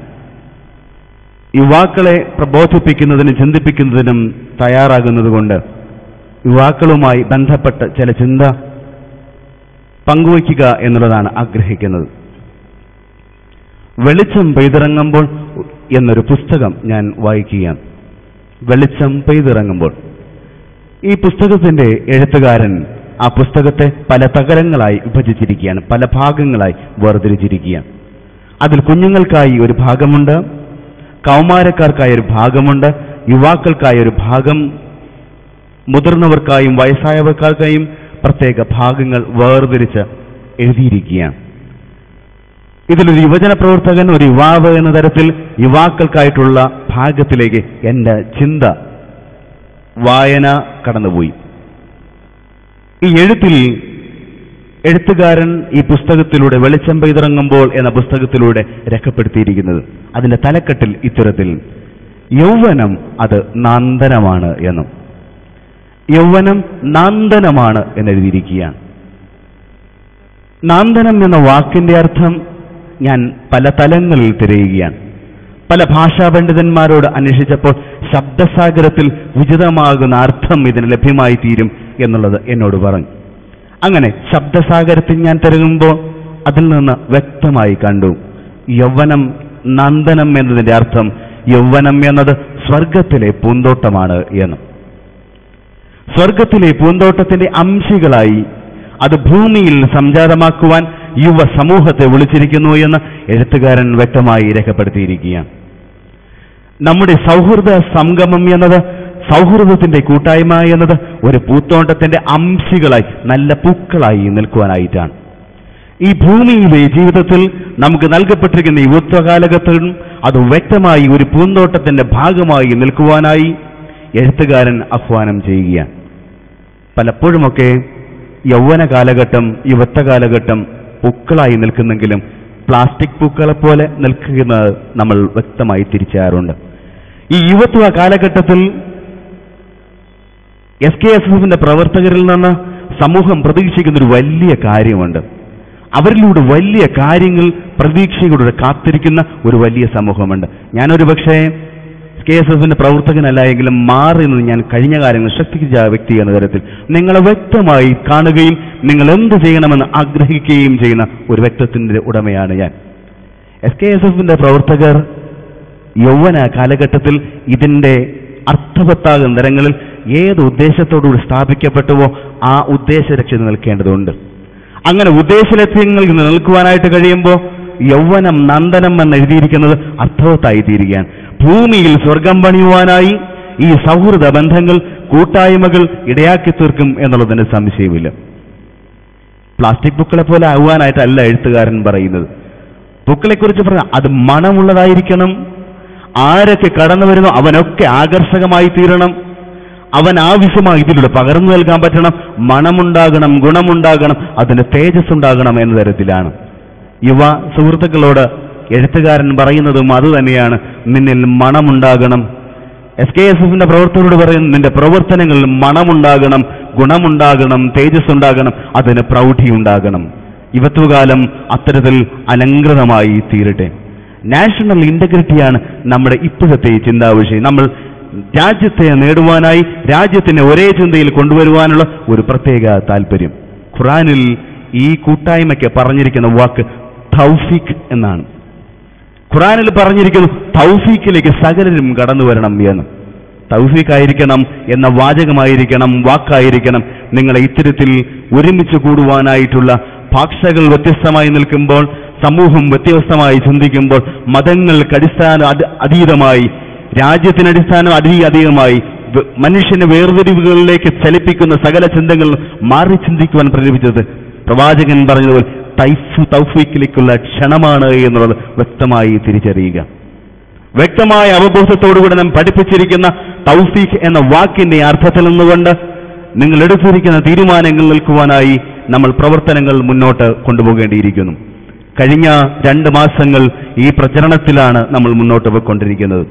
യുവാക്കളെ പ്രബോധിപ്പിക്കുന്നതിനും ചിന്തിപ്പിക്കുന്നതിനും തയ്യാറാകുന്നതുകൊണ്ട് യുവാക്കളുമായി ബന്ധപ്പെട്ട് ചില ചിന്ത പങ്കുവയ്ക്കുക എന്നുള്ളതാണ് ആഗ്രഹിക്കുന്നത് വെളിച്ചം പെയ്തിറങ്ങുമ്പോൾ എന്നൊരു പുസ്തകം ഞാൻ വായിക്കുകയാണ് വെളിച്ചം പെയ്തിറങ്ങുമ്പോൾ ഈ പുസ്തകത്തിന്റെ എഴുത്തുകാരൻ ആ പുസ്തകത്തെ പല തകരങ്ങളായി വിഭജിച്ചിരിക്കുകയാണ് പല ഭാഗങ്ങളായി വേർതിരിച്ചിരിക്കുകയാണ് അതിൽ കുഞ്ഞുങ്ങൾക്കായി ഒരു ഭാഗമുണ്ട് കൗമാരക്കാർക്കായി ഒരു ഭാഗമുണ്ട് യുവാക്കൾക്കായി ഒരു ഭാഗം മുതിർന്നവർക്കായും വയസ്സായവർക്കായും പ്രത്യേക ഭാഗങ്ങൾ വേർതിരിച്ച് എഴുതിയിരിക്കുകയാണ് ഇതിലൊരു യുവജന പ്രവർത്തകൻ ഒരു യുവാവ് എന്ന തരത്തിൽ യുവാക്കൾക്കായിട്ടുള്ള ഭാഗത്തിലേക്ക് എൻ്റെ ചിന്ത വായന കടന്നുപോയി ഈ എഴുത്തിൽ എഴുത്തുകാരൻ ഈ പുസ്തകത്തിലൂടെ വെളിച്ചം പെയ്തിറങ്ങുമ്പോൾ എന്ന പുസ്തകത്തിലൂടെ രേഖപ്പെടുത്തിയിരിക്കുന്നത് അതിന്റെ തലക്കെട്ടിൽ ഇത്തരത്തിൽ യൗവനം അത് നാന്തനമാണ് എന്നും യൗവനം നാന്തനമാണ് എന്നെഴുതിയിരിക്കുകയാണ് നാന്തനം എന്ന വാക്കിന്റെ അർത്ഥം ഞാൻ പല തലങ്ങളിൽ തിരയുകയാണ് പല ഭാഷാ പണ്ഡിതന്മാരോട് അന്വേഷിച്ചപ്പോൾ ശബ്ദസാഗരത്തിൽ ഉചിതമാകുന്ന അർത്ഥം ഇതിന് ലഭ്യമായി തീരും എന്നുള്ളത് എന്നോട് പറഞ്ഞു അങ്ങനെ ശബ്ദസാഗരത്തിൽ ഞാൻ തിരകുമ്പോൾ അതിൽ നിന്ന് വ്യക്തമായി കണ്ടു യൗവനം നന്ദനം എന്നതിന്റെ അർത്ഥം യൗവനം എന്നത് സ്വർഗത്തിലെ പൂന്തോട്ടമാണ് എന്ന് സ്വർഗത്തിലെ പൂന്തോട്ടത്തിന്റെ അംശികളായി അത് ഭൂമിയിൽ സംജാതമാക്കുവാൻ യുവ സമൂഹത്തെ വിളിച്ചിരിക്കുന്നു എന്ന് എഴുത്തുകാരൻ വ്യക്തമായി രേഖപ്പെടുത്തിയിരിക്കുകയാണ് നമ്മുടെ സൗഹൃദ സംഗമം എന്നത് സൗഹൃദത്തിന്റെ കൂട്ടായ്മ എന്നത് ഒരു പൂത്തോട്ടത്തിന്റെ അംശികളായി നല്ല പൂക്കളായി നിൽക്കുവാനായിട്ടാണ് ഈ ഭൂമിയിലെ ജീവിതത്തിൽ നമുക്ക് നൽകപ്പെട്ടിരിക്കുന്ന യുവത്വകാലഘട്ടം അത് വ്യക്തമായി ഒരു പൂന്തോട്ടത്തിന്റെ ഭാഗമായി നിൽക്കുവാനായി എഴുത്തുകാരൻ ആഹ്വാനം ചെയ്യുകയാണ് പലപ്പോഴുമൊക്കെ യൗവന കാലഘട്ടം യുവത്വ കാലഘട്ടം പൂക്കളായി നിൽക്കുന്നെങ്കിലും പ്ലാസ്റ്റിക് പൂക്കളെ പോലെ നിൽക്കുന്നത് നമ്മൾ വ്യക്തമായി തിരിച്ചറിയാറുണ്ട് ഈ യുവത്വ കാലഘട്ടത്തിൽ എസ് കെ എസ് എഫിന്റെ പ്രവർത്തകരിൽ നിന്ന് സമൂഹം പ്രതീക്ഷിക്കുന്ന ഒരു വലിയ കാര്യമുണ്ട് അവരിലൂടെ വലിയ കാര്യങ്ങൾ പ്രതീക്ഷയോടെ കാത്തിരിക്കുന്ന ഒരു വലിയ സമൂഹമുണ്ട് ഞാനൊരു പക്ഷേ കെ എസ് എഫിന്റെ പ്രവർത്തകനല്ല എങ്കിലും മാറി നിന്ന് ഞാൻ കഴിഞ്ഞ കാര്യങ്ങൾ ശ്രദ്ധിച്ച വ്യക്തി എന്ന തരത്തിൽ നിങ്ങളെ വ്യക്തമായി കാണുകയും നിങ്ങൾ എന്ത് ചെയ്യണമെന്ന് ആഗ്രഹിക്കുകയും ചെയ്യുന്ന ഒരു വ്യക്തിത്വത്തിന്റെ ഉടമയാണ് ഞാൻ എസ് കെ എസ് എഫിന്റെ പ്രവർത്തകർ യൗവന കാലഘട്ടത്തിൽ ഇതിന്റെ അർത്ഥവത്താകുന്ന തരങ്ങളിൽ ഏത് ഉദ്ദേശത്തോടുകൂടി സ്ഥാപിക്കപ്പെട്ടുവോ ആ ഉദ്ദേശലക്ഷ്യം നിൽക്കേണ്ടതുണ്ട് അങ്ങനെ ഉദ്ദേശലക്ഷ്യങ്ങളിൽ നിൽക്കുവാനായിട്ട് കഴിയുമ്പോൾ യൗവനം നന്ദനം എന്ന് എഴുതിയിരിക്കുന്നത് അർത്ഥവത്തായി തീരുകയാണ് ഭൂമിയിൽ സ്വർഗം പണിയുവാനായി ഈ സൗഹൃദ ബന്ധങ്ങൾ കൂട്ടായ്മകൾ ഇടയാക്കി തീർക്കും എന്നുള്ളതിന് സംശയമില്ല പ്ലാസ്റ്റിക് ബുക്കുകളെ പോലെ ആവാനായിട്ടല്ല എഴുത്തുകാരൻ പറയുന്നത് ബുക്കുകളെക്കുറിച്ച് പറഞ്ഞ അത് മണമുള്ളതായിരിക്കണം ആരൊക്കെ കടന്നു വരുന്നോ അവനൊക്കെ ആകർഷകമായി തീരണം അവൻ ആവശ്യമായി ഇതിലൂടെ പകർന്നു നൽകാൻ പറ്റണം മണമുണ്ടാകണം ഗുണമുണ്ടാകണം അതിന് തേജസ് ഉണ്ടാകണം എന്ന തരത്തിലാണ് യുവ സുഹൃത്തുക്കളോട് എഴുത്തുകാരൻ പറയുന്നതും അതുതന്നെയാണ് നിന്നിൽ മണമുണ്ടാകണം എസ് കെ എസ് എഫിന്റെ പ്രവർത്തകരോട് പറയുന്നു നിന്റെ പ്രവർത്തനങ്ങളിൽ മണമുണ്ടാകണം ഗുണമുണ്ടാകണം തേജസ് ഉണ്ടാകണം അതിന് പ്രൗഢിയുണ്ടാകണം യുവത്വകാലം അത്തരത്തിൽ അലങ്കൃതമായി തീരട്ടെ നാഷണൽ ഇന്റഗ്രിറ്റിയാണ് നമ്മുടെ ഇപ്പോഴത്തെ ചിന്താവിഷയം നമ്മൾ രാജ്യത്തെ നേടുവാനായി രാജ്യത്തിനെ ഒരേ ചിന്തയിൽ കൊണ്ടുവരുവാനുള്ള ഒരു പ്രത്യേക താല്പര്യം ഖുറാനിൽ ഈ കൂട്ടായ്മയ്ക്ക് പറഞ്ഞിരിക്കുന്ന വാക്ക് തൗഫീഖ് എന്നാണ് ഖുറാനിൽ പറഞ്ഞിരിക്കുന്നു തൗഫീഖിലേക്ക് സകലരും കടന്നു വരണം എന്ന് തൗഫീഖായിരിക്കണം എന്ന വാചകമായിരിക്കണം വാക്കായിരിക്കണം നിങ്ങളെ ഇത്തരത്തിൽ ഒരുമിച്ച് കൂടുവാനായിട്ടുള്ള ഭാഷകൾ വ്യത്യസ്തമായി നിൽക്കുമ്പോൾ സമൂഹം വ്യത്യസ്തമായി ചിന്തിക്കുമ്പോൾ മതങ്ങൾക്ക് അടിസ്ഥാന അത- അതീതമായി രാജ്യത്തിന് അടിസ്ഥാനം അതി അധികമായി വ- മനുഷ്യനെ വേർതിരിവുകളിലേക്ക് ചലിപ്പിക്കുന്ന സകല ചിന്തകളും മാറി ചിന്തിക്കുവാൻ പ്രേരിപ്പിച്ചത് പ്രവാചകൻ പറഞ്ഞതുപോലെ തൈഫ് തൗഫീക്കിലേക്കുള്ള ക്ഷണമാണ് എന്നുള്ളത് വ്യക്തമായി തിരിച്ചറിയുക വ്യക്തമായ അവബോധത്തോടുകൂടി നാം പഠിപ്പിച്ചിരിക്കുന്ന തൗഫീഖ് എന്ന വാക്കിന്റെ അർത്ഥത്തിൽ നിന്നുകൊണ്ട് നിങ്ങൾ എടുത്തിരിക്കുന്ന തീരുമാനങ്ങൾ നിൽക്കുവാനായി നമ്മൾ പ്രവർത്തനങ്ങൾ മുന്നോട്ട് കൊണ്ടുപോകേണ്ടിയിരിക്കുന്നു കഴിഞ്ഞ രണ്ട് മാസങ്ങൾ ഈ പ്രചരണത്തിലാണ് നമ്മൾ മുന്നോട്ട് പോയിക്കൊണ്ടിരിക്കുന്നത്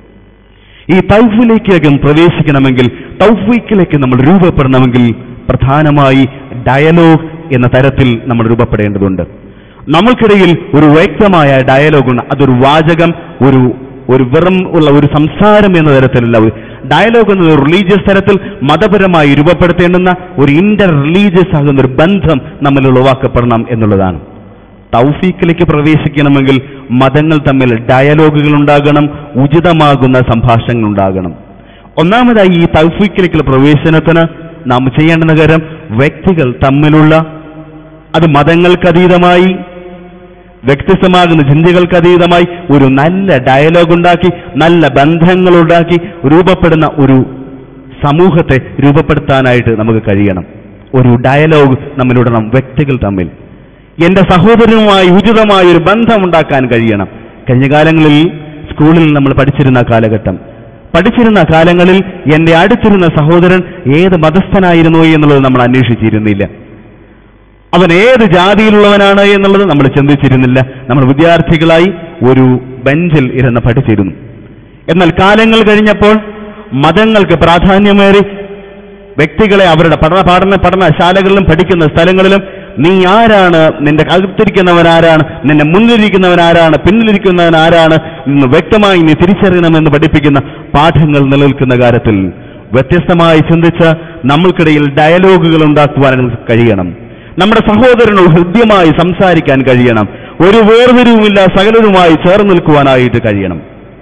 ഈ തൗഫിലേക്കും പ്രവേശിക്കണമെങ്കിൽ തൗഫീക്കിലേക്ക് നമ്മൾ രൂപപ്പെടണമെങ്കിൽ പ്രധാനമായി ഡയലോഗ് എന്ന തരത്തിൽ നമ്മൾ രൂപപ്പെടേണ്ടതുണ്ട് നമ്മൾക്കിടയിൽ ഒരു വ്യക്തമായ ഡയലോഗ് ഉണ്ട് അതൊരു വാചകം ഒരു ഒരു വെറും ഉള്ള ഒരു സംസാരം എന്ന തരത്തിലല്ല ഒരു ഡയലോഗ് എന്നത് റിലീജിയസ് തരത്തിൽ മതപരമായി രൂപപ്പെടുത്തേണ്ടുന്ന ഒരു ഇന്റർ റിലീജിയസ് ആകുന്ന ഒരു ബന്ധം നമ്മിൽ ഉളവാക്കപ്പെടണം എന്നുള്ളതാണ് തൗഫീക്കിലേക്ക് പ്രവേശിക്കണമെങ്കിൽ മതങ്ങൾ തമ്മിൽ ഡയലോഗുകൾ ഉണ്ടാകണം ഉചിതമാകുന്ന സംഭാഷണങ്ങൾ ഉണ്ടാകണം ഒന്നാമതായി ഈ തൗഫീക്കിലേക്കുള്ള പ്രവേശനത്തിന് നാം ചെയ്യേണ്ടുന്ന കാര്യം വ്യക്തികൾ തമ്മിലുള്ള അത് മതങ്ങൾക്കതീതമായി വ്യത്യസ്തമാകുന്ന ചിന്തകൾക്ക് അതീതമായി ഒരു നല്ല ഡയലോഗ് ഉണ്ടാക്കി നല്ല ബന്ധങ്ങൾ ഉണ്ടാക്കി രൂപപ്പെടുന്ന ഒരു സമൂഹത്തെ രൂപപ്പെടുത്താനായിട്ട് നമുക്ക് കഴിയണം ഒരു ഡയലോഗ് നമ്മളിടണം വ്യക്തികൾ തമ്മിൽ എന്റെ സഹോദരനുമായി ഉചിതമായ ഒരു ബന്ധമുണ്ടാക്കാൻ കഴിയണം കഴിഞ്ഞ കാലങ്ങളിൽ സ്കൂളിൽ നമ്മൾ പഠിച്ചിരുന്ന കാലഘട്ടം പഠിച്ചിരുന്ന കാലങ്ങളിൽ എന്റെ അടുത്തിരുന്ന സഹോദരൻ ഏത് മതസ്ഥനായിരുന്നു എന്നുള്ളത് നമ്മൾ അന്വേഷിച്ചിരുന്നില്ല അവൻ ഏത് ജാതിയിലുള്ളവനാണ് എന്നുള്ളത് നമ്മൾ ചിന്തിച്ചിരുന്നില്ല നമ്മൾ വിദ്യാർത്ഥികളായി ഒരു ബെഞ്ചിൽ ഇരുന്ന് പഠിച്ചിരുന്നു എന്നാൽ കാലങ്ങൾ കഴിഞ്ഞപ്പോൾ മതങ്ങൾക്ക് പ്രാധാന്യമേറി വ്യക്തികളെ അവരുടെ പഠന പഠന പഠനശാലകളിലും പഠിക്കുന്ന സ്ഥലങ്ങളിലും നീ ആരാണ് നിന്റെ അകത്തിരിക്കുന്നവൻ ആരാണ് നിന്റെ മുന്നിലിരിക്കുന്നവൻ ആരാണ് പിന്നിലിരിക്കുന്നവൻ ആരാണ് എന്ന് വ്യക്തമായി നീ തിരിച്ചറിയണമെന്ന് പഠിപ്പിക്കുന്ന പാഠങ്ങൾ നിലനിൽക്കുന്ന കാര്യത്തിൽ വ്യത്യസ്തമായി ചിന്തിച്ച് നമ്മൾക്കിടയിൽ ഡയലോഗുകൾ ഉണ്ടാക്കുവാൻ നമുക്ക് കഴിയണം നമ്മുടെ സഹോദരനോട് ഹൃദ്യമായി സംസാരിക്കാൻ കഴിയണം ഒരു വേർതിരിവുമില്ല സകലരുമായി ചേർന്ന് നിൽക്കുവാനായിട്ട് കഴിയണം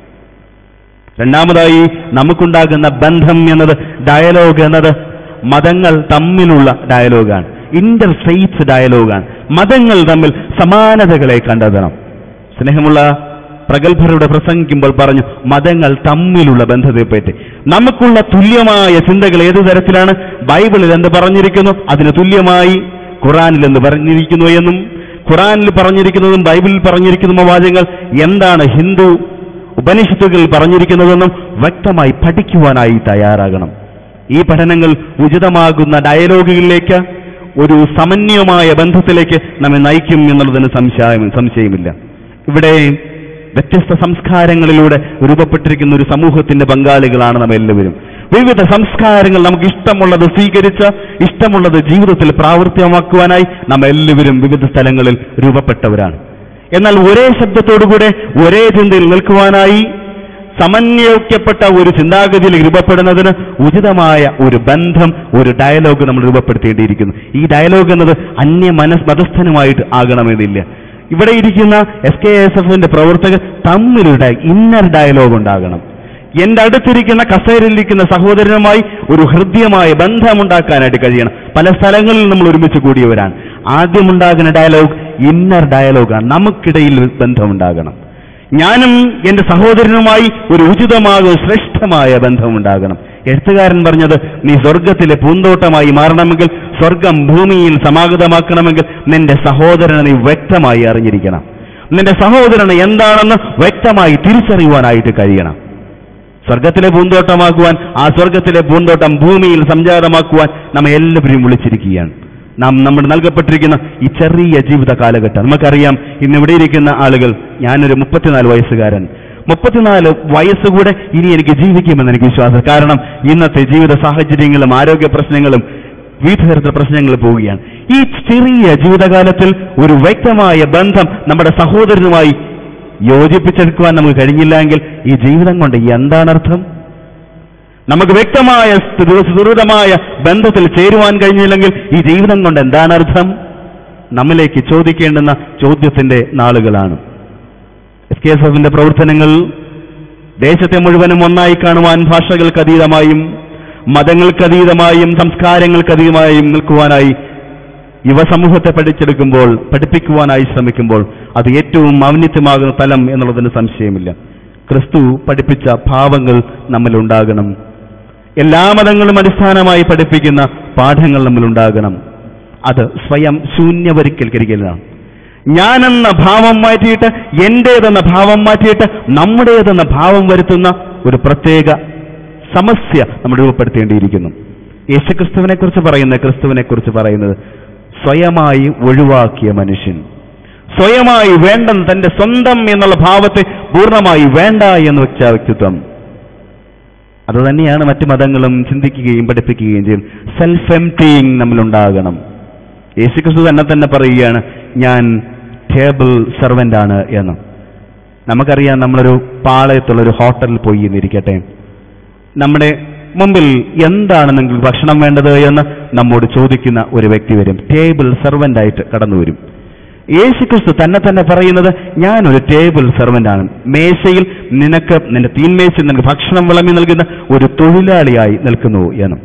രണ്ടാമതായി നമുക്കുണ്ടാകുന്ന ബന്ധം എന്നത് ഡയലോഗ് എന്നത് മതങ്ങൾ തമ്മിലുള്ള ഡയലോഗാണ് ഇന്റർ ഫെയ്ത്ത് ഡയലോഗാണ് മതങ്ങൾ തമ്മിൽ സമാനതകളെ കണ്ടെത്തണം സ്നേഹമുള്ള പ്രഗത്ഭരുടെ പ്രസംഗിക്കുമ്പോൾ പറഞ്ഞു മതങ്ങൾ തമ്മിലുള്ള ബന്ധത്തെപ്പറ്റി നമുക്കുള്ള തുല്യമായ ചിന്തകൾ ഏതു തരത്തിലാണ് ബൈബിളിൽ എന്ത് പറഞ്ഞിരിക്കുന്നു അതിന് തുല്യമായി ഖുറാനിൽ എന്ത് പറഞ്ഞിരിക്കുന്നു എന്നും ഖുറാനിൽ പറഞ്ഞിരിക്കുന്നതും ബൈബിളിൽ പറഞ്ഞിരിക്കുന്ന വാചകങ്ങൾ എന്താണ് ഹിന്ദു ഉപനിഷത്തുകൾ പറഞ്ഞിരിക്കുന്നതെന്നും വ്യക്തമായി പഠിക്കുവാനായി തയ്യാറാകണം ഈ പഠനങ്ങൾ ഉചിതമാകുന്ന ഡയലോഗുകളിലേക്ക് ഒരു സമന്വയമായ ബന്ധത്തിലേക്ക് നമ്മെ നയിക്കും എന്നുള്ളതിന് സംശയം സംശയമില്ല ഇവിടെ വ്യത്യസ്ത സംസ്കാരങ്ങളിലൂടെ രൂപപ്പെട്ടിരിക്കുന്ന ഒരു സമൂഹത്തിന്റെ പങ്കാളികളാണ് നാം എല്ലാവരും വിവിധ സംസ്കാരങ്ങൾ നമുക്ക് ഇഷ്ടമുള്ളത് സ്വീകരിച്ച് ഇഷ്ടമുള്ളത് ജീവിതത്തിൽ പ്രാവർത്തികമാക്കുവാനായി നാം എല്ലാവരും വിവിധ സ്ഥലങ്ങളിൽ രൂപപ്പെട്ടവരാണ് എന്നാൽ ഒരേ ശബ്ദത്തോടുകൂടെ ഒരേ ചിന്തയിൽ നിൽക്കുവാനായി സമന്വയിക്കപ്പെട്ട ഒരു ചിന്താഗതിയിൽ രൂപപ്പെടുന്നതിന് ഉചിതമായ ഒരു ബന്ധം ഒരു ഡയലോഗ് നമ്മൾ രൂപപ്പെടുത്തേണ്ടിയിരിക്കുന്നു ഈ ഡയലോഗ് എന്നത് അന്യ മനസ് മതസ്ഥനുമായിട്ട് ആകണമെന്നില്ല ഇവിടെ ഇരിക്കുന്ന എസ് കെ എസ് എഫിന്റെ പ്രവർത്തകർ തമ്മിലൊരു ഇന്നർ ഡയലോഗ് ഉണ്ടാകണം എന്റെ അടുത്തിരിക്കുന്ന കസേരയിലിരിക്കുന്ന സഹോദരനുമായി ഒരു ഹൃദ്യമായ ബന്ധമുണ്ടാക്കാനായിട്ട് കഴിയണം പല സ്ഥലങ്ങളിൽ നമ്മൾ ഒരുമിച്ച് കൂടിയവരാണ് ആദ്യമുണ്ടാകുന്ന ഡയലോഗ് ഇന്നർ ഡയലോഗാണ് നമുക്കിടയിൽ ബന്ധമുണ്ടാകണം ഞാനും എന്റെ സഹോദരനുമായി ഒരു ഉചിതമായ ശ്രേഷ്ഠമായ ബന്ധമുണ്ടാകണം എഴുത്തുകാരൻ പറഞ്ഞത് നീ സ്വർഗത്തിലെ പൂന്തോട്ടമായി മാറണമെങ്കിൽ സ്വർഗം ഭൂമിയിൽ സമാഗതമാക്കണമെങ്കിൽ നിന്റെ സഹോദരനെ നീ വ്യക്തമായി അറിഞ്ഞിരിക്കണം നിന്റെ സഹോദരന് എന്താണെന്ന് വ്യക്തമായി തിരിച്ചറിയുവാനായിട്ട് കഴിയണം സ്വർഗത്തിലെ പൂന്തോട്ടമാക്കുവാൻ ആ സ്വർഗത്തിലെ പൂന്തോട്ടം ഭൂമിയിൽ സംജാതമാക്കുവാൻ നമ്മെ എല്ലാവരെയും വിളിച്ചിരിക്കുകയാണ് നാം നമ്മൾ നൽകപ്പെട്ടിരിക്കുന്ന ഈ ചെറിയ ജീവിത കാലഘട്ടം നമുക്കറിയാം ഇന്ന് ഇവിടെ ഇരിക്കുന്ന ആളുകൾ ഞാനൊരു മുപ്പത്തിനാല് വയസ്സുകാരൻ മുപ്പത്തിനാല് വയസ്സുകൂടെ ഇനി എനിക്ക് ജീവിക്കുമെന്ന് എനിക്ക് വിശ്വാസം കാരണം ഇന്നത്തെ ജീവിത സാഹചര്യങ്ങളും ആരോഗ്യ പ്രശ്നങ്ങളും വിവിധ തരത്തിലുള്ള പ്രശ്നങ്ങൾ പോവുകയാണ് ഈ ചെറിയ ജീവിതകാലത്തിൽ ഒരു വ്യക്തമായ ബന്ധം നമ്മുടെ സഹോദരനുമായി യോജിപ്പിച്ചെടുക്കുവാൻ നമുക്ക് കഴിഞ്ഞില്ല എങ്കിൽ ഈ ജീവിതം കൊണ്ട് എന്താണ് അർത്ഥം നമുക്ക് വ്യക്തമായ സ്ഥിര- സുദൃഢമായ ബന്ധത്തിൽ ചേരുവാൻ കഴിഞ്ഞില്ലെങ്കിൽ ഈ ജീവിതം കൊണ്ട് എന്താണ് അർത്ഥം നമ്മിലേക്ക് ചോദിക്കേണ്ടുന്ന ചോദ്യത്തിന്റെ നാളുകളാണ് എസ് കെ എസ് എഫിന്റെ പ്രവർത്തനങ്ങൾ ദേശത്തെ മുഴുവനും ഒന്നായി കാണുവാൻ ഭാഷകൾക്കതീതമായും മതങ്ങൾക്കതീതമായും സംസ്കാരങ്ങൾക്കതീതമായും നിൽക്കുവാനായി യുവസമൂഹത്തെ പഠിച്ചെടുക്കുമ്പോൾ പഠിപ്പിക്കുവാനായി ശ്രമിക്കുമ്പോൾ അത് ഏറ്റവും ഔന്നിത്യമാകുന്ന തലം എന്നുള്ളതിന് സംശയമില്ല ക്രിസ്തു പഠിപ്പിച്ച ഭാവങ്ങൾ നമ്മിലുണ്ടാകണം എല്ലാ മതങ്ങളും അടിസ്ഥാനമായി പഠിപ്പിക്കുന്ന പാഠങ്ങൾ നമ്മിലുണ്ടാകണം അത് സ്വയം ശൂന്യവരിക്കൽക്കരിക്കലാണ് ഞാനെന്ന ഭാവം മാറ്റിയിട്ട് എന്റേതെന്ന ഭാവം മാറ്റിയിട്ട് നമ്മുടേതെന്ന ഭാവം വരുത്തുന്ന ഒരു പ്രത്യേക സമസ്യ നമ്മൾ രൂപപ്പെടുത്തേണ്ടിയിരിക്കുന്നു യേശുക്രിസ്തുവിനെ കുറിച്ച് പറയുന്ന ക്രിസ്തുവിനെ കുറിച്ച് പറയുന്നത് സ്വയമായി ഒഴിവാക്കിയ മനുഷ്യൻ സ്വയമായി വേണ്ടെന്ന് തന്റെ സ്വന്തം എന്നുള്ള ഭാവത്തെ പൂർണ്ണമായി വേണ്ട എന്ന് വെച്ച വ്യക്തിത്വം അത് തന്നെയാണ് മറ്റു മതങ്ങളും ചിന്തിക്കുകയും പഠിപ്പിക്കുകയും ചെയ്യും സെൽഫ് എംറ്റിങ് നമ്മളുണ്ടാകണം യേശുക്രിസ്തു തന്നെ തന്നെ പറയുകയാണ് ഞാൻ ടേബിൾ സെർവൻ്റ് ആണ് എന്ന് നമുക്കറിയാം നമ്മളൊരു പാളയത്തുള്ള ഒരു ഹോട്ടലിൽ പോയി എന്നിരിക്കട്ടെ നമ്മുടെ മുമ്പിൽ എന്താണ് നിങ്ങൾക്ക് ഭക്ഷണം വേണ്ടത് എന്ന് നമ്മോട് ചോദിക്കുന്ന ഒരു വ്യക്തി വരും ടേബിൾ സെർവൻ്റ് ആയിട്ട് കടന്നു വരും യേശുക്രിസ്തു തന്നെ തന്നെ പറയുന്നത് ഞാനൊരു ടേബിൾ സെർവൻ്റ് ആണ് മേശയിൽ നിനക്ക് നിന്റെ തീന്മേശയിൽ നിനക്ക് ഭക്ഷണം വിളമ്പി നൽകുന്ന ഒരു തൊഴിലാളിയായി നിൽക്കുന്നു എന്നും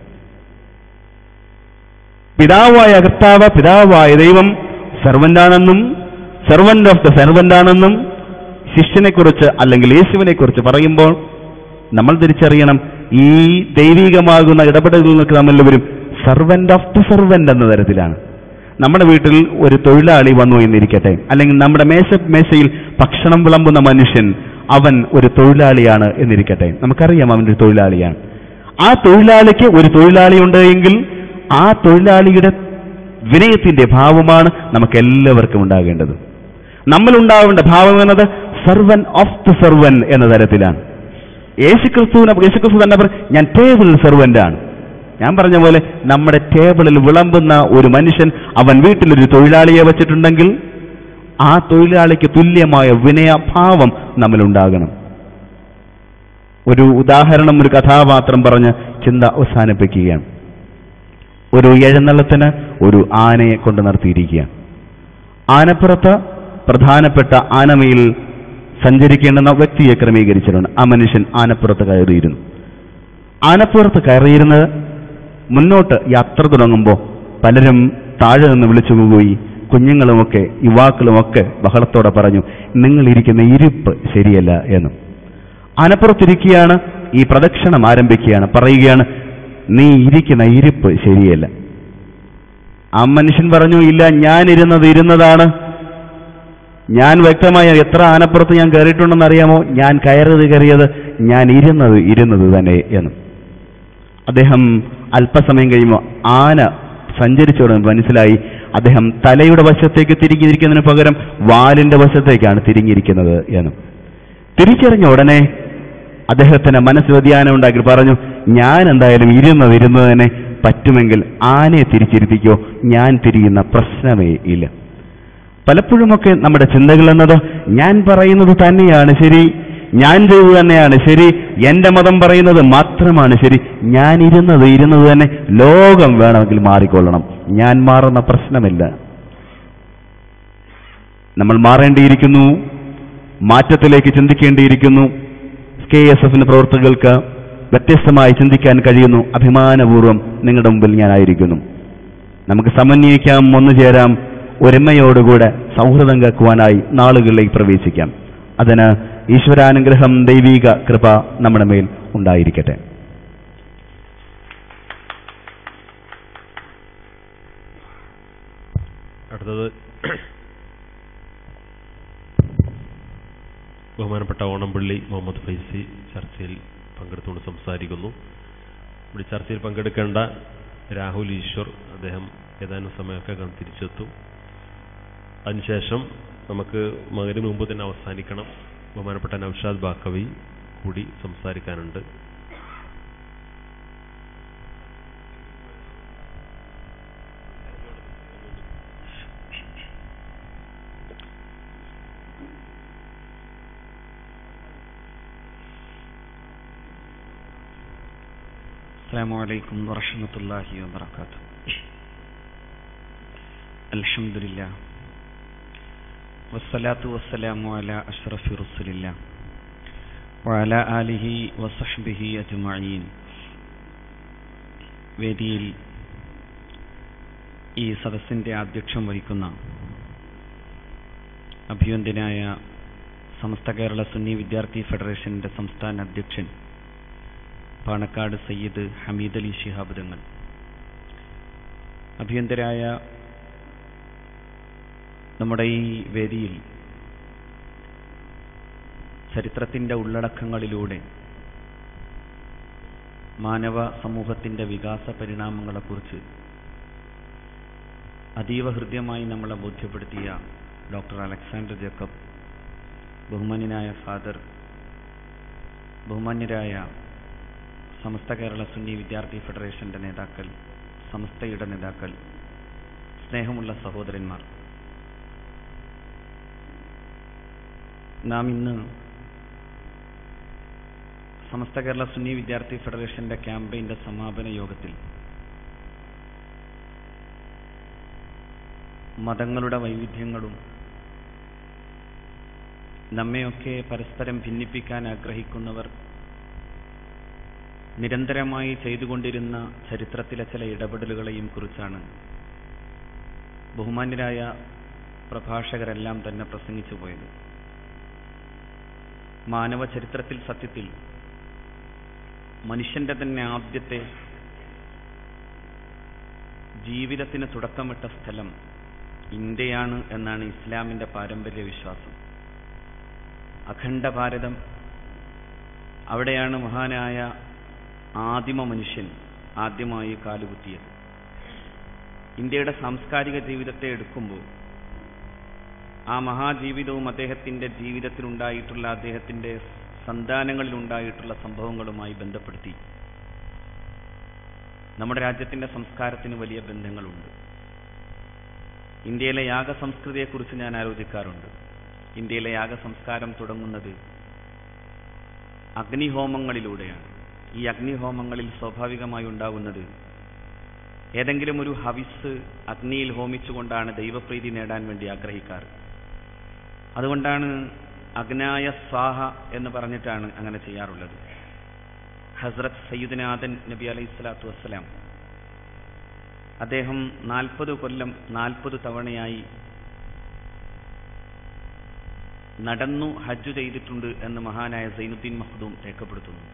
പിതാവായ കർത്താവ് പിതാവായ ദൈവം സെർവൻ്റാണെന്നും സെർവൻ്റ് ഓഫ് ദ സെർവൻ്റാണെന്നും ശിഷ്യനെക്കുറിച്ച് അല്ലെങ്കിൽ യേശുവിനെക്കുറിച്ച് പറയുമ്പോൾ നമ്മൾ തിരിച്ചറിയണം ഈ ദൈവികമാകുന്ന ഇടപെടലുകൾക്ക് നമ്മളെല്ലാവരും സെർവൻ്റ് ഓഫ് ദ സെർവൻ്റ് എന്ന തരത്തിലാണ് നമ്മുടെ വീട്ടിൽ ഒരു തൊഴിലാളി വന്നു എന്നിരിക്കട്ടെ അല്ലെങ്കിൽ നമ്മുടെ മേശ മേശയിൽ ഭക്ഷണം വിളമ്പുന്ന മനുഷ്യൻ അവൻ ഒരു തൊഴിലാളിയാണ് എന്നിരിക്കട്ടെ നമുക്കറിയാം അവൻ ഒരു തൊഴിലാളിയാണ് ആ തൊഴിലാളിക്ക് ഒരു തൊഴിലാളി ഉണ്ട് എങ്കിൽ ആ തൊഴിലാളിയുടെ വിനയത്തിന്റെ ഭാവമാണ് നമുക്ക് എല്ലാവർക്കും ഉണ്ടാകേണ്ടത് നമ്മൾ ഉണ്ടാവേണ്ട ഭാവം എന്നത് സർവൻ ഓഫ് ദ സർവൻ എന്ന തരത്തിലാണ് യേശുക്രിസ്തുവിനെ യേശുക്രിസ്തു തന്നെ പറയും ഞാൻ ടേബിൾ സെർവന്റ് ആണ് ഞാൻ പറഞ്ഞ പോലെ നമ്മുടെ ടേബിളിൽ വിളമ്പുന്ന ഒരു മനുഷ്യൻ അവൻ വീട്ടിലൊരു തൊഴിലാളിയെ വെച്ചിട്ടുണ്ടെങ്കിൽ ആ തൊഴിലാളിക്ക് തുല്യമായ വിനയഭാവം നമ്മളുണ്ടാകണം ഒരു ഉദാഹരണം ഒരു കഥാപാത്രം പറഞ്ഞ് ചിന്ത അവസാനിപ്പിക്കുകയാണ് ഒരു എഴുന്നള്ളത്തിന് ഒരു ആനയെ കൊണ്ട് നിർത്തിയിരിക്കുകയാണ് ആനപ്പുറത്ത് പ്രധാനപ്പെട്ട ആനമയിൽ സഞ്ചരിക്കേണ്ടുന്ന വ്യക്തിയെ ക്രമീകരിച്ചിട്ടുണ്ട് ആ മനുഷ്യൻ ആനപ്പുറത്ത് കയറിയിരുന്നു ആനപ്പുറത്ത് കയറിയിരുന്നത് മുന്നോട്ട് യാത്ര തുടങ്ങുമ്പോൾ പലരും താഴെ നിന്ന് വിളിച്ചു പോയി കുഞ്ഞുങ്ങളുമൊക്കെ യുവാക്കളുമൊക്കെ ബഹളത്തോടെ പറഞ്ഞു നിങ്ങൾ ഇരിക്കുന്ന ഇരിപ്പ് ശരിയല്ല എന്ന് ആനപ്പുറത്തിരിക്കുകയാണ് ഈ പ്രദക്ഷിണം ആരംഭിക്കുകയാണ് പറയുകയാണ് നീ ഇരിക്കുന്ന ഇരിപ്പ് ശരിയല്ല ആ മനുഷ്യൻ പറഞ്ഞു ഇല്ല ഞാൻ ഇരുന്നത് ഇരുന്നതാണ് ഞാൻ വ്യക്തമായ എത്ര ആനപ്പുറത്ത് ഞാൻ കയറിയിട്ടുണ്ടെന്ന് അറിയാമോ ഞാൻ കയറിയത് കയറിയത് ഞാൻ ഇരുന്നത് ഇരുന്നത് തന്നെ എന്ന് അദ്ദേഹം അല്പസമയം കഴിയുമ്പോൾ ആന സഞ്ചരിച്ചോടെ മനസ്സിലായി അദ്ദേഹം തലയുടെ വശത്തേക്ക് തിരിഞ്ഞിരിക്കുന്നതിന് പകരം വാലിന്റെ വശത്തേക്കാണ് തിരിഞ്ഞിരിക്കുന്നത് എന്ന് തിരിച്ചറിഞ്ഞ ഉടനെ അദ്ദേഹത്തിന് മനസ്സ് വ്യതിയാനം ഉണ്ടാക്കി പറഞ്ഞു ഞാൻ എന്തായാലും ഇരുന്നത് ഇരുന്നത് തന്നെ പറ്റുമെങ്കിൽ ആനയെ തിരിച്ചിരുത്തിക്കോ ഞാൻ തിരിയുന്ന പ്രശ്നമേ ഇല്ല പലപ്പോഴുമൊക്കെ നമ്മുടെ ചിന്തകൾ എന്നത് ഞാൻ പറയുന്നത് തന്നെയാണ് ശരി ഞാൻ ചെയ്തത് തന്നെയാണ് ശരി എന്റെ മതം പറയുന്നത് മാത്രമാണ് ശരി ഞാൻ ഇരുന്നത് ഇരുന്നത് തന്നെ ലോകം വേണമെങ്കിൽ മാറിക്കൊള്ളണം ഞാൻ മാറുന്ന പ്രശ്നമില്ല നമ്മൾ മാറേണ്ടിയിരിക്കുന്നു മാറ്റത്തിലേക്ക് ചിന്തിക്കേണ്ടിയിരിക്കുന്നു കെ എസ് എഫിന്റെ പ്രവർത്തകർക്ക് വ്യത്യസ്തമായി ചിന്തിക്കാൻ കഴിയുന്നു അഭിമാനപൂർവ്വം നിങ്ങളുടെ മുമ്പിൽ ഞാനായിരിക്കുന്നു നമുക്ക് സമന്വയിക്കാം ഒന്നു ചേരാം ഒരുമയോടുകൂടെ സൗഹൃദം കാക്കുവാനായി നാളുകളിലേക്ക് പ്രവേശിക്കാം അതിന് ഈശ്വരാനുഗ്രഹം ദൈവീക കൃപ നമ്മുടെ മേൽ ഉണ്ടായിരിക്കട്ടെ അടുത്തത് ബഹുമാനപ്പെട്ട ഓണംപള്ളി മുഹമ്മദ് ഫൈസി ചർച്ചയിൽ പങ്കെടുത്തുകൊണ്ട് സംസാരിക്കുന്നു ഇവിടെ ചർച്ചയിൽ പങ്കെടുക്കേണ്ട രാഹുൽ ഈശ്വർ അദ്ദേഹം ഏതാനും സമയമൊക്കെ കണ്ട് തിരിച്ചെത്തും അതിനുശേഷം നമുക്ക് മകന് മുമ്പ് തന്നെ അവസാനിക്കണം ബഹുമാനപ്പെട്ട നൌഷാദ് ബാക്കവി കൂടി സംസാരിക്കാനുണ്ട് السلام عليكم ورحمة الله وبركاته الحمد لله والصلاة والسلام على أشرف رسول الله وعلى آله وصحبه أجمعين വേദിയിൽ ഈ സദസ്സിൻ്റെ അധ്യക്ഷം വഹിക്കുന്ന അഭിവന്ദ്യനായ സമസ്ത കേരള സുന്നി വിദ്യാർത്ഥി ഫെഡറേഷന്റെ സംസ്ഥാന അധ്യക്ഷൻ പാണക്കാട് സയ്യിദ് ഹമീദ് അലി ശിഹാബ് തങ്ങൾ അഭിയന്തരായ നമ്മുടെ ഈ വേദിയിൽ ചരിത്രത്തിൻ്റെ ഉള്ളടക്കങ്ങളിലൂടെ മാനവ സമൂഹത്തിൻ്റെ വികാസ പരിണാമങ്ങളെക്കുറിച്ച് അതീവ ഹൃദ്യമായി നമ്മളെ ബോധ്യപ്പെടുത്തിയ ഡോക്ടർ അലക്സാണ്ടർ ജേക്കബ് ബഹുമാന്യനായ ഫാദർ ബഹുമാന്യരായ സമസ്ത കേരള സുന്നി വിദ്യാർത്ഥി ഫെഡറേഷന്റെ നേതാക്കൾ സമസ്തയുടെ നേതാക്കൾ സ്നേഹമുള്ള സഹോദരന്മാർ നാം ഇന്ന് സമസ്ത കേരള സുന്നി വിദ്യാർത്ഥി ഫെഡറേഷന്റെ ക്യാമ്പയിന്റെ സമാപന യോഗത്തിൽ മതങ്ങളുടെ വൈവിധ്യങ്ങളും നമ്മെയൊക്കെ പരസ്പരം ഭിന്നിപ്പിക്കാൻ ആഗ്രഹിക്കുന്നവർ നിരന്തരമായി ചെയ്തുകൊണ്ടിരുന്ന ചരിത്രത്തിലെ ചില ഇടപെടലുകളെയും കുറിച്ചാണ് ബഹുമാന്യരായ പ്രഭാഷകരെല്ലാം തന്നെ പ്രസംഗിച്ചു പോയത് മാനവ ചരിത്രത്തിൽ സത്യത്തിൽ മനുഷ്യന്റെ തന്നെ ആദ്യത്തെ ജീവിതത്തിന് തുടക്കമിട്ട സ്ഥലം ഇന്ത്യയാണ് എന്നാണ് ഇസ്ലാമിന്റെ പാരമ്പര്യ വിശ്വാസം അഖണ്ഡ ഭാരതം അവിടെയാണ് മഹാനായ ആദിമ മനുഷ്യൻ ആദ്യമായി കാലുകുത്തിയത് ഇന്ത്യയുടെ സാംസ്കാരിക ജീവിതത്തെ എടുക്കുമ്പോൾ ആ മഹാജീവിതവും അദ്ദേഹത്തിന്റെ ജീവിതത്തിലുണ്ടായിട്ടുള്ള അദ്ദേഹത്തിന്റെ സന്താനങ്ങളിലുണ്ടായിട്ടുള്ള സംഭവങ്ങളുമായി ബന്ധപ്പെടുത്തി നമ്മുടെ രാജ്യത്തിന്റെ സംസ്കാരത്തിന് വലിയ ബന്ധങ്ങളുണ്ട് ഇന്ത്യയിലെ യാഗ സംസ്കൃതിയെക്കുറിച്ച് ഞാൻ ആലോചിക്കാറുണ്ട് ഇന്ത്യയിലെ യാഗ സംസ്കാരം തുടങ്ങുന്നത് അഗ്നിഹോമങ്ങളിലൂടെയാണ് ഈ അഗ്നിഹോമങ്ങളിൽ സ്വാഭാവികമായി ഉണ്ടാകുന്നത് ഏതെങ്കിലും ഒരു ഹവിസ് അഗ്നിയിൽ ഹോമിച്ചുകൊണ്ടാണ് ദൈവപ്രീതി നേടാൻ വേണ്ടി ആഗ്രഹിക്കാറ് അതുകൊണ്ടാണ് അഗ്നായ സ്വാഹ എന്ന് പറഞ്ഞിട്ടാണ് അങ്ങനെ ചെയ്യാറുള്ളത് ഹസ്രത്ത് സയ്യിദ്നാഥൻ നബി അലൈഹി സ്വലാത്തു വസ്സലാം അദ്ദേഹം നാൽപ്പത് കൊല്ലം നാൽപ്പത് തവണയായി നടന്നു ഹജ്ജ് ചെയ്തിട്ടുണ്ട് എന്ന് മഹാനായ സൈനുദ്ദീൻ മഹ്ദൂം രേഖപ്പെടുത്തുന്നു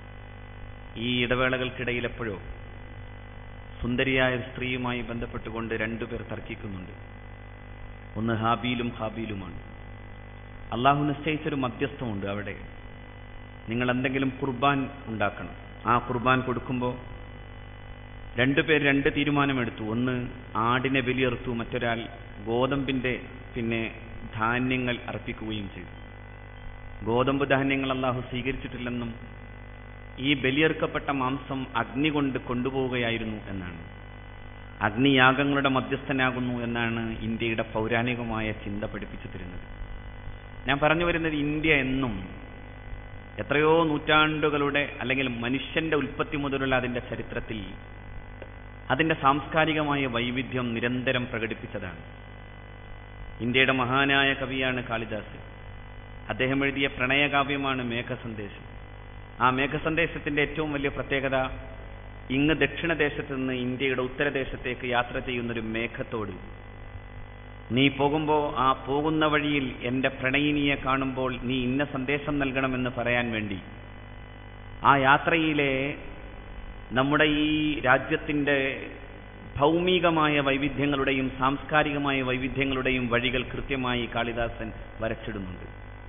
ഈ ഇടവേളകൾക്കിടയിൽ എപ്പോഴോ സുന്ദരിയായ സ്ത്രീയുമായി ബന്ധപ്പെട്ടുകൊണ്ട് രണ്ടുപേർ തർക്കിക്കുന്നുണ്ട് ഒന്ന് ഹാബീലും ഹാബീലുമാണ് അള്ളാഹു നിശ്ചയിച്ചൊരു മധ്യസ്ഥമുണ്ട് അവിടെ നിങ്ങൾ എന്തെങ്കിലും കുർബാൻ ഉണ്ടാക്കണം ആ കുർബാൻ കൊടുക്കുമ്പോൾ രണ്ടുപേർ രണ്ട് തീരുമാനമെടുത്തു ഒന്ന് ആടിനെ ബലിയെറുത്തു മറ്റൊരാൾ ഗോതമ്പിന്റെ പിന്നെ ധാന്യങ്ങൾ അർപ്പിക്കുകയും ചെയ്തു ഗോതമ്പ് ധാന്യങ്ങൾ അള്ളാഹു സ്വീകരിച്ചിട്ടില്ലെന്നും ഈ ബലിയെറുക്കപ്പെട്ട മാംസം അഗ്നി കൊണ്ട് കൊണ്ടുപോവുകയായിരുന്നു എന്നാണ് അഗ്നിയാഗങ്ങളുടെ മധ്യസ്ഥനാകുന്നു എന്നാണ് ഇന്ത്യയുടെ പൗരാണികമായ ചിന്ത പഠിപ്പിച്ചു തരുന്നത് ഞാൻ പറഞ്ഞു വരുന്നത് ഇന്ത്യ എന്നും എത്രയോ നൂറ്റാണ്ടുകളുടെ അല്ലെങ്കിൽ മനുഷ്യന്റെ ഉൽപ്പത്തി മുതലുള്ള അതിന്റെ ചരിത്രത്തിൽ അതിന്റെ സാംസ്കാരികമായ വൈവിധ്യം നിരന്തരം പ്രകടിപ്പിച്ചതാണ് ഇന്ത്യയുടെ മഹാനായ കവിയാണ് കാളിദാസ് അദ്ദേഹം എഴുതിയ പ്രണയകാവ്യമാണ് മേഘസന്ദേശം ആ മേഘസന്ദേശത്തിന്റെ ഏറ്റവും വലിയ പ്രത്യേകത ഇങ്ങ് ദക്ഷിണദേശത്ത് നിന്ന് ഇന്ത്യയുടെ ഉത്തരദേശത്തേക്ക് യാത്ര ചെയ്യുന്നൊരു മേഘത്തോട് നീ പോകുമ്പോൾ ആ പോകുന്ന വഴിയിൽ എൻ്റെ പ്രണയിനിയെ കാണുമ്പോൾ നീ ഇന്ന സന്ദേശം നൽകണമെന്ന് പറയാൻ വേണ്ടി ആ യാത്രയിലെ നമ്മുടെ ഈ രാജ്യത്തിൻ്റെ ഭൗമികമായ വൈവിധ്യങ്ങളുടെയും സാംസ്കാരികമായ വൈവിധ്യങ്ങളുടെയും വഴികൾ കൃത്യമായി കാളിദാസൻ വരച്ചിടുന്നുണ്ട്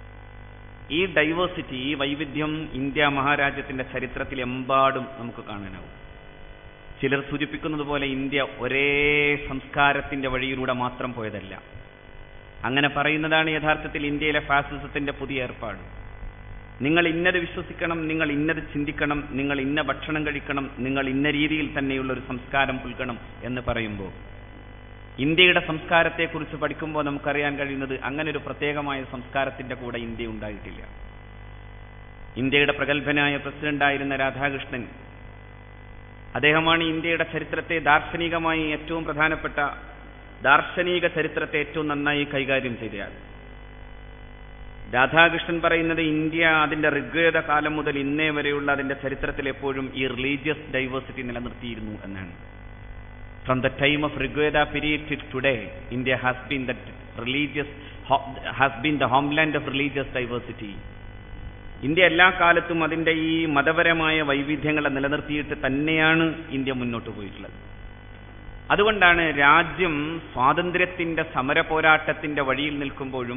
ഈ ഡൈവേഴ്സിറ്റി ഈ വൈവിധ്യം ഇന്ത്യ മഹാരാജ്യത്തിന്റെ ചരിത്രത്തിൽ എമ്പാടും നമുക്ക് കാണാനാവും ചിലർ സൂചിപ്പിക്കുന്നത് പോലെ ഇന്ത്യ ഒരേ സംസ്കാരത്തിന്റെ വഴിയിലൂടെ മാത്രം പോയതല്ല അങ്ങനെ പറയുന്നതാണ് യഥാർത്ഥത്തിൽ ഇന്ത്യയിലെ ഫാസിസത്തിന്റെ പുതിയ ഏർപ്പാട് നിങ്ങൾ ഇന്നത് വിശ്വസിക്കണം നിങ്ങൾ ഇന്നത് ചിന്തിക്കണം നിങ്ങൾ ഇന്ന ഭക്ഷണം കഴിക്കണം നിങ്ങൾ ഇന്ന രീതിയിൽ തന്നെയുള്ള ഒരു സംസ്കാരം പുൽക്കണം എന്ന് പറയുമ്പോൾ ഇന്ത്യയുടെ സംസ്കാരത്തെക്കുറിച്ച് പഠിക്കുമ്പോൾ നമുക്കറിയാൻ കഴിയുന്നത് അങ്ങനെ ഒരു പ്രത്യേകമായ സംസ്കാരത്തിന്റെ കൂടെ ഇന്ത്യ ഉണ്ടായിട്ടില്ല ഇന്ത്യയുടെ പ്രഗത്ഭനായ പ്രസിഡന്റായിരുന്ന രാധാകൃഷ്ണൻ അദ്ദേഹമാണ് ഇന്ത്യയുടെ ചരിത്രത്തെ ദാർശനികമായി ഏറ്റവും പ്രധാനപ്പെട്ട ദാർശനിക ചരിത്രത്തെ ഏറ്റവും നന്നായി കൈകാര്യം ചെയ്തയാൾ രാധാകൃഷ്ണൻ പറയുന്നത് ഇന്ത്യ അതിന്റെ ഋഗ്വേദ കാലം മുതൽ ഇന്നേ വരെയുള്ള അതിന്റെ ചരിത്രത്തിൽ എപ്പോഴും ഈ റിലീജിയസ് ഡൈവേഴ്സിറ്റി നിലനിർത്തിയിരുന്നു എന്നാണ് from the time of Rigveda period till today India has been the religious has been the homeland of religious diversity India എല്ലാ കാലത്തും അതിന്റെ ഈ മതപരമായ വൈവിധ്യങ്ങളെ നിലനിർത്തിയിട്ട് തന്നെയാണ് ഇന്ത്യ മുന്നോട്ട് പോയിട്ടുള്ളത് അതുകൊണ്ടാണ് രാജ്യം സ്വാതന്ത്ര്യത്തിന്റെ സമര പോരാട്ടത്തിന്റെ വഴിയിൽ നിൽക്കുമ്പോഴും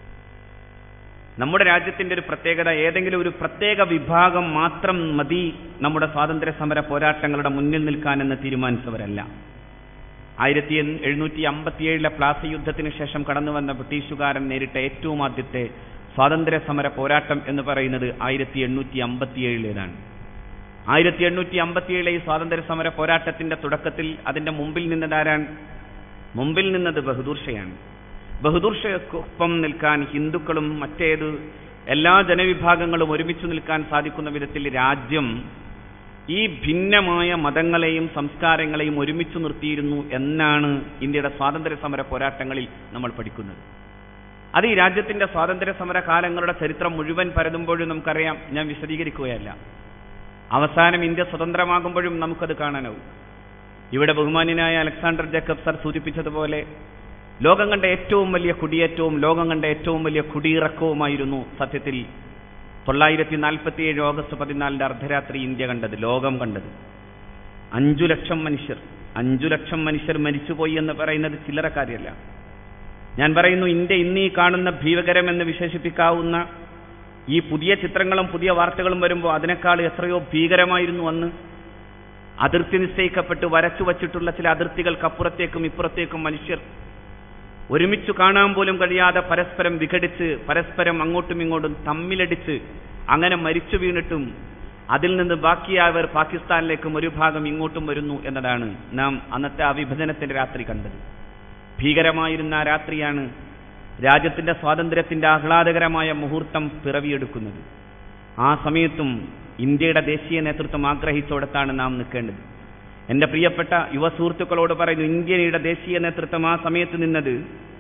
നമ്മുടെ രാജ്യത്തിന്റെ ഒരു പ്രത്യേകത ഏതെങ്കിലും ഒരു പ്രത്യേക വിഭാഗം മാത്രം മതി നമ്മുടെ സ്വാതന്ത്ര്യ സമര പോരാട്ടങ്ങളുടെ മുന്നിൽ നിൽക്കാനെന്ന് തീരുമാനിച്ചവരല്ല ആയിരത്തി എഴുന്നൂറ്റി അമ്പത്തിയേഴിലെ പ്ലാസ യുദ്ധത്തിന് ശേഷം കടന്നു വന്ന ബ്രിട്ടീഷുകാരൻ നേരിട്ട ഏറ്റവും ആദ്യത്തെ സ്വാതന്ത്ര്യ സമര പോരാട്ടം എന്ന് പറയുന്നത് ആയിരത്തി എണ്ണൂറ്റി അമ്പത്തിയേഴിലേതാണ് ആയിരത്തി എണ്ണൂറ്റി അമ്പത്തിയേഴിലെ ഈ സ്വാതന്ത്ര്യ സമര പോരാട്ടത്തിന്റെ തുടക്കത്തിൽ അതിന്റെ മുമ്പിൽ നിന്നതാരാണ് മുമ്പിൽ നിന്നത് ബഹദൂർ ഷയാണ് ബഹദൂർ ഷയ്ക്കൊപ്പം നിൽക്കാൻ ഹിന്ദുക്കളും മറ്റേത് എല്ലാ ജനവിഭാഗങ്ങളും ഒരുമിച്ച് നിൽക്കാൻ സാധിക്കുന്ന വിധത്തിൽ രാജ്യം ഈ ഭിന്നമായ മതങ്ങളെയും സംസ്കാരങ്ങളെയും ഒരുമിച്ച് നിർത്തിയിരുന്നു എന്നാണ് ഇന്ത്യയുടെ സ്വാതന്ത്ര്യ സമര പോരാട്ടങ്ങളിൽ നമ്മൾ പഠിക്കുന്നത് അത് ഈ രാജ്യത്തിന്റെ സ്വാതന്ത്ര്യ സമര കാലങ്ങളുടെ ചരിത്രം മുഴുവൻ പരതുമ്പോഴും നമുക്കറിയാം ഞാൻ വിശദീകരിക്കുകയല്ല അവസാനം ഇന്ത്യ സ്വതന്ത്രമാകുമ്പോഴും നമുക്കത് കാണാനാവും ഇവിടെ ബഹുമാന്യനായ അലക്സാണ്ടർ ജേക്കബ് സർ സൂചിപ്പിച്ചതുപോലെ ലോകം കണ്ട ഏറ്റവും വലിയ കുടിയേറ്റവും ലോകം കണ്ട ഏറ്റവും വലിയ കുടിയിറക്കവുമായിരുന്നു സത്യത്തിൽ തൊള്ളായിരത്തി നാൽപ്പത്തിയേഴ് ഓഗസ്റ്റ് പതിനാലിന്റെ അർദ്ധരാത്രി ഇന്ത്യ കണ്ടത് ലോകം കണ്ടത് അഞ്ചു ലക്ഷം മനുഷ്യർ അഞ്ചു ലക്ഷം മനുഷ്യർ മരിച്ചുപോയി എന്ന് പറയുന്നത് ചില്ലറ കാര്യമല്ല ഞാൻ പറയുന്നു ഇന്ത്യ ഇന്നീ കാണുന്ന ഭീകരമെന്ന് വിശേഷിപ്പിക്കാവുന്ന ഈ പുതിയ ചിത്രങ്ങളും പുതിയ വാർത്തകളും വരുമ്പോൾ അതിനേക്കാൾ എത്രയോ ഭീകരമായിരുന്നു അന്ന് അതിർത്തി നിശ്ചയിക്കപ്പെട്ട് വരച്ചു വച്ചിട്ടുള്ള ചില അതിർത്തികൾക്കപ്പുറത്തേക്കും ഇപ്പുറത്തേക്കും മനുഷ്യർ ഒരുമിച്ച് കാണാൻ പോലും കഴിയാതെ പരസ്പരം വിഘടിച്ച് പരസ്പരം അങ്ങോട്ടും ഇങ്ങോട്ടും തമ്മിലടിച്ച് അങ്ങനെ മരിച്ചു വീണിട്ടും അതിൽ നിന്ന് ബാക്കിയായവർ പാകിസ്ഥാനിലേക്കും ഒരു ഭാഗം ഇങ്ങോട്ടും വരുന്നു എന്നതാണ് നാം അന്നത്തെ ആ വിഭജനത്തിന്റെ രാത്രി കണ്ടത് ഭീകരമായിരുന്ന ആ രാത്രിയാണ് രാജ്യത്തിന്റെ സ്വാതന്ത്ര്യത്തിന്റെ ആഹ്ലാദകരമായ മുഹൂർത്തം പിറവിയെടുക്കുന്നത് ആ സമയത്തും ഇന്ത്യയുടെ ദേശീയ നേതൃത്വം ആഗ്രഹിച്ചോടത്താണ് നാം നിൽക്കേണ്ടത് എന്റെ പ്രിയപ്പെട്ട യുവ സുഹൃത്തുക്കളോട് പറയുന്നു ഇന്ത്യയുടെ ദേശീയ നേതൃത്വം ആ സമയത്ത് നിന്നത്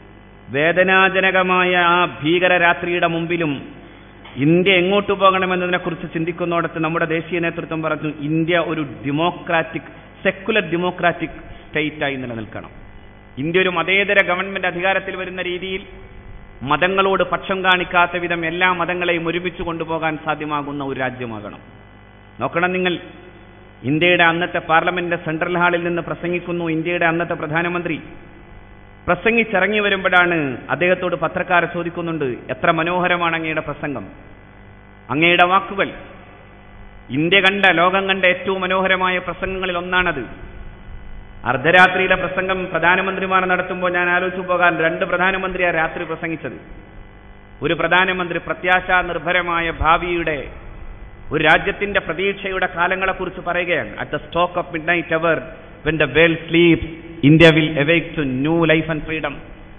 വേദനാജനകമായ ആ ഭീകര രാത്രിയുടെ മുമ്പിലും ഇന്ത്യ എങ്ങോട്ട് പോകണമെന്നതിനെക്കുറിച്ച് ചിന്തിക്കുന്നിടത്ത് നമ്മുടെ ദേശീയ നേതൃത്വം പറഞ്ഞു ഇന്ത്യ ഒരു ഡെമോക്രാറ്റിക് സെക്കുലർ ഡെമോക്രാറ്റിക് സ്റ്റേറ്റായി നിലനിൽക്കണം ഇന്ത്യ ഒരു മതേതര ഗവൺമെന്റ് അധികാരത്തിൽ വരുന്ന രീതിയിൽ മതങ്ങളോട് പക്ഷം കാണിക്കാത്ത വിധം എല്ലാ മതങ്ങളെയും ഒരുമിച്ച് കൊണ്ടുപോകാൻ സാധ്യമാകുന്ന ഒരു രാജ്യമാകണം നോക്കണം നിങ്ങൾ ഇന്ത്യയുടെ അന്നത്തെ പാർലമെന്റിന്റെ സെൻട്രൽ ഹാളിൽ നിന്ന് പ്രസംഗിക്കുന്നു ഇന്ത്യയുടെ അന്നത്തെ പ്രധാനമന്ത്രി പ്രസംഗിച്ചിറങ്ങി വരുമ്പോഴാണ് അദ്ദേഹത്തോട് പത്രക്കാർ ചോദിക്കുന്നുണ്ട് എത്ര മനോഹരമാണ് അങ്ങയുടെ പ്രസംഗം അങ്ങയുടെ വാക്കുകൾ ഇന്ത്യ കണ്ട ലോകം കണ്ട ഏറ്റവും മനോഹരമായ പ്രസംഗങ്ങളിൽ ഒന്നാണത് അർദ്ധരാത്രിയിലെ പ്രസംഗം പ്രധാനമന്ത്രിമാർ നടത്തുമ്പോൾ ഞാൻ ആലോചിച്ചു പോകാൻ രണ്ട് പ്രധാനമന്ത്രിയാ രാത്രി പ്രസംഗിച്ചത് ഒരു പ്രധാനമന്ത്രി പ്രത്യാശാ നിർഭരമായ ഭാവിയുടെ ഒരു രാജ്യത്തിന്റെ പ്രതീക്ഷയുടെ കാലങ്ങളെക്കുറിച്ച് പറയുകയാണ് at the stroke of midnight hour when the world sleeps India will awake to new life and freedom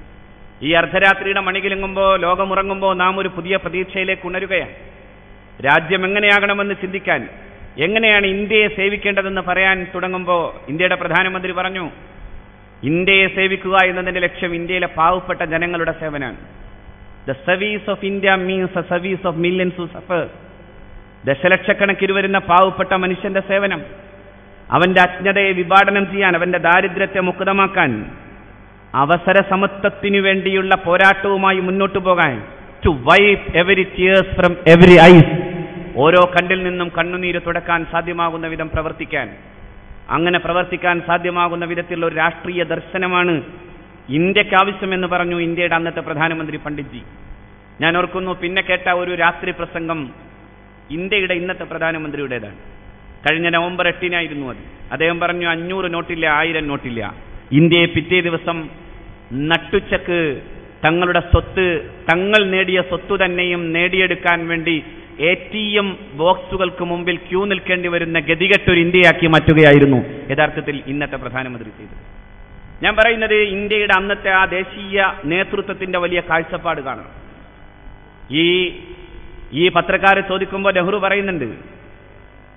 ഈ അർദ്ധരാത്രിയുടെ മണികിലുങ്ങുമ്പോൾ ലോകമുറങ്ങുമ്പോൾ നാം ഒരു പുതിയ പ്രതീക്ഷയിലേക്ക് ഉണരുകയാണ് രാജ്യം എങ്ങനെയാകണമെന്ന് ചിന്തിക്കാൻ എങ്ങനെയാണ് ഇന്ത്യയെ സേവിക്കേണ്ടതെന്ന് പറയാൻ തുടങ്ങുമ്പോൾ ഇന്ത്യയുടെ പ്രധാനമന്ത്രി പറഞ്ഞു ഇന്ത്യയെ സേവിക്കുക എന്നതിന്റെ ലക്ഷ്യം ഇന്ത്യയിലെ പാവപ്പെട്ട ജനങ്ങളുടെ സേവനാണ് the service of India means a service of millions who suffer ദശലക്ഷക്കണക്കിന് വരുന്ന പാവപ്പെട്ട മനുഷ്യന്റെ സേവനം അവന്റെ അജ്ഞതയെ വിഭാടനം ചെയ്യാൻ അവന്റെ ദാരിദ്ര്യത്തെ മുക്തമാക്കാൻ അവസര സമത്വത്തിനു വേണ്ടിയുള്ള പോരാട്ടവുമായി മുന്നോട്ടു പോകാൻ to wipe every tears from every eyes ഓരോ കണ്ടിൽ നിന്നും കണ്ണുനീര് തുടക്കാൻ സാധ്യമാകുന്ന വിധം പ്രവർത്തിക്കാൻ അങ്ങനെ പ്രവർത്തിക്കാൻ സാധ്യമാകുന്ന വിധത്തിലുള്ള ഒരു രാഷ്ട്രീയ ദർശനമാണ് ഇന്ത്യക്ക് ആവശ്യമെന്ന് പറഞ്ഞു ഇന്ത്യയുടെ അന്നത്തെ പ്രധാനമന്ത്രി പണ്ഡിറ്റ്ജി ഞാൻ ഓർക്കുന്നു പിന്നെ കേട്ട ഒരു രാത്രി പ്രസംഗം ഇന്ത്യയുടെ ഇന്നത്തെ പ്രധാനമന്ത്രിയുടേതാണ് കഴിഞ്ഞ നവംബർ എട്ടിനായിരുന്നു അത് അദ്ദേഹം പറഞ്ഞു അഞ്ഞൂറ് നോട്ടില്ല ആയിരം നോട്ടില്ല ഇന്ത്യയെ പിറ്റേ ദിവസം നട്ടുച്ചക്ക് തങ്ങളുടെ സ്വത്ത് തങ്ങൾ നേടിയ സ്വത്ത് തന്നെയും നേടിയെടുക്കാൻ വേണ്ടി എ ടി എം ബോക്സുകൾക്ക് മുമ്പിൽ ക്യൂ നിൽക്കേണ്ടി വരുന്ന ഗതികെട്ടൊരു ഇന്ത്യയാക്കി മാറ്റുകയായിരുന്നു യഥാർത്ഥത്തിൽ ഇന്നത്തെ പ്രധാനമന്ത്രി ചെയ്തത് ഞാൻ പറയുന്നത് ഇന്ത്യയുടെ അന്നത്തെ ആ ദേശീയ നേതൃത്വത്തിന്റെ വലിയ കാഴ്ചപ്പാട് കാണണം ഈ ഈ പത്രക്കാർ ചോദിക്കുമ്പോൾ നെഹ്റു പറയുന്നുണ്ട്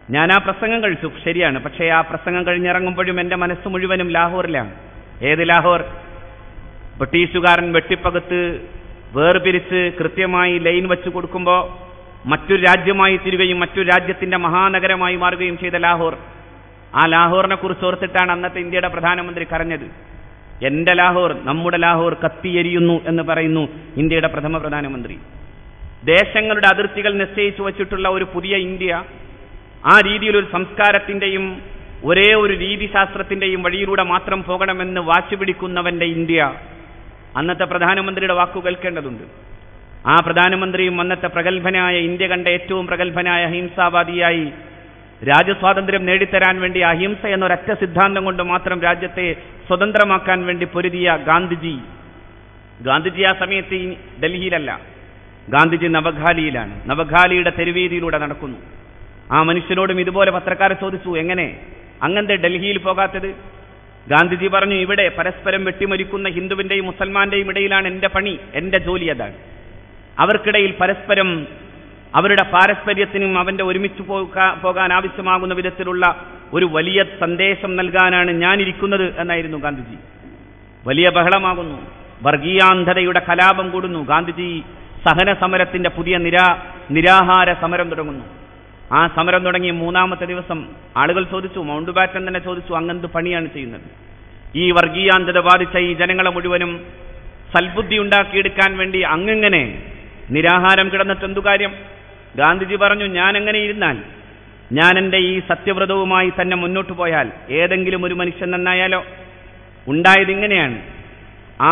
ഞാൻ ആ പ്രസംഗം കഴിച്ചു ശരിയാണ് പക്ഷേ ആ പ്രസംഗം കഴിഞ്ഞിറങ്ങുമ്പോഴും എൻ്റെ മനസ്സ് മുഴുവനും ലാഹോറിലാണ് ഏത് ലാഹോർ ബ്രിട്ടീഷുകാരൻ വെട്ടിപ്പകത്ത് വേർപിരിച്ച് കൃത്യമായി ലൈൻ വെച്ച് കൊടുക്കുമ്പോൾ മറ്റൊരു രാജ്യമായി തീരുകയും മറ്റൊരു രാജ്യത്തിന്റെ മഹാനഗരമായി മാറുകയും ചെയ്ത ലാഹോർ ആ ലാഹോറിനെ കുറിച്ച് ഓർത്തിട്ടാണ് അന്നത്തെ ഇന്ത്യയുടെ പ്രധാനമന്ത്രി കരഞ്ഞത് എന്റെ ലാഹോർ നമ്മുടെ ലാഹോർ കത്തിയെരിയുന്നു എന്ന് പറയുന്നു ഇന്ത്യയുടെ പ്രഥമ പ്രധാനമന്ത്രി ദേശങ്ങളുടെ അതിർത്തികൾ നിശ്ചയിച്ചു വച്ചിട്ടുള്ള ഒരു പുതിയ ഇന്ത്യ ആ രീതിയിൽ ഒരു സംസ്കാരത്തിന്റെയും ഒരേ ഒരു രീതിശാസ്ത്രത്തിന്റെയും വഴിയിലൂടെ മാത്രം പോകണമെന്ന് വാശി പിടിക്കുന്നവന്റെ ഇന്ത്യ അന്നത്തെ പ്രധാനമന്ത്രിയുടെ വാക്കു കേൾക്കേണ്ടതുണ്ട് ആ പ്രധാനമന്ത്രിയും അന്നത്തെ പ്രഗത്ഭനായ ഇന്ത്യ കണ്ട ഏറ്റവും പ്രഗത്ഭനായ അഹിംസാവാദിയായി രാജ്യസ്വാതന്ത്ര്യം നേടിത്തരാൻ വേണ്ടി അഹിംസ എന്നൊരൊറ്റ സിദ്ധാന്തം കൊണ്ട് മാത്രം രാജ്യത്തെ സ്വതന്ത്രമാക്കാൻ വേണ്ടി പൊരുതിയ ഗാന്ധിജി ഗാന്ധിജി ആ സമയത്ത് ഈ ഡൽഹിയിലല്ല ഗാന്ധിജി നവഖാലിയിലാണ് നവഖാലിയുടെ തെരുവീതിയിലൂടെ നടക്കുന്നു ആ മനുഷ്യനോടും ഇതുപോലെ പത്രക്കാരെ ചോദിച്ചു എങ്ങനെ അങ്ങനത്തെ ഡൽഹിയിൽ പോകാത്തത് ഗാന്ധിജി പറഞ്ഞു ഇവിടെ പരസ്പരം വെട്ടിമരിക്കുന്ന ഹിന്ദുവിന്റെയും മുസൽമാന്റെയും ഇടയിലാണ് എന്റെ പണി എന്റെ ജോലി അതാണ് അവർക്കിടയിൽ പരസ്പരം അവരുടെ പാരസ്പര്യത്തിനും അവന്റെ ഒരുമിച്ച് പോകാ- പോകാൻ ആവശ്യമാകുന്ന വിധത്തിലുള്ള ഒരു വലിയ സന്ദേശം നൽകാനാണ് ഞാൻ ഇരിക്കുന്നത് എന്നായിരുന്നു ഗാന്ധിജി വലിയ ബഹളമാകുന്നു വർഗീയാന്ധതയുടെ കലാപം കൂടുന്നു ഗാന്ധിജി സഹന സമരത്തിന്റെ പുതിയ നിരാ നിരാഹാര സമരം തുടങ്ങുന്നു ആ സമരം തുടങ്ങിയ മൂന്നാമത്തെ ദിവസം ആളുകൾ ചോദിച്ചു മൗണ്ട് ബാറ്റൻ തന്നെ ചോദിച്ചു അങ്ങന്ത് പണിയാണ് ചെയ്യുന്നത് ഈ വർഗീയാന്ധത ബാധിച്ച ഈ ജനങ്ങളെ മുഴുവനും സൽബുദ്ധി ഉണ്ടാക്കിയെടുക്കാൻ വേണ്ടി അങ്ങിങ്ങനെ നിരാഹാരം കിടന്നിട്ട് എന്തു കാര്യം ഗാന്ധിജി പറഞ്ഞു ഞാൻ എങ്ങനെ ഇരുന്നാൽ ഞാൻ എൻ്റെ ഈ സത്യവ്രതവുമായി തന്നെ മുന്നോട്ട് പോയാൽ ഏതെങ്കിലും ഒരു മനുഷ്യൻ നന്നായാലോ ഉണ്ടായത് ഇങ്ങനെയാണ് ആ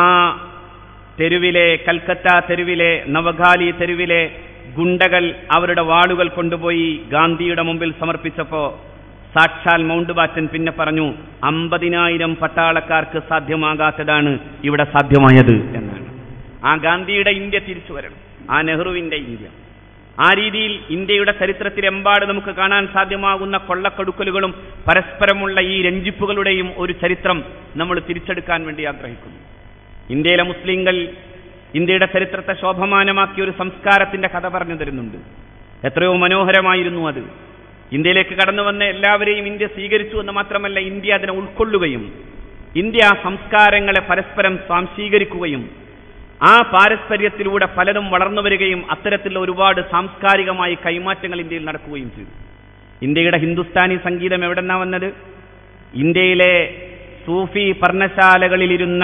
തെരുവിലെ കൽക്കത്ത തെരുവിലെ നവഖാലി തെരുവിലെ ഗുണ്ടകൾ അവരുടെ വാളുകൾ കൊണ്ടുപോയി ഗാന്ധിയുടെ മുമ്പിൽ സമർപ്പിച്ചപ്പോ സാക്ഷാൽ മൗണ്ട് ബാറ്റൻ പിന്നെ പറഞ്ഞു അമ്പതിനായിരം പട്ടാളക്കാർക്ക് സാധ്യമാകാത്തതാണ് ഇവിടെ സാധ്യമായത് എന്നാണ് ആ ഗാന്ധിയുടെ ഇന്ത്യ തിരിച്ചു വരണം ആ നെഹ്റുവിന്റെ ഇന്ത്യ ആ രീതിയിൽ ഇന്ത്യയുടെ ചരിത്രത്തിലെമ്പാട് നമുക്ക് കാണാൻ സാധ്യമാകുന്ന കൊള്ളക്കൊടുക്കലുകളും പരസ്പരമുള്ള ഈ രഞ്ജിപ്പുകളുടെയും ഒരു ചരിത്രം നമ്മൾ തിരിച്ചെടുക്കാൻ വേണ്ടി ആഗ്രഹിക്കുന്നു ഇന്ത്യയിലെ മുസ്ലിങ്ങൾ ഇന്ത്യയുടെ ചരിത്രത്തെ ശോഭമാനമാക്കിയ ഒരു സംസ്കാരത്തിന്റെ കഥ പറഞ്ഞു തരുന്നുണ്ട് എത്രയോ മനോഹരമായിരുന്നു അത് ഇന്ത്യയിലേക്ക് കടന്നു വന്ന എല്ലാവരെയും ഇന്ത്യ സ്വീകരിച്ചു എന്ന് മാത്രമല്ല ഇന്ത്യ അതിനെ ഉൾക്കൊള്ളുകയും ഇന്ത്യ ആ സംസ്കാരങ്ങളെ പരസ്പരം സ്വാംശീകരിക്കുകയും ആ പാരസ്പര്യത്തിലൂടെ പലതും വളർന്നു വരികയും അത്തരത്തിലുള്ള ഒരുപാട് സാംസ്കാരികമായ കൈമാറ്റങ്ങൾ ഇന്ത്യയിൽ നടക്കുകയും ചെയ്തു ഇന്ത്യയുടെ ഹിന്ദുസ്ഥാനി സംഗീതം എവിടെന്നാ വന്നത് ഇന്ത്യയിലെ സൂഫി പർണശാലകളിലിരുന്ന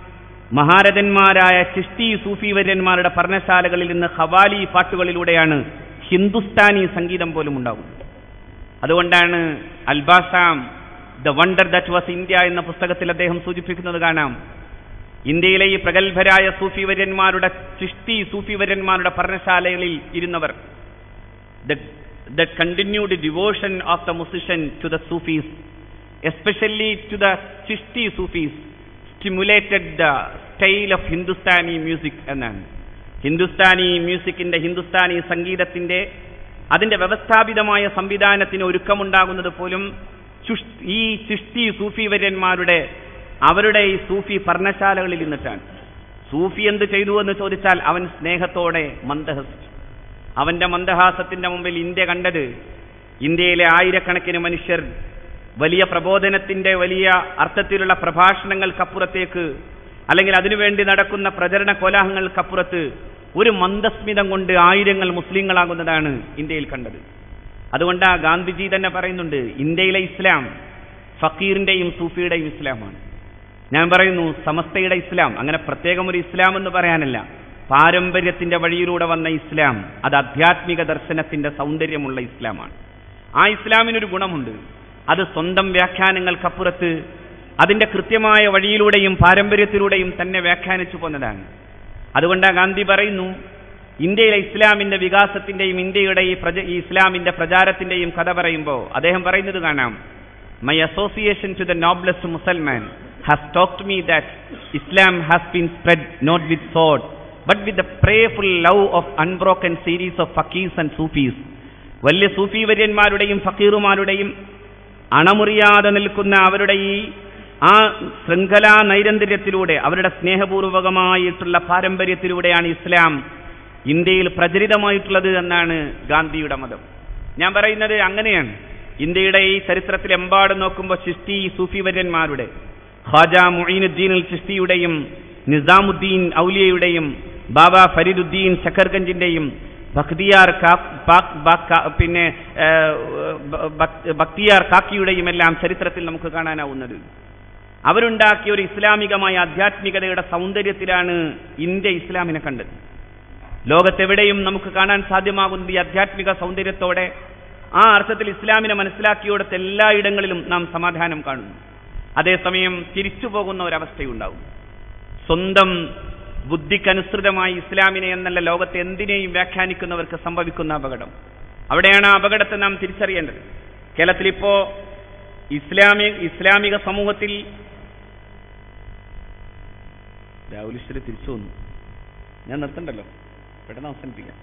മഹാരഥന്മാരായ ചിഷ്തി സൂഫി വര്യന്മാരുടെ പർണശാലകളിൽ നിന്ന് ഹവാലി പാട്ടുകളിലൂടെയാണ് ഹിന്ദുസ്ഥാനി സംഗീതം പോലും ഉണ്ടാകുന്നത് അതുകൊണ്ടാണ് A L Basham the wonder that was India എന്ന പുസ്തകത്തിൽ അദ്ദേഹം സൂചിപ്പിക്കുന്നത് കാണാം ഇന്ത്യയിലെ ഈ പ്രഗത്ഭരായ സൂഫി വര്യന്മാരുടെ ചിഷ്തി സൂഫി വര്യന്മാരുടെ പർണശാലകളിൽ ഇരുന്നവർ the continued devotion of the musician to the Sufis especially to the Chishti Sufis stimulated the style of Hindustani music എന്നാണ് ഹിന്ദുസ്ഥാനി മ്യൂസിക്കിന്റെ ഹിന്ദുസ്ഥാനി സംഗീതത്തിന്റെ അതിന്റെ വ്യവസ്ഥാപിതമായ സംവിധാനത്തിന് ഒരുക്കമുണ്ടാകുന്നത് പോലും ചുഷ്- ഈ ചിഷ്തി സൂഫി വര്യന്മാരുടെ അവരുടെ ഈ സൂഫി പർണശാലകളിൽ നിന്നിട്ടാണ് സൂഫി എന്ത് ചെയ്തു എന്ന് ചോദിച്ചാൽ അവൻ സ്നേഹത്തോടെ മന്ദഹസിച്ചു അവന്റെ മന്ദഹാസത്തിന്റെ മുമ്പിൽ ഇന്ത്യ കണ്ടത് ഇന്ത്യയിലെ ആയിരക്കണക്കിന് മനുഷ്യർ വലിയ പ്രബോധനത്തിന്റെ വലിയ അർത്ഥത്തിലുള്ള പ്രഭാഷണങ്ങൾക്കപ്പുറത്തേക്ക് അല്ലെങ്കിൽ അതിനുവേണ്ടി നടക്കുന്ന പ്രചരണ കോലാഹലങ്ങൾക്കപ്പുറത്ത് ഒരു മന്ദസ്മിതം കൊണ്ട് ആയിരങ്ങൾ മുസ്ലിങ്ങളാകുന്നതാണ് ഇന്ത്യയിൽ കണ്ടത് അതുകൊണ്ട് ആ ഗാന്ധിജി തന്നെ പറയുന്നുണ്ട് ഇന്ത്യയിലെ ഇസ്ലാം ഫക്കീറിന്റെയും സൂഫിയുടെയും ഇസ്ലാമാണ് ഞാൻ പറയുന്നു സമസ്തയുടെ ഇസ്ലാം അങ്ങനെ പ്രത്യേകം ഒരു ഇസ്ലാം എന്ന് പറയാനല്ല പാരമ്പര്യത്തിന്റെ വഴിയിലൂടെ വന്ന ഇസ്ലാം അത് ആധ്യാത്മിക ദർശനത്തിന്റെ സൗന്ദര്യമുള്ള ഇസ്ലാമാണ് ആ ഇസ്ലാമിനൊരു ഗുണമുണ്ട് അത് സ്വന്തം വ്യാഖ്യാനങ്ങൾക്കപ്പുറത്ത് അതിന്റെ കൃത്യമായ വഴിയിലൂടെയും പാരമ്പര്യത്തിലൂടെയും തന്നെ വ്യാഖ്യാനിച്ചു പോന്നതാണ് അതുകൊണ്ട് ഗാന്ധി പറയുന്നു ഇന്ത്യയിലെ ഇസ്ലാമിന്റെ വികാസത്തിന്റെയും ഇന്ത്യയുടെ ഈ പ്രജ ഈ ഇസ്ലാമിന്റെ പ്രചാരത്തിന്റെയും കഥ പറയുമ്പോൾ അദ്ദേഹം പറയുന്നത് കാണാം my association to the noblest Mussalman has ടോക്ട് me that Islam has been spread not with sword but with the prayerful love of unbroken series of fakirs and Sufis വലിയ സൂഫി വര്യന്മാരുടെയും ഫക്കീറുമാരുടെയും അണമുറിയാതെ നിൽക്കുന്ന അവരുടെ ഈ ആ ശൃംഖലാ നൈരന്തര്യത്തിലൂടെ അവരുടെ സ്നേഹപൂർവകമായിട്ടുള്ള പാരമ്പര്യത്തിലൂടെയാണ് ഇസ്ലാം ഇന്ത്യയിൽ പ്രചരിതമായിട്ടുള്ളത് എന്നാണ് ഗാന്ധിയുടെ മതം ഞാൻ പറയുന്നത് അങ്ങനെയാണ് ഇന്ത്യയുടെ ഈ ചരിത്രത്തിലെമ്പാടും നോക്കുമ്പോൾ ചിഷ്തി സൂഫി വര്യന്മാരുടെ ഖാജ മുഈനുദ്ദീൻ അൽ ചിഷ്തിയുടെയും നിസാമുദ്ദീൻ ഔലിയയുടെയും ബാബ ഫരീദുദ്ദീൻ ശക്കർഗഞ്ചിന്റെയും ബഖ്തിയാർ കാ- പാക് ബാക്ക- പിന്നെ ഏ, ബക്- ബക്തിയാർ കാക്കിയുടെയും എല്ലാം ചരിത്രത്തിൽ നമുക്ക് കാണാനാവുന്നത് അവരുണ്ടാക്കിയ ഒരു ഇസ്ലാമികമായ ആധ്യാത്മികതയുടെ സൗന്ദര്യത്തിലാണ് ഇന്ത്യ ഇസ്ലാമിനെ കണ്ടത് ലോകത്തെവിടെയും നമുക്ക് കാണാൻ സാധ്യമാകുന്നത് ഈ ആധ്യാത്മിക സൗന്ദര്യത്തോടെ ആ അർത്ഥത്തിൽ ഇസ്ലാമിനെ മനസ്സിലാക്കിയോടത്ത് എല്ലായിടങ്ങളിലും നാം സമാധാനം കാണുന്നു അതേസമയം തിരിച്ചു പോകുന്ന ഒരവസ്ഥയുണ്ടാവും സ്വന്തം ബുദ്ധിക്കനുസൃതമായി ഇസ്ലാമിനെ എന്നല്ല ലോകത്തെ എന്തിനേയും വ്യാഖ്യാനിക്കുന്നവർക്ക് സംഭവിക്കുന്ന അപകടം അവിടെയാണ് ആ അപകടത്തെ നാം തിരിച്ചറിയേണ്ടത് കേരളത്തിൽ ഇപ്പോ ഇസ്ലാമി ഇസ്ലാമിക സമൂഹത്തിൽ രാഹുലിശ്വര് തിരിച്ചു വന്നു ഞാൻ നിർത്തണ്ടല്ലോ പെട്ടെന്ന് അവസാനിപ്പിക്കാം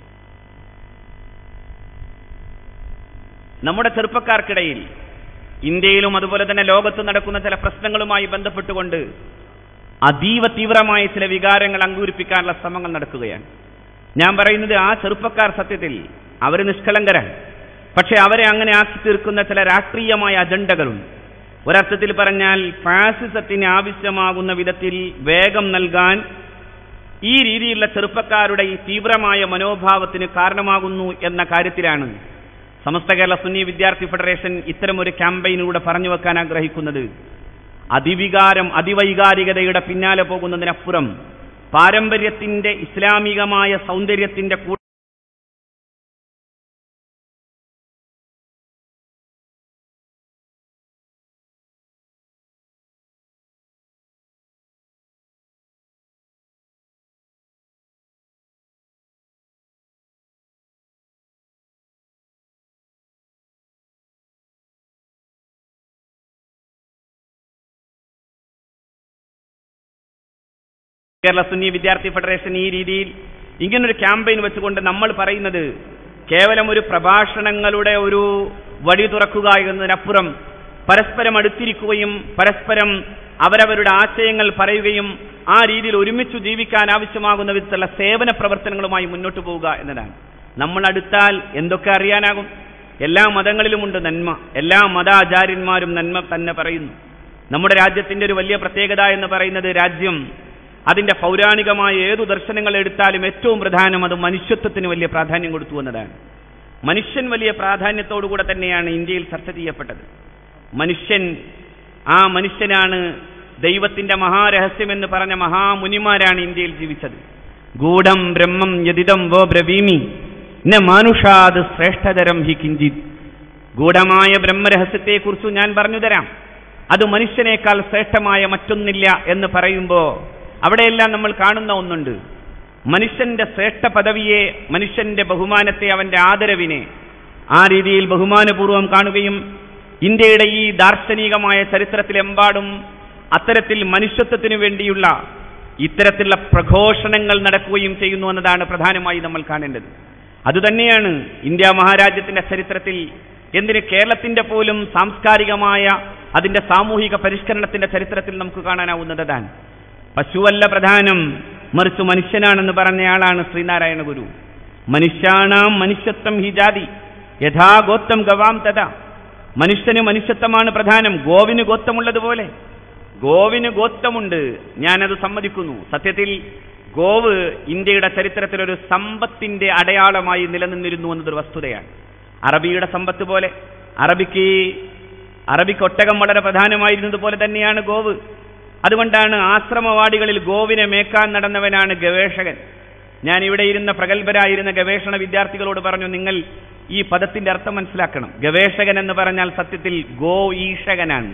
നമ്മുടെ ചെറുപ്പക്കാർക്കിടയിൽ ഇന്ത്യയിലും അതുപോലെ തന്നെ ലോകത്ത് നടക്കുന്ന ചില പ്രശ്നങ്ങളുമായി ബന്ധപ്പെട്ടുകൊണ്ട് അതീവ തീവ്രമായ ചില വികാരങ്ങൾ അങ്കൂരിപ്പിക്കാനുള്ള ശ്രമങ്ങൾ നടക്കുകയാണ് ഞാൻ പറയുന്നത് ആ ചെറുപ്പക്കാർ സത്യത്തിൽ അവർ നിഷ്കളങ്കരാണ് പക്ഷെ അവരെ അങ്ങനെ ആക്കി തീർക്കുന്ന ചില രാഷ്ട്രീയമായ അജണ്ടകളുണ്ട് ഒരർത്ഥത്തിൽ പറഞ്ഞാൽ ഫാസിസത്തിന് ആവശ്യമാകുന്ന വിധത്തിൽ വേഗം നൽകാൻ ഈ രീതിയിലുള്ള ചെറുപ്പക്കാരുടെ ഈ തീവ്രമായ മനോഭാവത്തിന് കാരണമാകുന്നു എന്ന കാര്യത്തിലാണ് സമസ്ത കേരള സുന്നി വിദ്യാർത്ഥി ഫെഡറേഷൻ ഇത്തരമൊരു ക്യാമ്പയിനിലൂടെ പറഞ്ഞു വെക്കാൻ ആഗ്രഹിക്കുന്നത് അതിവികാരം അതിവൈകാരികതയുടെ പിന്നാലെ പോകുന്നതിനപ്പുറം പാരമ്പര്യത്തിന്റെ ഇസ്ലാമികമായ സൗന്ദര്യത്തിന്റെ കൂടെ കേരള സുന്നി വിദ്യാർത്ഥി ഫെഡറേഷൻ ഈ രീതിയിൽ ഇങ്ങനൊരു ക്യാമ്പയിൻ വെച്ചുകൊണ്ട് നമ്മൾ പറയുന്നത് കേവലം ഒരു പ്രഭാഷണങ്ങളുടെ ഒരു വഴി തുറക്കുക എന്നതിനപ്പുറം പരസ്പരം അടുത്തിരിക്കുകയും പരസ്പരം അവരവരുടെ ആശയങ്ങൾ പറയുകയും ആ രീതിയിൽ ഒരുമിച്ച് ജീവിക്കാൻ ആവശ്യമാകുന്ന വിധത്തിലുള്ള സേവന പ്രവർത്തനങ്ങളുമായി മുന്നോട്ട് പോവുക എന്നതാണ് നമ്മൾ അടുത്താൽ എന്തൊക്കെ അറിയാനാകും എല്ലാ മതങ്ങളിലുമുണ്ട് നന്മ എല്ലാ മതാചാര്യന്മാരും നന്മ തന്നെ പറയുന്നു നമ്മുടെ രാജ്യത്തിന്റെ ഒരു വലിയ പ്രത്യേകത എന്ന് പറയുന്നത് രാജ്യം അതിന്റെ പൗരാണികമായ ഏതു ദർശനങ്ങൾ എടുത്താലും ഏറ്റവും പ്രധാനം അത് മനുഷ്യത്വത്തിന് വലിയ പ്രാധാന്യം കൊടുത്തു എന്നതാണ് മനുഷ്യൻ വലിയ പ്രാധാന്യത്തോടുകൂടെ തന്നെയാണ് ഇന്ത്യയിൽ ചർച്ച ചെയ്യപ്പെട്ടത് മനുഷ്യൻ ആ മനുഷ്യനാണ് ദൈവത്തിന്റെ മഹാരഹസ്യം എന്ന് പറഞ്ഞ മഹാമുനിമാരാണ് ഇന്ത്യയിൽ ജീവിച്ചത് ഗൂഢം ബ്രഹ്മം യതിദം വോ ബ്രവീമി ന മാനുഷാത് ശ്രേഷ്ഠതരം ഹി കിഞ്ചിത് ഗൂഢമായ ബ്രഹ്മരഹസ്യത്തെക്കുറിച്ച് ഞാൻ പറഞ്ഞു തരാം അത് മനുഷ്യനേക്കാൾ ശ്രേഷ്ഠമായ മറ്റൊന്നില്ല എന്ന് പറയുമ്പോൾ അവിടെയെല്ലാം നമ്മൾ കാണുന്ന ഒന്നുണ്ട് മനുഷ്യന്റെ ശ്രേഷ്ഠ പദവിയെ മനുഷ്യന്റെ ബഹുമാനത്തെ അവന്റെ ആദരവിനെ ആ രീതിയിൽ ബഹുമാനപൂർവ്വം കാണുകയും ഇന്ത്യയുടെ ഈ ദാർശനികമായ ചരിത്രത്തിലെമ്പാടും അത്തരത്തിൽ മനുഷ്യത്വത്തിനു വേണ്ടിയുള്ള ഇത്തരത്തിലുള്ള പ്രഘോഷണങ്ങൾ നടക്കുകയും ചെയ്യുന്നു എന്നതാണ് പ്രധാനമായി നമ്മൾ കാണേണ്ടത് അതുതന്നെയാണ് ഇന്ത്യ മഹാരാജ്യത്തിന്റെ ചരിത്രത്തിൽ എന്തിന് കേരളത്തിന്റെ പോലും സാംസ്കാരികമായ അതിന്റെ സാമൂഹിക പരിഷ്കരണത്തിന്റെ ചരിത്രത്തിൽ നമുക്ക് കാണാനാവുന്നതാണ് പശുവല്ല പ്രധാനം മറിച്ച് മനുഷ്യനാണെന്ന് പറഞ്ഞയാളാണ് ശ്രീനാരായണ ഗുരു മനുഷ്യാണാം മനുഷ്യത്വം ഹി ജാതി യഥാ ഗോത്രം ഗവാം തഥാ മനുഷ്യന് മനുഷ്യത്വമാണ് പ്രധാനം ഗോവിന് ഗോത്രമുള്ളതുപോലെ ഗോവിന് ഗോത്രമുണ്ട് ഞാനത് സമ്മതിക്കുന്നു സത്യത്തിൽ ഗോവ് ഇന്ത്യയുടെ ചരിത്രത്തിൽ ഒരു സമ്പത്തിന്റെ അടയാളമായി നിലനിന്നിരുന്നു എന്നതൊരു വസ്തുതയാണ് അറബിയുടെ സമ്പത്ത് പോലെ അറബിക്ക് അറബിക്ക് ഒട്ടകം വളരെ പ്രധാനമായിരുന്നത് പോലെ തന്നെയാണ് ഗോവ് അതുകൊണ്ടാണ് ആശ്രമവാടികളിൽ ഗോവിനെ മേക്കാൻ നടന്നവനാണ് ഗവേഷകൻ ഞാൻ ഇവിടെ ഇരുന്ന പ്രഗത്ഭരായിരുന്ന ഗവേഷണ വിദ്യാർത്ഥികളോട് പറഞ്ഞു നിങ്ങൾ ഈ പദത്തിന്റെ അർത്ഥം മനസ്സിലാക്കണം ഗവേഷകൻ എന്ന് പറഞ്ഞാൽ സത്യത്തിൽ ഗോ ഈഷകനാണ്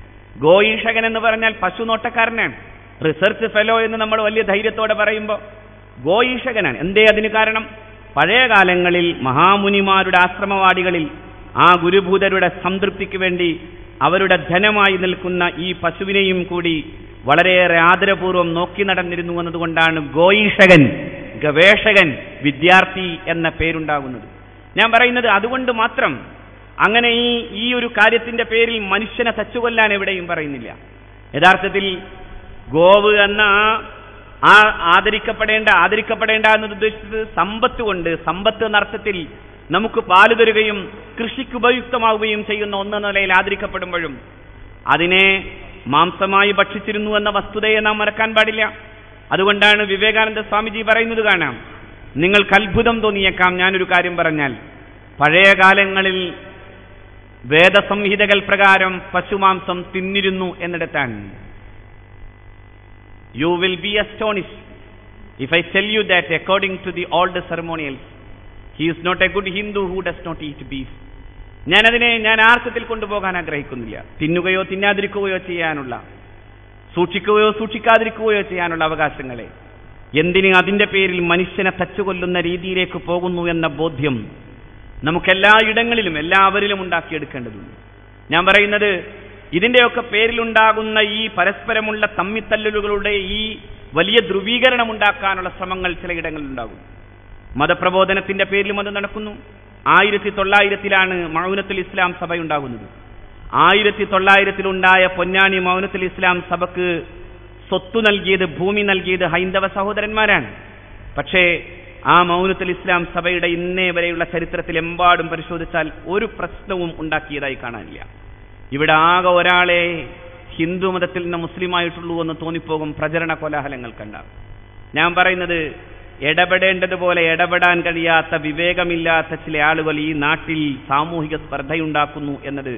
ഗോ ഈഷകൻ എന്ന് പറഞ്ഞാൽ പശു നോട്ടക്കാരനാണ് റിസർച്ച് ഫെലോ എന്ന് നമ്മൾ വലിയ ധൈര്യത്തോടെ പറയുമ്പോൾ ഗോ ഈഷകനാണ് എന്തേ അതിന് കാരണം പഴയ കാലങ്ങളിൽ മഹാമുനിമാരുടെ ആശ്രമവാടികളിൽ ആ ഗുരുഭൂതരുടെ സംതൃപ്തിക്ക് വേണ്ടി അവരുടെ ധനമായി നിൽക്കുന്ന ഈ പശുവിനെയും കൂടി വളരെയേറെ ആദരപൂർവ്വം നോക്കി നടന്നിരുന്നു എന്നതുകൊണ്ടാണ് ഗോയിഷകൻ ഗവേഷകൻ വിദ്യാർത്ഥി എന്ന പേരുണ്ടാകുന്നത് ഞാൻ പറയുന്നത് അതുകൊണ്ട് മാത്രം അങ്ങനെ ഈ ഈ ഒരു കാര്യത്തിന്റെ പേരിൽ മനുഷ്യനെ തച്ചുകൊല്ലാൻ എവിടെയും പറയുന്നില്ല യഥാർത്ഥത്തിൽ ഗോവ് എന്ന ആ- ആ ആദരിക്കപ്പെടേണ്ട ആദരിക്കപ്പെടേണ്ട എന്നത് ഉദ്ദേശിച്ചത് സമ്പത്ത് കൊണ്ട് സമ്പത്ത് എന്ന അർത്ഥത്തിൽ നമുക്ക് പാല് തരുകയും കൃഷിക്ക് ഉപയുക്തമാവുകയും ചെയ്യുന്ന ഒന്ന നിലയിൽ ആദരിക്കപ്പെടുമ്പോഴും അതിനെ മാംസമായി ഭക്ഷിച്ചിരുന്നു എന്ന വസ്തുതയെ നാം മറക്കാൻ പാടില്ല അതുകൊണ്ടാണ് വിവേകാനന്ദ സ്വാമിജി പറയുന്നത് കാണാം നിങ്ങൾക്ക് അത്ഭുതം തോന്നിയേക്കാം ഞാനൊരു കാര്യം പറഞ്ഞാൽ പഴയ കാലങ്ങളിൽ വേദസംഹിതകൾ പ്രകാരം പശുമാംസം തിന്നിരുന്നു എന്നിടത്താണ് you will be astonish if I tell you that according to the old ceremonials he is not a good Hindu who does not eat beef ഞാനതിനെ ഞാൻ ആർക്കത്തിൽ കൊണ്ടുപോകാൻ ആഗ്രഹിക്കുന്നില്ല തിന്നുകയോ തിന്നാതിരിക്കുകയോ ചെയ്യാനുള്ള സൂക്ഷിക്കുകയോ സൂക്ഷിക്കാതിരിക്കുകയോ ചെയ്യാനുള്ള അവകാശങ്ങളെ എന്തിന് അതിന്റെ പേരിൽ മനുഷ്യനെ തച്ചുകൊല്ലുന്ന രീതിയിലേക്ക് പോകുന്നു എന്ന ബോധ്യം നമുക്കെല്ലാ ഇടങ്ങളിലും എല്ലാവരിലും ഉണ്ടാക്കിയെടുക്കേണ്ടതുണ്ട് ഞാൻ പറയുന്നത് ഇതിന്റെയൊക്കെ പേരിലുണ്ടാകുന്ന ഈ പരസ്പരമുള്ള തമ്മിത്തല്ലുകളുടെ ഈ വലിയ ധ്രുവീകരണം ഉണ്ടാക്കാനുള്ള ശ്രമങ്ങൾ ചിലയിടങ്ങളിൽ ഉണ്ടാകും മതപ്രബോധനത്തിന്റെ പേരിലും അത് നടക്കുന്നു ആയിരത്തി തൊള്ളായിരത്തിലാണ് മൗനത്തുൽ ഇസ്ലാം സഭ ഉണ്ടാകുന്നത് ആയിരത്തി തൊള്ളായിരത്തിലുണ്ടായ പൊന്നാനി മൗനത്തുൽ ഇസ്ലാം സഭക്ക് സ്വത്ത് നൽകിയത് ഭൂമി നൽകിയത് ഹൈന്ദവ സഹോദരന്മാരാണ് പക്ഷേ ആ മൗനത്തുൽ ഇസ്ലാം സഭയുടെ ഇന്നേ വരെയുള്ള ചരിത്രത്തിൽ എമ്പാടും പരിശോധിച്ചാൽ ഒരു പ്രശ്നവും ഉണ്ടാക്കിയതായി കാണാനില്ല ഇവിടെ ആകെ ഒരാളെ ഹിന്ദു മതത്തിൽ നിന്ന് മുസ്ലിമായിട്ടുള്ളൂ എന്ന് തോന്നിപ്പോകും പ്രചരണ കോലാഹലങ്ങൾ കണ്ടാൽ ഞാൻ പറയുന്നത് ഇടപെടേണ്ടതുപോലെ ഇടപെടാൻ കഴിയാത്ത വിവേകമില്ലാത്ത ചില ആളുകൾ ഈ നാട്ടിൽ സാമൂഹിക സ്പർദ്ധയുണ്ടാക്കുന്നു എന്നത്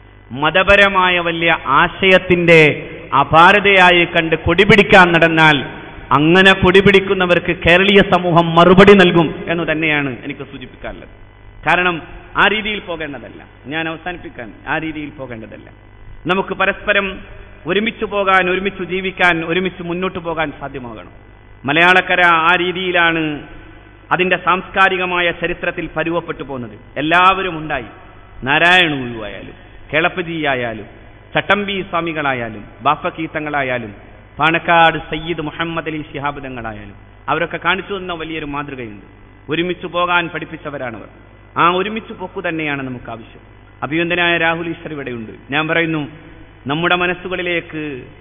മതപരമായ വലിയ ആശയത്തിന്റെ അപാരതയായി കണ്ട് കൊടിപിടിക്കാൻ നടന്നാൽ അങ്ങനെ കൊടിപിടിക്കുന്നവർക്ക് കേരളീയ സമൂഹം മറുപടി നൽകും എന്ന് തന്നെയാണ് എനിക്ക് സൂചിപ്പിക്കാനുള്ളത് കാരണം ആ രീതിയിൽ പോകേണ്ടതല്ല ഞാൻ അവസാനിപ്പിക്കാൻ ആ രീതിയിൽ പോകേണ്ടതല്ല നമുക്ക് പരസ്പരം ഒരുമിച്ച് പോകാൻ ഒരുമിച്ച് ജീവിക്കാൻ ഒരുമിച്ച് മുന്നോട്ട് പോകാൻ സാധ്യമാകണം മലയാളക്കര ആ രീതിയിലാണ് അതിന്റെ സാംസ്കാരികമായ ചരിത്രത്തിൽ പരുവപ്പെട്ടു പോകുന്നത് എല്ലാവരും ഉണ്ടായി നാരായണ ഗുരു ആയാലും കേളപ്പജി ആയാലും ചട്ടമ്പി സ്വാമികളായാലും ബാഫക്കീത്തങ്ങളായാലും പാണക്കാട് സയ്യിദ് മുഹമ്മദ് അലി ശിഹാബ് തങ്ങളായാലും അവരൊക്കെ കാണിച്ചു തന്ന വലിയൊരു മാതൃകയുണ്ട് ഒരുമിച്ച് പോകാൻ പഠിപ്പിച്ചവരാണവർ ആ ഒരുമിച്ച് പോക്കു തന്നെയാണ് നമുക്ക് ആവശ്യം അഭിയന്തനായ രാഹുൽ ഈശ്വർ ഇവിടെയുണ്ട് ഞാൻ പറയുന്നു നമ്മുടെ മനസ്സുകളിലേക്ക്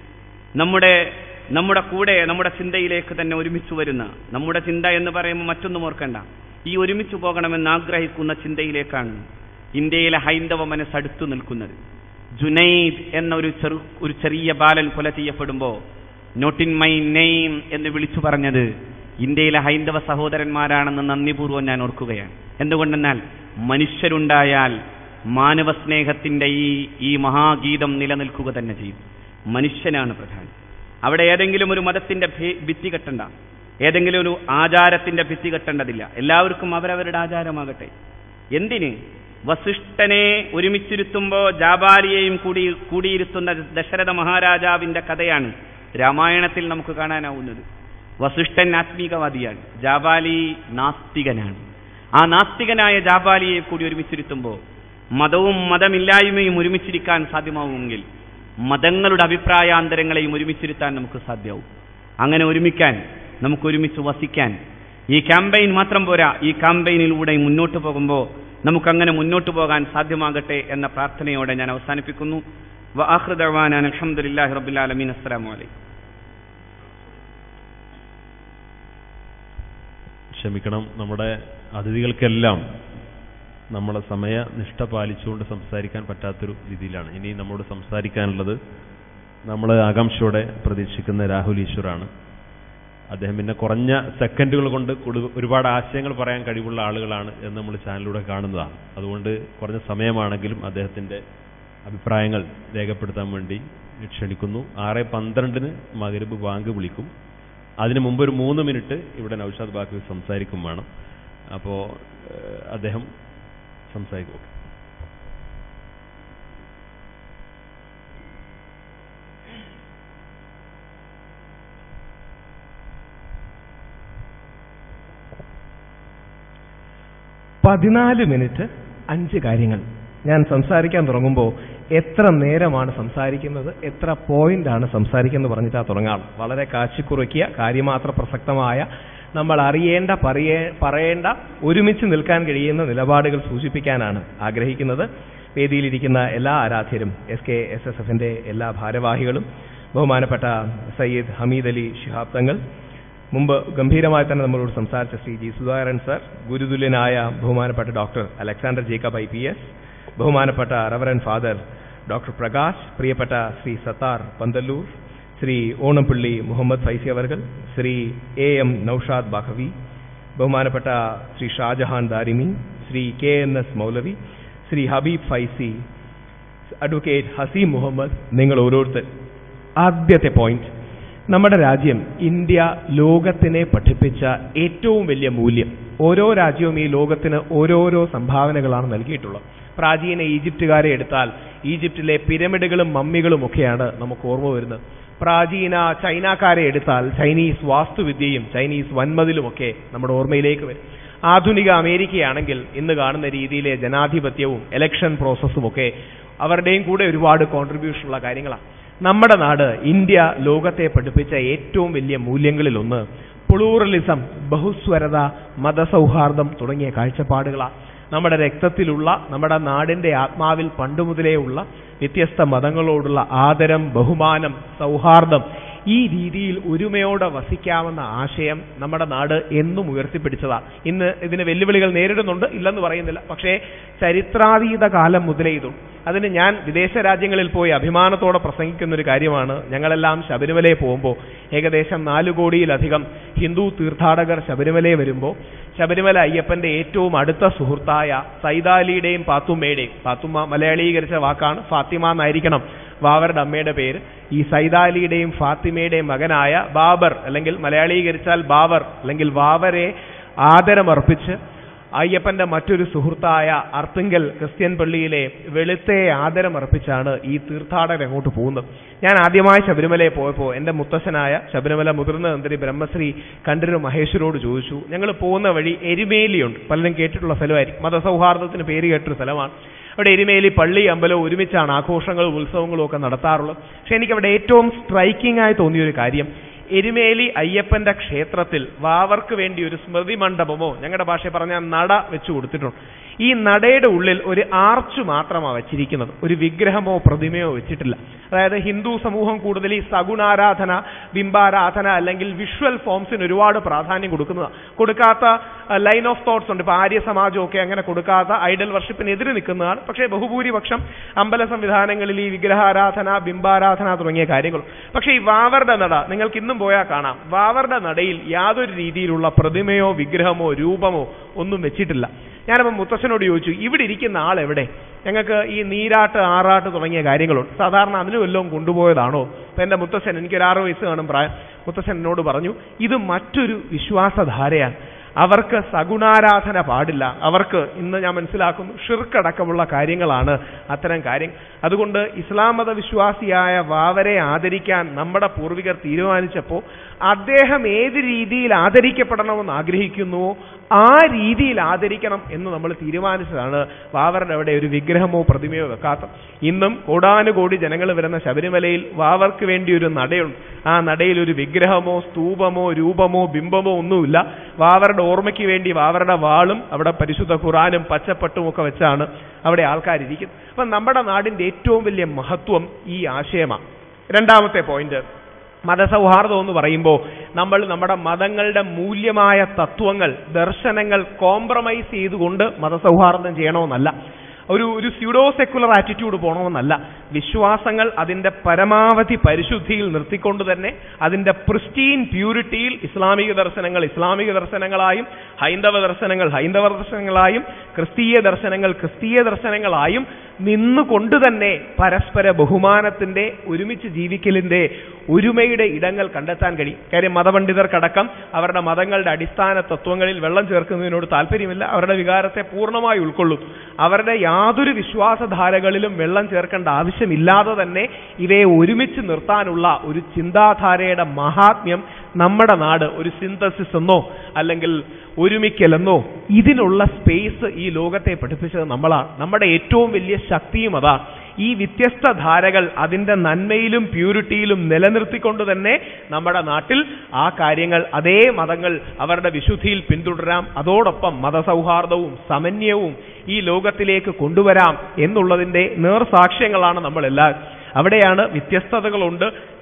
നമ്മുടെ നമ്മുടെ കൂടെ നമ്മുടെ ചിന്തയിലേക്ക് തന്നെ ഒരുമിച്ച് വരുന്ന നമ്മുടെ ചിന്ത എന്ന് പറയുമ്പോൾ മറ്റൊന്നും ഓർക്കണ്ട ഈ ഒരുമിച്ച് പോകണമെന്ന് ആഗ്രഹിക്കുന്ന ചിന്തയിലേക്കാണ് ഇന്ത്യയിലെ ഹൈന്ദവ മനസ്സടുത്തു നിൽക്കുന്നത് ജുനൈദ് എന്ന ഒരു ചെറു ഒരു ചെറിയ ബാലൻ കൊല ചെയ്യപ്പെടുമ്പോൾ നോട്ട് ഇൻ മൈ നെയിം എന്ന് വിളിച്ചു പറഞ്ഞത് ഇന്ത്യയിലെ ഹൈന്ദവ സഹോദരന്മാരാണെന്ന് നന്ദിപൂർവ്വം ഞാൻ ഓർക്കുകയാണ് എന്തുകൊണ്ടെന്നാൽ മനുഷ്യരുണ്ടായാൽ മാനവ സ്നേഹത്തിന്റെ ഈ ഈ മഹാഗീതം നിലനിൽക്കുക തന്നെ ചെയ്യും മനുഷ്യനാണ് പ്രധാനം അവിടെ ഏതെങ്കിലും ഒരു മതത്തിന്റെ ഭേ- ഭിത്തി കെട്ടണ്ട ഏതെങ്കിലും ഒരു ആചാരത്തിന്റെ ഭിത്തി കെട്ടേണ്ടതില്ല എല്ലാവർക്കും അവരവരുടെ ആചാരമാകട്ടെ എന്തിന് വസിഷ്ഠനെ ഒരുമിച്ചിരുത്തുമ്പോ ജാബാലിയെയും കൂടി കൂടിയിരുത്തുന്ന ദശരഥ മഹാരാജാവിന്റെ കഥയാണ് രാമായണത്തിൽ നമുക്ക് കാണാനാവുന്നത് വസിഷ്ഠൻ ആത്മീകവാദിയാണ് ജാബാലി നാസ്തികനാണ് ആ നാസ്തികനായ ജാബാലിയെ കൂടി ഒരുമിച്ചിരുത്തുമ്പോൾ മതവും മതമില്ലായ്മയും ഒരുമിച്ചിരിക്കാൻ സാധ്യമാവുമെങ്കിൽ മതങ്ങളുടെ അഭിപ്രായാന്തരങ്ങളെയും ഒരുമിച്ചിരുത്താൻ നമുക്ക് സാധ്യമാവും അങ്ങനെ ഒരുമിക്കാൻ നമുക്ക് ഒരുമിച്ച് വസിക്കാൻ ഈ ക്യാമ്പയിൻ മാത്രം പോരാ ഈ ക്യാമ്പയിനിലൂടെ മുന്നോട്ട് പോകുമ്പോൾ നമുക്കങ്ങനെ മുന്നോട്ട് പോകാൻ സാധ്യമാകട്ടെ എന്ന പ്രാർത്ഥനയോടെ ഞാൻ അവസാനിപ്പിക്കുന്നു വആഖിറുദഅ്വാനാ അൽഹംദുലില്ലാഹി റബ്ബിൽ ആലമീൻ അസ്സലാമു അലൈക്കും ക്ഷമിക്കണം നമ്മുടെ അതിഥികൾക്കെല്ലാം നമ്മളെ സമയ നിഷ്ഠ പാലിച്ചുകൊണ്ട് സംസാരിക്കാൻ പറ്റാത്തൊരു രീതിയിലാണ് ഇനി നമ്മോട് സംസാരിക്കാനുള്ളത് നമ്മൾ ആകാംക്ഷയോടെ പ്രതീക്ഷിക്കുന്ന രാഹുൽ ഈശ്വറാണ് അദ്ദേഹം പിന്നെ കുറഞ്ഞ സെക്കൻഡുകൾ കൊണ്ട് കൊടു- ഒരുപാട് ആശയങ്ങൾ പറയാൻ കഴിവുള്ള ആളുകളാണ് എന്ന് നമ്മൾ ചാനലിലൂടെ കാണുന്നതാണ് അതുകൊണ്ട് കുറഞ്ഞ സമയമാണെങ്കിലും അദ്ദേഹത്തിൻ്റെ അഭിപ്രായങ്ങൾ രേഖപ്പെടുത്താൻ വേണ്ടി ക്ഷണിക്കുന്നു ആറ് പന്ത്രണ്ടിന് മകരബ് ബാങ്ക് വിളിക്കും അതിനു മുമ്പ് ഒരു മൂന്ന് മിനിറ്റ് ഇവിടെ നൌഷാദ് ബാക്കി സംസാരിക്കും വേണം അപ്പോൾ അദ്ദേഹം സംസാരിക്കും ഓക്കെ പതിനാല് മിനിറ്റ് അഞ്ച് കാര്യങ്ങൾ ഞാൻ സംസാരിക്കാൻ തുടങ്ങുമ്പോൾ എത്ര നേരമാണ് സംസാരിക്കുന്നത് എത്ര പോയിന്റ് ആണ് സംസാരിക്കുന്നത് പറഞ്ഞിട്ടാ തുടങ്ങാം വളരെ കാശിക്കുറയ്ക്കുക കാര്യമാത്ര പ്രസക്തമായ നമ്മൾ അറിയേണ്ട പറയേ പറയേണ്ട ഒരുമിച്ച് നിൽക്കാൻ കഴിയുന്ന നിലപാടുകൾ സൂചിപ്പിക്കാനാണ് ആഗ്രഹിക്കുന്നത് വേദിയിലിരിക്കുന്ന എല്ലാ ആരാധ്യരും എസ് കെ എസ് എസ് എഫിന്റെ എല്ലാ ഭാരവാഹികളും ബഹുമാനപ്പെട്ട സയ്യിദ് ഹമീദ് അലി ശിഹാബ് തങ്ങൾ മുമ്പ് ഗംഭീരമായി തന്നെ നമ്മളോട് സംസാരിച്ച ശ്രീ ജി സുധാകരൻ സർ ഗുരുതുല്യനായ ബഹുമാനപ്പെട്ട doctor Alexander Jacob I P S ബഹുമാനപ്പെട്ട റവറൻ ഫാദർ ഡോക്ടർ പ്രകാശ് പ്രിയപ്പെട്ട ശ്രീ സത്താർ പന്തല്ലൂർ ശ്രീ ഓണംപള്ളി മുഹമ്മദ് ഫൈസി അവർകൾ ശ്രീ എ എം നൌഷാദ് ബാഖവി ബഹുമാനപ്പെട്ട Shri Shajahan Darimi Shri K N S Moulavi Shri Habeeb Faizy advocate Haseem Muhammad നിങ്ങൾ ഓരോരുത്തർ ആദ്യത്തെ പോയിന്റ് നമ്മുടെ രാജ്യം ഇന്ത്യ ലോകത്തിനെ പഠിപ്പിച്ച ഏറ്റവും വലിയ മൂല്യം ഓരോ രാജ്യവും ഈ ലോകത്തിന് ഓരോരോ സംഭാവനകളാണ് നൽകിയിട്ടുള്ളത് പ്രാചീന ഈജിപ്തുകാരെ എടുത്താൽ ഈജിപ്തിലെ പിരമിഡുകളും മമ്മികളും ഒക്കെയാണ് നമുക്ക് ഓർമ്മ വരുന്നത് പ്രാചീന ചൈനക്കാരെ എടുത്താൽ ചൈനീസ് വാസ്തുവിദ്യയും ചൈനീസ് വൻമതിലുമൊക്കെ നമ്മുടെ ഓർമ്മയിലേക്ക് വരും ആധുനിക അമേരിക്കയാണെങ്കിൽ ഇന്ന് കാണുന്ന രീതിയിലെ ജനാധിപത്യവും ഇലക്ഷൻ പ്രോസസ്സും ഒക്കെ അവരുടെയും കൂടെ ഒരുപാട് കോൺട്രിബ്യൂഷൻ ഉള്ള കാര്യങ്ങളാണ് നമ്മുടെ നാട് ഇന്ത്യ ലോകത്തെ പഠിപ്പിച്ച ഏറ്റവും വലിയ മൂല്യങ്ങളിലൊന്ന് പ്ലൂറലിസം ബഹുസ്വരത മതസൗഹാർദ്ദം തുടങ്ങിയ കാഴ്ചപ്പാടുകളാണ് നമ്മുടെ രക്തത്തിലുള്ള നമ്മുടെ നാടിന്റെ ആത്മാവിൽ പണ്ടുമുതലേ ഉള്ള വ്യത്യസ്ത മതങ്ങളോടുള്ള ആദരം ബഹുമാനം സൗഹാർദ്ദം ഈ രീതിയിൽ ഒരുമയോടെ വസിക്കാമെന്ന ആശയം നമ്മുടെ നാട് എന്നും ഉയർത്തിപ്പിടിച്ചതാണ് ഇന്ന് ഇതിന് വെല്ലുവിളികൾ നേരിടുന്നുണ്ട് ഇല്ലെന്ന് പറയുന്നില്ല പക്ഷേ ചരിത്രാതീത കാലം മുതലേ ഇതും അതിന് ഞാൻ വിദേശ രാജ്യങ്ങളിൽ പോയി അഭിമാനത്തോടെ പ്രസംഗിക്കുന്ന ഒരു കാര്യമാണ് ഞങ്ങളെല്ലാം ശബരിമലയിൽ പോകുമ്പോൾ ഏകദേശം നാലു കോടിയിലധികം ഹിന്ദു തീർത്ഥാടകർ ശബരിമലയിൽ വരുമ്പോൾ ശബരിമല അയ്യപ്പന്റെ ഏറ്റവും അടുത്ത സുഹൃത്തായ സൈതാലിയുടെയും പാത്തുമ്മയുടെയും പാത്തുമ്മ മലയാളീകരിച്ച വാക്കാണ് ഫാത്തിമ എന്നായിരിക്കണം വാവറുടെ അമ്മയുടെ പേര് ഈ സൈതാലിയുടെയും ഫാത്തിമയുടെയും മകനായ ബാബർ അല്ലെങ്കിൽ മലയാളീകരിച്ചാൽ ബാബർ അല്ലെങ്കിൽ വാവരെ ആദരമർപ്പിച്ച് അയ്യപ്പന്റെ മറ്റൊരു സുഹൃത്തായ അർത്തുങ്കൽ ക്രിസ്ത്യൻ പള്ളിയിലെ വെളുത്തെ ആദരമർപ്പിച്ചാണ് ഈ തീർത്ഥാടകർ അങ്ങോട്ട് പോകുന്നത് ഞാൻ ആദ്യമായി ശബരിമലയിൽ പോയപ്പോൾ എൻ്റെ മുത്തശ്ശനായ ശബരിമല മുതിർന്ന തന്ത്രി ബ്രഹ്മശ്രീ കണ്ഠര് മഹേശ്വരോട് ചോദിച്ചു ഞങ്ങൾ പോകുന്ന വഴി എരുമേലിയുണ്ട് പലരും കേട്ടിട്ടുള്ള സ്ഥലമായിരിക്കും മതസൗഹാർദ്ദത്തിന് പേര് കേട്ടൊരു സ്ഥലമാണ് അവിടെ എരുമേലി പള്ളി അമ്പലവും ഒരുമിച്ചാണ് ആഘോഷങ്ങളും ഉത്സവങ്ങളും ഒക്കെ നടത്താറുള്ളത് പക്ഷെ എനിക്ക് അവിടെ ഏറ്റവും സ്ട്രൈക്കിംഗ് ആയി തോന്നിയ ഒരു കാര്യം എരുമേലി അയ്യപ്പന്റെ ക്ഷേത്രത്തിൽ വാവർക്ക് വേണ്ടി ഒരു സ്മൃതി മണ്ഡപമോ ഞങ്ങളുടെ ഭാഷയിൽ പറഞ്ഞാൽ നട വെച്ചു കൊടുത്തിട്ടുണ്ട് ഈ നടയുടെ ഉള്ളിൽ ഒരു ആർച്ച് മാത്രമാണ് വെച്ചിരിക്കുന്നത് ഒരു വിഗ്രഹമോ പ്രതിമയോ വെച്ചിട്ടില്ല അതായത് ഹിന്ദു സമൂഹം കൂടുതൽ ഈ സഗുണാരാധന ബിംബാരാധന അല്ലെങ്കിൽ വിഷ്വൽ ഫോംസിന് ഒരുപാട് പ്രാധാന്യം കൊടുക്കുന്നതാണ് കൊടുക്കാത്ത ലൈൻ ഓഫ് തോട്ട്സ് ഉണ്ട് ഇപ്പൊ ആര്യ സമാജമൊക്കെ അങ്ങനെ കൊടുക്കാത്ത ഐഡൽ വർഷിപ്പിനെതിരെ നിൽക്കുന്നതാണ് പക്ഷേ ബഹുഭൂരിപക്ഷം അമ്പല സംവിധാനങ്ങളിൽ ഈ വിഗ്രഹാരാധന ബിംബാരാധന തുടങ്ങിയ കാര്യങ്ങളും പക്ഷേ ഈ വാവറുടെ നട നിങ്ങൾക്ക് ഇന്നും പോയാൽ കാണാം വാവറുടെ നടയിൽ യാതൊരു രീതിയിലുള്ള പ്രതിമയോ വിഗ്രഹമോ രൂപമോ ഒന്നും വെച്ചിട്ടില്ല ഞാനപ്പോൾ മുത്തശ്ശനോട് ചോദിച്ചു ഇവിടെ ഇരിക്കുന്ന ആൾ എവിടെ ഞങ്ങൾക്ക് ഈ നീരാട്ട് ആറാട്ട് തുടങ്ങിയ കാര്യങ്ങളുണ്ട് സാധാരണ അതിന് വല്ലതും കൊണ്ടുപോയതാണോ അപ്പൊ എൻ്റെ മുത്തശ്ശൻ എനിക്കൊരു ആറ് വയസ്സ് കാണും പ്രായം മുത്തശ്ശൻ എന്നോട് പറഞ്ഞു ഇത് മറ്റൊരു വിശ്വാസധാരയാണ് അവർക്ക് സഗുണാരാധന പാടില്ല അവർക്ക് ഇന്ന് ഞാൻ മനസ്സിലാക്കുന്നു ഷിർക്കടക്കമുള്ള കാര്യങ്ങളാണ് അത്തരം കാര്യം അതുകൊണ്ട് ഇസ്ലാം മത വിശ്വാസിയായ വാവരെ ആദരിക്കാൻ നമ്മുടെ പൂർവികർ തീരുമാനിച്ചപ്പോൾ അദ്ദേഹം ഏത് രീതിയിൽ ആദരിക്കപ്പെടണമെന്ന് ആഗ്രഹിക്കുന്നുവോ ആ രീതിയിൽ ആദരിക്കണം എന്ന് നമ്മൾ തീരുമാനിച്ചതാണ് വാവറുടെ അവിടെ ഒരു വിഗ്രഹമോ പ്രതിമയോ വെക്കാത്ത ഇന്നും കോടാനുകോടി ജനങ്ങൾ വരുന്ന ശബരിമലയിൽ വാവർക്ക് വേണ്ടി ഒരു നടയുണ്ട് ആ നടയിൽ ഒരു വിഗ്രഹമോ സ്തൂപമോ രൂപമോ ബിംബമോ ഒന്നുമില്ല വാവറുടെ ഓർമ്മയ്ക്ക് വേണ്ടി വാവറുടെ വാളും അവിടെ പരിശുദ്ധ ഖുറാനും പച്ചപ്പട്ടും ഒക്കെ വെച്ചാണ് അവിടെ ആൾക്കാരിരിക്കുന്നത് അപ്പം നമ്മുടെ നാടിന്റെ ഏറ്റവും വലിയ മഹത്വം ഈ ആശയമാണ് രണ്ടാമത്തെ പോയിന്റ് മതസൗഹാർദ്ദം എന്ന് പറയുമ്പോൾ നമ്മൾ നമ്മുടെ മതങ്ങളുടെ മൂല്യമായ തത്വങ്ങൾ ദർശനങ്ങൾ കോംപ്രമൈസ് ചെയ്തുകൊണ്ട് മതസൗഹാർദ്ദം ചെയ്യണമെന്നല്ല ഒരു ഒരു സ്യൂഡോ സെക്കുലർ ആറ്റിറ്റ്യൂഡ് പോകണമെന്നല്ല വിശ്വാസങ്ങൾ അതിന്റെ പരമാവധി പരിശുദ്ധിയിൽ നിർത്തിക്കൊണ്ട് തന്നെ അതിന്റെ പ്രിസ്റ്റീൻ പ്യൂരിറ്റിയിൽ ഇസ്ലാമിക ദർശനങ്ങൾ ഇസ്ലാമിക ദർശനങ്ങളായും ഹൈന്ദവ ദർശനങ്ങൾ ഹൈന്ദവ ദർശനങ്ങളായും ക്രിസ്തീയ ദർശനങ്ങൾ ക്രിസ്തീയ ദർശനങ്ങളായും നിന്നുകൊണ്ട് തന്നെ പരസ്പര ബഹുമാനത്തിന്റെ ഒരുമിച്ച് ജീവിക്കലിന്റെ ഒരുമയുടെ ഇടങ്ങൾ കണ്ടെത്താൻ കഴിയും കാര്യം മതപണ്ഡിതർക്കടക്കം അവരുടെ മതങ്ങളുടെ അടിസ്ഥാന തത്വങ്ങളിൽ വെള്ളം ചേർക്കുന്നതിനോട് താല്പര്യമില്ല അവരുടെ വികാരത്തെ പൂർണ്ണമായി ഉൾക്കൊള്ളും അവരുടെ യാതൊരു വിശ്വാസധാരകളിലും വെള്ളം ചേർക്കേണ്ട ആവശ്യമില്ലാതെ തന്നെ ഇവയെ ഒരുമിച്ച് നിർത്താനുള്ള ഒരു ചിന്താധാരയുടെ മഹാത്മ്യം നമ്മുടെ നാട് ഒരു സിന്തസിസ് എന്നോ അല്ലെങ്കിൽ ഒരുമിക്കലെന്നോ ഇതിനുള്ള സ്പേസ് ഈ ലോകത്തെ പഠിപ്പിച്ചത് നമ്മളാണ് നമ്മുടെ ഏറ്റവും വലിയ ശക്തിയും അതാ ഈ വ്യത്യസ്ത ധാരകൾ അതിന്റെ നന്മയിലും പ്യൂരിറ്റിയിലും നിലനിർത്തിക്കൊണ്ട് തന്നെ നമ്മുടെ നാട്ടിൽ ആ കാര്യങ്ങൾ അതേ മതങ്ങൾ അവരുടെ വിശുദ്ധിയിൽ പിന്തുടരാം അതോടൊപ്പം മതസൗഹാർദ്ദവും സമന്വയവും ഈ ലോകത്തിലേക്ക് കൊണ്ടുവരാം എന്നുള്ളതിന്റെ നേർസാക്ഷ്യങ്ങളാണ് നമ്മളെല്ലാവരും അവിടെയാണ് വ്യത്യസ്തതകളുണ്ട്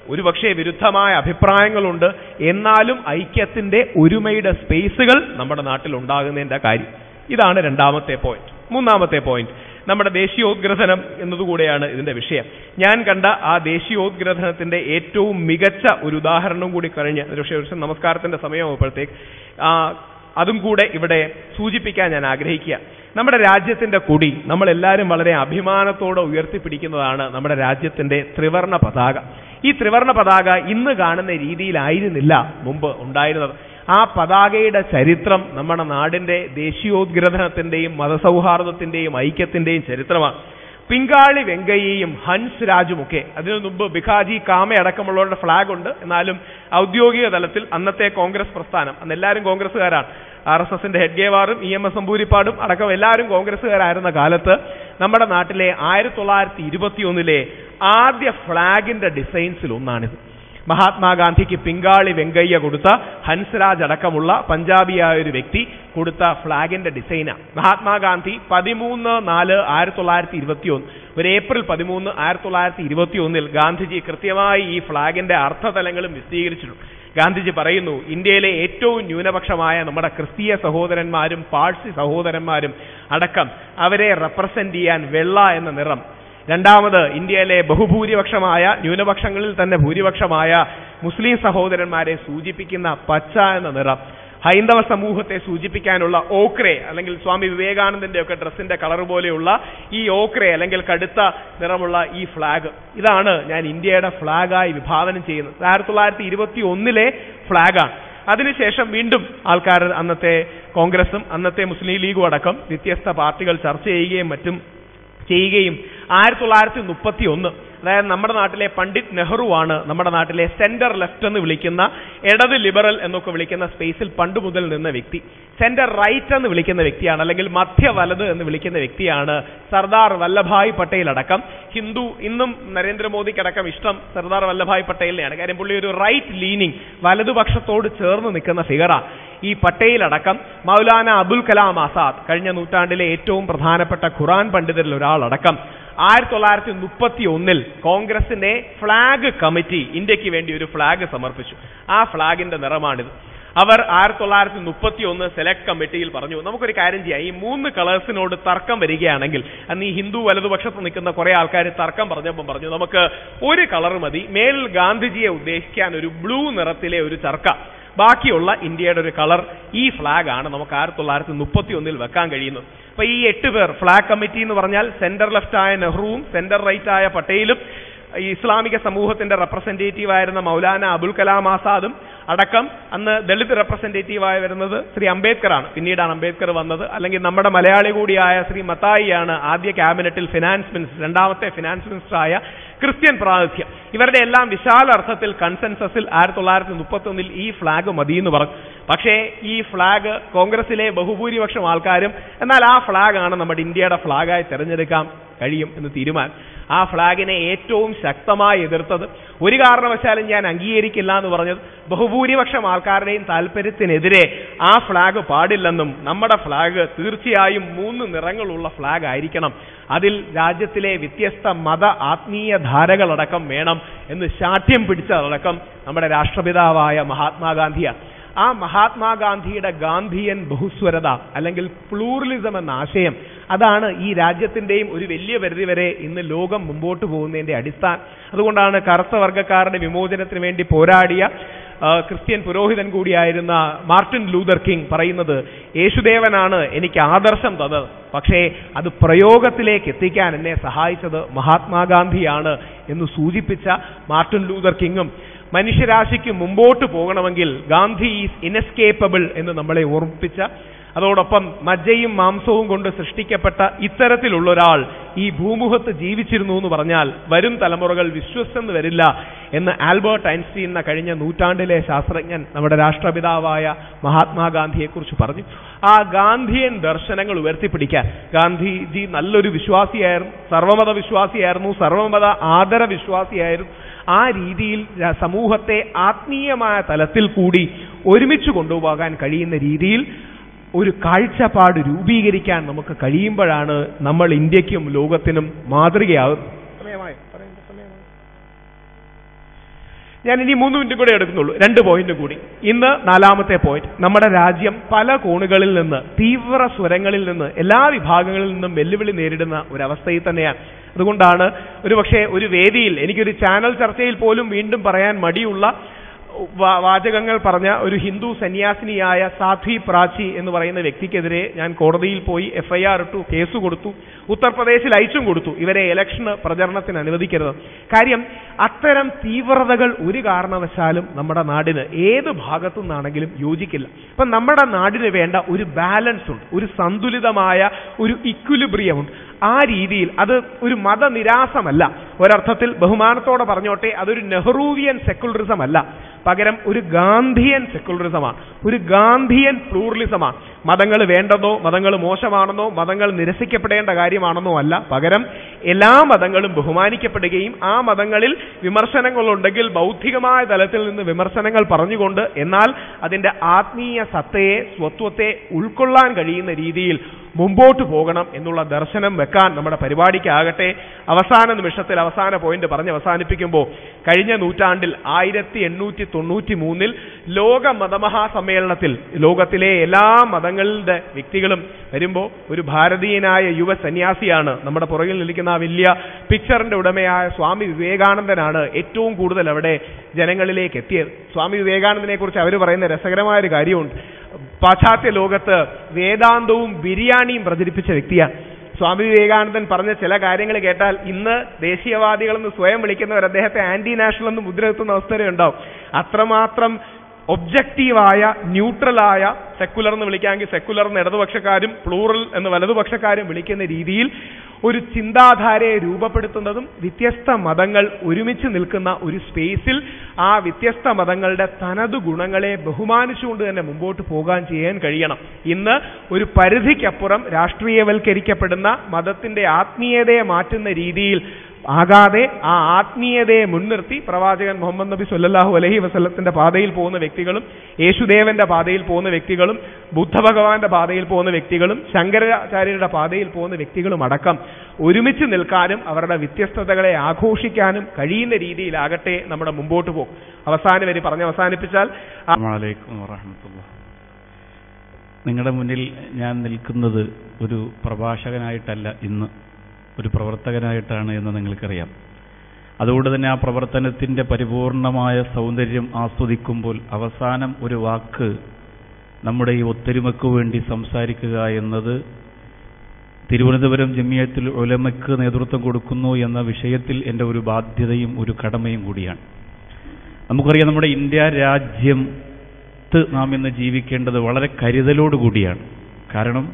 ഒരുപക്ഷെ വിരുദ്ധമായ അഭിപ്രായങ്ങളുണ്ട് എന്നാലും ഐക്യത്തിന്റെ ഒരുമയുടെ സ്പേസുകൾ നമ്മുടെ നാട്ടിൽ ഉണ്ടാകുന്നതിന്റെ കാര്യം ഇതാണ് രണ്ടാമത്തെ പോയിന്റ് മൂന്നാമത്തെ പോയിന്റ് നമ്മുടെ ദേശീയോദ്ഗ്രഥനം എന്നതുകൂടെയാണ് ഇതിന്റെ വിഷയം ഞാൻ കണ്ട ആ ദേശീയോദ്ഗ്രഥനത്തിന്റെ ഏറ്റവും മികച്ച ഒരു ഉദാഹരണം കൂടി കഴിഞ്ഞ് ഒരുപക്ഷെ ഒരു നമസ്കാരത്തിന്റെ സമയമാകുമ്പോഴത്തേക്ക് ആ അതും കൂടെ ഇവിടെ സൂചിപ്പിക്കാൻ ഞാൻ ആഗ്രഹിക്കുക നമ്മുടെ രാജ്യത്തിന്റെ കൊടി നമ്മൾ എല്ലാവരും വളരെ അഭിമാനത്തോടെ ഉയർത്തിപ്പിടിക്കുന്നതാണ് നമ്മുടെ രാജ്യത്തിന്റെ ത്രിവർണ പതാക ഈ ത്രിവർണ പതാക ഇന്ന് കാണുന്ന രീതിയിലായിരുന്നില്ല മുമ്പ് ഉണ്ടായിരുന്നത് ആ പതാകയുടെ ചരിത്രം നമ്മുടെ നാടിന്റെ ദേശീയോദ്ഗ്രഥനത്തിന്റെയും മതസൗഹാർദ്ദത്തിന്റെയും ഐക്യത്തിന്റെയും ചരിത്രമാണ് പിങ്കാളി വെങ്കയ്യയും ഹൻസ് രാജുമൊക്കെ അതിനു മുമ്പ് ബിഖാജി കാമ അടക്കമുള്ളവരുടെ ഫ്ലാഗ് ഉണ്ട് എന്നാലും ഔദ്യോഗിക തലത്തിൽ അന്നത്തെ കോൺഗ്രസ് പ്രസ്ഥാനം അന്ന് എല്ലാവരും കോൺഗ്രസ്സുകാരാണ് ആർ എസ് എസിന്റെ ഹെഡ്ഗേവാറും ഇ എം എസ് അമ്പൂരിപ്പാടും അടക്കം എല്ലാവരും കോൺഗ്രസ്സുകാരായിരുന്ന കാലത്ത് നമ്മുടെ നാട്ടിലെ ആയിരത്തി തൊള്ളായിരത്തി ഇരുപത്തിയൊന്നിലെ ആദ്യ ഫ്ളാഗിന്റെ ഡിസൈൻസിൽ ഒന്നാണിത് മഹാത്മാഗാന്ധിക്ക് പിങ്കാളി വെങ്കയ്യ കൊടുത്ത ഹൻസ്രാജ് അടക്കമുള്ള പഞ്ചാബിയായ ഒരു വ്യക്തി കൊടുത്ത ഫ്ളാഗിന്റെ ഡിസൈനാണ് മഹാത്മാഗാന്ധി പതിമൂന്ന് നാല് ആയിരത്തി തൊള്ളായിരത്തി ഇരുപത്തിയൊന്ന് ഒരു ഏപ്രിൽ പതിമൂന്ന് ആയിരത്തി തൊള്ളായിരത്തി ഇരുപത്തിയൊന്നിൽ ഗാന്ധിജി കൃത്യമായി ഈ ഫ്ളാഗിന്റെ അർത്ഥതലങ്ങളും വിശദീകരിച്ചിട്ടുണ്ട് ഗാന്ധിജി പറയുന്നു ഇന്ത്യയിലെ ഏറ്റവും ന്യൂനപക്ഷമായ നമ്മുടെ ക്രിസ്തീയ സഹോദരന്മാരും പാഴ്സി സഹോദരന്മാരും അടക്കം അവരെ റെപ്രസെന്റ് ചെയ്യാൻ വെള്ള എന്ന നിറം രണ്ടാമത് ഇന്ത്യയിലെ ബഹുഭൂരിപക്ഷമായ ന്യൂനപക്ഷങ്ങളിൽ തന്നെ ഭൂരിപക്ഷമായ മുസ്ലിം സഹോദരന്മാരെ സൂചിപ്പിക്കുന്ന പച്ച എന്ന നിറം ഹൈന്ദവ സമൂഹത്തെ സൂചിപ്പിക്കാനുള്ള ഓക്രെ അല്ലെങ്കിൽ സ്വാമി വിവേകാനന്ദന്റെ ഒക്കെ ഡ്രസ്സിന്റെ കളർ പോലെയുള്ള ഈ ഓക്രെ അല്ലെങ്കിൽ കടുത്ത നിറമുള്ള ഈ ഫ്ലാഗ് ഇതാണ് ഞാൻ ഇന്ത്യയുടെ ഫ്ലാഗായി വിഭാവനം ചെയ്യുന്നത് ആയിരത്തി തൊള്ളായിരത്തി ഇരുപത്തി ഒന്നിലെ ഫ്ലാഗാണ് അതിനുശേഷം വീണ്ടും ആൾക്കാർ അന്നത്തെ കോൺഗ്രസും അന്നത്തെ മുസ്ലിം ലീഗും അടക്കം വ്യത്യസ്ത പാർട്ടികൾ ചർച്ച ചെയ്യുകയും മറ്റും ചെയ്യുകയും ആയിരത്തി തൊള്ളായിരത്തി മുപ്പത്തി ഒന്ന് അതായത് നമ്മുടെ നാട്ടിലെ പണ്ഡിറ്റ് നെഹ്റുവാണ് നമ്മുടെ നാട്ടിലെ സെന്റർ ലെഫ്റ്റ് എന്ന് വിളിക്കുന്ന ഇടത് ലിബറൽ എന്നൊക്കെ വിളിക്കുന്ന സ്പേസിൽ പണ്ട് മുതൽ നിന്ന വ്യക്തി സെന്റർ റൈറ്റ് എന്ന് വിളിക്കുന്ന വ്യക്തിയാണ് അല്ലെങ്കിൽ മധ്യ വലത് എന്ന് വിളിക്കുന്ന വ്യക്തിയാണ് സർദാർ വല്ലഭായ് പട്ടേൽ അടക്കം ഹിന്ദു ഇന്നും നരേന്ദ്രമോദിക്കടക്കം ഇഷ്ടം സർദാർ വല്ലഭായ് പട്ടേലിനെയാണ് കാര്യം പുള്ളി ഒരു റൈറ്റ് ലീനിങ് വലതുപക്ഷത്തോട് ചേർന്ന് നിൽക്കുന്ന ഫിഗറാണ് ഈ പട്ടേൽ അടക്കം മൗലാന അബുൽ കലാം ആസാദ് കഴിഞ്ഞ നൂറ്റാണ്ടിലെ ഏറ്റവും പ്രധാനപ്പെട്ട ഖുറാൻ പണ്ഡിതരിൽ ഒരാളടക്കം ആയിരത്തി തൊള്ളായിരത്തി മുപ്പത്തി ഒന്നിൽ കോൺഗ്രസിന്റെ ഫ്ളാഗ് കമ്മിറ്റി ഇന്ത്യക്ക് വേണ്ടി ഒരു ഫ്ളാഗ് സമർപ്പിച്ചു ആ ഫ്ളാഗിന്റെ നിറമാണിത് അവർ ആയിരത്തി തൊള്ളായിരത്തി മുപ്പത്തി ഒന്ന് സെലക്ട് കമ്മിറ്റിയിൽ പറഞ്ഞു നമുക്കൊരു കാര്യം ചെയ്യാം ഈ മൂന്ന് കളേഴ്സിനോട് തർക്കം വരികയാണെങ്കിൽ അന്ന് ഈ ഹിന്ദു വലതുപക്ഷത്ത് നിൽക്കുന്ന കുറെ ആൾക്കാർ തർക്കം പറഞ്ഞപ്പോൾ പറഞ്ഞു നമുക്ക് ഒരു കളർ മതി മേൽ ഗാന്ധിജിയെ ഉദ്ദേശിക്കാൻ ഒരു ബ്ലൂ നിറത്തിലെ ഒരു ചർക്ക ബാക്കിയുള്ള ഇന്ത്യയുടെ ഒരു കളർ ഈ ഫ്ലാഗ് ആണ് നമുക്ക് ആയിരത്തി തൊള്ളായിരത്തി മുപ്പത്തി ഒന്നിൽ വെക്കാൻ കഴിയുന്നത് അപ്പൊ ഈ എട്ട് പേർ ഫ്ലാഗ് കമ്മിറ്റി എന്ന് പറഞ്ഞാൽ സെന്റർ ലെഫ്റ്റ് ആയ നെഹ്റുവും സെന്റർ റൈറ്റ് ആയ പട്ടേലും ഈ ഇസ്ലാമിക സമൂഹത്തിന്റെ റെപ്രസെന്റേറ്റീവ് ആയിരുന്ന മൗലാന അബുൽ കലാം ആസാദും അടക്കം അന്ന് ദളിത് റെപ്രസെന്റേറ്റീവ് ആയി വരുന്നത് ശ്രീ അംബേദ്കറാണ് പിന്നീടാണ് അംബേദ്കർ വന്നത് അല്ലെങ്കിൽ നമ്മുടെ മലയാളി കൂടിയായ ശ്രീ മത്തായിയാണ് ആദ്യ ക്യാബിനറ്റിൽ ഫിനാൻസ് മിനിസ്റ്റർ രണ്ടാമത്തെ ഫിനാൻസ് മിനിസ്റ്റർ ആയ ക്രിസ്ത്യൻ പ്രാതിഥ്യം ഇവരുടെ എല്ലാം വിശാല അർത്ഥത്തിൽ കൺസെൻസസിൽ ആയിരത്തി തൊള്ളായിരത്തി മുപ്പത്തി ഒന്നിൽ ഈ ഫ്ലാഗ് മതി എന്ന് പറഞ്ഞു പക്ഷേ ഈ ഫ്ലാഗ് കോൺഗ്രസിലെ ബഹുഭൂരിപക്ഷം ആൾക്കാരും എന്നാൽ ആ ഫ്ലാഗ് ആണ് നമ്മുടെ ഇന്ത്യയുടെ ഫ്ലാഗായി തെരഞ്ഞെടുക്കാൻ കഴിയും എന്ന് തീരുമാനം ആ ഫ്ലാഗിനെ ഏറ്റവും ശക്തമായി എതിർത്തത് ഒരു കാരണവശാലും ഞാൻ അംഗീകരിക്കില്ല എന്ന് പറഞ്ഞത് ബഹുഭൂരിപക്ഷം ആൾക്കാരുടെയും താല്പര്യത്തിനെതിരെ ആ ഫ്ലാഗ് പാടില്ലെന്നും നമ്മുടെ ഫ്ലാഗ് തീർച്ചയായും മൂന്ന് നിറങ്ങളുള്ള ഫ്ലാഗ് ആയിരിക്കണം അതിൽ രാജ്യത്തിലെ വ്യത്യസ്ത മത ആത്മീയ ധാരകളടക്കം വേണം എന്ന് ശാഠ്യം പിടിച്ചതടക്കം നമ്മുടെ രാഷ്ട്രപിതാവായ മഹാത്മാഗാന്ധിയാണ് ആ മഹാത്മാഗാന്ധിയുടെ ഗാന്ധിയൻ ബഹുസ്വരത അല്ലെങ്കിൽ പ്ലൂറലിസം എന്ന ആശയം അതാണ് ഈ രാജ്യത്തിന്റെയും ഒരു വലിയ പരിധി വരെ ഇന്ന് ലോകം മുമ്പോട്ട് പോകുന്നതിന്റെ അടിസ്ഥാനം അതുകൊണ്ടാണ് കറുത്ത വർഗ്ഗക്കാരുടെ വിമോചനത്തിന് വേണ്ടി പോരാടിയ ആ, ക്രിസ്ത്യൻ പുരോഹിതൻ കൂടിയായിരുന്ന മാർട്ടിൻ ലൂതർ കിങ് പറയുന്നത് യേശുദേവനാണ് എനിക്ക് ആദർശം തന്നത് പക്ഷേ അത് പ്രയോഗത്തിലേക്ക് എത്തിക്കാൻ എന്നെ സഹായിച്ചത് മഹാത്മാഗാന്ധിയാണ് എന്ന് സൂചിപ്പിച്ച മാർട്ടിൻ ലൂതർ കിങ്ങും മനുഷ്യരാശിക്ക് മുമ്പോട്ട് പോകണമെങ്കിൽ ഗാന്ധി ഈസ് ഇനെസ്കേപ്പബിൾ എന്ന് നമ്മളെ ഓർമ്മിപ്പിച്ച അതോടൊപ്പം മജ്ജയും മാംസവും കൊണ്ട് സൃഷ്ടിക്കപ്പെട്ട ഇത്തരത്തിലുള്ള ഒരാൾ ഈ ഭൂമുഖത്ത് ജീവിച്ചിരുന്നു എന്ന് പറഞ്ഞാൽ വരും തലമുറകൾ വിശ്വസെന്ന് വരില്ല എന്ന് ആൽബർട്ട് ഐൻസ്റ്റീൻ എന്ന കഴിഞ്ഞ നൂറ്റാണ്ടിലെ ശാസ്ത്രജ്ഞൻ നമ്മുടെ രാഷ്ട്രപിതാവായ മഹാത്മാഗാന്ധിയെക്കുറിച്ച് പറഞ്ഞു ആ ഗാന്ധിയൻ ദർശനങ്ങൾ ഉയർത്തിപ്പിടിക്കാൻ ഗാന്ധിജി നല്ലൊരു വിശ്വാസിയായിരുന്നു സർവമത വിശ്വാസിയായിരുന്നു സർവമത ആദര വിശ്വാസിയായിരുന്നു ആ രീതിയിൽ ര- സമൂഹത്തെ ആത്മീയമായ തലത്തിൽ കൂടി ഒരുമിച്ച് കൊണ്ടുപോകാൻ കഴിയുന്ന രീതിയിൽ ഒരു കാഴ്ചപ്പാട് രൂപീകരിക്കാൻ നമുക്ക് കഴിയുമ്പോഴാണ് നമ്മൾ ഇന്ത്യക്കും ലോകത്തിനും മാതൃകയാകുന്നത് സമയമായോ? പറയണ്ട സമയമായോ? ഞാൻ ഇനി മൂന്ന് മിനിറ്റ് കൂടെ എടുക്കുന്നുള്ളൂ രണ്ട് പോയിന്റ് കൂടി ഇന്ന് നാലാമത്തെ പോയിന്റ് നമ്മുടെ രാജ്യം പല കോണുകളിൽ നിന്ന് തീവ്ര സ്വരങ്ങളിൽ നിന്ന് എല്ലാ വിഭാഗങ്ങളിൽ നിന്നും വെല്ലുവിളി നേരിടുന്ന ഒരവസ്ഥയിൽ തന്നെയാണ് അതുകൊണ്ടാണ് ഒരുപക്ഷെ ഒരു വേദിയിൽ എനിക്കൊരു ചാനൽ ചർച്ചയിൽ പോലും വീണ്ടും പറയാൻ മടിയുള്ള വാ- വാചകങ്ങൾ പറഞ്ഞ ഒരു ഹിന്ദു സന്യാസിനിയായ സാധ്വി പ്രാചി എന്ന് പറയുന്ന വ്യക്തിക്കെതിരെ ഞാൻ കോടതിയിൽ പോയി എഫ്ഐആർ ഇട്ടു കേസ് കൊടുത്തു ഉത്തർപ്രദേശിൽ അയച്ചും കൊടുത്തു ഇവരെ ഇലക്ഷന് പ്രചരണത്തിന് അനുവദിക്കരുത് കാര്യം അത്തരം തീവ്രതകൾ ഒരു കാരണവശാലും നമ്മുടെ നാടിന് ഏത് ഭാഗത്തു നിന്നാണെങ്കിലും യോജിക്കില്ല അപ്പൊ നമ്മുടെ നാടിന് വേണ്ട ഒരു ബാലൻസ് ഉണ്ട് ഒരു സന്തുലിതമായ ഒരു ഇക്വിലിബ്രിയം ഉണ്ട് ആ രീതിയിൽ അത് ഒരു മതനിരാസമല്ല ഒരർത്ഥത്തിൽ ബഹുമാനത്തോടെ പറഞ്ഞോട്ടെ അതൊരു നെഹ്റൂവിയൻ സെക്കുലറിസം അല്ല പകരം ഒരു ഗാന്ധിയൻ സെക്കുലറിസമാണ് ഒരു ഗാന്ധിയൻ പ്ലൂറലിസമാണ് മതങ്ങൾ വേണ്ടെന്നോ മതങ്ങൾ മോശമാണെന്നോ മതങ്ങൾ നിരസിക്കപ്പെടേണ്ട കാര്യമാണെന്നോ അല്ല പകരം എല്ലാ മതങ്ങളും ബഹുമാനിക്കപ്പെടുകയും ആ മതങ്ങളിൽ വിമർശനങ്ങളുണ്ടെങ്കിൽ ബൗദ്ധികമായ തലത്തിൽ നിന്ന് വിമർശനങ്ങൾ പറഞ്ഞുകൊണ്ട് എന്നാൽ അതിന്റെ ആത്മീയ സത്തയെ സ്വത്വത്തെ ഉൾക്കൊള്ളാൻ കഴിയുന്ന രീതിയിൽ മുമ്പോട്ട് പോകണം എന്നുള്ള ദർശനം വെക്കാൻ നമ്മുടെ പരിപാടിക്കാകട്ടെ അവസാന നിമിഷത്തിൽ അവസാന പോയിന്റ് പറഞ്ഞ് അവസാനിപ്പിക്കുമ്പോൾ കഴിഞ്ഞ നൂറ്റാണ്ടിൽ ആയിരത്തി എണ്ണൂറ്റി തൊണ്ണൂറ്റി മൂന്നിൽ ലോക മതമഹാസമ്മേളനത്തിൽ ലോകത്തിലെ എല്ലാ മതങ്ങളുടെ വ്യക്തികളും വരുമ്പോൾ ഒരു ഭാരതീയനായ യുവ സന്യാസിയാണ് നമ്മുടെ പുറകിൽ നിൽക്കുന്ന ആ വലിയ പിക്ചറിന്റെ ഉടമയായ സ്വാമി വിവേകാനന്ദനാണ് ഏറ്റവും കൂടുതൽ അവിടെ ജനങ്ങളിലേക്ക് എത്തിയത് സ്വാമി വിവേകാനന്ദനെ കുറിച്ച് അവർ പറയുന്ന രസകരമായ ഒരു കാര്യമുണ്ട് പാശ്ചാത്യ ലോകത്ത് വേദാന്തവും ബിരിയാണിയും പ്രചരിപ്പിച്ച വ്യക്തിയാണ് സ്വാമി വിവേകാനന്ദൻ പറഞ്ഞ ചില കാര്യങ്ങൾ കേട്ടാൽ ഇന്ന് ദേശീയവാദികളെന്ന് സ്വയം വിളിക്കുന്നവർ അദ്ദേഹത്തെ ആന്റി നാഷണൽ എന്ന് മുദ്രവെത്തുന്ന അവസ്ഥ വരെ ഉണ്ടാവും അത്രമാത്രം ഒബ്ജക്റ്റീവായ ന്യൂട്രലായ സെക്കുലർ എന്ന് വിളിക്കാമെങ്കിൽ സെക്കുലർ എന്ന് ഇടതുപക്ഷക്കാരും പ്ലൂറൽ എന്ന് വലതുപക്ഷക്കാരും വിളിക്കുന്ന രീതിയിൽ ഒരു ചിന്താധാരയെ രൂപപ്പെടുത്തുന്നതും വ്യത്യസ്ത മതങ്ങൾ ഒരുമിച്ച് നിൽക്കുന്ന ഒരു സ്പേസിൽ ആ വ്യത്യസ്ത മതങ്ങളുടെ തനതു ഗുണങ്ങളെ ബഹുമാനിച്ചുകൊണ്ട് തന്നെ മുമ്പോട്ട് പോകാൻ ചെയ്യാൻ കഴിയണം ഇന്ന് ഒരു പരിധിക്കപ്പുറം രാഷ്ട്രീയവൽക്കരിക്കപ്പെടുന്ന മതത്തിന്റെ ആത്മീയതയെ മാറ്റുന്ന രീതിയിൽ ആകാതെ ആ ആത്മീയതയെ മുൻനിർത്തി പ്രവാചകൻ മുഹമ്മദ് നബി സല്ലല്ലാഹു അലൈഹി വസല്ലത്തിന്റെ പാതയിൽ പോകുന്ന വ്യക്തികളും യേശുദേവന്റെ പാതയിൽ പോകുന്ന വ്യക്തികളും ബുദ്ധഭഗവാന്റെ പാതയിൽ പോകുന്ന വ്യക്തികളും ശങ്കരാചാര്യരുടെ പാതയിൽ പോകുന്ന വ്യക്തികളും അടക്കം ഒരുമിച്ച് നിൽക്കാനും അവരുടെ വ്യത്യസ്തതകളെ ആഘോഷിക്കാനും കഴിയുന്ന രീതിയിലാകട്ടെ നമ്മുടെ മുമ്പോട്ട് പോകും അവസാനം വരെ പറഞ്ഞ് അവസാനിപ്പിച്ചാൽ ആ- അസ്സലാമലൈക്കും വറഹമത്തുള്ള നിങ്ങളുടെ മുന്നിൽ ഞാൻ നിൽക്കുന്നത് ഒരു പ്രഭാഷകനായിട്ടല്ല ഇന്ന് ഒരു പ്രവർത്തകനായിട്ടാണ് എന്ന് നിങ്ങൾക്കറിയാം അതുകൊണ്ട് തന്നെ ആ പ്രവർത്തനത്തിൻ്റെ പരിപൂർണമായ സൗന്ദര്യം ആസ്വദിക്കുമ്പോൾ അവസാനം ഒരു വാക്ക് നമ്മുടെ ഈ ഒത്തൊരുമയ്ക്ക് വേണ്ടി സംസാരിക്കുക എന്നത് തിരുവനന്തപുരം ജമിയത്തിൽ ഉലമയ്ക്ക് നേതൃത്വം കൊടുക്കുന്നു എന്ന വിഷയത്തിൽ എൻ്റെ ഒരു ബാധ്യതയും ഒരു കടമയും കൂടിയാണ് നമുക്കറിയാം നമ്മുടെ ഇന്ത്യ രാജ്യത്ത് നാം ഇന്ന് ജീവിക്കേണ്ടത് വളരെ കരുതലോടുകൂടിയാണ് കാരണം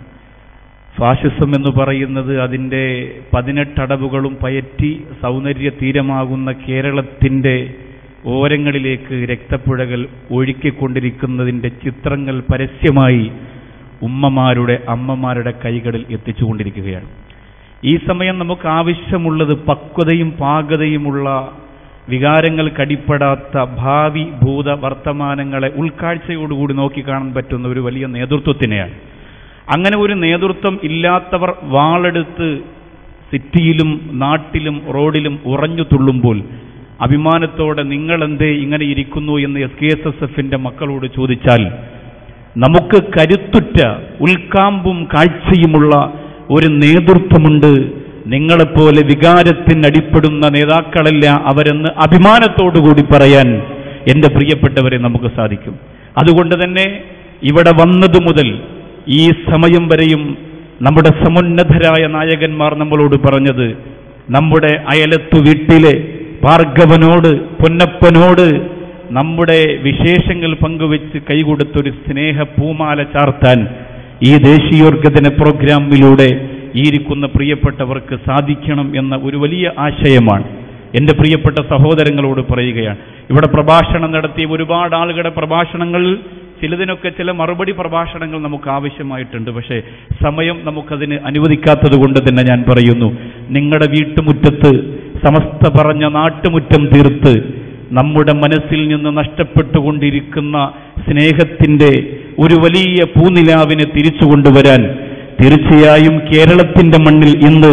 ഫാഷിസം എന്ന് പറയുന്നത് അതിൻ്റെ പതിനെട്ടടവുകളും പയറ്റി സൗന്ദര്യ തീരമാകുന്ന കേരളത്തിൻ്റെ ഓരങ്ങളിലേക്ക് രക്തപ്പുഴകൾ ഒഴുക്കിക്കൊണ്ടിരിക്കുന്നതിൻ്റെ ചിത്രങ്ങൾ പരസ്യമായി ഉമ്മമാരുടെ അമ്മമാരുടെ കൈകളിൽ എത്തിച്ചുകൊണ്ടിരിക്കുകയാണ് ഈ സമയം നമുക്ക് ആവശ്യമുള്ളത് പക്വതയും പാകതയുമുള്ള വികാരങ്ങൾ കടിപ്പെടാത്ത ഭാവി ഭൂത വർത്തമാനങ്ങളെ ഉൾക്കാഴ്ചയോടുകൂടി നോക്കിക്കാണാൻ പറ്റുന്ന ഒരു വലിയ നേതൃത്വത്തിനെയാണ് അങ്ങനെ ഒരു നേതൃത്വം ഇല്ലാത്തവർ വാളെടുത്ത് സിറ്റിയിലും നാട്ടിലും റോഡിലും ഉറഞ്ഞു തുള്ളുമ്പോൾ അഭിമാനത്തോടെ നിങ്ങളെന്തേ ഇങ്ങനെ ഇരിക്കുന്നു എന്ന് എസ് കെ എസ് എസ് എഫിന്റെ മക്കളോട് ചോദിച്ചാൽ നമുക്ക് കരുത്തുറ്റ ഉൾക്കാമ്പും കാഴ്ചയുമുള്ള ഒരു നേതൃത്വമുണ്ട് നിങ്ങളെപ്പോലെ വികാരത്തിനടിപ്പെടുന്ന നേതാക്കളല്ല അവരെന്ന് അഭിമാനത്തോടുകൂടി പറയാൻ എൻ്റെ പ്രിയപ്പെട്ടവരെ നമുക്ക് സാധിക്കും അതുകൊണ്ട് തന്നെ ഇവിടെ വന്നതു മുതൽ ഈ സമയം വരെയും നമ്മുടെ സമുന്നതരായ നായകന്മാർ നമ്മളോട് പറഞ്ഞത് നമ്മുടെ അയലത്തു വീട്ടിലെ ഭാർഗവനോട് പൊന്നപ്പനോട് നമ്മുടെ വിശേഷങ്ങൾ പങ്കുവെച്ച് കൈകൊടുത്തൊരു സ്നേഹ പൂമാല ചാർത്താൻ ഈ ദേശീയോർഗദിന പ്രോഗ്രാമിലൂടെ ഈ ഇരിക്കുന്ന പ്രിയപ്പെട്ടവർക്ക് സാധിക്കണം എന്ന ഒരു വലിയ ആശയമാണ് എൻ്റെ പ്രിയപ്പെട്ട സഹോദരങ്ങളോട് പറയുകയാണ് ഇവിടെ പ്രഭാഷണം നടത്തിയ ഒരുപാട് ആളുകളുടെ പ്രഭാഷണങ്ങളിൽ ചിലതിനൊക്കെ ചില മറുപടി പ്രഭാഷണങ്ങൾ നമുക്ക് ആവശ്യമായിട്ടുണ്ട് പക്ഷേ സമയം നമുക്കതിന് അനുവദിക്കാത്തത് കൊണ്ട് തന്നെ ഞാൻ പറയുന്നു നിങ്ങളുടെ വീട്ടുമുറ്റത്ത് സമസ്ത പറഞ്ഞ നാട്ടുമുറ്റം തീർത്ത് നമ്മുടെ മനസ്സിൽ നിന്ന് നഷ്ടപ്പെട്ടുകൊണ്ടിരിക്കുന്ന സ്നേഹത്തിൻ്റെ ഒരു വലിയ പൂനിലാവിനെ തിരിച്ചു കൊണ്ടുവരാൻ തീർച്ചയായും കേരളത്തിന്റെ മണ്ണിൽ ഇന്ന്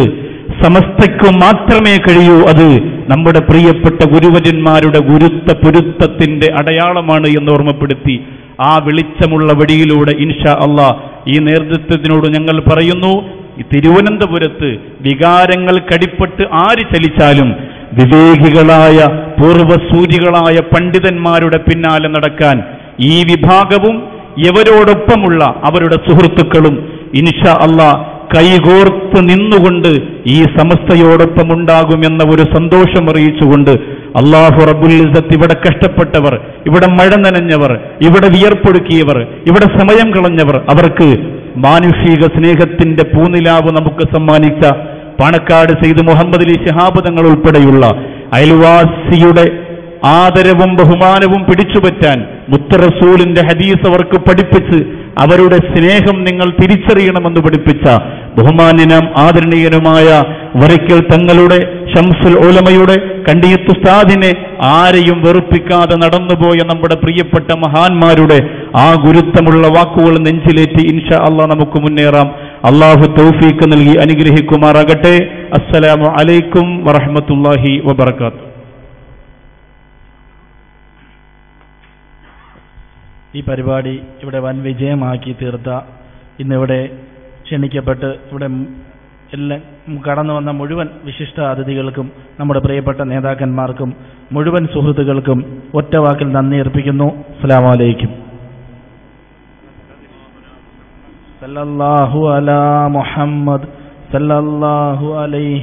സമസ്തയ്ക്കു മാത്രമേ കഴിയൂ അത് നമ്മുടെ പ്രിയപ്പെട്ട ഗുരുവര്യന്മാരുടെ ഗുരുത്ത പൊരുത്തത്തിന്റെ അടയാളമാണ് എന്ന് ഓർമ്മപ്പെടുത്തി ആ വെളിച്ചമുള്ള വഴിയിലൂടെ ഇൻഷാ അള്ളാ ഈ നേതൃത്വത്തിനോട് ഞങ്ങൾ പറയുന്നു ഈ തിരുവനന്തപുരത്ത് വികാരങ്ങൾ കടിപ്പെട്ട് ആര് ചലിച്ചാലും വിവേകികളായ പൂർവ്വസൂരികളായ പണ്ഡിതന്മാരുടെ പിന്നാലെ നടക്കാൻ ഈ വിഭാഗവും ഇവരോടൊപ്പമുള്ള അവരുടെ സുഹൃത്തുക്കളും ഇൻഷാ അള്ളാ കൈകോർത്ത് നിന്നുകൊണ്ട് ഈ സമസ്തയോടൊപ്പം ഉണ്ടാകുമെന്ന ഒരു സന്തോഷം അറിയിച്ചുകൊണ്ട് അള്ളാഹു റബ്ബുൽ ഇസ്സത്ത് ഇവിടെ കഷ്ടപ്പെട്ടവർ ഇവിടെ മഴ നനഞ്ഞവർ ഇവിടെ വിയർപ്പൊടുക്കിയവർ ഇവിടെ സമയം കളഞ്ഞവർ അവർക്ക് മാനുഷിക സ്നേഹത്തിന്റെ പൂനിലാവ് നമുക്ക് സമ്മാനിച്ച പാണക്കാട് സെയ്ത് മുഹമ്മദ് അലി ശിഹാബ് തങ്ങൾ ഉൾപ്പെടെയുള്ള അയൽവാസിയുടെ ആദരവും ബഹുമാനവും പിടിച്ചുപറ്റാൻ മുത്തറസൂലിന്റെ ഹദീസ് അവർക്ക് പഠിപ്പിച്ച് അവരുടെ സ്നേഹം നിങ്ങൾ തിരിച്ചറിയണമെന്ന് പഠിപ്പിച്ച ബഹുമാന്യനം ആദരണീയനുമായ വരയ്ക്കൽ തങ്ങളുടെ ഷംസുൽ ഓലമയുടെ കണ്ടിയത്തുസ്താദിനെ ആരെയും വെറുപ്പിക്കാതെ നടന്നുപോയ നമ്മുടെ പ്രിയപ്പെട്ട മഹാന്മാരുടെ ആ ഗുരുത്വമുള്ള വാക്കുകൾ നെഞ്ചിലേറ്റി ഇൻഷാ അള്ളാഹ് നമുക്ക് മുന്നേറാം അള്ളാഹു തൗഫീക്ക് നൽകി അനുഗ്രഹിക്കുമാറാകട്ടെ അസ്സലാമു അലൈക്കും വറഹമത്തുല്ലാഹി വബർക്കാത്തു ഈ പരിപാടി ഇവിടെ വൻ വിജയമാക്കി തീർത്ത ഇന്നിവിടെ ക്ഷണിക്കപ്പെട്ട് ഇവിടെ മ് എല്ലാം കടന്നു വന്ന മുഴുവൻ വിശിഷ്ട അതിഥികൾക്കും നമ്മുടെ പ്രിയപ്പെട്ട നേതാക്കന്മാർക്കും മുഴുവൻ സുഹൃത്തുക്കൾക്കും ഒറ്റ വാക്കിൽ നന്ദി അർപ്പിക്കുന്നു അസ്സലാമു അലൈക്കും സല്ലല്ലാഹു അലാ മുഹമ്മദ് സല്ലല്ലാഹു അലൈഹി